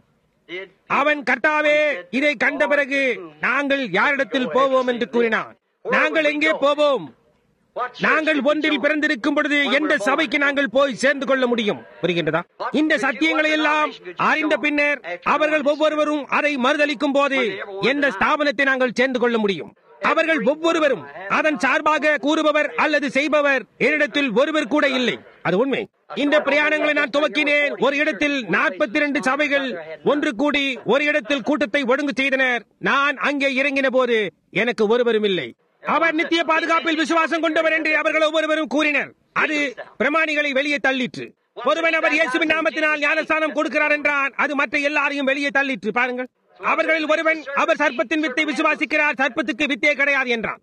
அவன் கர்த்தாவே இதை கண்ட பிறகு நாங்கள் யாரிடத்தில் போவோம் என்று கூறினான் நாங்கள் எங்கே போவோம் நாங்கள் ஒன்றில் பிறந்திருக்கும் பொழுது எந்த சபைக்கு நாங்கள் போய் சேர்ந்து கொள்ள முடியும் புரிகின்றதா இந்த சத்தியங்களை எல்லாம் அறிந்த பின்னர் அவர்கள் ஒவ்வொருவரும் அதை மறுதளிக்கும் போது எந்த ஸ்தாபனத்தை நாங்கள் சேர்ந்து கொள்ள முடியும் அவர்கள் ஒவ்வொருவரும் அதன் சார்பாக கூறுபவர் அல்லது செய்பவர் என்னிடத்தில் ஒருவர் கூட இல்லை அது உண்மை இந்த பிரயாணங்களை நான் துவக்கினேன் ஒரு இடத்தில் நாற்பத்தி இரண்டு சபைகள் ஒன்று கூடி ஒரு இடத்தில் கூட்டத்தை ஒழுங்கு செய்தனர் நான் அங்கே இறங்கின போது எனக்கு ஒருவரும் இல்லை அவர் நித்திய பாதுகாப்பில் விசுவாசம் கொண்டவர் என்று அவர்கள் ஒவ்வொருவரும் கூறினர் அது பிரமாணிகளை வெளியே தள்ளிற்று ஒருவன் அவர் இயேசுவின் நாமத்தினால் ஞானஸ்தானம் கொடுக்கிறார் என்றான் அது மற்ற எல்லாரையும் வெளியே தள்ளிற்று பாருங்கள் அவர்களில் ஒருவன் அவர் சர்ப்பத்தின் வித்தை விசுவாசிக்கிறார் சர்ப்பத்துக்கு வித்தே கிடையாது என்றான்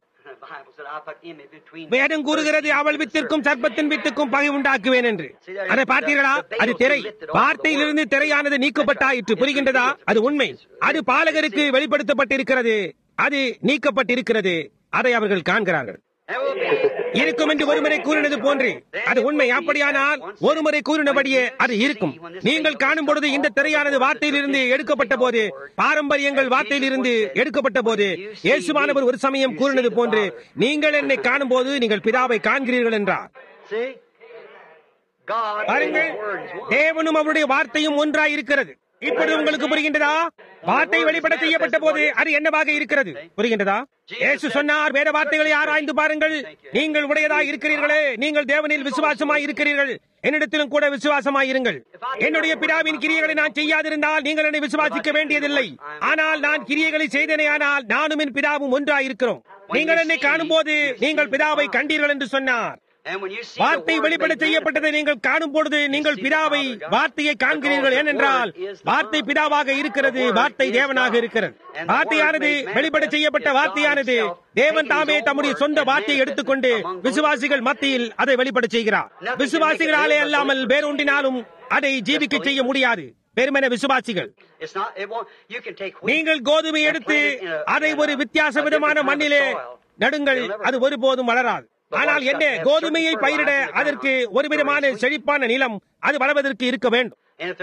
வேதம் கூறுகிறது அவள் வித்திற்கும் சர்ப்பத்தின் வித்துக்கும் பகை உண்டாக்குவேன் என்று அதை பார்த்தீர்களா அது திரை வார்த்தையிலிருந்து திரையானது நீக்கப்பட்டாயிற்று புரிகின்றதா அது உண்மை அது பாலகருக்கு வெளிப்படுத்தப்பட்டிருக்கிறது அது நீக்கப்பட்டிருக்கிறது அதை அவர்கள் காண்கிறார்கள் இருக்கும் என்று ஒருமுறை கூறினது போன்று அது உண்மை அப்படியானால் ஒருமுறை கூறினபடியே அது இருக்கும் நீங்கள் காணும் பொழுது இந்த திரையானது வார்த்தையிலிருந்து எடுக்கப்பட்ட போது பாரம்பரியங்கள் வார்த்தையிலிருந்து எடுக்கப்பட்ட போது இயேசுவானவர் ஒரு சமயம் கூறினது போன்று நீங்கள் என்னை காணும் போது நீங்கள் பிதாவை காண்கிறீர்கள் என்றார் பாருங்கள் தேவனும் அவருடைய வார்த்தையும் ஒன்றாய் இருக்கிறது இப்பொழுது உங்களுக்கு புரிகின்றதா வார்த்தை வெளிப்பட செய்யப்பட்ட போது அது என்னவாக இருக்கிறது புரிகின்றதா இயேசு சொன்னார் வேற வார்த்தைகளை ஆராய்ந்து பாருங்கள் நீங்கள் உடையதாய் இருக்கிறீர்களே நீங்கள் தேவனில் விசுவாசமாய் இருக்கிறீர்கள் என்னிடத்திலும் கூட விசுவாசமாய் இருங்கள் என்னுடைய பிதாவின் கிரியைகளை நான் செய்யாதிருந்தால் நீங்கள் என்னை விசுவாசிக்க வேண்டியதில்லை ஆனால் நான் கிரியைகளை செய்தேனே ஆனால் நானும் என் பிதாவும் ஒன்றாய் இருக்கிறோம் நீங்கள் என்னை காணும் போது நீங்கள் பிதாவை கண்டீர்கள் என்று சொன்னார் வார்த்தை வெளிப்பட செய்யப்பட்டதை நீங்கள் காணும் பொழுது நீங்கள் பிதாவை வார்த்தையை காண்கிறீர்கள் ஏனென்றால் வார்த்தை பிதாவாக இருக்கிறது வார்த்தை தேவனாக இருக்கிறது வார்த்தையானது வெளிப்பட செய்யப்பட்ட வார்த்தையானது தேவன் தாமே தம்முடைய சொந்த வார்த்தையை எடுத்துக்கொண்டு விசுவாசிகள் மத்தியில் அதை வெளிப்பட செய்கிறார் விசுவாசிகளாலே அல்லாமல் வேறொன்றினாலும் அதை ஜீவிக்க செய்ய முடியாது பெருமென விசுவாசிகள் நீங்கள் கோதுமை எடுத்து அதை ஒரு வித்தியாச விதமான மண்ணிலே நடுங்கள் அது ஒருபோதும் வளராது ஆனால் என்ன கோதுமையை பயிரிட அதற்கு ஒரு விதமான செழிப்பான நிலம் அது வளர்வதற்கு இருக்க வேண்டும்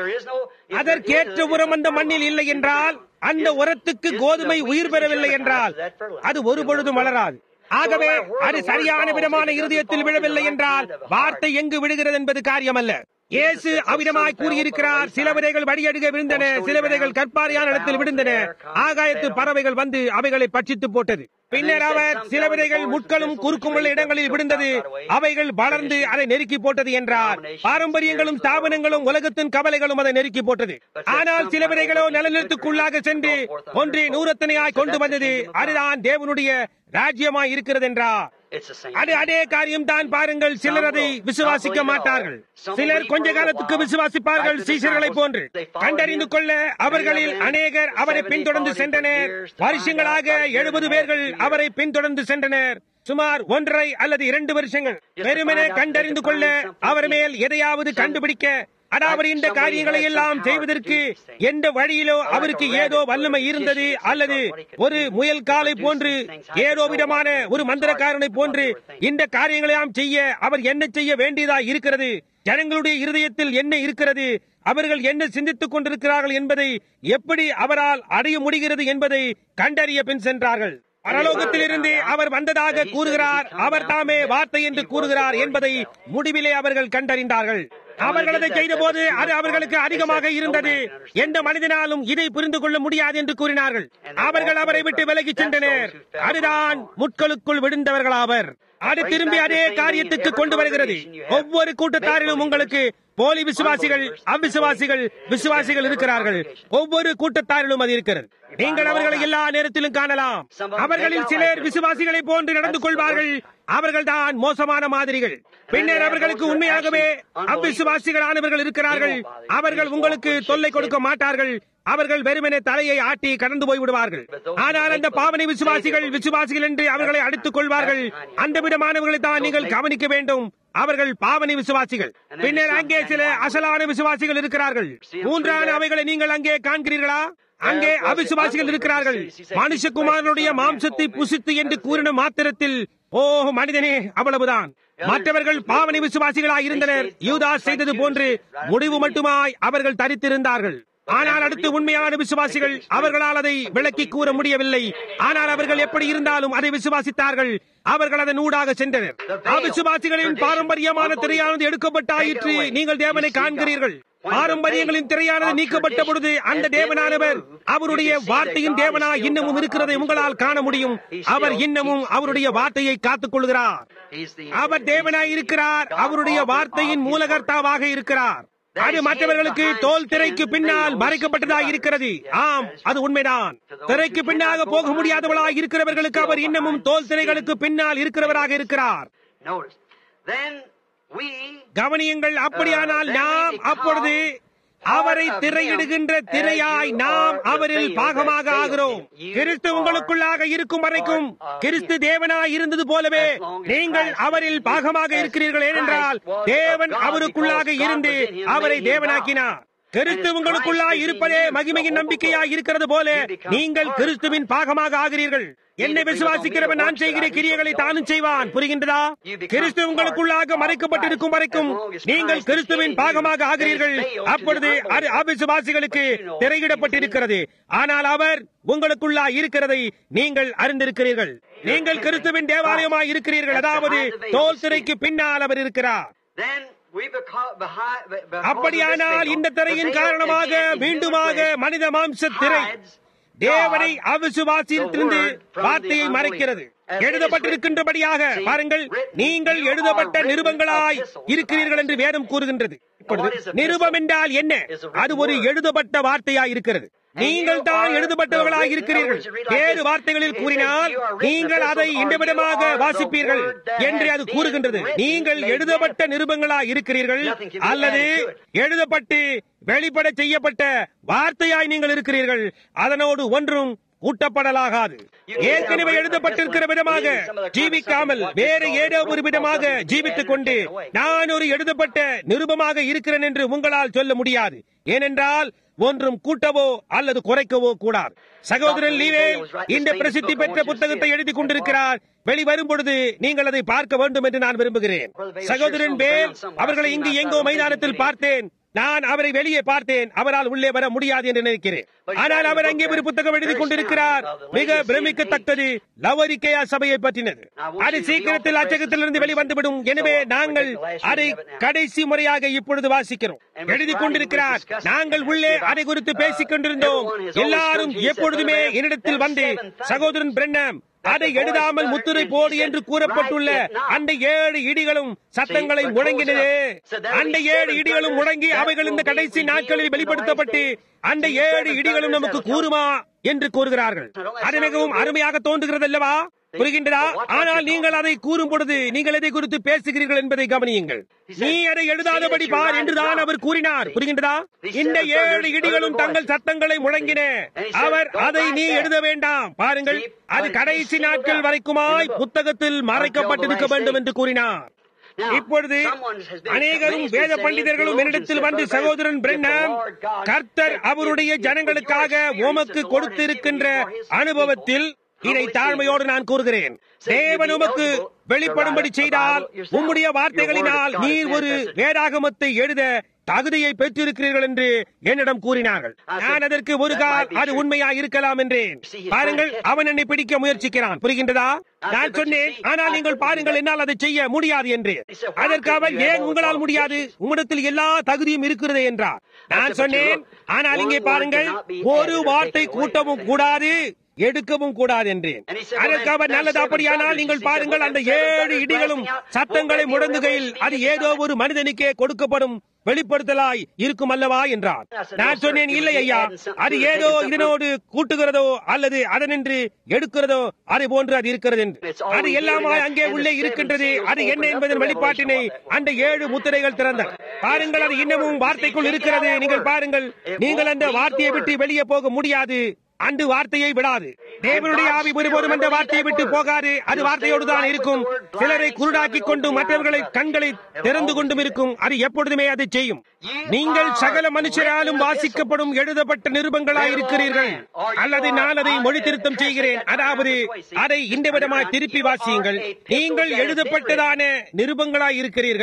அதற்கேற்ற உரம் அந்த மண்ணில் இல்லை என்றால் அந்த உரத்துக்கு கோதுமை உயிர் பெறவில்லை என்றால் அது ஒரு பொழுதும் வளராது ஆகவே அது சரியான விதமான இருதயத்தில் விழவில்லை என்றால் வார்த்தை எங்கு விழுகிறது என்பது காரியமல்ல இயேசு அவிதமாய் கூறியிருக்கிறார் சில விதைகள் வழியடுக விழுந்தன சில விதைகள் கற்பாரியான இடத்தில் விழுந்தன ஆகாயத்து பறவைகள் வந்து அவைகளை பட்சித்து போட்டது பின்னர் அவர் சில விதைகள் முட்களும் குறுக்கும் உள்ள இடங்களில் விழுந்தது அவைகள் வளர்ந்து அதை நெருக்கி போட்டது என்றார் பாரம்பரியங்களும் ஸ்தாபனங்களும் உலகத்தின் கவலைகளும் அதை நெருக்கி போட்டது ஆனால் சில விதைகளோ நிலநிலத்துக்குள்ளாக சென்று ஒன்று நூறத்தனையாய் கொண்டு வந்தது அதுதான் தேவனுடைய ராஜ்யமாய் இருக்கிறது என்றார் அது அதே காரியம் தான் பாருங்கள் சிலர் அதை விசுவாசிக்க மாட்டார்கள் சிலர் கொஞ்ச காலத்துக்கு விசுவாசிப்பார்கள் சீசர்களை போன்று கண்டறிந்து கொள்ள அவர்களில் அநேகர் அவரை பின்தொடர்ந்து சென்றனர் வருஷங்களாக எழுபது பேர்கள் அவரை பின்தொடர்ந்து சென்றனர் சுமார் ஒன்றரை அல்லது இரண்டு வருஷங்கள் வெறுமனே கண்டறிந்து கொள்ள அவர் மேல் எதையாவது கண்டுபிடிக்க அதாவது இந்த காரியங்களை எல்லாம் செய்வதற்கு எந்த வழியிலோ அவருக்கு ஏதோ வல்லமை இருந்தது அல்லது ஒரு முயல் காலை போன்று ஏதோ விதமான ஒரு மந்திரக்காரனை போன்று இந்த காரியங்களையாம் செய்ய அவர் என்ன செய்ய வேண்டியதா இருக்கிறது ஜனங்களுடைய இருதயத்தில் என்ன இருக்கிறது அவர்கள் என்ன சிந்தித்துக் கொண்டிருக்கிறார்கள் என்பதை எப்படி அவரால் அடைய முடிகிறது என்பதை கண்டறிய பின் சென்றார்கள் பரலோகத்திலிருந்து அவர் வந்ததாக கூறுகிறார் அவர் தாமே வார்த்தை என்று கூறுகிறார் என்பதை முடிவிலே அவர்கள் கண்டறிந்தார்கள் அவர்கள் அதை செய்த போது அது அவர்களுக்கு அதிகமாக இருந்தது எந்த மனிதனாலும் இதை புரிந்து கொள்ள முடியாது என்று கூறினார்கள் அவர்கள் அவரை விட்டு விலகி சென்றனர் அதுதான் முட்களுக்குள் விழுந்தவர்களாவர் அது திரும்பி அதே காரியத்துக்கு கொண்டு வருகிறது ஒவ்வொரு கூட்டத்தாரிலும் உங்களுக்கு போலி விசுவாசிகள் அவ்விசுவாசிகள் விசுவாசிகள் இருக்கிறார்கள் ஒவ்வொரு கூட்டத்தாரிலும் அது இருக்கிறது நீங்கள் அவர்களை எல்லா நேரத்திலும் காணலாம் அவர்களில் சிலர் விசுவாசிகளை போன்று நடந்து கொள்வார்கள் அவர்கள் தான் மோசமான மாதிரிகள் பின்னர் அவர்களுக்கு உண்மையாகவே அவ்விசுவாசிகளானவர்கள் இருக்கிறார்கள் அவர்கள் உங்களுக்கு தொல்லை கொடுக்க மாட்டார்கள் அவர்கள் வெறுமனே தலையை ஆட்டி கடந்து போய் விடுவார்கள் ஆனால் அந்த பாவனை விசுவாசிகள் விசுவாசிகள் என்று அவர்களை அடித்துக் கொள்வார்கள் அந்த விதமானவர்களை தான் நீங்கள் கவனிக்க வேண்டும் அவர்கள் பாவனை விசுவாசிகள் பின்னர் அங்கே சில அசலான விசுவாசிகள் இருக்கிறார்கள் மூன்றான அவைகளை நீங்கள் அங்கே காண்கிறீர்களா அங்கே அவிசுவாசிகள் இருக்கிறார்கள் மனுஷகுமாரனுடைய மாம்சத்தை புசித்து என்று கூறின மாத்திரத்தில் ஓ மனிதனே அவ்வளவுதான் மற்றவர்கள் பாவனை விசுவாசிகளாய் இருந்தனர் யூதா செய்தது போன்று முடிவு மட்டுமாய் அவர்கள் தரித்திருந்தார்கள் ஆனால் அடுத்து உண்மையான விசுவாசிகள் அவர்களால் அதை விளக்கி கூற முடியவில்லை ஆனால் அவர்கள் எப்படி இருந்தாலும் அதை விசுவாசித்தார்கள் அவர்கள் அதன் ஊடாக சென்றனர் அவிசுவாசிகளின் பாரம்பரியமான திரையானது எடுக்கப்பட்டாயிற்று நீங்கள் தேவனை காண்கிறீர்கள் பாரம்பரியங்களின் திரையானது நீக்கப்பட்ட பொழுது அந்த தேவனானவர் அவருடைய வார்த்தையின் தேவனா இன்னமும் இருக்கிறதை உங்களால் காண முடியும் அவர் இன்னமும் அவருடைய வார்த்தையை காத்துக் கொள்கிறார் அவர் தேவனாய் இருக்கிறார் அவருடைய வார்த்தையின் மூலகர்த்தாவாக இருக்கிறார் அது மற்றவர்களுக்கு தோல் திரைக்கு பின்னால் மறைக்கப்பட்டதாக இருக்கிறது ஆம் அது உண்மைதான் திரைக்கு பின்னாக போக முடியாதவளாக இருக்கிறவர்களுக்கு அவர் இன்னமும் தோல் திரைகளுக்கு பின்னால் இருக்கிறவராக இருக்கிறார் கவனியுங்கள் அப்படியானால் நாம் அப்பொழுது அவரை திரையிடுகின்ற திரையாய் நாம் அவரில் பாகமாக ஆகிறோம் கிறிஸ்து உங்களுக்குள்ளாக இருக்கும் வரைக்கும் கிறிஸ்து தேவனாய் இருந்தது போலவே நீங்கள் அவரில் பாகமாக இருக்கிறீர்கள் ஏனென்றால் தேவன் அவருக்குள்ளாக இருந்து அவரை தேவனாக்கினார் கிறிஸ்து உங்களுக்குள்ளாய் இருப்பதே மகிமையின் நம்பிக்கையாய் இருக்கிறது போல நீங்கள் கிறிஸ்துவின் பாகமாக ஆகிறீர்கள் என்னை விசுவாசிக்கிறவன் நான் செய்கிற கிரியைகளை தானும் செய்வான் புரிகின்றதா கிறிஸ்து உங்களுக்குள்ளாக மறைக்கப்பட்டிருக்கும் வரைக்கும் நீங்கள் கிறிஸ்துவின் பாகமாக ஆகிறீர்கள் அப்பொழுது அது அவிசுவாசிகளுக்கு திரையிடப்பட்டிருக்கிறது ஆனால் அவர் உங்களுக்குள்ளா இருக்கிறதை நீங்கள் அறிந்திருக்கிறீர்கள் நீங்கள் கிறிஸ்துவின் தேவாலயமாய் இருக்கிறீர்கள் அதாவது தோல் திரைக்கு பின்னால் அவர் இருக்கிறார் அப்படியானால் இந்த திரையின் காரணமாக மீண்டுமாக மனித மாம்ச திரை தேவனை அவிசுவாசித்திருந்து வார்த்தையை மறைக்கிறது எழுதப்பட்டிருக்கின்றபடியாக பாருங்கள் நீங்கள் எழுதப்பட்ட நிருபங்களாய் இருக்கிறீர்கள் என்று வேதம் கூறுகின்றது இப்பொழுது நிருபம் என்றால் என்ன அது ஒரு எழுதப்பட்ட வார்த்தையாய் இருக்கிறது நீங்கள் தான் எழுதப்பட்டவர்களாக இருக்கிறீர்கள் வேறு வார்த்தைகளில் கூறினால் நீங்கள் அதை இண்டவிடமாக வாசிப்பீர்கள் என்று அது கூறுகின்றது நீங்கள் எழுதப்பட்ட நிருபங்களாக இருக்கிறீர்கள் அல்லது எழுதப்பட்டு வெளிப்பட செய்யப்பட்ட வார்த்தையாய் நீங்கள் இருக்கிறீர்கள் அதனோடு ஒன்றும் கூட்டப்படலாகாது ஏற்கனவே எழுதப்பட்டிருக்கிற விதமாக ஜீவிக்காமல் வேறு ஏதோ ஒரு விதமாக ஜீவித்துக் கொண்டு நான் ஒரு எழுதப்பட்ட நிருபமாக இருக்கிறேன் என்று உங்களால் சொல்ல முடியாது ஏனென்றால் ஒன்றும் கூட்டவோ அல்லது குறைக்கவோ கூடாது சகோதரன் லீவே இந்த பிரசித்தி பெற்ற புத்தகத்தை எழுதி கொண்டிருக்கிறார் வெளிவரும் பொழுது நீங்கள் அதை பார்க்க வேண்டும் என்று நான் விரும்புகிறேன் சகோதரன் பேல் அவர்களை இங்கு எங்கோ மைதானத்தில் பார்த்தேன் நான் அவரை வெளியே பார்த்தேன் அவரால் உள்ளே வர முடியாது என்று நினைக்கிறேன் ஆனால் அவர் அங்கே ஒரு புத்தகம் எழுதி கொண்டிருக்கிறார் மிக பிரமிக்கத்தக்கது லவரிக்கையா சபையை பற்றினது அது சீக்கிரத்தில் அச்சகத்திலிருந்து வெளிவந்துவிடும் எனவே நாங்கள் அதை கடைசி முறையாக இப்பொழுது வாசிக்கிறோம் எழுதி கொண்டிருக்கிறார் நாங்கள் உள்ளே அதை குறித்து பேசிக் கொண்டிருந்தோம் எல்லாரும் எப்பொழுதுமே என்னிடத்தில் வந்து சகோதரன் பிரண்ணம் அதை எழுதாமல் முத்துரை போடு என்று கூறப்பட்டுள்ள அந்த ஏழு இடிகளும் சத்தங்களை முழங்கினது அந்த ஏழு இடிகளும் முழங்கி அவைகள் இந்த கடைசி நாட்களில் வெளிப்படுத்தப்பட்டு அந்த ஏழு இடிகளும் நமக்கு கூறுமா என்று கூறுகிறார்கள் அது மிகவும் அருமையாக தோன்றுகிறது அல்லவா புரிகின்றதா ஆனால் நீங்கள் அதை கூறும் பொழுது நீங்கள் எதை குறித்து பேசுகிறீர்கள் என்பதை கவனியுங்கள் நீ அதை எழுதாதபடி பார் என்றுதான் அவர் கூறினார் புரிகின்றதா இந்த ஏழு இடிகளும் தங்கள் சத்தங்களை முழங்கின அவர் அதை நீ எழுத வேண்டாம் பாருங்கள் அது கடைசி நாட்கள் வரைக்குமாய் புத்தகத்தில் மறைக்கப்பட்டிருக்க வேண்டும் என்று கூறினார் இப்பொழுது அநேகரும் வேத பண்டிதர்களும் என்னிடத்தில் வந்து சகோதரன் பிரண்ணம் கர்த்தர் அவருடைய ஜனங்களுக்காக உமக்கு கொடுத்திருக்கின்ற அனுபவத்தில் இதை தாழ்மையோடு நான் கூறுகிறேன் தேவன் உமக்கு வெளிப்படும்படி செய்தால் உம்முடைய வார்த்தைகளினால் நீர் ஒரு வேதாகமத்தை எழுத தகுதியை பெற்றிருக்கிறீர்கள் என்று என்னிடம் கூறினார்கள் நான் அதற்கு ஒரு கால் அது உண்மையா இருக்கலாம் என்றேன் பாருங்கள் அவன் என்னை பிடிக்க முயற்சிக்கிறான் புரிகின்றதா நான் சொன்னேன் ஆனால் நீங்கள் பாருங்கள் என்னால் அதை செய்ய முடியாது என்று அதற்கு அவன் ஏன் உங்களால் முடியாது உம்மிடத்தில் எல்லா தகுதியும் இருக்கிறது என்றார் நான் சொன்னேன் ஆனால் இங்கே பாருங்கள் ஒரு வார்த்தை கூட்டவும் கூடாது எடுக்கவும் கூடாது என்றேன் அதற்கு அவர் நல்லது அப்படியானால் நீங்கள் பாருங்கள் அந்த ஏழு இடிகளும் சத்தங்களை முடங்குகையில் அது ஏதோ ஒரு மனிதனுக்கே கொடுக்கப்படும் வெளிப்படுத்தலாய் இருக்கும் அல்லவா என்றார் நான் சொன்னேன் இல்லை ஐயா அது ஏதோ இதனோடு கூட்டுகிறதோ அல்லது அதனின்று எடுக்கிறதோ அதை போன்று அது இருக்கிறது என்று அது எல்லாமாய் அங்கே உள்ளே இருக்கின்றது அது என்ன என்பதன் வெளிப்பாட்டினை அந்த ஏழு முத்திரைகள் திறந்தார் பாருங்கள் அது இன்னமும் வார்த்தைக்குள் இருக்கிறது நீங்கள் பாருங்கள் நீங்கள் அந்த வார்த்தையை விட்டு வெளியே போக முடியாது அன்று வார்த்தையை விடாது தேவனுடைய ஆவி ஒருபோதும் அந்த வார்த்தையை விட்டு போகாது அது வார்த்தையோடு தான் இருக்கும் சிலரை குருடாக்கி கொண்டும் மற்றவர்களை கண்களை திறந்து கொண்டும் இருக்கும் அது எப்பொழுதுமே அதை செய்யும் நீங்கள் சகல மனுஷராலும் வாசிக்கப்படும் எழுதப்பட்ட நிருபங்களாய் இருக்கிறீர்கள் அல்லது நான் அதை மொழி திருத்தம் செய்கிறேன் அதாவது அதை இந்த விதமாய் திருப்பி வாசியுங்கள் நீங்கள் எழுதப்பட்டதான நிருபங்களாய் இருக்கிறீர்கள்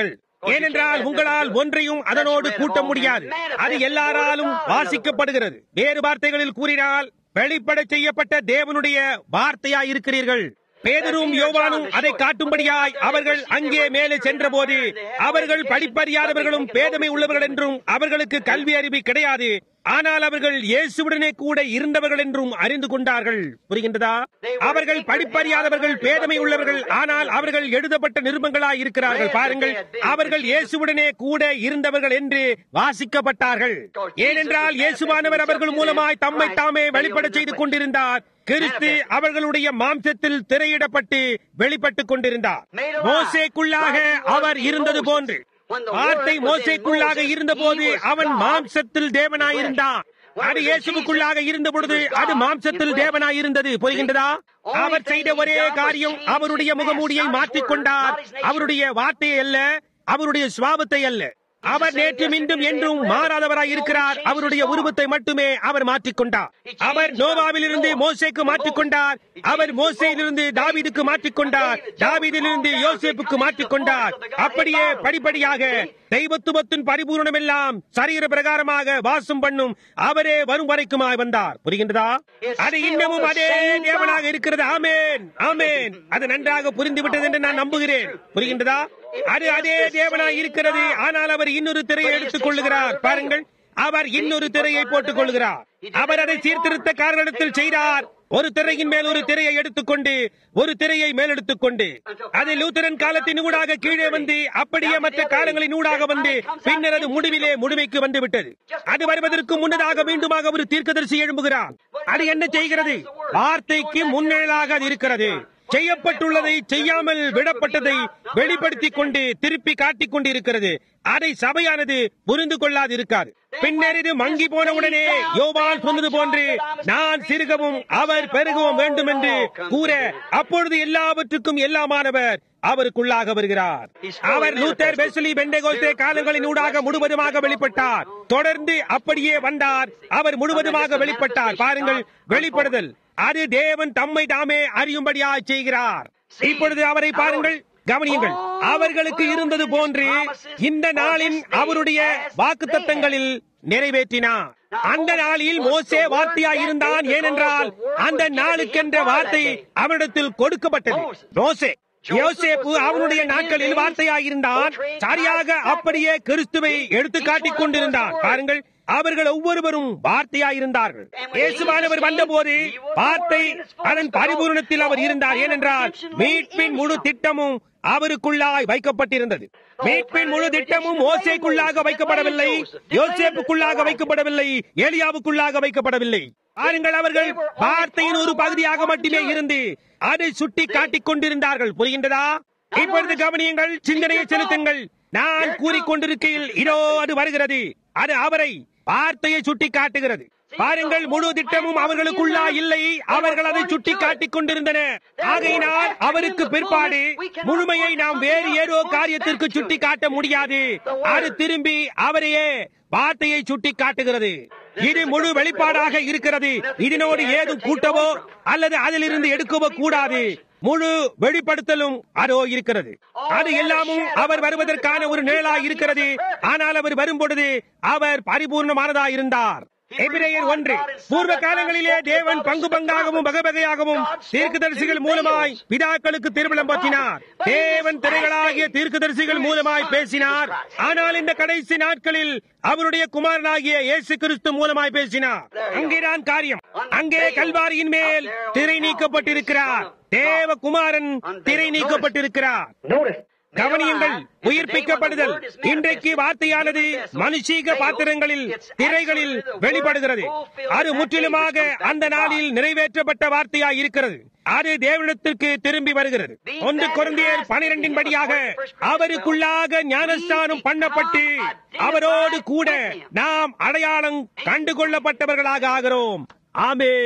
ஏனென்றால் உங்களால் ஒன்றையும் அதனோடு கூட்ட முடியாது அது எல்லாராலும் வாசிக்கப்படுகிறது வேறு வார்த்தைகளில் கூறினால் வெளிப்பட செய்யப்பட்ட தேவனுடைய வார்த்தையாய் இருக்கிறீர்கள் பேதரும் யோவானும் அதை காட்டும்படியாய் அவர்கள் அங்கே மேலே சென்றபோது அவர்கள் படிப்பறியாதவர்களும் பேதமை உள்ளவர்கள் என்றும் அவர்களுக்கு கல்வி அறிவு கிடையாது ஆனால் அவர்கள் இயேசுவுடனே கூட இருந்தவர்கள் என்றும் அறிந்து கொண்டார்கள் புரிகின்றதா அவர்கள் படிப்பறியாதவர்கள் பேதமை உள்ளவர்கள் ஆனால் அவர்கள் எழுதப்பட்ட நிருபங்களாய் இருக்கிறார்கள் பாருங்கள் அவர்கள் இயேசுவுடனே கூட இருந்தவர்கள் என்று வாசிக்கப்பட்டார்கள் ஏனென்றால் இயேசுவானவர் அவர்கள் மூலமாய் தம்மை தாமே வெளிப்பட செய்து கொண்டிருந்தார் கிறிஸ்து அவர்களுடைய மாம்சத்தில் திரையிடப்பட்டு வெளிப்பட்டுக் கொண்டிருந்தார் மோசேக்குள்ளாக அவர் இருந்தது போன்று வார்த்தை மோசைக்குள்ளாக இருந்தபோது அவன் மாம்சத்தில் தேவனாயிருந்தான் அது இயேசுவுக்குள்ளாக இருந்த பொழுது அது மாம்சத்தில் தேவனாயிருந்தது புரிகின்றதா அவர் செய்த ஒரே காரியம் அவருடைய முகமூடியை மாற்றிக்கொண்டார் அவருடைய வார்த்தையை அல்ல அவருடைய சுவாபத்தை அல்ல அவர் நேற்று மீண்டும் என்றும் மாறாதவராய் இருக்கிறார் அவருடைய உருவத்தை மட்டுமே அவர் மாற்றிக்கொண்டார் அவர் நோவாவிலிருந்து மோசேக்கு மாற்றிக்கொண்டார் அவர் மோசையிலிருந்து தாவீதுக்கு மாற்றிக்கொண்டார் தாவீதிலிருந்து யோசேப்புக்கு மாற்றிக்கொண்டார் அப்படியே படிப்படியாக தெய்வத்துவத்தின் பரிபூர்ணம் எல்லாம் சரீர பிரகாரமாக வாசம் பண்ணும் அவரே வரும் வரைக்குமாய் வந்தார் புரிகின்றதா அது இன்னமும் அதே தேவனாக இருக்கிறது ஆமேன் ஆமேன் அது நன்றாக புரிந்துவிட்டது என்று நான் நம்புகிறேன் புரிகின்றதா அது அதே தேவனாய் இருக்கிறது ஆனால் அவர் இன்னொரு திரையை எடுத்துக் கொள்ளுகிறார் பாருங்கள் அவர் இன்னொரு திரையை போட்டுக் கொள்கிறார் அவர் அதை சீர்திருத்த காரணத்தில் செய்தார் ஒரு திரையின் மேல் ஒரு திரையை எடுத்துக்கொண்டு ஒரு திரையை மேலெடுத்துக் கொண்டு அது லூத்தரன் காலத்தின் ஊடாக கீழே வந்து அப்படியே மற்ற காலங்களின் ஊடாக வந்து பின்னர் அது முடிவிலே முழுமைக்கு வந்து விட்டது அது வருவதற்கு முன்னதாக மீண்டுமாக ஒரு தீர்க்கதரிசி எழும்புகிறார் அது என்ன செய்கிறது வார்த்தைக்கு முன்னேளாக அது இருக்கிறது செய்யப்பட்டுள்ளதை செய்யாமல் விடப்பட்டதை வெளிப்படுத்திக் கொண்டு திருப்பி காட்டிக் கொண்டு இருக்கிறது அதை சபையானது புரிந்து கொள்ளாது இருக்காது பின்னர் இது மங்கி போனவுடனே யோவான் சொன்னது போன்று நான் சிறுகவும் அவர் பெருகவும் வேண்டும் என்று கூற அப்பொழுது எல்லாவற்றுக்கும் எல்லாமானவர் அவருக்குள்ளாக வருகிறார் அவர் லூத்தர் பெஸ்லி பெண்டகோஸ்தே காலங்களின் ஊடாக முழுவதுமாக வெளிப்பட்டார் தொடர்ந்து அப்படியே வந்தார் அவர் முழுவதுமாக வெளிப்பட்டார் பாருங்கள் வெளிப்படுதல் அது தேவன் தம்மை தாமே அறியும்படியாக செய்கிறார் இப்பொழுது அவரை பாருங்கள் கவனியுங்கள் அவர்களுக்கு இருந்தது போன்று இந்த நாளின் அவருடைய வாக்குத்தத்தங்களில் நிறைவேற்றினார் அந்த நாளில் மோசே வார்த்தையாய் இருந்தான் ஏனென்றால் அந்த நாளுக்கென்ற வார்த்தை அவனிடத்தில் கொடுக்கப்பட்டது மோசே யோசேப்பு அவனுடைய நாட்களில் வார்த்தையாயிருந்தான் சரியாக அப்படியே கிறிஸ்துவை எடுத்து காட்டிக் கொண்டிருந்தான் பாருங்கள் அவர்கள் ஒவ்வொருவரும் வார்த்தையாயிருந்தார்கள் இயேசுவானவர் வந்தபோது வார்த்தை அதன் பரிபூரணத்தில் அவர் இருந்தார் ஏனென்றால் மீட்பின் முழு திட்டமும் அவருக்குள்ளாய் வைக்கப்பட்டிருந்தது மீட்பின் முழு திட்டமும் ஓசைக்குள்ளாக வைக்கப்படவில்லை யோசேப்புக்குள்ளாக வைக்கப்படவில்லை ஏலியாவுக்குள்ளாக வைக்கப்படவில்லை பாருங்கள் அவர்கள் வார்த்தையின் ஒரு பகுதியாக மட்டுமே இருந்து அதை சுட்டி காட்டிக் கொண்டிருந்தார்கள் புரிகின்றதா இப்பொழுது கவனியுங்கள் சிந்தனையை செலுத்துங்கள் நான் கூறிக்கொண்டிருக்கையில் இதோ அது வருகிறது அது அவரை வார்த்தையை சுட்டி காட்டுகிறது பாருங்கள் முழு திட்டமும் அவர்களுக்குள்ளா இல்லை அவர்கள் அதை சுட்டி காட்டிக் கொண்டிருந்தன ஆகையினால் அவருக்கு பிற்பாடு முழுமையை நாம் வேறு ஏதோ காரியத்திற்கு சுட்டி காட்ட முடியாது அது திரும்பி அவரையே வார்த்தையை சுட்டி காட்டுகிறது இது முழு வெளிப்பாடாக இருக்கிறது இதனோடு ஏதும் கூட்டவோ அல்லது அதிலிருந்து எடுக்கவோ கூடாது முழு வெளிப்படுத்தலும் அதோ இருக்கிறது அது எல்லாமும் அவர் வருவதற்கான ஒரு நிழலாய் இருக்கிறது ஆனால் அவர் வரும்பொழுது அவர் பரிபூர்ணமானதா இருந்தார் எபிரேயர் ஒன்று பூர்வ காலங்களிலே தேவன் பங்கு பங்காகவும் வகவகையாகவும் தீர்க்கதரிசிகள் மூலமாய் பிதாக்களுக்கு திருவிழம் பற்றினார் தேவன் திரைகளாகிய தீர்க்கதரிசிகள் மூலமாய் பேசினார் ஆனால் இந்த கடைசி நாட்களில் அவருடைய குமாரனாகிய இயேசு கிறிஸ்து மூலமாய் பேசினார் அங்கேதான் காரியம் அங்கே கல்வாரியின் மேல் திரை நீக்கப்பட்டிருக்கிறார் தேவ குமாரன் திரை நீக்கப்பட்டிருக்கிறார் கவனியுங்கள் உயிர்ப்பிக்கப்படுதல் இன்றைக்கு வார்த்தையானது மனுஷீக பாத்திரங்களில் திரைகளில் வெளிப்படுகிறது அது முற்றிலுமாக அந்த நாளில் நிறைவேற்றப்பட்ட வார்த்தையாய் இருக்கிறது அது தேவனிடத்திற்கு திரும்பி வருகிறது ஒன்று குழந்தையர் பனிரெண்டின் படியாக அவருக்குள்ளாக ஞானஸ்தானம் பண்ணப்பட்டு அவரோடு கூட நாம் அடையாளம் கண்டுகொள்ளப்பட்டவர்களாக ஆகிறோம் ஆமேன்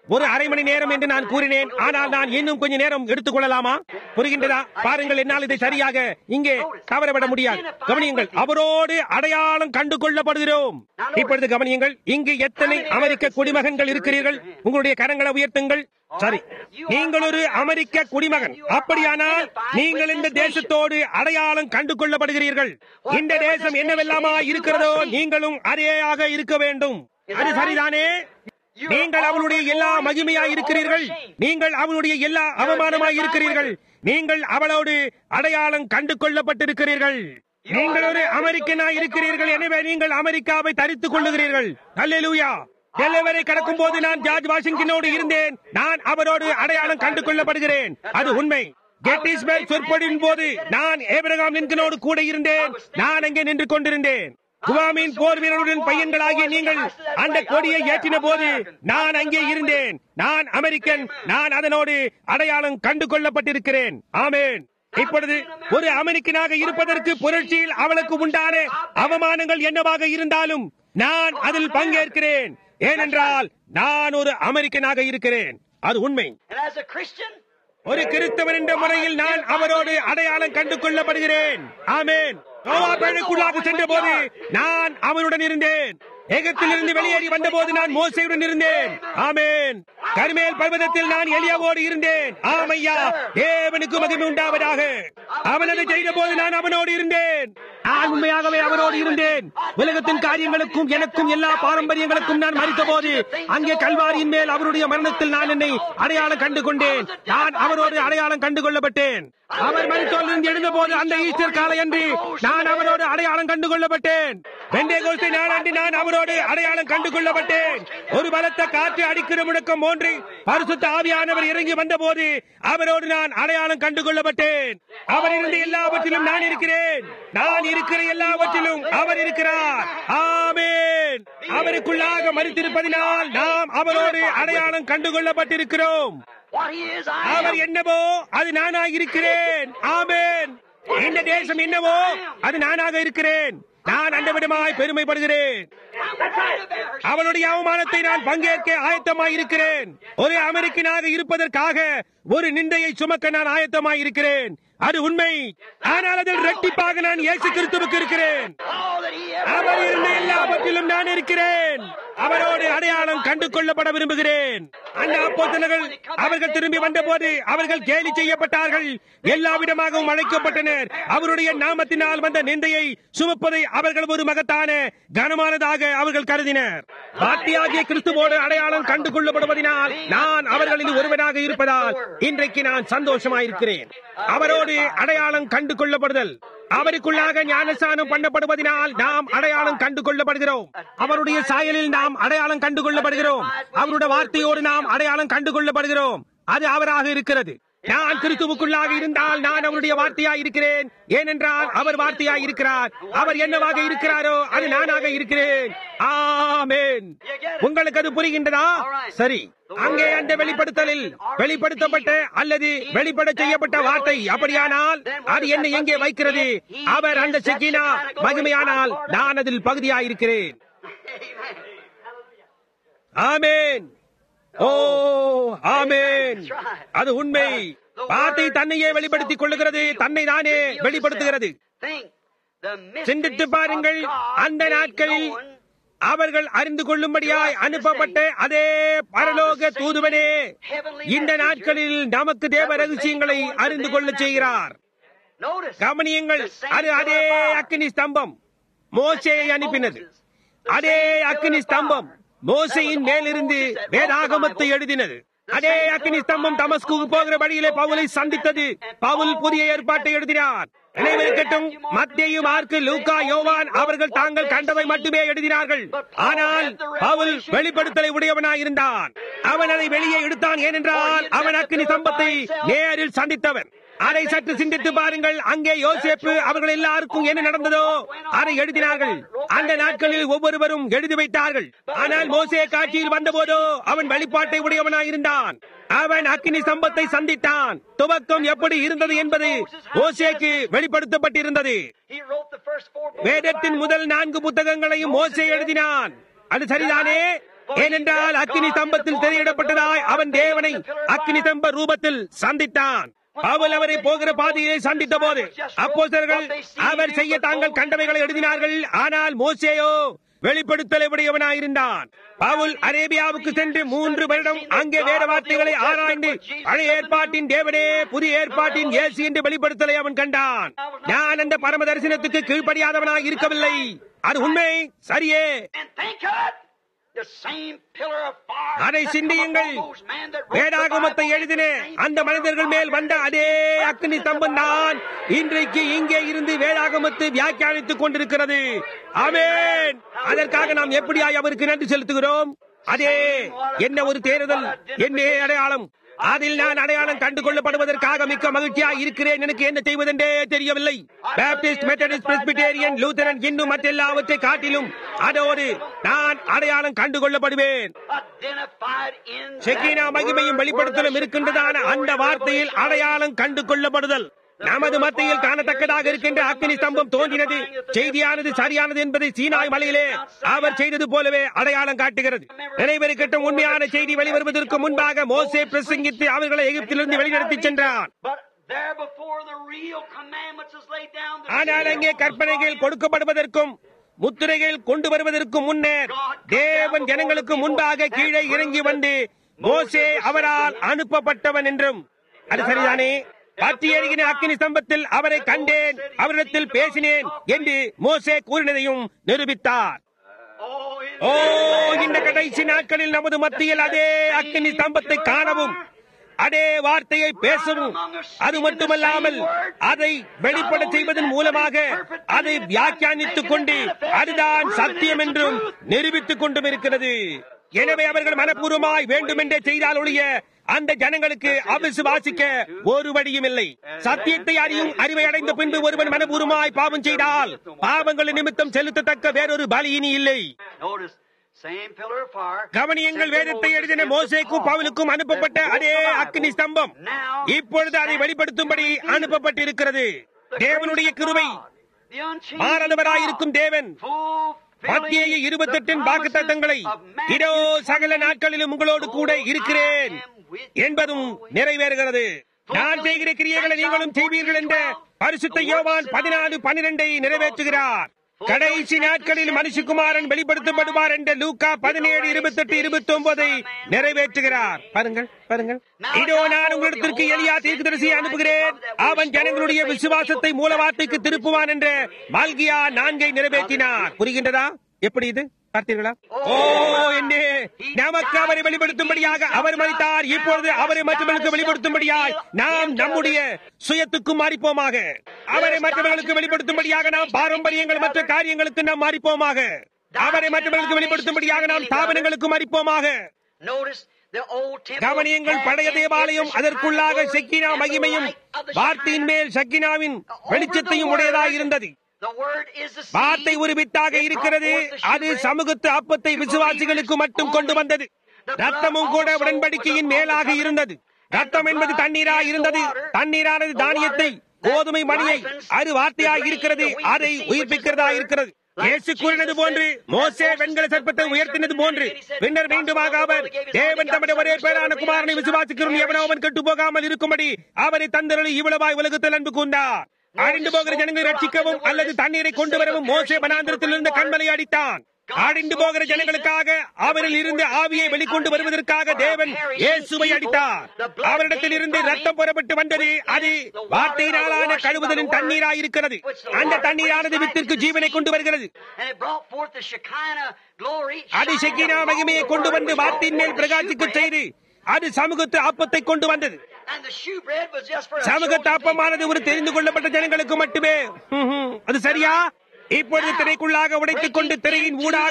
ஒரு அரை மணி நேரம் என்று நான் கூறினேன் ஆனால் நான் இன்னும் கொஞ்ச நேரம் எடுத்துக் கொள்ளலாமா புரிகின்றதா பாருங்கள் என்னால் இதை சரியாக இங்கே தவறவிட முடியாது கவனியுங்கள் அவரோடு அடையாளம் கண்டு கொள்ளப்படுகிறோம் இப்பொழுது கவனியுங்கள் இங்கு எத்தனை அமெரிக்க குடிமகன்கள் இருக்கிறீர்கள் உங்களுடைய கரங்களை உயர்த்துங்கள் சரி நீங்கள் ஒரு அமெரிக்க குடிமகன் அப்படியானால் நீங்கள் இந்த தேசத்தோடு அடையாளம் கண்டு கொள்ளப்படுகிறீர்கள் இந்த தேசம் என்னவெல்லாமா இருக்கிறதோ நீங்களும் அதேயாக இருக்க வேண்டும் அது சரிதானே நீங்கள் அவளுடைய எல்லா மகிமையாய் இருக்கிறீர்கள் நீங்கள் அவளுடைய எல்லா அவமானமாய் இருக்கிறீர்கள் நீங்கள் அவளோடு அடையாளம் கண்டு கொள்ளப்பட்டிருக்கிறீர்கள் நீங்கள் ஒரு அமெரிக்கனாய் இருக்கிறீர்கள் எனவே நீங்கள் அமெரிக்காவை தரித்துக் கொள்ளுகிறீர்கள் அல்லேலூயா எல்லைவரை கடக்கும் போது நான் ஜார்ஜ் வாஷிங்டனோடு இருந்தேன் நான் அவரோடு அடையாளம் கண்டு கொள்ளப்படுகிறேன் அது உண்மை கெட்டிஸ்பர்க் சொற்பொழிவின் போது நான் ஏபிரகாம் லிங்கனோடு கூட இருந்தேன் நான் அங்கே நின்று கொண்டிருந்தேன் குவாமின் போர் வீரருடன் பையன்களாகிய நீங்கள் அந்த கொடியை ஏற்றின போது நான் அங்கே இருந்தேன் நான் அமெரிக்கன் நான் அதனோடு அடையாளம் கண்டு கொள்ளப்பட்டிருக்கிறேன் ஆமேன் இப்பொழுது ஒரு அமெரிக்கனாக இருப்பதற்கு புரட்சியில் அவளுக்கு உண்டான அவமானங்கள் என்னவாக இருந்தாலும் நான் அதில் பங்கேற்கிறேன் ஏனென்றால் நான் ஒரு அமெரிக்கனாக இருக்கிறேன் அது உண்மை And as a Christian, ஒரு கிறிஸ்தவன் என்ற முறையில் நான் அவரோடு அடையாளம் கண்டு கொள்ளப்படுகிறேன் ஆமேன் நோவா பேழைக்குள்ளாக சென்ற போது நான் அவனுடன் இருந்தேன் எகத்திலிருந்து வெளியேறி வந்தபோது நான் மோசையுடன் இருந்தேன் ஆமேன் கருமேல் பர்வதத்தில் நான் எலியாவோடு இருந்தேன் ஆமையா தேவனுக்கு மகிமை உண்டாவதாக அவன் அதை செய்த போது நான் அவனோடு இருந்தேன் நான் உண்மையாகவே அவரோடு இருந்தேன் உலகத்தின் காரியங்களுக்கும் எனக்கும் எல்லா பாரம்பரியங்களுக்கும் நான் மறித்த போது அங்கே கல்வாரியின் மேல் அவருடைய மரணத்தில் நான் என்னை அடையாளம் கண்டு கொண்டேன் நான் அவரோடு அடையாளம் கண்டு கொள்ளப்பட்டேன் அவர் மருத்துவரிலிருந்து எழுந்த போது அந்த ஈஸ்டர் காலை அன்று நான் அவரோடு அடையாளம் கண்டு கொள்ளப்பட்டேன் வெண்டே கோஸ்தை நாளாண்டு நான் அவரோடு அடையாளம் கண்டு கொள்ளப்பட்டேன் ஒரு பலத்த காற்று அடிக்கிற முழக்கம் போன்று பரிசுத்த ஆவியானவர் இறங்கி வந்தபோது அவரோடு நான் அடையாளம் கண்டு கொள்ளப்பட்டேன் அவர் இருந்த எல்லாவற்றிலும் நான் இருக்கிறேன் நான் இருக்கிற எல்லாவற்றிலும் அவர் இருக்கிறார் ஆமேன் அவருக்குள்ளாக மறித்திருப்பதினால் நாம் அவரோடு அடையாளம் கண்டு கொள்ளப்பட்டிருக்கிறோம் what he is, I our am. என்னவோ அது நானாக இருக்கிறேன் ஆமேன் இந்த தேசம் என்னவோ அது நானாக இருக்கிறேன் நான் அந்த விடமாய் பெருமைப்படுகிறேன் அவளுடைய அவமானத்தை நான் பங்கேற்க ஆயத்தமாய் இருக்கிறேன் ஒரு அமெரிக்கனாக இருப்பதற்காக ஒரு நிந்தையை சுமக்க நான் ஆயத்தமாய் இருக்கிறேன் அது உண்மை ஆனால் அதில் ரெட்டிப்பாக நான் இயேசு கிறிஸ்துவுக்கு இருக்கிறேன் All that he ever அவர் இருந்த எல்லாவற்றிலும் நான் இருக்கிறேன் அவரோடு அடையாளம் கண்டு கொள்ளப்பட விரும்புகிறேன் அந்த அப்போஸ்தலர்கள் அவர்கள் திரும்பி வந்தபோது அவர்கள் கேலி செய்யப்பட்டார்கள் எல்லா விதமாகவும் அழைக்கப்பட்டனர் அவருடைய நாமத்தினால் வந்த நிந்தையை சுமப்பதை அவர்கள் ஒரு மகத்தான கனமானதாக அவர்கள் கருதினர் பாட்டியாகிய கிறிஸ்துவோடு அடையாளம் கண்டு கொள்ளப்படுவதனால் நான் அவர்களில் ஒருவனாக இருப்பதால் இன்றைக்கு நான் சந்தோஷமாயிருக்கிறேன் அவரோடு அடையாளம் கண்டு கொள்ளப்படுதல் அவருக்குள்ளாக ஞானஸ்தானம் பண்ணப்படுவதனால் நாம் அடையாளம் கண்டு கொள்ளப்படுகிறோம் அவருடைய சாயலில் நாம் அடையாளம் கண்டு கொள்ளப்படுகிறோம் அவருடைய வார்த்தையோடு நாம் அடையாளம் கண்டு கொள்ளப்படுகிறோம் அது அவராக இருக்கிறது நான் கிறிஸ்துவுக்குள்ளாக இருந்தால் நான் அவருடைய வார்த்தையாய் இருக்கிறேன் ஏனென்றால் அவர் வார்த்தையாய் இருக்கிறார் அவர் என்னவாக இருக்கிறாரோ அது நானாக இருக்கிறேன் ஆமென் உங்களுக்கு அது புரிகின்றதா சரி அங்கே அந்த வெளிப்படுத்தலில் வெளிப்படுத்தப்பட்ட அல்லது வெளிப்பட செய்யப்பட்ட வார்த்தை அப்படியானால் அது என்னை எங்கே வைக்கிறது அவர் அந்த செக்கினா மகிமையானால் நான் அதில் பகுதியாயிருக்கிறேன் ஆமேன் ஓ ஆமேன் அது உண்மை வார்த்தை தன்னையே வெளிப்படுத்திக் கொள்ளுகிறது தன்னை தானே வெளிப்படுத்துகிறது Think the சிந்தித்து mysteries பாருங்கள் of God அந்த made நாட்களில் known அவர்கள் அறிந்து கொள்ளும்படியாய் அனுப்பப்பட்ட அதே பரலோக தூதுவனே இந்த நாட்களில் நமக்கு தேவ ரகசியங்களை அறிந்து கொள்ளச் செய்கிறார் Notice, கவனியுங்கள் அது அதே அக்கினி ஸ்தம்பம் மோசேயை அனுப்பினது அதே அக்கினி ஸ்தம்பம் மோசையின் மேலிருந்து வேதாகமத்தை எழுதினது அதே அக்கினி ஸ்தம்பம் தமஸ்குக்கு போகிற வழியிலே பவுலை சந்தித்தது பவுல் புதிய ஏற்பாட்டை எழுதினார் நினைவிருக்கட்டும் மத்திய மார்க்கு லூக்கா யோவான் அவர்கள் தாங்கள் கண்டதை மட்டுமே எழுதினார்கள் ஆனால் பவுல் வெளிப்படுத்தலை உடையவனாய் இருந்தான் அவன் அதை வெளியே எடுத்தான் ஏனென்றால் அவன் அக்கினி ஸ்தம்பத்தை நேரில் சந்தித்தவன் அதை சற்று சிந்தித்து பாருங்கள் அங்கே யோசேப்பு அவர்கள் எல்லாருக்கும் என்ன நடந்ததோ அதை எழுதினார்கள் அந்த நாட்களில் ஒவ்வொருவரும் எழுதி வைத்தார்கள் ஆனால் மோசே காட்சியில் வந்தபோதோ அவன் வெளிப்பாட்டை உடையவனாயிருந்தான் அவன் அக்கினி சம்பத்தை சந்தித்தான் துவக்கம் எப்படி இருந்தது என்பது மோசேக்கு வெளிப்படுத்தப்பட்டிருந்தது he wrote the first four books of the வேதத்தின் Bible. முதல் நான்கு புத்தகங்களையும் மோசே எழுதினான் அது சரிதானே ஏனென்றால் அக்கினி ஸ்தம்பத்தில் திரையிடப்பட்டதாய் அவன் தேவனை அக்கினி ஸ்தம்ப ரூபத்தில் சந்தித்தான் பவுல் அவரை போகிற பாதையை சந்தித்த போது அப்போஸ்தலர்கள் அவர் செய்ய தாங்கள் கண்டவைகளை எழுதினார்கள் ஆனால் மோசேயோ வெளிப்படுத்தலை உடையவனாயிருந்தான் பவுல் அரேபியாவுக்கு சென்று மூன்று வருடம் அங்கே வேத வார்த்தைகளை ஆராய்ந்து பழைய ஏற்பாட்டின் தேவனே புதிய ஏற்பாட்டின் இயேசு என்று வெளிப்படுத்தலை அவன் கண்டான் நான் அந்த பரம தரிசனத்துக்கு கீழ்ப்படியாதவனாய் இருக்கவில்லை அது உண்மை சரியே And think of it. The same pillar of fire அதை that சிந்தியுங்கள் come upon those men that wrote the வேதாகமத்தை Bible, எழுதின the same அந்த pillar of மனிதர்கள் மேல் fire வந்த that அதே interpreted அக்னி the ஸ்தம்பம் தான் இன்றைக்கு இங்கே இருந்து வேதாகமத்தை வியாக்கியானித்துக் கொண்டிருக்கிறது ஆமென் அதற்காக நாம் எப்படியாய் அவருக்கு நன்றி செலுத்துகிறோம் அதே என்ன ஒரு தேர்தல் என்ன அடையாளம் அதில் நான் அடையாளம் கண்டு கொள்ளப்படுவதற்காக மிக்க மகிழ்ச்சியா இருக்கிறேன் எனக்கு என்ன செய்வதென்றே தெரியவில்லை பேப்டிஸ்ட் மெத்தடிஸ்ட் பிரெஸ்பிடேரியன் லூத்தரன் இன்னும் மற்றெல்லாவற்றை காட்டிலும் அதோடு நான் அடையாளம் கண்டு கொள்ளப்படுவேன் identified in that செக்கினா மகிமையும் word வெளிப்படுத்தலும் where the இருக்கின்றதான Shekinah அந்த glory வார்த்தையில் revelation அடையாளம் கண்டு கொள்ளப்படுதல் நமது மத்தியில் காணத்தக்கதாக இருக்கின்ற அக்கினி ஸ்தம்பம் தோன்றினது செய்தியானது சரியானது என்பதை சீனாய் மலையிலே அவர் செய்தது போலவே அடையாளம் காட்டுகிறது நினைவிருக்கட்டும் உண்மையான செய்தி வெளிவருவதற்கு முன்பாக மோசே பிரசங்கித்து அவர்களை எகிப்திலிருந்து வெளிநடத்தி சென்றான் But there before the real commandments is laid down, the ஆனால் அங்கே seal கற்பனைகள் கொடுக்கப்படுவதற்கும் முத்திரைகள் கொண்டு வருவதற்கு முன்னர் தேவன் ஜனங்களுக்கு முன்பாக கீழே இறங்கி வந்து மோசே அவரால் அனுப்பப்பட்டவன் என்றும் அது சரிதானே பற்றி எரிகிற அக்கினி ஸ்தம்பத்தில் அவரை கண்டேன் அவரிடத்தில் பேசினேன் என்று மோசே கூறினதையும் நிரூபித்தார் Oh, in ஓ இந்த கடைசி நாட்களில் நமது மத்தியில் அதே அக்கினி ஸ்தம்பத்தை காணவும் அதே வார்த்தையை பேசவும் அது மட்டுமல்லாமல் அதை வெளிப்பட செய்வதன் மூலமாக அதை வியாக்கியானித்துக் கொண்டு அதுதான் சத்தியம் என்றும் நிரூபித்துக் கொண்டும் இருக்கிறது எனவே அவர்கள் மனப்பூர்வமாய் வேண்டுமென்றே செய்தால் ஒழிய அந்த ஜனங்களுக்கு அவிசுவாசிக்க ஒரு வழியும் இல்லை சத்தியத்தை அறியும் அறிவை அடைந்த பின்பு ஒருவன் மனப்பூர்வமாய் பாவம் செய்தால் பாவங்கள் நிமித்தம் செலுத்தத்தக்க வேறொரு பலி இனி இல்லை Notice, same pillar of fire. கவனியங்கள் வேதத்தை எழுதின மோசேக்கும் பவுலுக்கும் அனுப்பப்பட்ட அதே அக்னி ஸ்தம்பம் இப்பொழுது அதை வெளிப்படுத்தும்படி அனுப்பப்பட்டிருக்கிறது தேவனுடைய கிருபை The unchanging மாறாதவராயிருக்கும் தேவன் மத்திய இருபத்தெட்டின் வாக்கு தத்தங்களை இதோ சகல நாட்களிலும் உங்களோடு கூட இருக்கிறேன் என்பதும் நிறைவேறுகிறது நான் செய்கிற கிரியைகளை நீங்களும் செய்வீர்கள் என்ற பரிசுத்த யோவான் பதினாலு பனிரெண்டை நிறைவேற்றுகிறார் கடைசி நாட்களில் மனுஷகுமாரன் வெளிப்படுத்தப்படுவார் என்ற லூக்கா பதினேழு இருபத்தி எட்டு இருபத்தி ஒன்பதை நிறைவேற்றுகிறார் பாருங்கள் பாருங்கள் இதோ நான் உங்களிடத்திற்கு எளியா தீர்க்கதரிசியை அனுப்புகிறேன் அவன் ஜனங்களுடைய விசுவாசத்தை மூலவார்த்தைக்கு திருப்புவான் என்ற மால்கியா நான்கை நிறைவேற்றினார் புரிகின்றதா எப்படி இது பார்த்தீர்களா ஓ என்ன நமக்கு அவரை வெளிப்படுத்தும்படியாக அவர் மறித்தார் இப்பொழுது அவரை மற்றவர்களுக்கு வெளிப்படுத்தும்படியாய் நாம் நம்முடைய சுயத்துக்கு மாறிப்போமாக அவரை மற்றவர்களுக்கு வெளிப்படுத்தும்படியாக நாம் பாரம்பரியங்கள் மற்ற காரியங்களுக்கு நாம் மாறிப்போமாக அவரை மற்றவர்களுக்கு வெளிப்படுத்தும்படியாக நாம் ஸ்தாபனங்களுக்கு மாறிப்போமாக Notice the old temple கவனியங்கள் had பழைய in it தேவாலயம் the அதற்குள்ளாக Shekinah Shekinah glory and the மகிமையும் light of the வார்த்தையின் Shekinah. மேல் சக்கினாவின் Over the வெளிச்சத்தையும் word, உடையதாக இருந்தது the word is the seed. வார்த்தை ஒரு வித்தாக It இருக்கிறது brought forth the அது shewbread. சமூகத்து அப்பத்தை விசுவாசிகளுக்கு மட்டும் கொண்டு வந்தது ரத்தமும் கூட உடன்படிக்கையின் மேலாக இருந்தது ரத்தம் என்பது தண்ணீரா இருந்தது தண்ணீரானது தானியத்தை கோதுமை மணியை அது வார்த்தையாய் இருக்கிறது அதை உயிர்ப்பிக்கிறதா இருக்கிறது இயேசு கூறினது போன்று மோசே வெண்கல சர்ப்பத்தை உயர்த்தினது போன்று பின்னர் மீண்டுமாக அவர் தேவன் தம்முடைய ஒரே பேரான குமாரனை விசுவாசிக்கிறோம் எவனோ அவன் கெட்டு போகாமல் இருக்கும்படி அவரை தந்தருளி இவ்வளவாய் உலகத்தில் அன்பு கூர்ந்தார் அழிந்து போகிற ஜனங்களை ரட்சிக்கவும் அல்லது தண்ணீரை கொண்டு வரவும் மோசே வனாந்திரத்தில் இருந்த கண்மலை அடித்தான் அழிந்து போகிற ஜனங்களுக்காக அவரில் இருந்து ஆவியை வெளிக்கொண்டு வருவதற்காக தேவன் இயேசுவை அடித்தார் அவரிடத்தில் இருந்து ரத்தம் புறப்பட்டு வந்தது அது வார்த்தையினாலான கழுவுதலின் தண்ணீராயிருக்கிறது அந்த தண்ணீரானது வித்திற்கு ஜீவனை கொண்டு வருகிறது And it brought forth the Shekinah glory. அது ஷெக்கினா மகிமையை கொண்டு வந்து வார்த்தையின் மேல் பிரகாசிக்க செய்து அது சமூகத்து அப்பத்தை கொண்டு வந்தது And the shewbread was just for a சமூகத்து chosen அப்பமானது ஒரு தெரிந்து கொள்ளப்பட்ட ஜனங்களுக்கு மட்டுமே ம்ஹும். அது சரியா இப்பொழுது திரைக்குள்ளாக உடைத்துக் கொண்டு திரையின் ஊடாக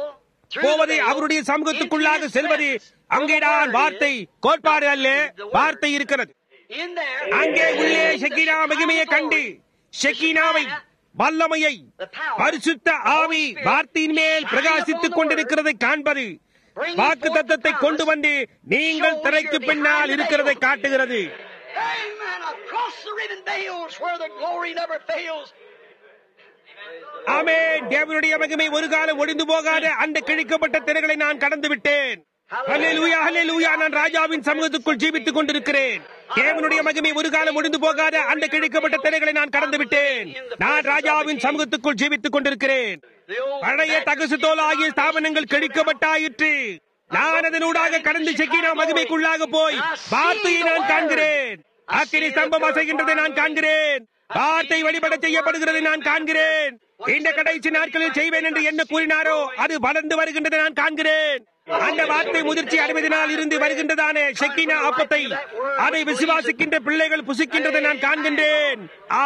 போவது அவருடைய சமூகத்துக்குள்ளாக செல்வது அங்கேதான் வார்த்தை கோட்பாடு அல்ல வார்த்தை இருக்கிறது In there, அங்கே உள்ளே ஷெக்கினா மகிமையை கண்டு ஷெக்கினாவை வல்லமையை பரிசுத்த ஆவி வார்த்தையின் மேல் பிரகாசித்துக் கொண்டிருக்கிறதை காண்பது வாக்கு தத்தத்தை கொண்டு வந்து நீங்கள் திரைக்கு பின்னால் இருக்கிறதை காட்டுகிறது Amen. Across the riven veils where the glory never fails. ஆமென் தேவனுடைய மகிமை ஒரு காலம் ஒடிந்து போகாத அந்த கிழிக்கப்பட்ட திரைகளை நான் கடந்து விட்டேன் ஹல்லேலூயா ஹல்லேலூயா நான் ராஜாவின் சமூகத்துக்குள் ஜீவித்துக் கொண்டிருக்கிறேன் தேவனுடைய மகிமை ஒரு காலம் ஒடிந்து போகாத அந்த கிழிக்கப்பட்ட திரைகளை நான் கடந்து விட்டேன் நான் ராஜாவின் சமூகத்துக்குள் ஜீவித்துக் கொண்டிருக்கிறேன் The old பழைய தகசு தோல் ஆகிய ஸ்தாபனங்கள் கிழிக்கப்பட்டாயிற்று நான் அதனூடாக கடந்து செக்கினா மகிமைக்குள்ளாக போய் வார்த்தையை நான் காண்கிறேன் அக்கினி ஸ்தம்பம் அசைகின்றதை நான் காண்கிறேன் வார்த்தை வழிபட செய்யப்படுகிறதை நான் காண்கிறேன் இந்த கடைசி நாட்களில் செய்வேன் என்று என்ன கூறினாரோ அது வளர்ந்து வருகின்றதை நான் காண்கிறேன் அந்த வார்த்தை முதிர்ச்சி அடைவதனால் இருந்து வருகின்றதான ஷெக்கினா அப்பத்தை அதை விசுவாசிக்கின்ற பிள்ளைகள் புசிக்கின்றதை நான் காண்கின்றேன்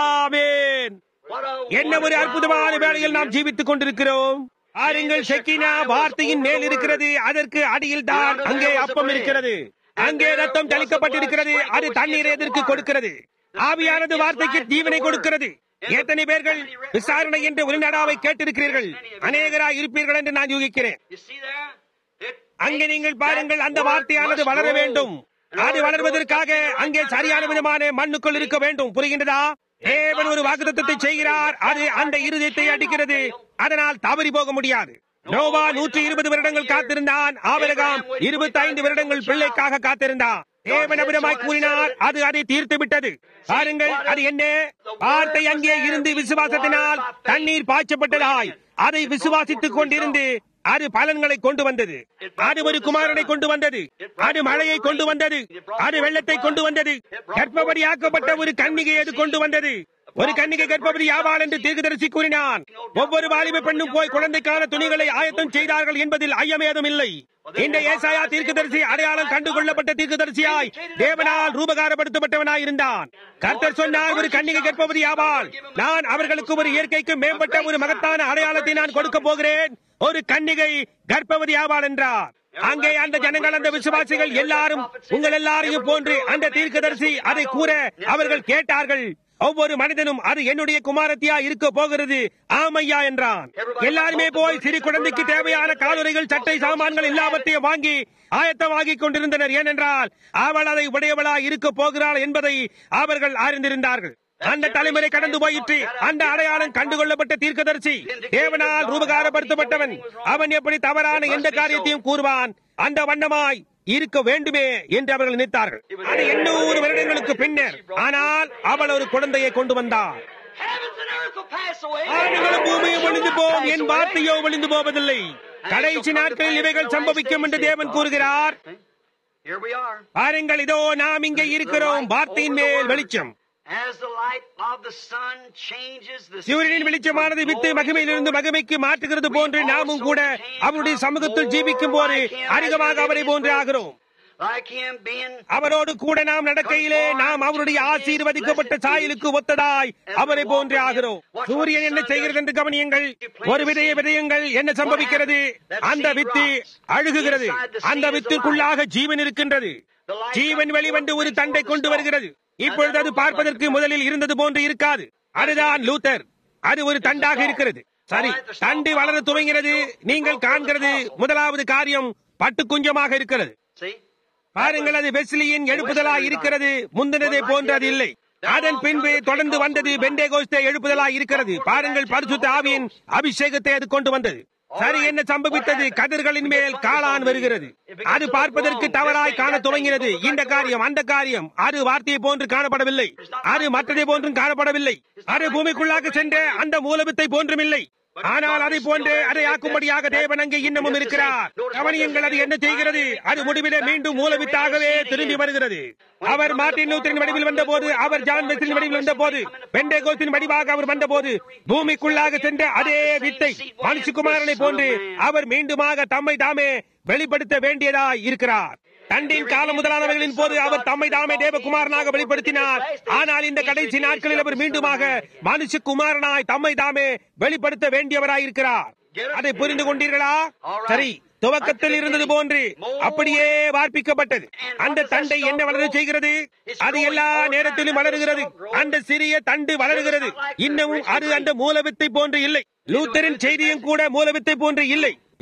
ஆமேன் what a என்ன ஒரு அற்புதமான வேளையில் நாம் ஜீவித்துக் கொண்டிருக்கிறோம் பாருங்கள் ஷெக்கினா வார்த்தையின் மேல் இருக்கிறது அதற்கு அடியில் தான் அங்கே அப்பம் இருக்கிறது அங்கே ரத்தம் தெளிக்கப்பட்டிருக்கிறது அது தண்ணீரை எதற்கு கொடுக்கிறது ஆவியானது வார்த்தைக்கு ஜீவனை கொடுக்கிறது எத்தனை பேர்கள் விசாரணை என்ற உரிநடாவை கேட்டிருக்கிறீர்கள் அநேகராய் இருப்பீர்கள் என்று நான் யூகிக்கிறேன் You see there? It, அங்கே நீங்கள் பாருங்கள் அந்த வார்த்தையானது வளர வேண்டும் அது வளர்வதற்காக அங்கே சரியான விதமான மண்ணுக்குள் இருக்க வேண்டும் புரிகின்றதா தேவன் ஒரு வாக்குத்தத்தை செய்கிறார் அது அந்த இருதயத்தை அடிக்கிறது அதனால் தவறி போக முடியாது நோவா நூற்றி இருபது வருடங்கள் காத்திருந்தான் ஆபரகாம் இருபத்தி ஐந்து வருடங்கள் பிள்ளைக்காக காத்திருந்தான் தேவன் அபிடமாய் கூறினார் அது அதை தீர்த்து விட்டது பாருங்கள் அது என்ன வார்த்தை அங்கே இருந்து விசுவாசத்தினால் தண்ணீர் பாய்ச்சப்பட்டதாய் அதை விசுவாசித்துக் கொண்டிருந்து அது பலன்களை கொண்டு வந்தது அது ஒரு குமாரனை கொண்டு வந்தது அது மழையை கொண்டு வந்தது அது வெள்ளத்தை கொண்டு வந்தது கர்ப்பவதியாக்கப்பட்ட ஒரு கன்னிகை அது கொண்டு வந்தது ஒரு கன்னிகை கர்ப்பவதி ஆவாள் என்று தீர்க்கதரிசி கூறினான் ஒவ்வொரு வாலிப பெண்ணும் போய் குழந்தைக்கான துணிகளை ஆயத்தம் செய்தார்கள் என்பதில் ஐயமேதும் இல்லை இந்த ஏசாயா தீர்க்கதரிசி அடையாளம் கண்டு கொள்ளப்பட்ட தீர்க்கதரிசியாய் தேவனால் ரூபகாரப்படுத்தப்பட்டவனாய் இருந்தான் கர்த்தர் சொன்னார் ஒரு கன்னிகை கர்ப்பவதி ஆவாள் நான் அவர்களுக்கு ஒரு இயற்கைக்கு மேம்பட்ட ஒரு மகத்தான அடையாளத்தை நான் கொடுக்க போகிறேன் ஒரு கன்னிகை கர்ப்பவதி ஆவாள் என்றார் அங்கே அந்த ஜனங்கள் அந்த விசுவாசிகள் எல்லாரும் உங்கள் எல்லாரையும் போன்று அந்த தீர்க்கதரிசி அதை கூற அவர்கள் கேட்டார்கள் ஒவ்வொரு மனிதனும் அது என்னுடைய குமாரத்தியா இருக்க போகிறது ஆமையா என்றான் எல்லாருமே போய் சிறு குழந்தைக்கு தேவையான காலுறைகள் சட்டை சாமான்கள் எல்லாவற்றையும் வாங்கி ஆயத்தமாகிக் கொண்டிருந்தனர் ஏனென்றால் அவள் அதை உடையவளா இருக்க போகிறாள் என்பதை அவர்கள் அறிந்திருந்தார்கள் அந்த தலைமுறை கடந்து போயிற்று அந்த அடையாளம் கண்டுகொள்ளப்பட்ட தீர்க்கதரிசி தேவனால் ரூபகாரப்படுத்தப்பட்டவன் அவன் எப்படி தவறான எந்த காரியத்தையும் கூறுவான் அந்த வண்ணமாய் இருக்க வேண்டுமே என்று அவர்கள் நினைத்தார்கள் அது எண்ணூறு வருடங்களுக்கு பின்னர் ஆனால் அவள் ஒரு குழந்தையை கொண்டு வந்தாள் heavens and earth will pass away. ஆண்டுகளும் பூமியும் ஒளிந்து போம் என் வார்த்தையோ ஒளிந்து போவதில்லை கடைசி நாட்களில் இவைகள் சம்பவிக்கும் என்று தேவன் கூறுகிறார் Here we are. பாருங்கள் இதோ நாம் இங்கே இருக்கிறோம் வார்த்தையின் மேல் வெளிச்சம் As the light of the sun changes the சூரியனின் sea வெளிச்சமானது from வித்து glory to மகிமையிலிருந்து glory, மகிமைக்கு மாற்றுகிறது போன்று நாமும் கூட அவருடைய சமூகத்தில் ஜீவிக்கும் போது அதிகமாக அவரை போன்று ஆகிறோம் like him being அவரோடு கூட நாம் நடக்கையிலே நாம் அவருடைய ஆசீர்வதிக்கப்பட்ட சாயலுக்கு ஒத்ததாய் அவரை போன்று ஆகிறோம் சூரியன் என்ன செய்கிறது என்று கவனியுங்கள் ஒரு விதையை விதையுங்கள் என்ன சம்பவிக்கிறது அந்த வித்து அழுகுகிறது அந்த வித்திற்குள்ளாக ஜீவன் இருக்கின்றது ஜீவன் வெளிவந்து ஒரு தண்டை கொண்டு வருகிறது இப்பொழுது அது பார்ப்பதற்கு முதலில் இருந்தது போன்று இருக்காது அதுதான் லூத்தர் அது ஒரு தண்டாக இருக்கிறது சரி தண்டு வளர துவங்கிறது நீங்கள் காண்கிறது முதலாவது காரியம் பட்டு குஞ்சமாக இருக்கிறது see பாருங்கள் அது வெஸ்லியின் எழுப்புதலாய் இருக்கிறது முந்தினதை போன்று அது இல்லை அதன் பின்பு தொடர்ந்து வந்தது பெண்டேகோஸ்தே எழுப்புதலாய் இருக்கிறது பாருங்கள் பரிசுத்த ஆவியின் அபிஷேகத்தை அது கொண்டு வந்தது சரி என்ன சம்பவித்தது கதிர்களின் மேல் காளான் வருகிறது அது பார்ப்பதற்கு தவறாய் காண துவங்கினது இந்த காரியம் அந்த காரியம் அது வார்த்தையை போன்று காணப்படவில்லை அது மற்றதை போன்றும் காணப்படவில்லை அது பூமிக்குள்ளாக சென்ற அந்த மூலவித்தை போன்றும் இல்லை ஆனால் அதை போன்று அதை ஆக்கும்படியாக தேவன் அங்கே இன்னமும் இருக்கிறார் கவனியங்கள் அது என்ன செய்கிறது அது முடிவிலே மீண்டும் மூலவித்தாகவே திரும்பி வருகிறது அவர் மார்ட்டின் லூத்தரின் வடிவில் வந்தபோது அவர் ஜான் வெஸ்லின் வடிவில் வந்தபோது பெண்டேகோஸ்தின் வடிவாக அவர் வந்தபோது பூமிக்குள்ளாக சென்ற அதே வித்தை மனுஷகுமாரனை போன்று அவர் மீண்டுமாக தம்மை தாமே வெளிப்படுத்த வேண்டியதாய் இருக்கிறார் தண்டின் காலம் முதலானவர்களின் போது அவர் தம்மை தாமே தேவகுமாரனாக வெளிப்படுத்தினார் ஆனால் இந்த கடைசி நாட்களில் அவர் மீண்டுமாக மனுஷகுமாரனாய் தம்மை தாமே வெளிப்படுத்த வேண்டியவராய் இருக்கிறார் அதை புரிந்து கொண்டீர்களா சரி துவக்கத்தில் இருந்தது போன்று அப்படியே வார்ப்பிக்கப்பட்டது அந்த தண்டை என்ன வளர செய்கிறது அது எல்லா நேரத்திலும் வளருகிறது அந்த சிறிய தண்டு வளருகிறது இன்னமும் அது அந்த மூலவித்தை போன்று இல்லை லூத்தரின் செய்தியும் கூட மூலவித்தை போன்று இல்லை இல்லை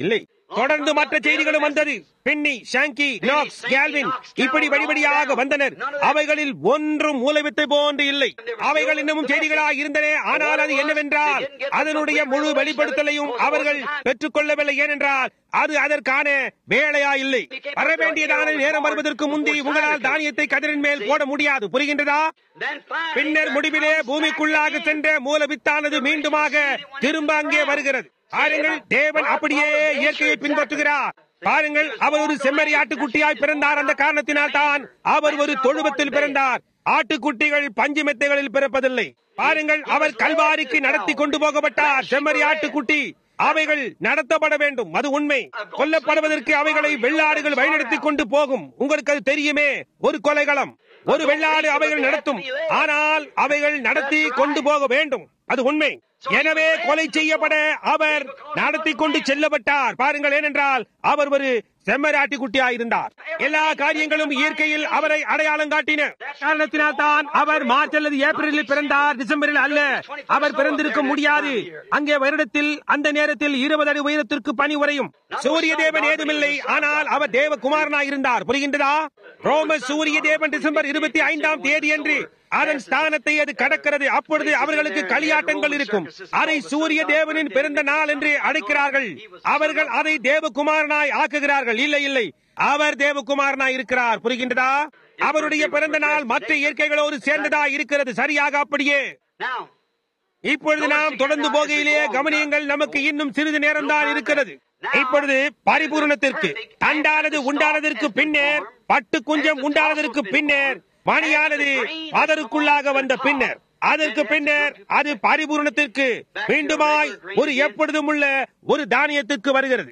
தொடர்ந்து மற்ற செய்திகளும் வந்தது பின்னி ஷாங்கி நாக்ஸ் கேல்வின் இப்படி வழிபடியாக வந்தனர் அவைகளில் ஒன்றும் மூலவித்தை போன்று இல்லை அவைகள் இன்னமும் செய்திகளாக இருந்தன ஆனால் அது என்னவென்றால் அதனுடைய முழு வெளிப்படுத்தலையும் அவர்கள் பெற்றுக்கொள்ளவில்லை ஏனென்றால் அது அதற்கான வேலையா இல்லை வர வேண்டியதான நேரம் வருவதற்கு முந்தி உங்களால் தானியத்தை கதிரின் மேல் போட முடியாது புரிகின்றதா பின்னர் முடிவிலே பூமிக்குள்ளாக சென்ற மூல வித்தானது மீண்டுமாக திரும்ப அங்கே வருகிறது பாருங்கள் தேவன் அப்படியே இயற்கையை பின்பற்றுகிறார் பாருங்கள் அவர் ஒரு செம்மறி ஆட்டுக்குட்டியாய் பிறந்தார் அந்த காரணத்தினால் தான் அவர் ஒரு தொழுவத்தில் பிறந்தார் ஆட்டுக்குட்டிகள் பஞ்சு மெத்தைகளில் பிறப்பதில்லை பாருங்கள் அவர் கல்வாரிக்கு நடத்தி கொண்டு போகப்பட்டார் செம்மறி ஆட்டுக்குட்டி அவைகள் நடத்தப்பட வேண்டும் அது உண்மை கொல்லப்படுவதற்கு அவைகளை வெள்ளாடுகள் வழிநடத்தி கொண்டு போகும் உங்களுக்கு அது தெரியுமே ஒரு கொலைகளம் ஒரு வெள்ளாடு அவைகள் நடத்தும் ஆனால் அவைகள் நடத்தி கொண்டு போக வேண்டும் அது உண்மை எனவே கொலை செய்யப்பட அவர் நடத்தி கொண்டு செல்லப்பட்டார் பாருங்கள் ஏனென்றால் அவர் ஒரு செம்மராட்டி குட்டியா இருந்தார் எல்லா காரியங்களும் இயற்கையில் அவரை அடையாளம் காட்டின காரணத்தினால் தான் அவர் மார்ச் அல்லது ஏப்ரலில் பிறந்தார் டிசம்பரில் அல்ல அவர் பிறந்திருக்க முடியாது அங்கே வருடத்தில் அந்த நேரத்தில் இருபது அடி உயரத்திற்கு பணி உரையும் சூரிய தேவன் ஏதுமில்லை ஆனால் அவர் தேவகுமாரனாய் இருந்தார் புரிகின்றதா ரோம சூரிய தேவன் டிசம்பர் இருபத்தி ஐந்தாம் தேதி அன்று அதன் ஸ்தானத்தை அது கடக்கிறது அப்பொழுது அவர்களுக்கு களியாட்டங்கள் இருக்கும் அதை சூரிய தேவனின் பிறந்த நாள் என்று அழைக்கிறார்கள் அவர்கள் அதை தேவகுமாரனாய் ஆக்குகிறார்கள் இல்லை இல்லை அவர் தேவகுமாரனாய் இருக்கிறார் புரிகின்றதா அவருடைய பிறந்த நாள் மற்ற இயற்கைகளோடு சேர்ந்ததா இருக்கிறது சரியாக அப்படியே இப்பொழுது நாம் தொடர்ந்து போகையிலேயே கவனியங்கள் நமக்கு இன்னும் சிறிது நேரம் தான் இருக்கிறது இப்பொழுது பரிபூரணத்திற்கு தண்டானது உண்டானதற்கு பின்னர் பட்டு குஞ்சம் உண்டானதற்கு பின்னர் மணியானது அதற்குள்ளாக வந்த பின்னர் அதற்கு பின்னர் அது பரிபூரணத்திற்கு மீண்டுமாய் ஒரு எப்பொழுதும் உள்ள ஒரு தானியத்திற்கு வருகிறது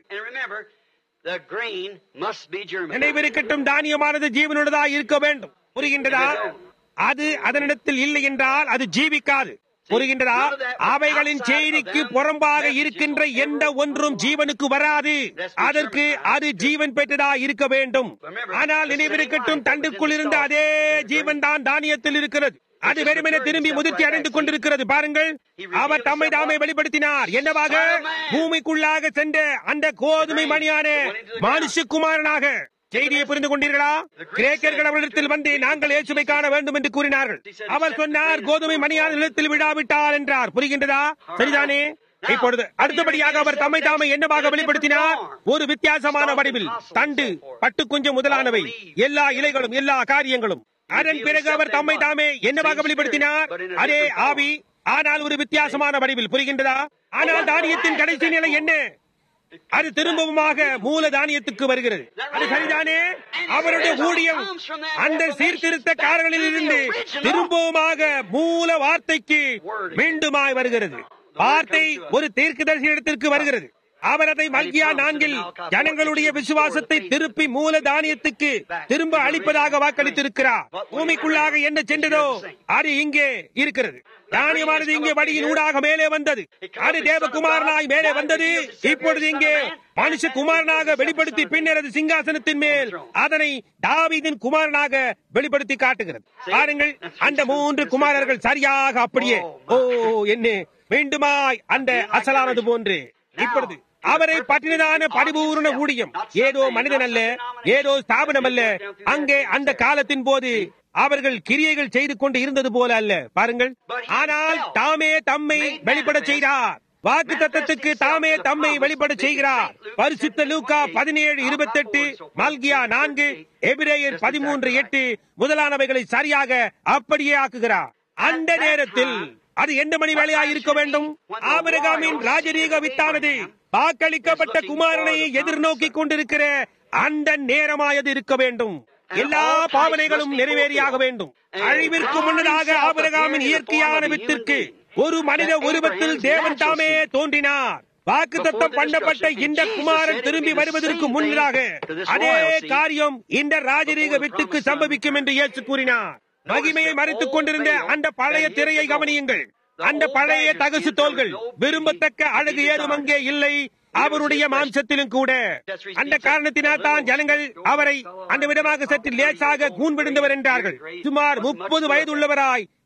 நினைவிருக்கட்டும் தானியமானது ஜீவனுள்ளதா இருக்க வேண்டும் புரிகின்றதா அது அதனிடத்தில் இல்லை என்றால் அது ஜீவிக்காது புரிகின்றதா அவைகளின் செய்திக்கு புறம்பாக இருக்கின்ற எந்த ஒன்றும் ஜீவனுக்கு வராது அதற்கு அது ஜீவன் பெற்றதா இருக்க வேண்டும் ஆனால் நினைவிருக்கட்டும் தண்டுக்குள் இருந்த அதே ஜீவன் தான் தானியத்தில் இருக்கிறது அது வெறுமனே திரும்பி முதிர்ச்சி அடைந்து கொண்டிருக்கிறது பாருங்கள் அவர் தம்மை தாமே வெளிப்படுத்தினார் என்னவாக பூமிக்குள்ளாக சென்ற அந்த கோதுமை மணியான மனுஷகுமாரனாக செய்தியை புரிந்து கொண்டீர்களா கிரேக்கர்கள் அவரிடத்தில் வந்து நாங்கள் இயேசுவை காண வேண்டும் என்று கூறினார்கள் அவர் சொன்னார் கோதுமை மணியான நிலத்தில் விழாவிட்டால் என்றார் புரிகின்றதா சரிதானே இப்பொழுது அடுத்தபடியாக அவர் தம்மை தாமை என்னவாக வெளிப்படுத்தினார் ஒரு வித்தியாசமான வடிவில் தண்டு பட்டு குஞ்சம் முதலானவை எல்லா இலைகளும் எல்லா காரியங்களும் அதன் பிறகு அவர் தம்மை தாமே என்னவாக வெளிப்படுத்தினார் அதே ஆவி ஆனால் ஒரு வித்தியாசமான வடிவில் புரிகின்றதா ஆனால் தானியத்தின் கடைசி நிலை என்ன அது திரும்பவுமாக மூல தானியத்துக்கு வருகிறது அது சரிதானே அவருடைய ஊழியம் அந்த சீர்திருத்தக்காரர்களில் இருந்து திரும்பவுமாக மூல வார்த்தைக்கு மீண்டுமாய் வருகிறது வார்த்தை ஒரு தீர்க்கதரிசி இடத்திற்கு வருகிறது அவர் அதை மல்கியா நான்கில் ஜனங்களுடைய விசுவாசத்தை திருப்பி மூல தானியத்துக்கு திரும்ப அளிப்பதாக வாக்களித்திருக்கிறார் பூமிக்குள்ளாக என்ன சென்றதோ அது இங்கே இருக்கிறது தானியமானது இங்கே வழியின் ஊடாக மேலே வந்தது அது தேவகுமாரனாய் மேலே வந்தது இப்பொழுது இங்கே மனுஷ குமாரனாக வெளிப்படுத்தி பின்னர் அது சிங்காசனத்தின் மேல் அதனை தாவீதின் குமாரனாக வெளிப்படுத்தி காட்டுகிறது பாருங்கள் அந்த மூன்று குமாரர்கள் சரியாக அப்படியே ஓ என்ன மீண்டுமாய் அந்த அசலானது போன்று இப்பொழுது அவரை பற்றினதான பரிபூர்ண ஊழியம் ஏதோ மனிதன் அல்ல ஏதோ ஸ்தாபனம் அல்ல அங்கே அந்த காலத்தின் போது அவர்கள் கிரியைகள் செய்து கொண்டு இருந்தது போல அல்ல பாருங்கள் ஆனால் தாமே தம்மை வெளிப்பட செய்தார் வாக்கு தத்தத்துக்கு தாமே தம்மை வெளிப்பட செய்கிறார் பரிசுத்த லூக்கா பதினேழு இருபத்தி எட்டு மல்கியா நான்கு எபிரேயர் பதிமூன்று எட்டு முதலானவைகளை சரியாக அப்படியே ஆக்குகிறார் அந்த நேரத்தில் அது எந்த மணி வேலையாக இருக்க வேண்டும் ஆபிரகாமின் ராஜரீக வித்தானது வாக்களிக்கப்பட்ட குமாரனை எதிர்நோக்கி கொண்டிருக்கிற அந்த நேரமாயது இருக்க வேண்டும் எல்லா பாவனைகளும் நிறைவேறியாக வேண்டும் அழிவிற்கு முன்னதாக ஆபிரகாமின் இயற்கையான வித்திற்கு ஒரு மனித உருவத்தில் தேவன் தாமே தோன்றினார் வாக்கு தத்தம் பண்ணப்பட்ட இந்த குமாரன் திரும்பி வருவதற்கு முன்னதாக அதே காரியம் இந்த ராஜரீக வித்துக்கு சம்பவிக்கும் என்று இயேசு கூறினார் மகிமையை மறைத்துக் கொண்டிருந்த அந்த பழைய திரையை கவனியுங்கள் அந்த பழைய தகசு தோள்கள் விரும்பத்தக்க அழகு ஏதும் அங்கே இல்லை அவருடைய மாம்சத்திலும் கூட அந்த காரணத்தினால் தான் ஜனங்கள் அவரை அந்த விதமாக சற்று லேசாக கூன் விடுந்தவர் என்றார்கள் சுமார் முப்பது வயது உள்ளவராய்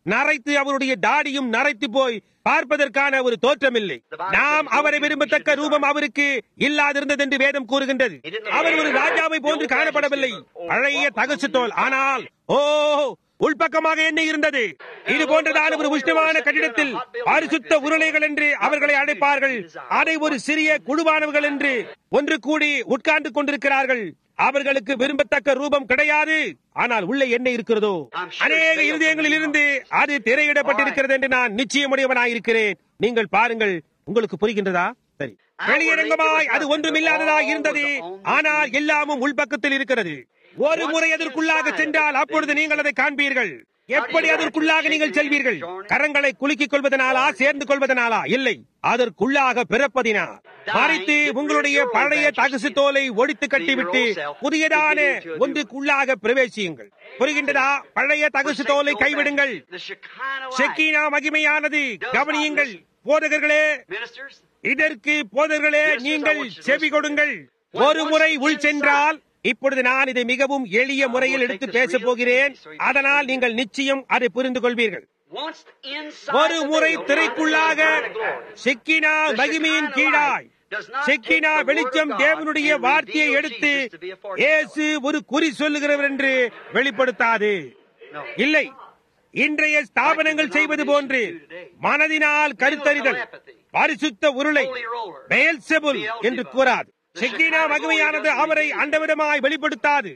நரைத்து அவருடைய தாடியும் நரைத்து போய் பார்ப்பதற்கான ஒரு தோற்றமில்லை நாம் அவரை விரும்பத்தக்க ரூபம் அவருக்கு இல்லாதிருந்தது என்று வேதம் கூறுகின்றது அவர் ஒரு ராஜாவை போன்று காணப்படவில்லை பழைய தகசு தோல் ஆனால் ஓ உள்பக்கமாக என்ன இருந்தது இது போன்றதான ஒரு உஷ்ணமான கட்டிடத்தில் பரிசுத்த உருளைகள் என்று அவர்களை அழைப்பார்கள் அதை ஒரு சிறிய குழுவானவர்கள் என்று ஒன்று கூடி உட்கார்ந்து கொண்டிருக்கிறார்கள் அவர்களுக்கு விரும்பத்தக்க ரூபம் கிடையாது ஆனால் உள்ளே என்ன இருக்கிறதோ அநேக இருதயங்களில் இருந்து அது திரையிடப்பட்டிருக்கிறது என்று நான் நிச்சயமுடையவனாயிருக்கிறேன் நீங்கள் பாருங்கள் உங்களுக்கு புரிகின்றதா சரி வெளியரங்கமாய் அது ஒன்றுமில்லாததாய் இருந்தது ஆனால் எல்லாமும் உள்பக்கத்தில் இருக்கிறது ஒரு முறை அதற்குள்ளாக சென்றால் அப்பொழுது நீங்கள் அதை காண்பீர்கள் எப்படி அதற்குள்ளாக நீங்கள் செல்வீர்கள் கரங்களை குலுக்கிக் கொள்வதனாலா சேர்ந்து கொள்வதனாலா இல்லை அதற்குள்ளாக பிறப்பதினால் மறைத்து உங்களுடைய பழைய தகசு தோலை ஒடித்து கட்டிவிட்டு புதியதான ஒன்றுக்குள்ளாக பிரவேசியுங்கள் புரிகின்றதா பழைய தகசு தோலை கைவிடுங்கள் செக்கீனா மகிமையானது கவனியுங்கள் போதகர்களே இதற்கு போதகர்களே நீங்கள் செவி கொடுங்கள் ஒரு முறை உள் சென்றால் இப்பொழுது நான் இதை மிகவும் எளிய முறையில் எடுத்து பேசப் போகிறேன் அதனால் நீங்கள் நிச்சயம் அதை புரிந்து கொள்வீர்கள் ஒரு முறை திரைக்குள்ளாக செக்கினா மகிமையின் கீழாய் செக்கினா வெளிச்சம் தேவனுடைய வார்த்தையை எடுத்து இயேசு ஒரு குறி சொல்லுகிறவர் என்று வெளிப்படுத்தாது இல்லை இன்றைய ஸ்தாபனங்கள் செய்வது போன்று மனதினால் கருத்தறிதல் பரிசுத்த உருளை பெயல்செபுல் என்று கூறாது செக்கினா மகிமையானது அவரை அண்டவிடமாய் வெளிப்படுத்தாது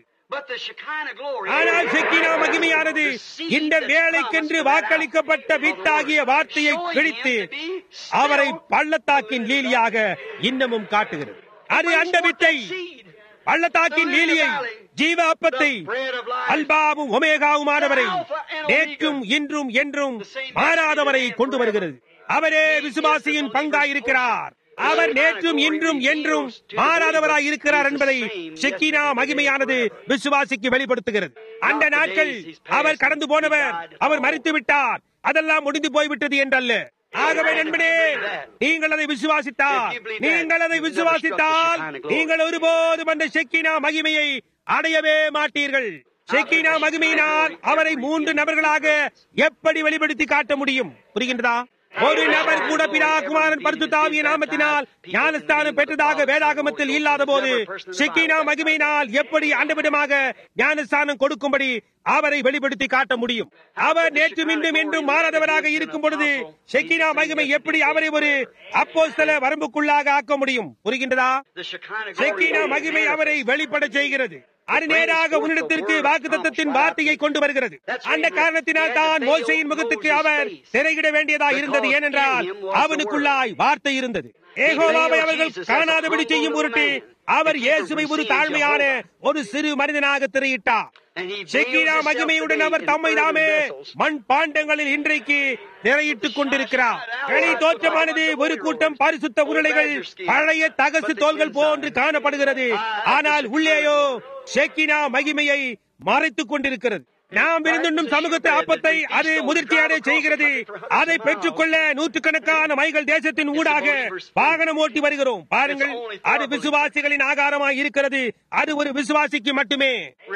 ஆனால் செக்கினா மகிமையானது இந்த வேலைக்கென்று வாக்களிக்கப்பட்ட வித்தாகிய வார்த்தையை கிழித்து அவரை பள்ளத்தாக்கின் லீலியாக இன்னமும் காட்டுகிறது அது அந்த வித்தை பள்ளத்தாக்கின் லீலியை ஜீவ அப்பத்தை அல்பாவும் ஒமேகாவுமானவரை நேற்றும் இன்றும் என்றும் மாறாதவரை கொண்டு வருகிறது அவரே விசுவாசியின் பங்காயிருக்கிறார் அவர் நேற்றும் இன்றும் என்றும் மாறாதவராய் இருக்கிறார் என்பதை செக்கினா மகிமையானது விசுவாசிக்கு வெளிப்படுத்துகிறது அந்த நாட்கள் அவர் கடந்து போனவர் அவர் மறித்து விட்டார் அதெல்லாம் முடிந்து போய்விட்டது என்றல்ல ஆகவே நண்பனே நீங்கள் அதை விசுவாசித்தால் நீங்கள் அதை விசுவாசித்தால் நீங்கள் ஒருபோதும் அந்த செக்கினா மகிமையை அடையவே மாட்டீர்கள் செக்கினா மகிமையினால் அவரை மூன்று நபர்களாக எப்படி வெளிப்படுத்தி காட்ட முடியும் புரிகின்றதா ஒரு நபர் கூட பிதா குமாரன் பரிசுத்தாவிய நாமத்தினால் ஞானஸ்தானம் பெற்றதாக வேதாகமத்தில் இல்லாத போது செக்கினா மகிமையினால் எப்படி ஆண்டவிடமாக ஞானஸ்தானம் கொடுக்கும்படி அவரை வெளிப்படுத்தி காட்ட முடியும் அவர் நேற்று மீண்டும் என்றும் மாறாதவராக இருக்கும் பொழுது செக்கினா மகிமை எப்படி அவரை ஒரு அப்போஸ்தல வரம்புக்குள்ளாக ஆக்க முடியும் புரிகின்றதா செக்கினா மகிமை அவரை வெளிப்பட செய்கிறது அது நேராக உன்னிடத்திற்கு வாக்கு தத்தத்தின் வார்த்தையை கொண்டு வருகிறது அந்த காரணத்தினால் தான் மோசையின் முகத்துக்கு அவர் திரையிட வேண்டியதா இருந்தது ஏனென்றால் அவனுக்குள்ளாய் வார்த்தை இருந்தது ஏகோவாவை அவர்கள் காணாதபடி செய்யும் பொருட்டு அவர் இயேசுவை ஒரு தாழ்மையான ஒரு சிறு மனிதனாக திரையிட்டார் செக்கிரா மகிமையுடன் அவர் தம்மை தாமே மண் பாண்டங்களில் இன்றைக்கு நிறையிட்டுக் கொண்டிருக்கிறார் வெளி தோற்றமானது ஒரு கூட்டம் பரிசுத்த உருளைகள் பழைய தகசு தோள்கள் போன்று காணப்படுகிறது ஆனால் உள்ளேயோ ஷெக்கினா மகிமையை மறைத்துக் கொண்டிருக்கிறது நாம் விருந்துண்ணும் சமூகத்தை ஆப்பத்தை அது முதிர்ச்சியடை செய்கிறது அதை பெற்றுக்கொள்ள நூற்றுக்கணக்கான மைகள் தேசத்தின் ஊடாக வாகனம் ஓட்டி வருகிறோம் பாருங்கள் அது விசுவாசிகளின் ஆகாரமாய் இருக்கிறது அது ஒரு விசுவாசிக்கு மட்டுமே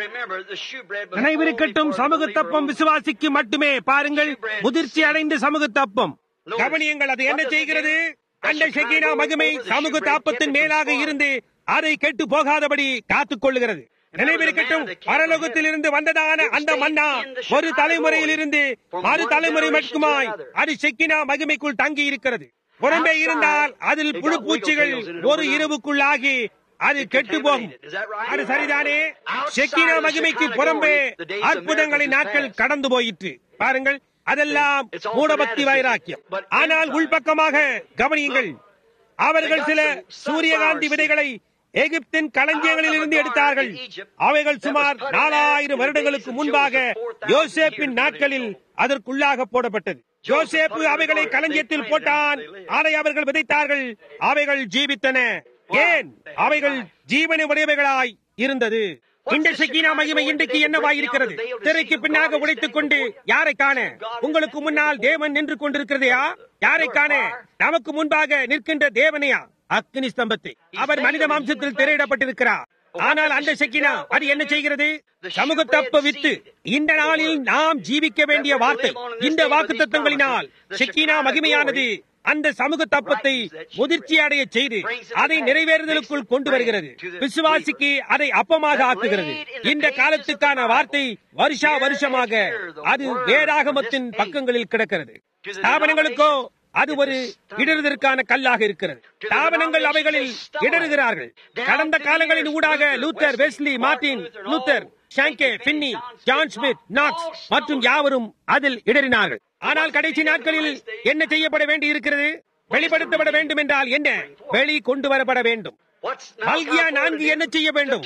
நினைவிருக்கட்டும் சமூகத்தப்பம் விசுவாசிக்கு மட்டுமே பாருங்கள் முதிர்ச்சி அடைந்த சமூகத்தப்பம் கவனியங்கள் அது என்ன செய்கிறது அந்த ஷெகினா மகிமை சமூக தாப்பத்தின் மேலாக இருந்து அதை கெட்டு போகாதபடி காத்துக் கொள்ளுகிறது நினைவிருக்கட்டும் பரலோகத்தில் இருந்து வந்ததான அந்த மன்னா ஒரு தலைமுறையில் இருந்து மறு தலைமுறை மட்டுமாய் அது செக்கினா மகிமைக்குள் தங்கி இருக்கிறது புறம்பே இருந்தால் அதில் புழு பூச்சிகள் ஒரு இரவுக்குள்ளாகி அது கெட்டு போகும் அது சரிதானே செக்கினா மகிமைக்கு புறம்பே அற்புதங்களின் நாட்கள் கடந்து போயிற்று பாருங்கள் அதெல்லாம் மூடபக்தி வைராக்கியம் ஆனால் உள்பக்கமாக கவனியுங்கள் அவர்கள் சில சூரியகாந்தி விதைகளை எகிப்தின் களஞ்சியங்களில் இருந்து எடுத்தார்கள் அவைகள் சுமார் நாலாயிரம் வருடங்களுக்கு முன்பாக யோசேப்பின் நாட்களில் அதற்குள்ளாக போடப்பட்டது யோசேப்பு அவைகளை களஞ்சியத்தில் போட்டான் அதை அவர்கள் விதைத்தார்கள் அவைகள் ஜீவித்தன ஏன் அவைகள் ஜீவன உடையவைகளாய் இருந்தது இந்த செக்கினா மகிமை இன்றைக்கு என்னவாயிருக்கிறது திரைக்கு பின்னாக உழைத்துக் கொண்டு யாரை காண உங்களுக்கு முன்னால் தேவன் நின்று கொண்டிருக்கிறதையா யாரை காண நமக்கு முன்பாக நிற்கின்ற தேவனையா அக்னி ஸ்தம்பத்தை அவர் மனித மாம்சத்தில் திரையிடப்பட்டிருக்கிறார் ஆனால் அந்த செக்கினா அது என்ன செய்கிறது சமூக தப்ப வித்து இந்த நாளில் நாம் ஜீவிக்க வேண்டிய வார்த்தை இந்த வாக்கு தத்துவங்களினால் செக்கினா மகிமையானது அந்த சமூக தப்பத்தை முதிர்ச்சி அடைய செய்து அதை நிறைவேறுதலுக்குள் கொண்டு வருகிறது விசுவாசிக்கு அதை அப்பமாக ஆக்குகிறது இந்த காலத்துக்கான வார்த்தை வருஷா வருஷமாக அது வேதாகமத்தின் பக்கங்களில் கிடக்கிறது ஸ்தாபனங்களுக்கோ அது ஒரு இடறுதற்கான கல்லாக இருக்கிறது ஸ்தாபனங்கள் அவைகளில் இடறுகிறார்கள் கடந்த காலங்களின் ஊடாக Luther Wesley Martin Luther Sankey Finney John Smith knocks மற்றும் யாவரும் அதில் இடறினார்கள் ஆனால் கடைசி நாட்களில் என்ன செய்யப்பட வேண்டி இருக்கிறது வெளிப்படுத்தப்பட வேண்டும் என்றால் என்ன வெளி கொண்டு வரப்பட வேண்டும் மல்கியா நான்கு என்ன செய்ய வேண்டும்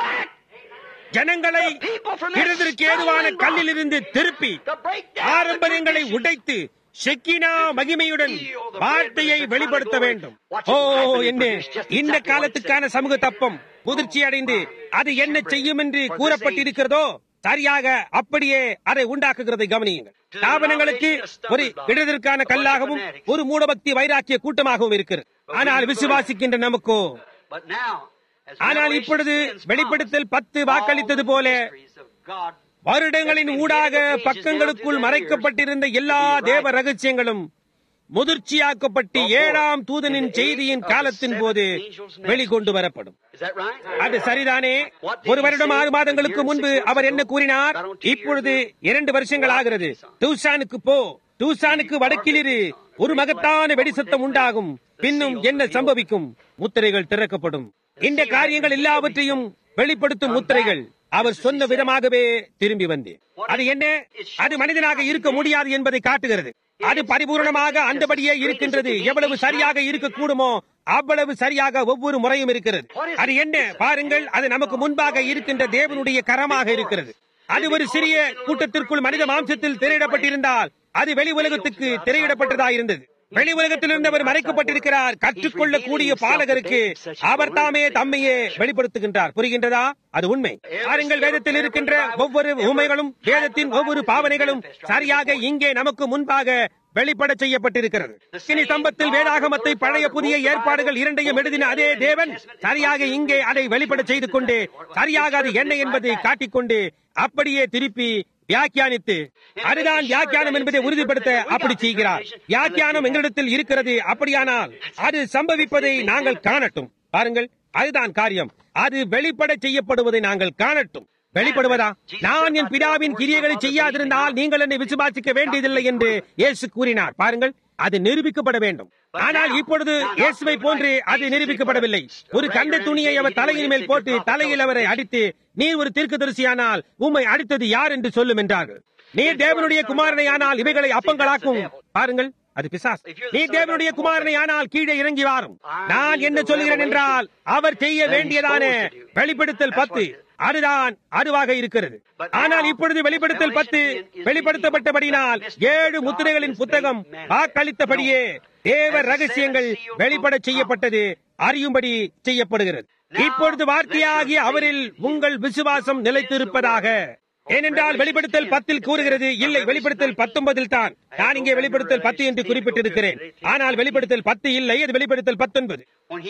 ஜனங்களை இடத்திற்கு ஏதுவான கல்லிலிருந்து திருப்பி பாரம்பரியங்களை உடைத்து ஷெக்கினா மகிமையுடன் வார்த்தையை வெளிப்படுத்த வேண்டும் ஓ என்ன இந்த காலத்துக்கான சமூக தப்பம் முதிர்ச்சி அடைந்து அது என்ன செய்யும் என்று கூறப்பட்டிருக்கிறதோ சரியாக அப்படியே அதை உண்டாக்குகிறதை கவனியுங்கள் ஸ்தாபனங்களுக்கு ஒரு இடத்திற்கான கல்லாகவும் ஒரு மூடபக்தி வைராக்கிய கூட்டமாகவும் இருக்கிறது ஆனால் விசுவாசிக்கின்ற நமக்கோ ஆனால் இப்பொழுது வெளிப்படுத்தல் பத்து வாக்களித்தது போல வருடங்களின் ஊடாக பக்கங்களுக்குள் மறைக்கப்பட்டிருந்த எல்லா தேவ ரகசியங்களும் முதிர்ச்சியாக்கப்பட்டு ஏழாம் தூதனின் செய்தியின் காலத்தின் போது வெளிக்கொண்டு வரப்படும் அது சரிதானே ஒரு வருடம் ஆறு மாதங்களுக்கு முன்பு அவர் என்ன கூறினார் இப்பொழுது இரண்டு வருஷங்கள் ஆகிறது டூசானுக்கு போ டூசானுக்கு வடக்கிலிரு ஒரு மகத்தான வெடிசத்தம் உண்டாகும் பின்னும் என்ன சம்பவிக்கும் முத்திரைகள் திறக்கப்படும் இந்த காரியங்கள் எல்லாவற்றையும் வெளிப்படுத்தும் முத்திரைகள் அவர் சொன்ன விதமாகவே திரும்பி வந்தேன் அது என்ன அது மனிதனாக இருக்க முடியாது என்பதை காட்டுகிறது அது பரிபூர்ணமாக அந்தபடியே இருக்கின்றது எவ்வளவு சரியாக இருக்கக்கூடுமோ அவ்வளவு சரியாக ஒவ்வொரு முறையும் இருக்கிறது அது என்ன பாருங்கள் அது நமக்கு முன்பாக இருக்கின்ற தேவனுடைய கரமாக இருக்கிறது அது ஒரு சிறிய கூட்டத்திற்குள் மனித மாம்சத்தில் திரையிடப்பட்டிருந்தால் அது வெளி உலகத்துக்கு திரையிடப்பட்டதா இருந்தது வெளி உலகத்தில் இருந்தவர் மறைக்கப்பட்டிருக்கிறார் கற்றுக்கொள்ளக்கூடிய பாலகருக்கு அவர் தாமே தம்மையே வெளிப்படுத்துகின்றார் புரிகின்றதா அது உண்மை பாருங்கள் வேதத்தில் இருக்கின்ற ஒவ்வொரு உண்மைகளும் வேதத்தின் ஒவ்வொரு பாவனைகளும் சரியாக இங்கே நமக்கு முன்பாக வெளிப்பட செய்யப்பட்டிருக்கிறது இனி சம்பத்தில் வேதாகமத்தை பழைய புதிய ஏற்பாடுகள் இரண்டையும் எழுதின அதே தேவன் சரியாக இங்கே அதை வெளிப்பட செய்து கொண்டு சரியாக அது என்ன என்பதை காட்டிக்கொண்டு அப்படியே திருப்பி வியாக்கியானித்து அதுதான் வியாக்கியானம் என்பதை உறுதிப்படுத்த அப்படி செய்கிறார் வியாக்கியானம் எங்களிடத்தில் இருக்கிறது அப்படியானால் அது சம்பவிப்பதை நாங்கள் காணட்டும் பாருங்கள் அதுதான் காரியம் அது வெளிப்பட செய்யப்படுவதை நாங்கள் காணட்டும் வெளிப்படுவதா நான் என் பிதாவின் கிரியைகளை செய்யாதிருந்தால் நீங்கள் என்னை விசுவாசிக்க வேண்டியதில்லை என்று இயேசு கூறினார் பாருங்கள் அது நிரூபிக்கப்பட வேண்டும் ஆனால் இப்பொழுது இயேசுவை போன்று அது நிரூபிக்கப்படவில்லை ஒரு கண்ட துணியை அவர் தலையின் மேல் போட்டு தலையில் அவரை அடித்து நீர் ஒரு தீர்க்கதரிசியானால் உம்மை அடித்தது யார் என்று சொல்லும் என்றார்கள் நீர் தேவனுடைய குமாரனை ஆனால் இவைகளை அப்பங்களாக்கும் பாருங்கள் அது பிசாஸ் நீ தேவனுடைய குமாரனை ஆனால் கீழே இறங்கி வாரும் நான் என்ன சொல்கிறேன் என்றால் அவர் செய்ய வேண்டியதான வெளிப்படுத்தல் பத்து அதுதான் அதுவாக இருக்கிறது ஆனால் இப்பொழுது வெளிப்படுத்தல் பத்து வெளிப்படுத்தப்பட்டபடினால் ஏழு முத்திரைகளின் புத்தகம் வாக்களித்தபடியே தேவ ரகசியங்கள் வெளிப்பட செய்யப்பட்டது அறியும்படி செய்யப்படுகிறது இப்பொழுது வார்த்தையாகி அவரில் உங்கள் விசுவாசம் நிலைத்திருப்பதாக ஏனென்றால் வெளிப்படுத்தல் பத்தில் கூறுகிறது இல்லை வெளிப்படுத்தல் பத்தொன்பதில் தான் நான் இங்கே வெளிப்படுத்தல் பத்து என்று குறிப்பிட்டிருக்கிறேன் ஆனால் வெளிப்படுத்தல் பத்து இல்லை அது வெளிப்படுத்தல் பத்தொன்பது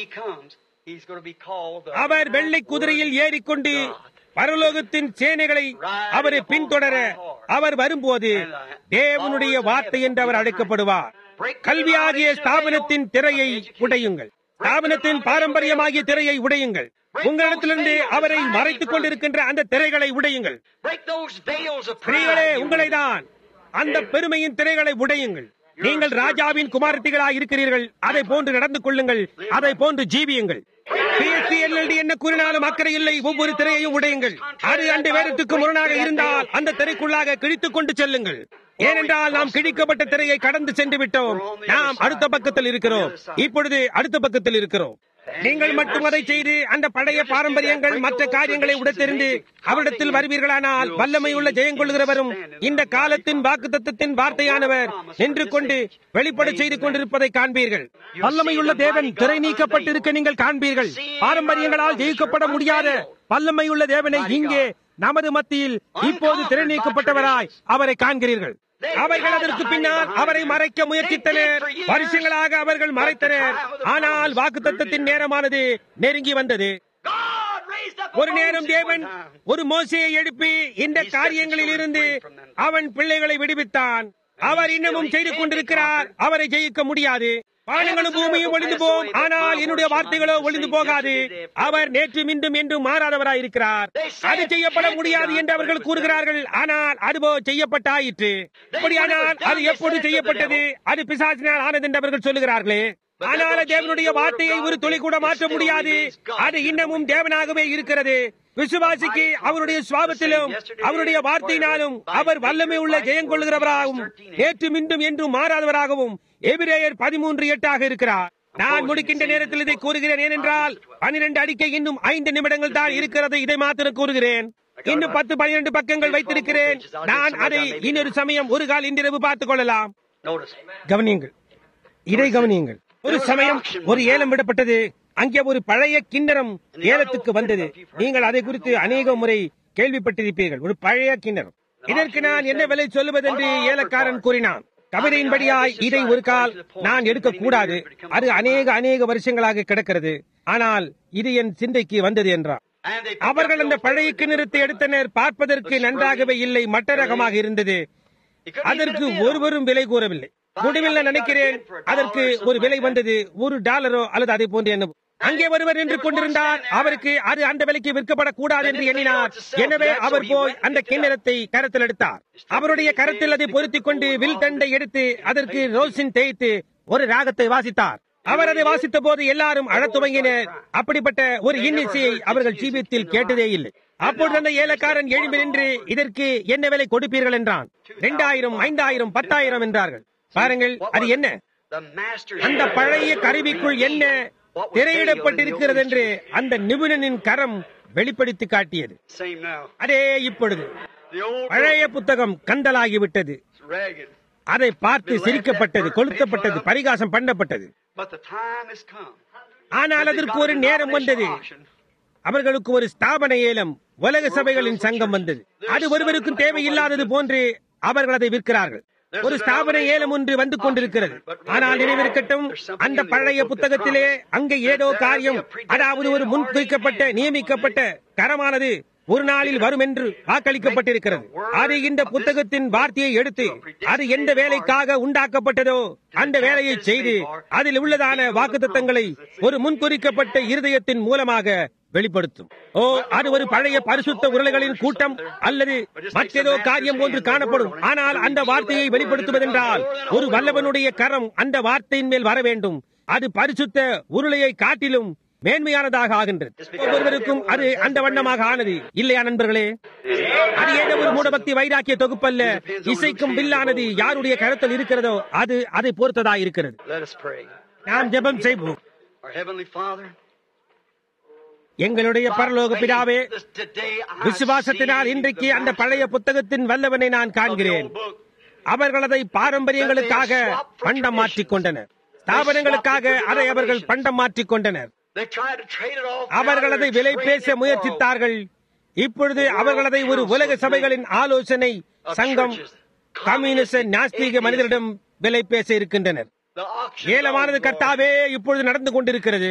அவர் வெள்ளை குதிரையில் ஏறிக்கொண்டு பரலோகத்தின் சேனைகளை அவரை பின்தொடர அவர் வரும்போது தேவனுடைய வார்த்தை என்று அவர் அழைக்கப்படுவார் கல்வியாகிய ஸ்தாபனத்தின் திரையை உடையுங்கள் ஸ்தாபனத்தின் பாரம்பரியமாகிய திரையை உடையுங்கள் உங்களிடத்திலிருந்து அவரை மறைத்துக் கொண்டிருக்கின்ற அந்த திரைகளை உடையுங்கள் ஸ்திரீகளே உங்களை தான் அந்த பெருமையின் திரைகளை உடையுங்கள் நீங்கள் ராஜாவின் குமாரத்திகளாக இருக்கிறீர்கள் அதை போன்று நடந்து கொள்ளுங்கள் அதை போன்று ஜீவியுங்கள் என்ன கூறினாலும் அக்கறை இல்லை ஒவ்வொரு திரையையும் உடையுங்கள் அது அந்த வேதத்துக்கு முரணாக இருந்தால் அந்த திரைக்குள்ளாக கிழித்துக் கொண்டு செல்லுங்கள் ஏனென்றால் நாம் கிழிக்கப்பட்ட திரையை கடந்து சென்று விட்டோம் நாம் அடுத்த பக்கத்தில் இருக்கிறோம் இப்பொழுது அடுத்த பக்கத்தில் இருக்கிறோம் நீங்கள் மட்டும் அதை செய்து அந்த பழைய பாரம்பரியங்கள் மற்ற காரியங்களை உடத்தெறிந்து அவரிடத்தில் வருவீர்களானால் வல்லமை உள்ள ஜெயங்கொள்கிறவரும் இந்த காலத்தின் வாக்கு தத்துவத்தின் வார்த்தையானவர் நின்று கொண்டு வெளிப்பட செய்து கொண்டிருப்பதை காண்பீர்கள் வல்லமையுள்ள தேவன் திரை நீக்கப்பட்டிருக்க நீங்கள் காண்பீர்கள் பாரம்பரியங்களால் ஜெயிக்கப்பட முடியாத வல்லமையுள்ள தேவனை இங்கே நமது மத்தியில் இப்போது திரை நீக்கப்பட்டவராய் அவரை காண்கிறீர்கள் அவர்கள் அதற்கு பின்னால் அவரை மறைக்க முயற்சித்தனர் வருஷங்களாக அவர்கள் மறைத்தனர் ஆனால் வாக்கு தத்தத்தின் நேரமானது நெருங்கி வந்தது ஒரு நேரம் தேவன் ஒரு மோசையை எழுப்பி இந்த காரியங்களில் இருந்து அவன் பிள்ளைகளை விடுவித்தான் அவர் இன்னமும் செய்து கொண்டிருக்கிறார் அவரை ஜெயிக்க முடியாது வானங்களும் பூமியும் ஒளிந்து போம் ஆனால் என்னுடைய வார்த்தைகளோ ஒளிந்து போகாது அவர் நேற்று மீண்டும் என்றும் மாறாதவராய் இருக்கிறார் அது செய்யப்பட முடியாது என்று அவர்கள் கூறுகிறார்கள் ஆனால் அதுபோ செய்யப்பட்டாயிற்று அப்படியானால் அது எப்போது செய்யப்பட்டது அது பிசாசினால் ஆனது என்று அவர்கள் சொல்லுகிறார்களே ஆனால் தேவனுடைய வார்த்தையை ஒரு துளி கூட மாற்ற முடியாது அது இன்னமும் தேவனாகவே இருக்கிறது விசுவாசிக்கு அவருடைய சுவாபத்திலும் அவருடைய வார்த்தையினாலும் அவர் வல்லமை உள்ள ஜெயம் கொள்ளுகிறவராகவும் நேற்று மீண்டும் என்றும் மாறாதவராகவும் எபிரேயர் பதிமூன்று எட்டாக இருக்கிறார் நான் முடிக்கின்ற நேரத்தில் இதை கூறுகிறேன் ஏனென்றால் பனிரெண்டு அறிக்கை இன்னும் ஐந்து நிமிடங்கள் தான் இருக்கிறது இதை மாத்திரம் கூறுகிறேன் இன்னும் பத்து பனிரெண்டு பக்கங்கள் வைத்திருக்கிறேன் நான் அதை இன்னொரு சமயம் ஒரு கால் இன்றிரவு பார்த்துக் கொள்ளலாம் கவனியுங்கள் இதை கவனியுங்கள் ஒரு சமயம் ஒரு ஏலம் விடப்பட்டது அங்கே ஒரு பழைய கிண்ணறம் ஏலத்துக்கு வந்தது நீங்கள் அதை குறித்து அநேக முறை கேள்விப்பட்டிருப்பீர்கள் ஒரு பழைய கிண்ணறம் இதற்கு நான் என்ன விலை சொல்லுவதென்று ஏலக்காரன் கூறினான் கவிதையின்படியாய் இதை ஒரு கால் நான் எடுக்கக்கூடாது அது அநேக அநேக வருஷங்களாக கிடக்கிறது ஆனால் இது என் சிந்தைக்கு வந்தது என்றார் அவர்கள் அந்த பழைய கிணறத்தை எடுத்தனர் பார்ப்பதற்கு நன்றாகவே இல்லை மட்ட ரகமாக இருந்தது அதற்கு ஒருவரும் விலை கூறவில்லை முடிவில் நான் நினைக்கிறேன் அதற்கு ஒரு விலை வந்தது ஒரு டாலரோ அல்லது அதை போன்று என்ன அங்கே ஒருவர் நின்று கொண்டிருந்தார் அவருக்கு அது அந்த விலைக்கு விற்கப்படக்கூடாது என்று எண்ணினார் எனவே அவர் போய் அந்த கிண்ணறத்தை கரத்தில் எடுத்தார் அவருடைய கரத்தில் அதை பொருத்திக் கொண்டு வில் தண்டை எடுத்து அதற்கு ரோசின் தேய்த்து ஒரு ராகத்தை வாசித்தார் அவர் அதை வாசித்த போது எல்லாரும் அழத் துவங்கினர் அப்படிப்பட்ட ஒரு இன்னிசையை அவர்கள் ஜீவியத்தில் கேட்டதே இல்லை அப்பொழுது அந்த ஏலக்காரன் எழும்பி நின்று இதற்கு என்ன விலை கொடுப்பீர்கள் என்றான் இரண்டாயிரம் ஐந்தாயிரம் பத்தாயிரம் என்றார்கள் பாருங்கள் அது என்ன அந்த பழைய கருவிக்குள் என்ன திரையிடப்பட்டிருக்கிறது என்று அந்த நிபுணனின் கரம் வெளிப்படுத்தி காட்டியது அதே இப்பொழுது பழைய புத்தகம் கந்தலாகிவிட்டது அதை பார்த்து சிரிக்கப்பட்டது கொளுத்தப்பட்டது பரிகாசம் பண்ணப்பட்டது ஆனால் அதற்கு ஒரு நேரம் வந்தது அவர்களுக்கு ஒரு ஸ்தாபன ஏலம் உலக சபைகளின் சங்கம் வந்தது அது ஒருவருக்கும் தேவையில்லாதது போன்று அவர்கள் அதை விற்கிறார்கள் ஒரு ஸ்தாபன ஏலம் ஒன்று வந்து கொண்டிருக்கிறது ஆனால் நினைவிருக்கட்டும் அந்த பழைய புத்தகத்திலே அங்கே ஏதோ காரியம் அதாவது ஒரு முன் குறிக்கப்பட்ட நியமிக்கப்பட்ட கரமானது ஒரு நாளில் வரும் என்று வாக்களிக்கப்பட்டிருக்கிறது அது இந்த புத்தகத்தின் வார்த்தையை எடுத்து அது எந்த வேலைக்காக உண்டாக்கப்பட்டதோ அந்த வேலையை செய்து அதில் உள்ளதான வாக்குத்தத்தங்களை ஒரு முன்குறிக்கப்பட்ட இருதயத்தின் மூலமாக வெளிப்படுத்தும் ஓ அது ஒரு பழைய பரிசுத்த உருளைகளின் கூட்டம் அல்லது மற்றேதோ காரியம் போன்று காணப்படும் ஆனால் அந்த வார்த்தையை வெளிப்படுத்துவதென்றால் ஒரு வல்லவனுடைய கரம் அந்த வார்த்தையின் மேல் வர வேண்டும் அது பரிசுத்த உருளையை காட்டிலும் மேன்மையானதாக ஆகின்றது ஒவ்வொருவருக்கும் அது அந்த வண்ணமாக ஆனது இல்லையா நண்பர்களே அது ஏதோ ஒரு மூடபக்தி வைராக்கிய தொகுப்பல்ல இசைக்கும் வில்லானது யாருடைய கருத்தில் இருக்கிறதோ அது அதை பொறுத்ததா இருக்கிறது நாம் ஜெபம் செய்வோம் எங்களுடைய பரலோக பிதாவே விசுவாசத்தினால் இன்றைக்கு அந்த பழைய புத்தகத்தின் வல்லவனை நான் காண்கிறேன் அவர்கள் அதை பாரம்பரியங்களுக்காக பண்டம் மாற்றிக் கொண்டனர் ஸ்தாபனங்களுக்காக அதை அவர்கள் பண்டம் மாற்றிக் கொண்டனர் அவர்கள் அதை விலை பேச முயற்சித்தார்கள் இப்பொழுது அவர்கள் அதை ஒரு உலக சபைகளின் ஆலோசனை சங்கம் கம்யூனிச நாஸ்திக மனிதரிடம் விலை பேச இருக்கின்றனர் ஏலமானது கர்த்தாவே இப்பொழுது நடந்து கொண்டிருக்கிறது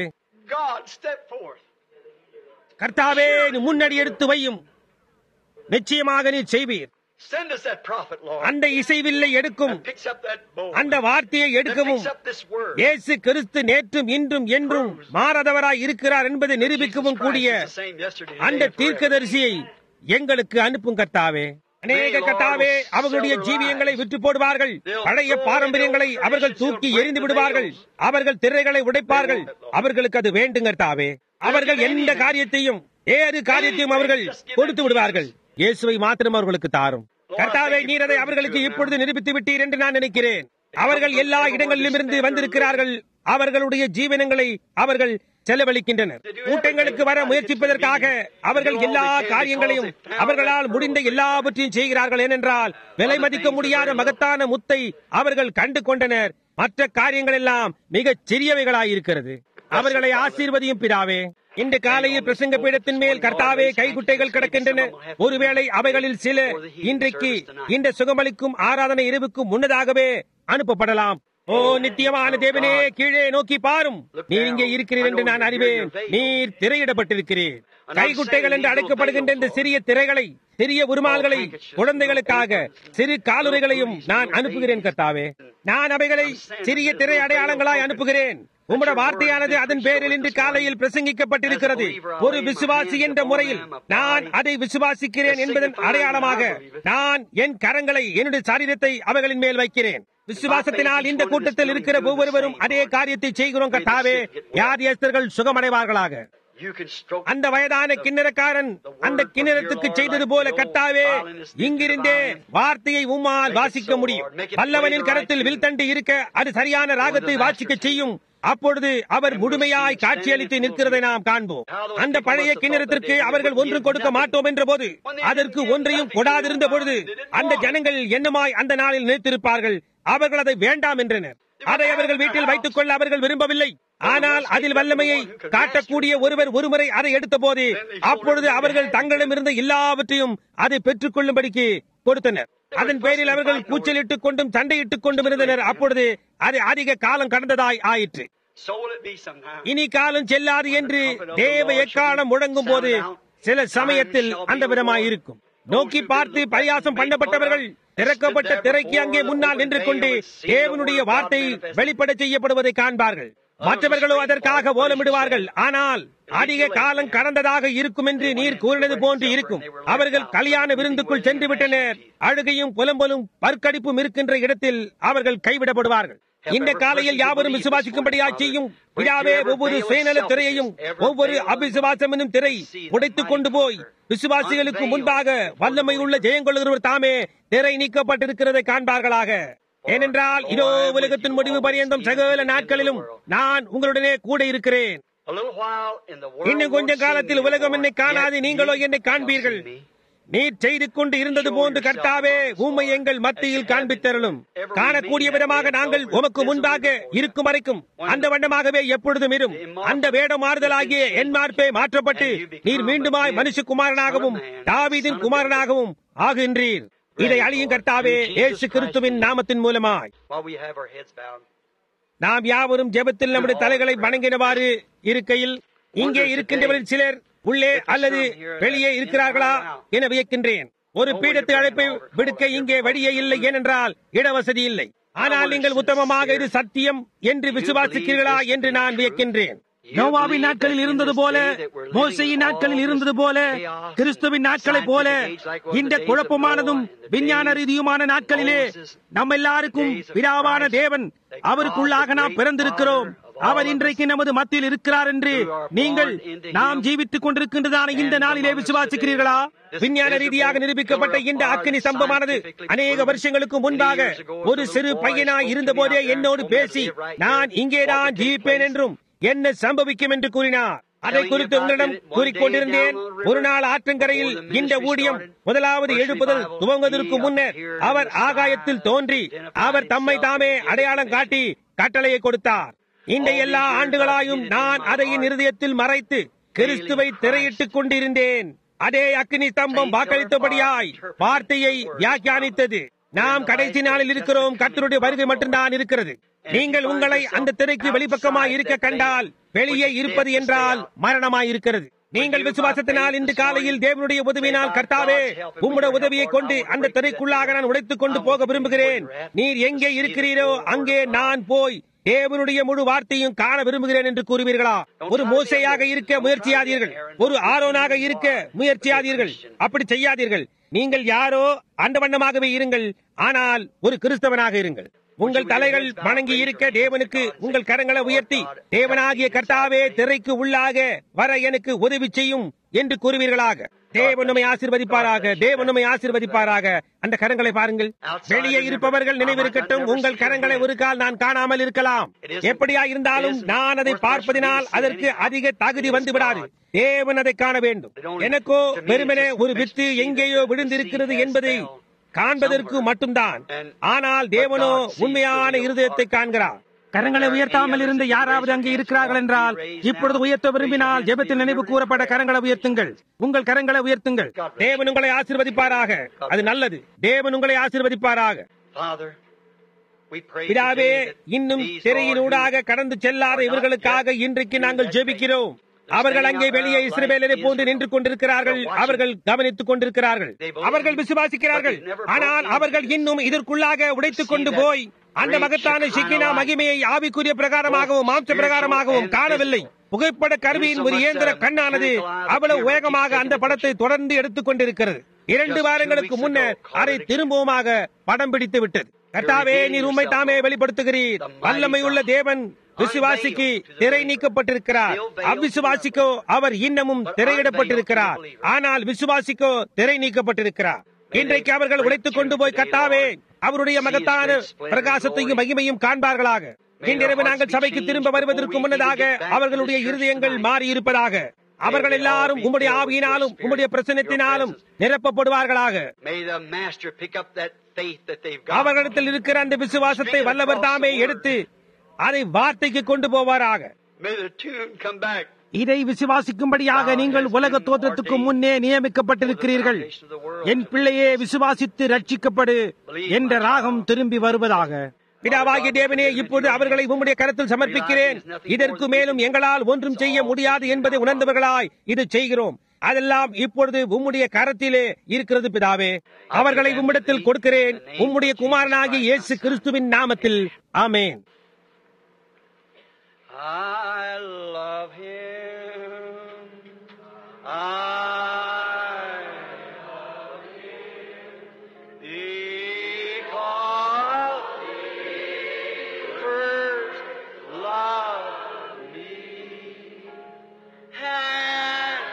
கர்த்தாவே நீ முன்னடி எடுத்து வையும் நிச்சயமாக நீ செய்வீர் அந்த இசைவில்லை எடுக்கும் அந்த வார்த்தையை எடுக்கவும் இயேசு கிறிஸ்து நேற்றும் இன்றும் என்றும் மாறாதவராய் இருக்கிறார் என்பதை நிரூபிக்கவும் கூடிய அந்த தீர்க்கதரிசியை எங்களுக்கு அனுப்பும் கர்த்தாவே அநேக கட்டாவே அவர்களுடைய ஜீவியங்களை விற்று போடுவார்கள் பழைய பாரம்பரியங்களை அவர்கள் தூக்கி எரிந்து விடுவார்கள் அவர்கள் திரைகளை உடைப்பார்கள் அவர்களுக்கு அது வேண்டுங்கர்த்தாவே அவர்கள் எந்த காரியத்தையும் ஏறு காரியத்தையும் அவர்கள் கொடுத்து விடுவார்கள் இயேசுவை மாத்திரம் அவர்களுக்கு தாரும் கர்த்தாவை நீர் அதை அவர்களுக்கு இப்பொழுது நிரூபித்து விட்டீர் என்று நான் நினைக்கிறேன் அவர்கள் எல்லா இடங்களிலும் இருந்து வந்திருக்கிறார்கள் அவர்களுடைய ஜீவனங்களை அவர்கள் செலவழிக்கின்றனர் கூட்டங்களுக்கு வர முயற்சிப்பதற்காக அவர்கள் எல்லா காரியங்களையும் அவர்களால் முடிந்த எல்லாவற்றையும் செய்கிறார்கள் ஏனென்றால் விலை மதிக்க முடியாத மகத்தான முத்தை அவர்கள் கண்டு கொண்டனர் மற்ற காரியங்கள் எல்லாம் மிகச் சிறியவைகளாயிருக்கிறது அவர்களை ஆசீர்வதியும் பிதாவே இந்த காலையில் பிரசங்க பீடத்தின் மேல் கர்த்தாவே கைகுட்டைகள் கிடக்கின்றன ஒருவேளை அவைகளில் சில இன்றைக்கு இந்த சுகமளிக்கும் ஆராதனை இரவுக்கும் முன்னதாகவே அனுப்பப்படலாம் ஓ நித்தியமான தேவனே கீழே நோக்கி பாரும் நீர் இங்கே இருக்கிறீர் என்று நான் அறிவேன் நீர் திரையிடப்பட்டிருக்கிறீர் கைகுட்டைகள் என்று அழைக்கப்படுகின்ற இந்த சிறிய திரைகளை சிறிய உருமால்களை குழந்தைகளுக்காக சிறு காலுறைகளையும் நான் அனுப்புகிறேன் கர்த்தாவே நான் அவைகளை சிறிய திரை அடையாளங்களாய் அனுப்புகிறேன் உம்முடைய வார்த்தையானது அதன் பேரில் இன்று காலையில் பிரசங்கிக்கப்பட்டிருக்கிறது ஒரு விசுவாசி என்ற முறையில் நான் அதை விசுவாசிக்கிறேன் என்பதன் அடையாளமாக நான் என் கரங்களை என்னுடைய சரீரத்தை அவைகளின் மேல் வைக்கிறேன் விசுவாசத்தினால் இந்த கூட்டத்தில் இருக்கிற ஒவ்வொருவரும் அதே காரியத்தை செய்கிறோம் கட்டாவே வியாதியஸ்தர்கள் சுகமடைவார்களாக You can stroke அந்த வயதான கிண்ணறக்காரன் அந்த கிண்ணறத்துக்கு செய்தது போல கட்டாவே இங்கிருந்தே வார்த்தையை உம்மால் வாசிக்க முடியும் வல்லவனின் கரத்தில் வில்தண்டு இருக்க அது சரியான ராகத்தை வாசிக்க செய்யும் அப்பொழுது அவர் முழுமையாய் காட்சியளித்து நிற்கிறதை நாம் காண்போம் அந்த பழைய கிண்ணறத்திற்கு அவர்கள் ஒன்று கொடுக்க மாட்டோம் என்ற போது அதற்கு ஒன்றையும் கொடாதிருந்த பொழுது அந்த ஜனங்கள் என்னமாய் அந்த நாளில் நினைத்திருப்பார்கள் அவர்கள் அதை வேண்டாம் என்றனர் அதை அவர்கள் வீட்டில் வைத்துக் கொள்ள அவர்கள் விரும்பவில்லை ஆனால் அதில் வல்லமையை காட்டக்கூடிய ஒருவர் ஒருமுறை அதை எடுத்த போது அப்பொழுது அவர்கள் தங்களிடமிருந்த எல்லாவற்றையும் அதை பெற்றுக் கொள்ளும்படிக்கு கொடுத்தனர் அதன் பேரில் அவர்கள் கூச்சலிட்டுக் கொண்டும் சண்டையிட்டுக் கொண்டும் இருந்தனர் அப்பொழுது அது அதிக காலம் கடந்ததாய் ஆயிற்று So will it be sometime. இனி காலம் செல்லாது என்று தேவ எக்காலம் முழங்கும் போது சில சமயத்தில் அந்த விதமாயிருக்கும் நோக்கி பார்த்து பரியாசம் பண்ணப்பட்டவர்கள் திறக்கப்பட்ட திரைக்கு அங்கே முன்னால் நின்று கொண்டு தேவனுடைய வார்த்தை வெளிப்பட செய்யப்படுவதை காண்பார்கள் மற்றவர்களோ அதற்காக ஓலமிடுவார்கள் ஆனால் அதிக காலம் கடந்ததாக இருக்கும் என்று நீர் கூறினது போன்று இருக்கும் அவர்கள் கல்யாண விருந்துக்குள் சென்று விட்டனர் அழுகையும் புலம்பலும் பற்கடிப்பும் இருக்கின்ற இடத்தில் அவர்கள் கைவிடப்படுவார்கள் இந்த காலையில் யாவரும் விசுவாசிக்கும்படியா செய்யும் பிதாவே ஒவ்வொரு சுயநல திரையையும் ஒவ்வொரு அபிசுவாசம் என்னும் திரை உடைத்துக் கொண்டு போய் விசுவாசிகளுக்கு முன்பாக வல்லமை உள்ள ஜெயங்கொள்கிறவர் தாமே திரை நீக்கப்பட்டிருக்கிறதை காண்பார்களாக ஏனென்றால் இதோ உலகத்தின் முடிவு பரியந்தம் சகல நாட்களிலும் நான் உங்களுடனே கூட இருக்கிறேன் A little while in the world இன்னும் கொஞ்ச won't see காலத்தில் me, உலகம் என்னை Lord, காணாது yet நீங்களோ you என்னை shall காண்பீர்கள் see me. நீர் செய்து கொண்டு இருந்தது போன்று கர்த்தாவே உம்மை எங்கள் மத்தியில் காண்பித்தருளும் காணக்கூடிய விதமாக நாங்கள் உமக்கு முன்பாக இருக்கும் வரைக்கும் அந்த வண்ணமாகவே எப்பொழுதும் இரும் அந்த வேடம் மாறுதலாகிய என் மார்பே மாற்றப்பட்டு நீர் மீண்டுமாய் மனுஷகுமாரனாகவும் தாவீதின் குமாரனாகவும் ஆகின்றீர் இதை அழியும் கர்த்தாவே இயேசு கிறிஸ்துவின் நாமத்தின் மூலமாய் While we have our heads bowed. நாம் யாவரும் ஜெபத்தில் நம்முடைய தலைகளை வணங்கினவாறு இருக்கையில் இங்கே இருக்கின்றவரில் சிலர் உள்ளே அல்லது வெளியே இருக்கிறார்களா என வியக்கின்றேன் ஒரு பீடத்து அழைப்பை விடுக்க இங்கே வழியே இல்லை ஏனென்றால் இடவசதி இல்லை ஆனால் நீங்கள் உத்தமமாக இது சத்தியம் என்று விசுவாசிக்கிறீர்களா என்று நான் வியக்கின்றேன் நோவாவின் நாட்களில் இருந்தது போல மோசையின் நாட்களில் இருந்தது போல கிறிஸ்துவின் நாட்களைப் போல இந்த குழப்பமானதும் விஞ்ஞான ரீதியுமான நாட்களிலே நம்ம எல்லாருக்கும் பிதாவான தேவன் அவருக்குள்ளாக நாம் பிறந்திருக்கிறோம் அவர் இன்றைக்கு நமது மத்தியில் இருக்கிறார் என்று நீங்கள் நாம் ஜீவித்துக் கொண்டிருக்கின்றதான இந்த நாளிலே விசுவாசிக்கிறீர்களா விஞ்ஞான ரீதியாக நிரூபிக்கப்பட்ட இந்த அக்கினி சம்பவமானது அநேக வருஷங்களுக்கு முன்பாக ஒரு சிறு பையனாய் இருந்த போதே என்னோடு பேசி நான் இங்கேதான் ஜீவிப்பேன் என்றும் என்ன சம்பவிக்கும் என்று கூறினார் அதை குறித்து உங்களிடம் கூறிக்கொண்டிருந்தேன் ஒரு நாள் ஆற்றங்கரையில் இந்த ஊழியம் முதலாவது எழுப்புதல் துவங்குவதற்கு முன்னர் அவர் ஆகாயத்தில் தோன்றி அவர் தம்மை தாமே அடையாளம் காட்டி கட்டளையை கொடுத்தார் இந்த எல்லா ஆண்டுகளாயும் நான் அதை என் இருதயத்தில் மறைத்து கிறிஸ்துவை திரையிட்டுக் கொண்டிருந்தேன் அதே அக்னி ஸ்தம்பம் வாக்களித்தபடியாய் வார்த்தையை வியாக்கியானித்தது நாம் கடைசி நாளில் இருக்கிறோம் கர்த்தருடைய வருகை மட்டும்தான் இருக்கிறது நீங்கள் உங்களை அந்த திரைக்கு வெளிப்பக்கமாய் இருக்க கண்டால் வெளியே இருப்பது என்றால் மரணமாய் இருக்கிறது நீங்கள் விசுவாசத்தினால் இன்று காலையில் தேவனுடைய உதவியினால் கர்த்தாவே உம்முடைய உதவியை கொண்டு அந்த திரைக்குள்ளாக நான் உடைத்துக் கொண்டு போக விரும்புகிறேன் நீர் எங்கே இருக்கிறீரோ அங்கே நான் போய் தேவனுடைய முழு வார்த்தையும் காண விரும்புகிறேன் என்று கூறுவீர்களா ஒரு மோசையாக இருக்க முயற்சியாதீர்கள் ஒரு ஆரோனாக இருக்க முயற்சியாதீர்கள் அப்படி செய்யாதீர்கள் நீங்கள் யாரோ அந்த வண்ணமாகவே இருங்கள் ஆனால் ஒரு கிறிஸ்தவனாக இருங்கள் உங்கள் தலைகள் வணங்கி இருக்க தேவனுக்கு உங்கள் கரங்களை உயர்த்தி தேவனாகிய கர்த்தாவே திரைக்கு உள்ளாக வர எனக்கு உதவி செய்யும் என்று கூறுவீர்களாக தேவன் நம்மை ஆசீர்வதிப்பாராக தேவன் நம்மை ஆசீர்வதிப்பாராக அந்த கரங்களை பாருங்கள் வெளியே இருப்பவர்கள் நினைவிருக்கட்டும் உங்கள் கரங்களை ஒரு கால் நான் காணாமல் இருக்கலாம் எப்படியா இருந்தாலும் நான் அதை பார்ப்பதினால் அதற்கு அதிக தகுதி வந்து விடாது தேவன் அதை காண வேண்டும் எனக்கோ வெறுமனே ஒரு வித்து எங்கேயோ விழுந்திருக்கிறது என்பதை காண்பதற்கு மட்டும்தான் ஆனால் தேவனோ உண்மையான இருதயத்தை காண்கிறார் கரங்களை உயர்த்தாமல் இருந்த யாராவது அங்கே இருக்கிறார்கள் என்றால் இப்பொழுது உயர்த்த விரும்பினால் ஜெபத்தில் நினைவு கூறப்பட்ட கரங்களை உயர்த்துங்கள் உங்கள் கரங்களை உயர்த்துங்கள் தேவன் உங்களை ஆசீர்வதிப்பாராக அது நல்லது தேவன் உங்களை ஆசீர்வதிப்பாராக Father, We pray பிதாவே today that இன்னும் these, Lord, திரையினூடாக கடந்து செல்லாத இவர்களுக்காக இன்றைக்கு நாங்கள் ஜெபிக்கிறோம் அவர்கள் அங்கே வெளியே இஸ்ரவேலரை போன்று நின்று கொண்டிருக்கிறார்கள் அவர்கள் கவனித்துக் கொண்டிருக்கிறார்கள் அவர்கள் விசுவாசிக்கிறார்கள் ஆனால் அவர்கள் இன்னும் இதற்குள்ளாக உடைத்துக் கொண்டு போய் அந்த மகத்தான சிக்கினா மகிமையை ஆவிக்குரிய பிரகாரமாகவும் மாம்ச பிரகாரமாகவும் காணவில்லை புகைப்பட கருவியின் ஒரு இயந்திர கண்ணானது அவ்வளவு வேகமாக அந்த படத்தை தொடர்ந்து எடுத்துக் கொண்டிருக்கிறது இரண்டு வாரங்களுக்கு முன்னர் அதை திரும்பவுமாக படம் பிடித்து விட்டது கர்த்தாவே நீர் உண்மை தாமே வெளிப்படுத்துகிறீர் வல்லமை உள்ள தேவன் விசுவாசிக்கு திரை நீக்கப்பட்டிருக்கிறார் அவ்விசுவாசிக்கோ அவர் இன்னமும் திரையிடப்பட்டிருக்கிறார் ஆனால் விசுவாசிக்கோ திரை நீக்கப்பட்டிருக்கிறார் இன்றைக்கு அவர்கள் உடைத்துக் கொண்டு போய் கட்டாவே அவருடைய மகத்தான பிரகாசத்தையும் மகிமையும் காண்பார்களாக இன்றிரவு நாங்கள் சபைக்கு திரும்ப வருவதற்கு முன்னதாக அவர்களுடைய இருதயங்கள் மாறி இருப்பதாக அவர்கள் எல்லாரும் உம்முடைய ஆவியினாலும் உம்முடைய பிரசனத்தினாலும் நிரப்பப்படுவார்களாக May the Master pick up that faith that they've got. அவர்களிடத்தில் இருக்கிற அந்த விசுவாசத்தை வல்லவர் தாமே எடுத்து அதை வார்த்தைக்கு கொண்டு போவாராக May the tune come back. இதை விசுவாசிக்கும்படியாக நீங்கள் உலக தோற்றத்துக்கு முன்னே நியமிக்கப்பட்டிருக்கிறீர்கள் என் பிள்ளையே விசுவாசித்து ரட்சிக்கப்படு என்ற ராகம் திரும்பி வருவதாக பிதாவாகிய தேவனே இப்போது அவர்களை உம்முடைய கரத்தில் சமர்ப்பிக்கிறேன் இதற்கு மேலும் எங்களால் ஒன்றும் செய்ய முடியாது என்பதை உணர்ந்தவர்களாய் இது செய்கிறோம் அதெல்லாம் இப்பொழுது உம்முடைய கரத்திலே இருக்கிறது பிதாவே அவர்களை உம்மிடத்தில் கொடுக்கிறேன் உம்முடைய குமாரனாகிய இயேசு கிறிஸ்துவின் நாமத்தில் ஆமென் I love him. I love him. Because he first loved me and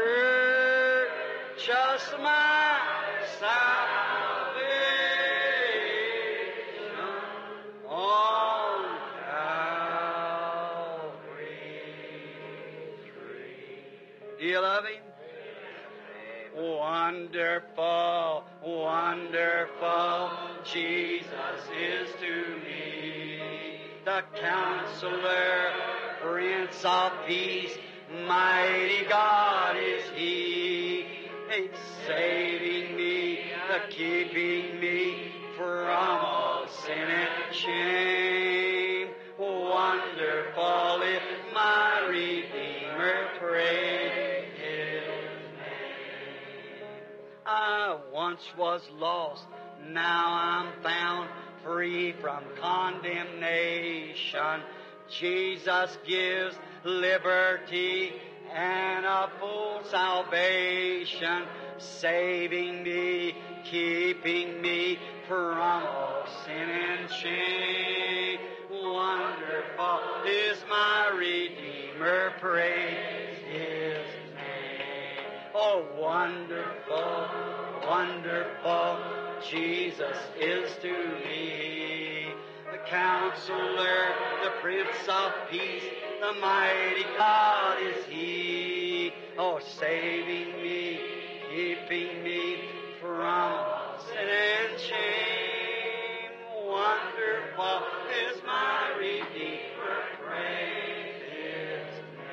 purchased my salvation on Calvary tree. Do you love him? Wonderful, wonderful, Jesus is to me the counselor, Prince of Peace, mighty God is He. He's saving me, the keeping me from all sin and shame. Wonderful is my Redeemer, praise His name. I once was lost, now I'm found free from condemnation. Jesus gives liberty and a full salvation, saving me, keeping me from all sin and shame. Wonderful is my Redeemer, praise His name. Oh, wonderful, wonderful, Jesus is to me. The counselor, the Prince of Peace, the mighty God is He. Oh, saving me, keeping me from sin and shame. Wonderful is my Redeemer, praise His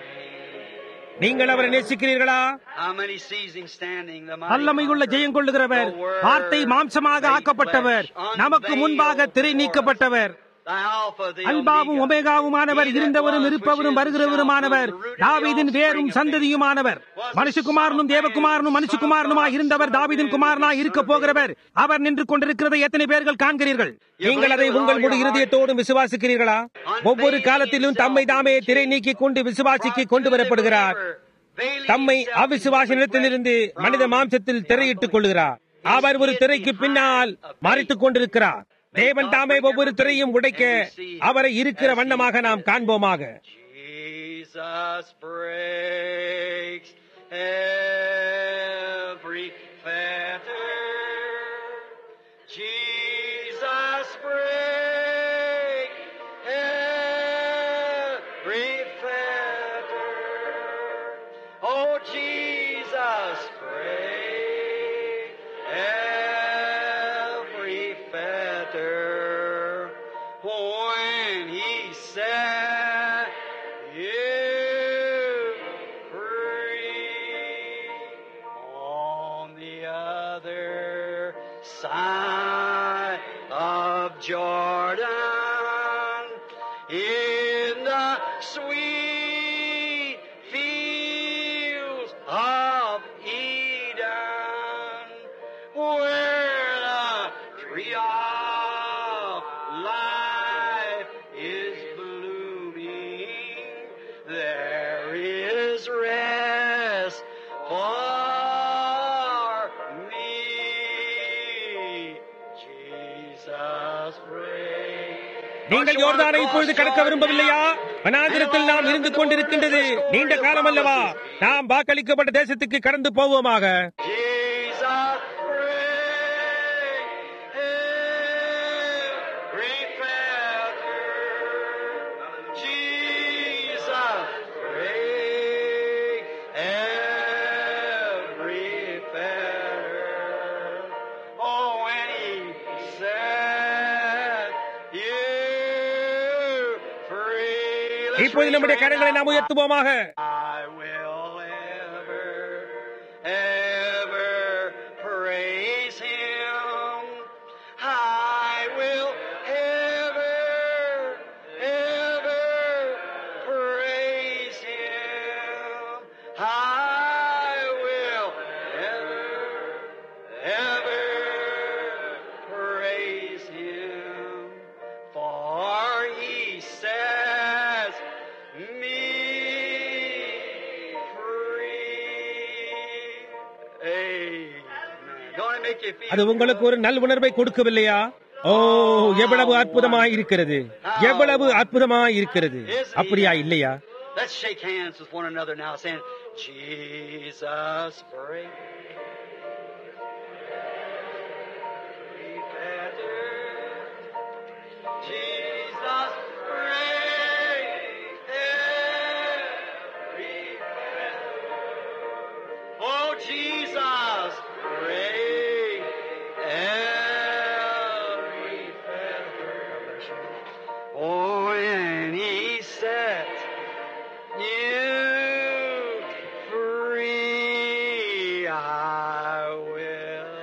name. நீங்கள் அவரை நேசிக்கிறீர்களா How many sees him standing? The mighty வல்லமையுள்ள conqueror. Jayam கொள்ளுகிறவர் The word வார்த்தை மாம்சமாக made ஆக்கப்பட்டவர் flesh, நமக்கு முன்பாக unveiled திரை before நீக்கப்பட்டவர் us. The Alpha, the அல்பாவும் Omega. ஒமேகாவுமானவர் He that இருந்தவரும் was, இருப்பவரும் which is, வருகிறவருமானவர் the root of the தாவீதின் வேரும் offspring of சந்ததியுமானவர் மனுஷகுமாரனும் தேவகுமாரனும் மனுஷகுமாரனுமாய் இருந்தவர் தாவீதின் குமாரனாய் இருக்க போகிறவர் அவர் நின்று கொண்டிருக்கிறதை எத்தனை பேர்கள் காண்கிறீர்கள் நீங்கள் அதை உங்கள் முழு இருதயத்தோடும் விசுவாசிக்கிறீர்களா ஒவ்வொரு காலத்திலும் தம்மை தாமே திரை நீக்கிக் கொண்டு விசுவாசிக்கு கொண்டு வரப்படுகிறார் தம்மை அவிசுவாச நிலத்திலிருந்து மனித மாம்சத்தில் திரையிட்டுக் கொள்கிறார் அவர் ஒரு திரைக்கு பின்னால் மறைத்துக் கொண்டிருக்கிறார் தேவன் தாமே ஒவ்வொரு திரையும் உடைக்க அவரை இருக்கிற வண்ணமாக நாம் காண்போமாக Jesus breaks every fetter. Jesus breaks every fetter. Oh, Jesus breaks every fetter. When he set you free on the other side of of Jordan, in the sweet fields of Eden, where the tree of life is blooming, there is rest for me. Jesus pray. நீங்கள் யோர்தானை இப்பொழுது கடக்க விரும்பவில்லையா வனாந்திரத்தில் நாம் இருந்து கொண்டிருக்கின்றது நீண்ட காலம் அல்லவா நாம் வாக்களிக்கப்பட்ட தேசத்துக்கு கடந்து போவோமாக Jesus pray. Every fetter. Jesus pray. Every fetter. Oh, when he said, you free. Let's இப்பொழுது நம்முடைய raise கரங்களை நாம் உயர்த்துவோமாக I will ever, ever praise Him. I will ever, ever praise Him. I will ever, ever praise Him. For He says me free. Amen. Don't it make you feel அது உங்களுக்கு ஒரு நல் உணர்வை கொடுக்கவில்லையா ஓ எவ்வளவு அற்புதமாய் இருக்கிறது எவ்வளவு அற்புதமாய் இருக்கிறது அப்படியா இல்லையா Let's shake hands with one another now, saying, Jesus, break. Jesus, break every Oh, Jesus, break every fetter. Oh, and He sets you free. I will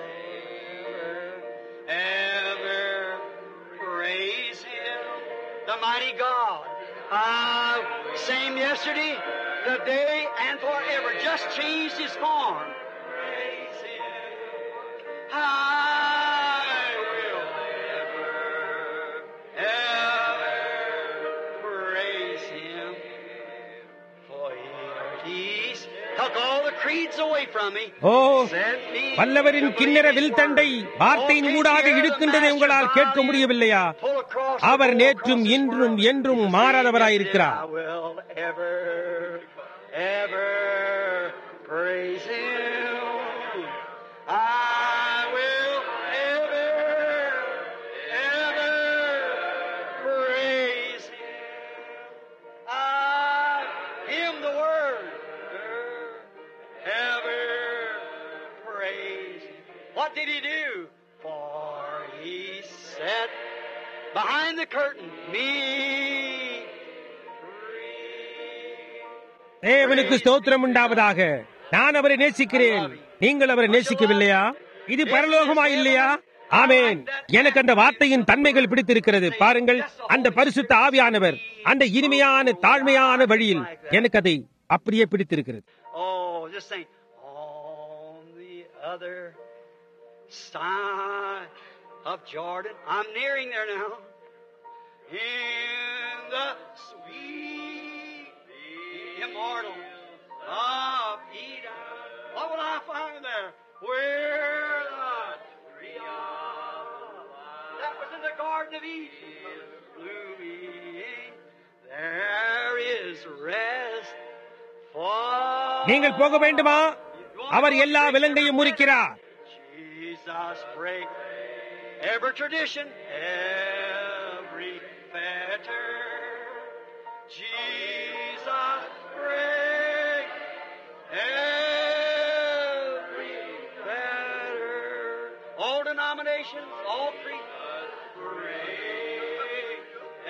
ever, ever praise Him, the mighty God. Uh, same yesterday, today, and forever. Just changed His form. Praise Him. I will ever, ever praise Him. For He's took all the creeds away from me. ஓ Sent me வல்லவரின் to கிண்ணற believe His வில் தண்டை word. வார்த்தையின் Oh, ஊடாக take care of the இழுக்கின்றதை master உங்களால் கேட்க value. முடியவில்லையா Pull across the our bowl நேற்றும் across this இன்றும் world. என்றும் He's the same மாறாதவராயிருக்கிறார் yesterday. I will ever, ever praise Him. I will ever, ever praise Him. I, Him the Word, ever praise Him. What did He do? For He set behind the curtain me free. தேவனுக்கு ஸ்தோத்திரம் உண்டாவதாக நான் அவரை நேசிக்கிறேன் நீங்கள் அவரை நேசிக்கவில்லையா இது பரலோகமா இல்லையா ஆமேன் எனக்கு அந்த வார்த்தையின் தன்மைகள் பிடித்திருக்கிறது பாருங்கள் அந்த பரிசுத்த ஆவியானவர் அந்த இனிமையான தாழ்மையான வழியில் எனக்கு அதை அப்படியே பிடித்திருக்கிறது Oh, just think, on the other side of Jordan. I'm nearing there now. In the sweet, immortal of Eden. What will I find there? Where the tree of life that was in the Garden of Eden is blooming. There is rest for நீங்கள் போக வேண்டுமா அவர் எல்லா விலங்கையும் முறிக்கிறார் Jesus break every tradition, every fetter. Jesus break every fetter. All denominations, all creeds, break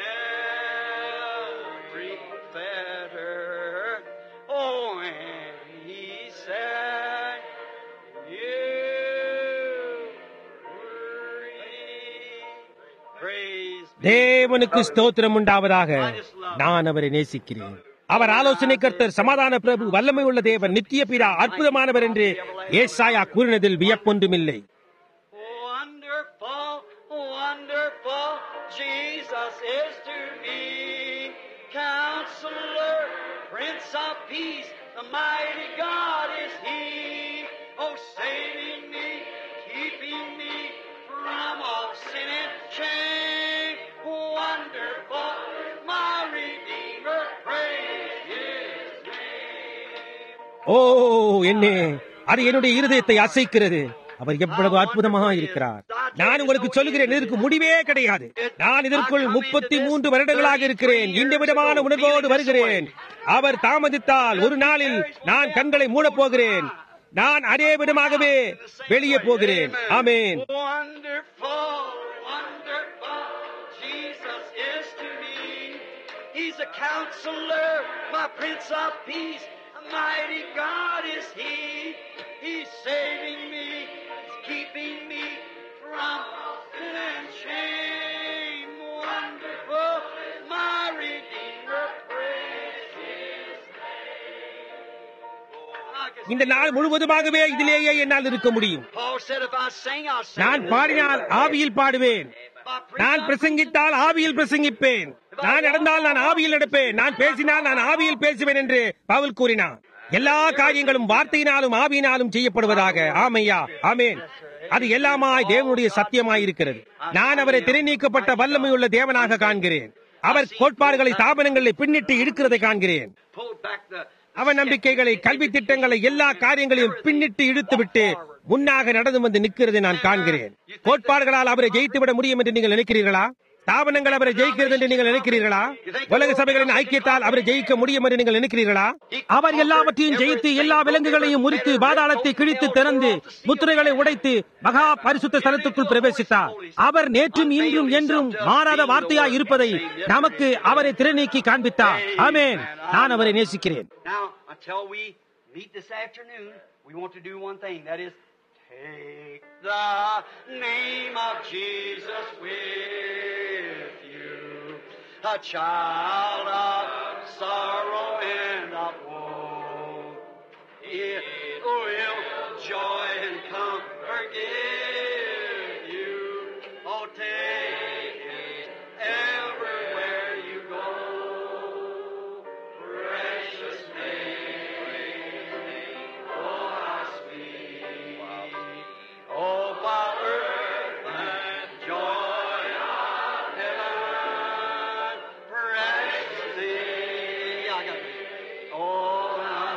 every fetter. Oh, and he said, You free. Praise தேவனுக்கு ஸ்தோத்திரம் உண்டாவதாக நான் அவரை நேசிக்கிறேன் அவர் ஆலோசனை கர்த்தர் சமாதான பிரபு வல்லமை உள்ள தேவன் நித்திய பிதா அற்புதமானவர் என்று ஏசாயா கூறினதில் வியப்பொன்றுமில்லை Wonderful, wonderful, Jesus is to me. Counselor, Prince of Peace, the mighty God is He. Oh, saving me, keeping me from all sin and shame. Wonderful, my Redeemer, praise His name. ஓ என்னே அது என்னுடைய இருதயத்தை அசைக்கிறது அவர் எவ்வளவு அற்புதமாக இருக்கிறார் நான் உங்களுக்கு சொல்லுகிறேன் இதற்கு முடிவே கிடையாது நான் இதற்குள் முப்பத்தி மூன்று வருடங்களாக இருக்கிறேன் இந்த விதமான உணர்வோடு வருகிறேன் அவர் தாமதித்தால் ஒரு நாளில் நான் கண்களை மூடப் போகிறேன் நான் அதே விதமாகவே வெளியே போகிறேன் ஆமேன் Wonderful, wonderful, Jesus is to me. He's a counselor, my Prince of Peace, a mighty God is He. He's saving me, He's keeping me from sin and shame. Wonderful, my Redeemer, praise His name. இந்த நாள் முழுவதுமாகவே இதிலேயே என்னால் இருக்க முடியும் Paul said, if I sing, I'll sing. நான் பாடினால் ஆவியில் பாடுவேன் நான் பிரசங்கித்தால் ஆவியில் பிரசங்கிப்பேன் நான் நடந்தால் நான் ஆவியில் நடப்பேன் நான் பேசினால் நான் ஆவியில் பேசுவேன் என்று பவுல் கூறினான் எல்லா காரியங்களும் வார்த்தையினாலும் ஆவியினாலும் செய்யப்படுவதாக ஆமையா ஆமேன் அது எல்லாமாய் தேவனுடைய சத்தியமாய் இருக்கிறது நான் அவரை திரை நீக்கப்பட்ட வல்லமையுள்ள தேவனாக காண்கிறேன் அவர் கோட்பாடுகளை ஸ்தாபனங்களை பின்னிட்டு இழுக்கிறதை காண்கிறேன் pulled back the அவ நம்பிக்கைகளை கல்வி திட்டங்களை எல்லா காரியங்களையும் பின்னிட்டு இழுத்துவிட்டு முன்னாக நடந்து வந்து நிற்கிறதை நான் காண்கிறேன் கோட்பாடுகளால் அவரை ஜெயித்துவிட முடியும் என்று நீங்கள் நினைக்கிறீர்களா ஸ்தாபனங்கள் அவரை ஜெயிக்கிறது என்று நீங்கள் நினைக்கிறீர்களா உலக சபைகளின் ஐக்கியத்தால் அவரை ஜெயிக்க முடியும் என்று நீங்கள் நினைக்கிறீர்களா அவர் எல்லாவற்றையும் ஜெயித்து எல்லா விலங்குகளையும் முறித்து பாதாளத்தை கிழித்து திறந்து முத்திரைகளை உடைத்து மகா பரிசுத்த ஸ்தலத்துக்குள் பிரவேசித்தார் அவர் நேற்றும் இன்றும் என்றும் மாறாத வார்த்தையாய் இருப்பதை நமக்கு அவரை திறநீக்கி காண்பித்தார் ஆமேன் நான் அவரை நேசிக்கிறேன் Now, until we meet this afternoon, we want to do one thing. That is, take the name of Jesus with you. A child of sorrow and of woe. It will joy and comfort give you. Oh, take it everywhere you go. Precious name, oh how sweet, oh power and joy of heaven. Precious name, yeah, I got it. Oh how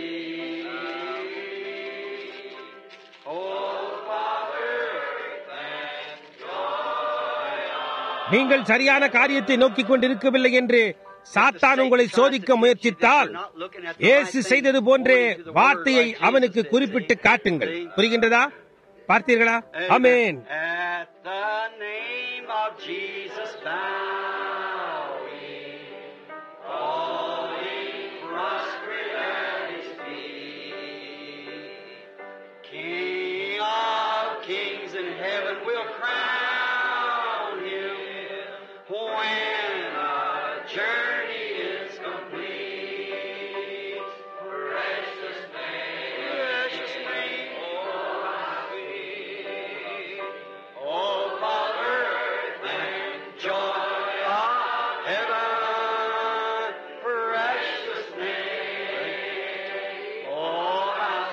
sweet, oh power and joy of நீங்கள் சரியான காரியத்தை நோக்கிக் கொண்டிருக்கவில்லை என்று சாத்தான் உங்களை சோதிக்க முயற்சித்தால் இயேசு செய்தது போன்றே வார்த்தையை அவனுக்கு குறிப்பிட்டு காட்டுங்கள் புரிகின்றதா பார்த்தீர்களா அமேன் At the name of Jesus bowing, falling prostrate at His feet. King of kings in heaven will crown Him when our journey is complete. Precious name, precious name, oh sweet, oh Father and joy of heaven. Precious name, oh how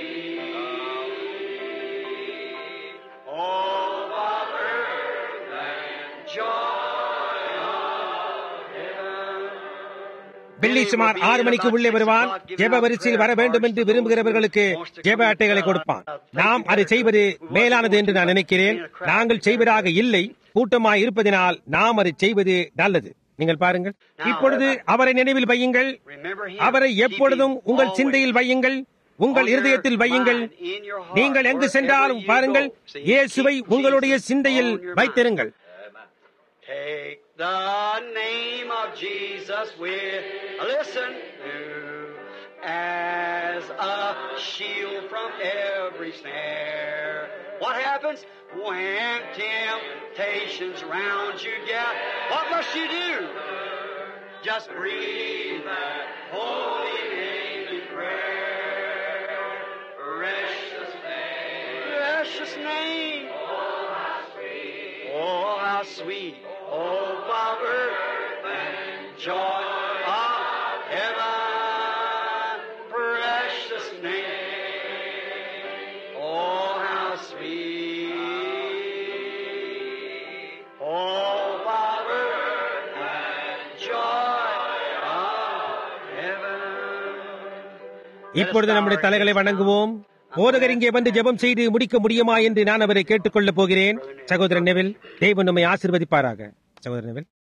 sweet, oh Father and joy of heaven. வெள்ளி சுமார் ஆறு மணிக்கு உள்ளே வருவான் ஜெப வரிசையில் வர வேண்டும் என்று விரும்புகிறவர்களுக்கு ஜெப அட்டைகளை கொடுப்பான் நாம் அதை செய்வது மேலானது என்று நான் நினைக்கிறேன் நாங்கள் செய்வதாக இல்லை கூட்டமாய் இருப்பதினால் நாம் அதை செய்வது நல்லது நீங்கள் பாருங்கள் இப்பொழுது அவரை நினைவில் வையுங்கள் Remember him. அவரை எப்பொழுதும் Keep him உங்கள் always சிந்தையில் வையுங்கள் உங்கள் on your இருதயத்தில் வையுங்கள் mind, in your heart, நீங்கள் எங்கு wherever சென்றாலும் you பாருங்கள் go. See, இயேசுவை keep உங்களுடைய Jesus சிந்தையில் on your mind. வைத்திருங்கள் Take the name of Jesus with, listen, as a shield from every snare. What happens when temptations round you get? What must you do? Just breathe that holy name in prayer. Precious name. Precious name. Oh, how sweet. Oh, power and joy of heaven. Precious name. Oh, how sweet. Oh, power and joy of heaven. இப்பொழுது நம்முடைய தலைகளை வணங்குவோம் போதகர் இங்கே வந்து ஜெபம் செய்து முடிக்க முடியுமா என்று நான் அவரை கேட்டுக்கொள்ளப் போகிறேன் சகோதரன் நெவில் தேவன் நம்மை ஆசீர்வதிப்பாராக சகோதரன் நெவில்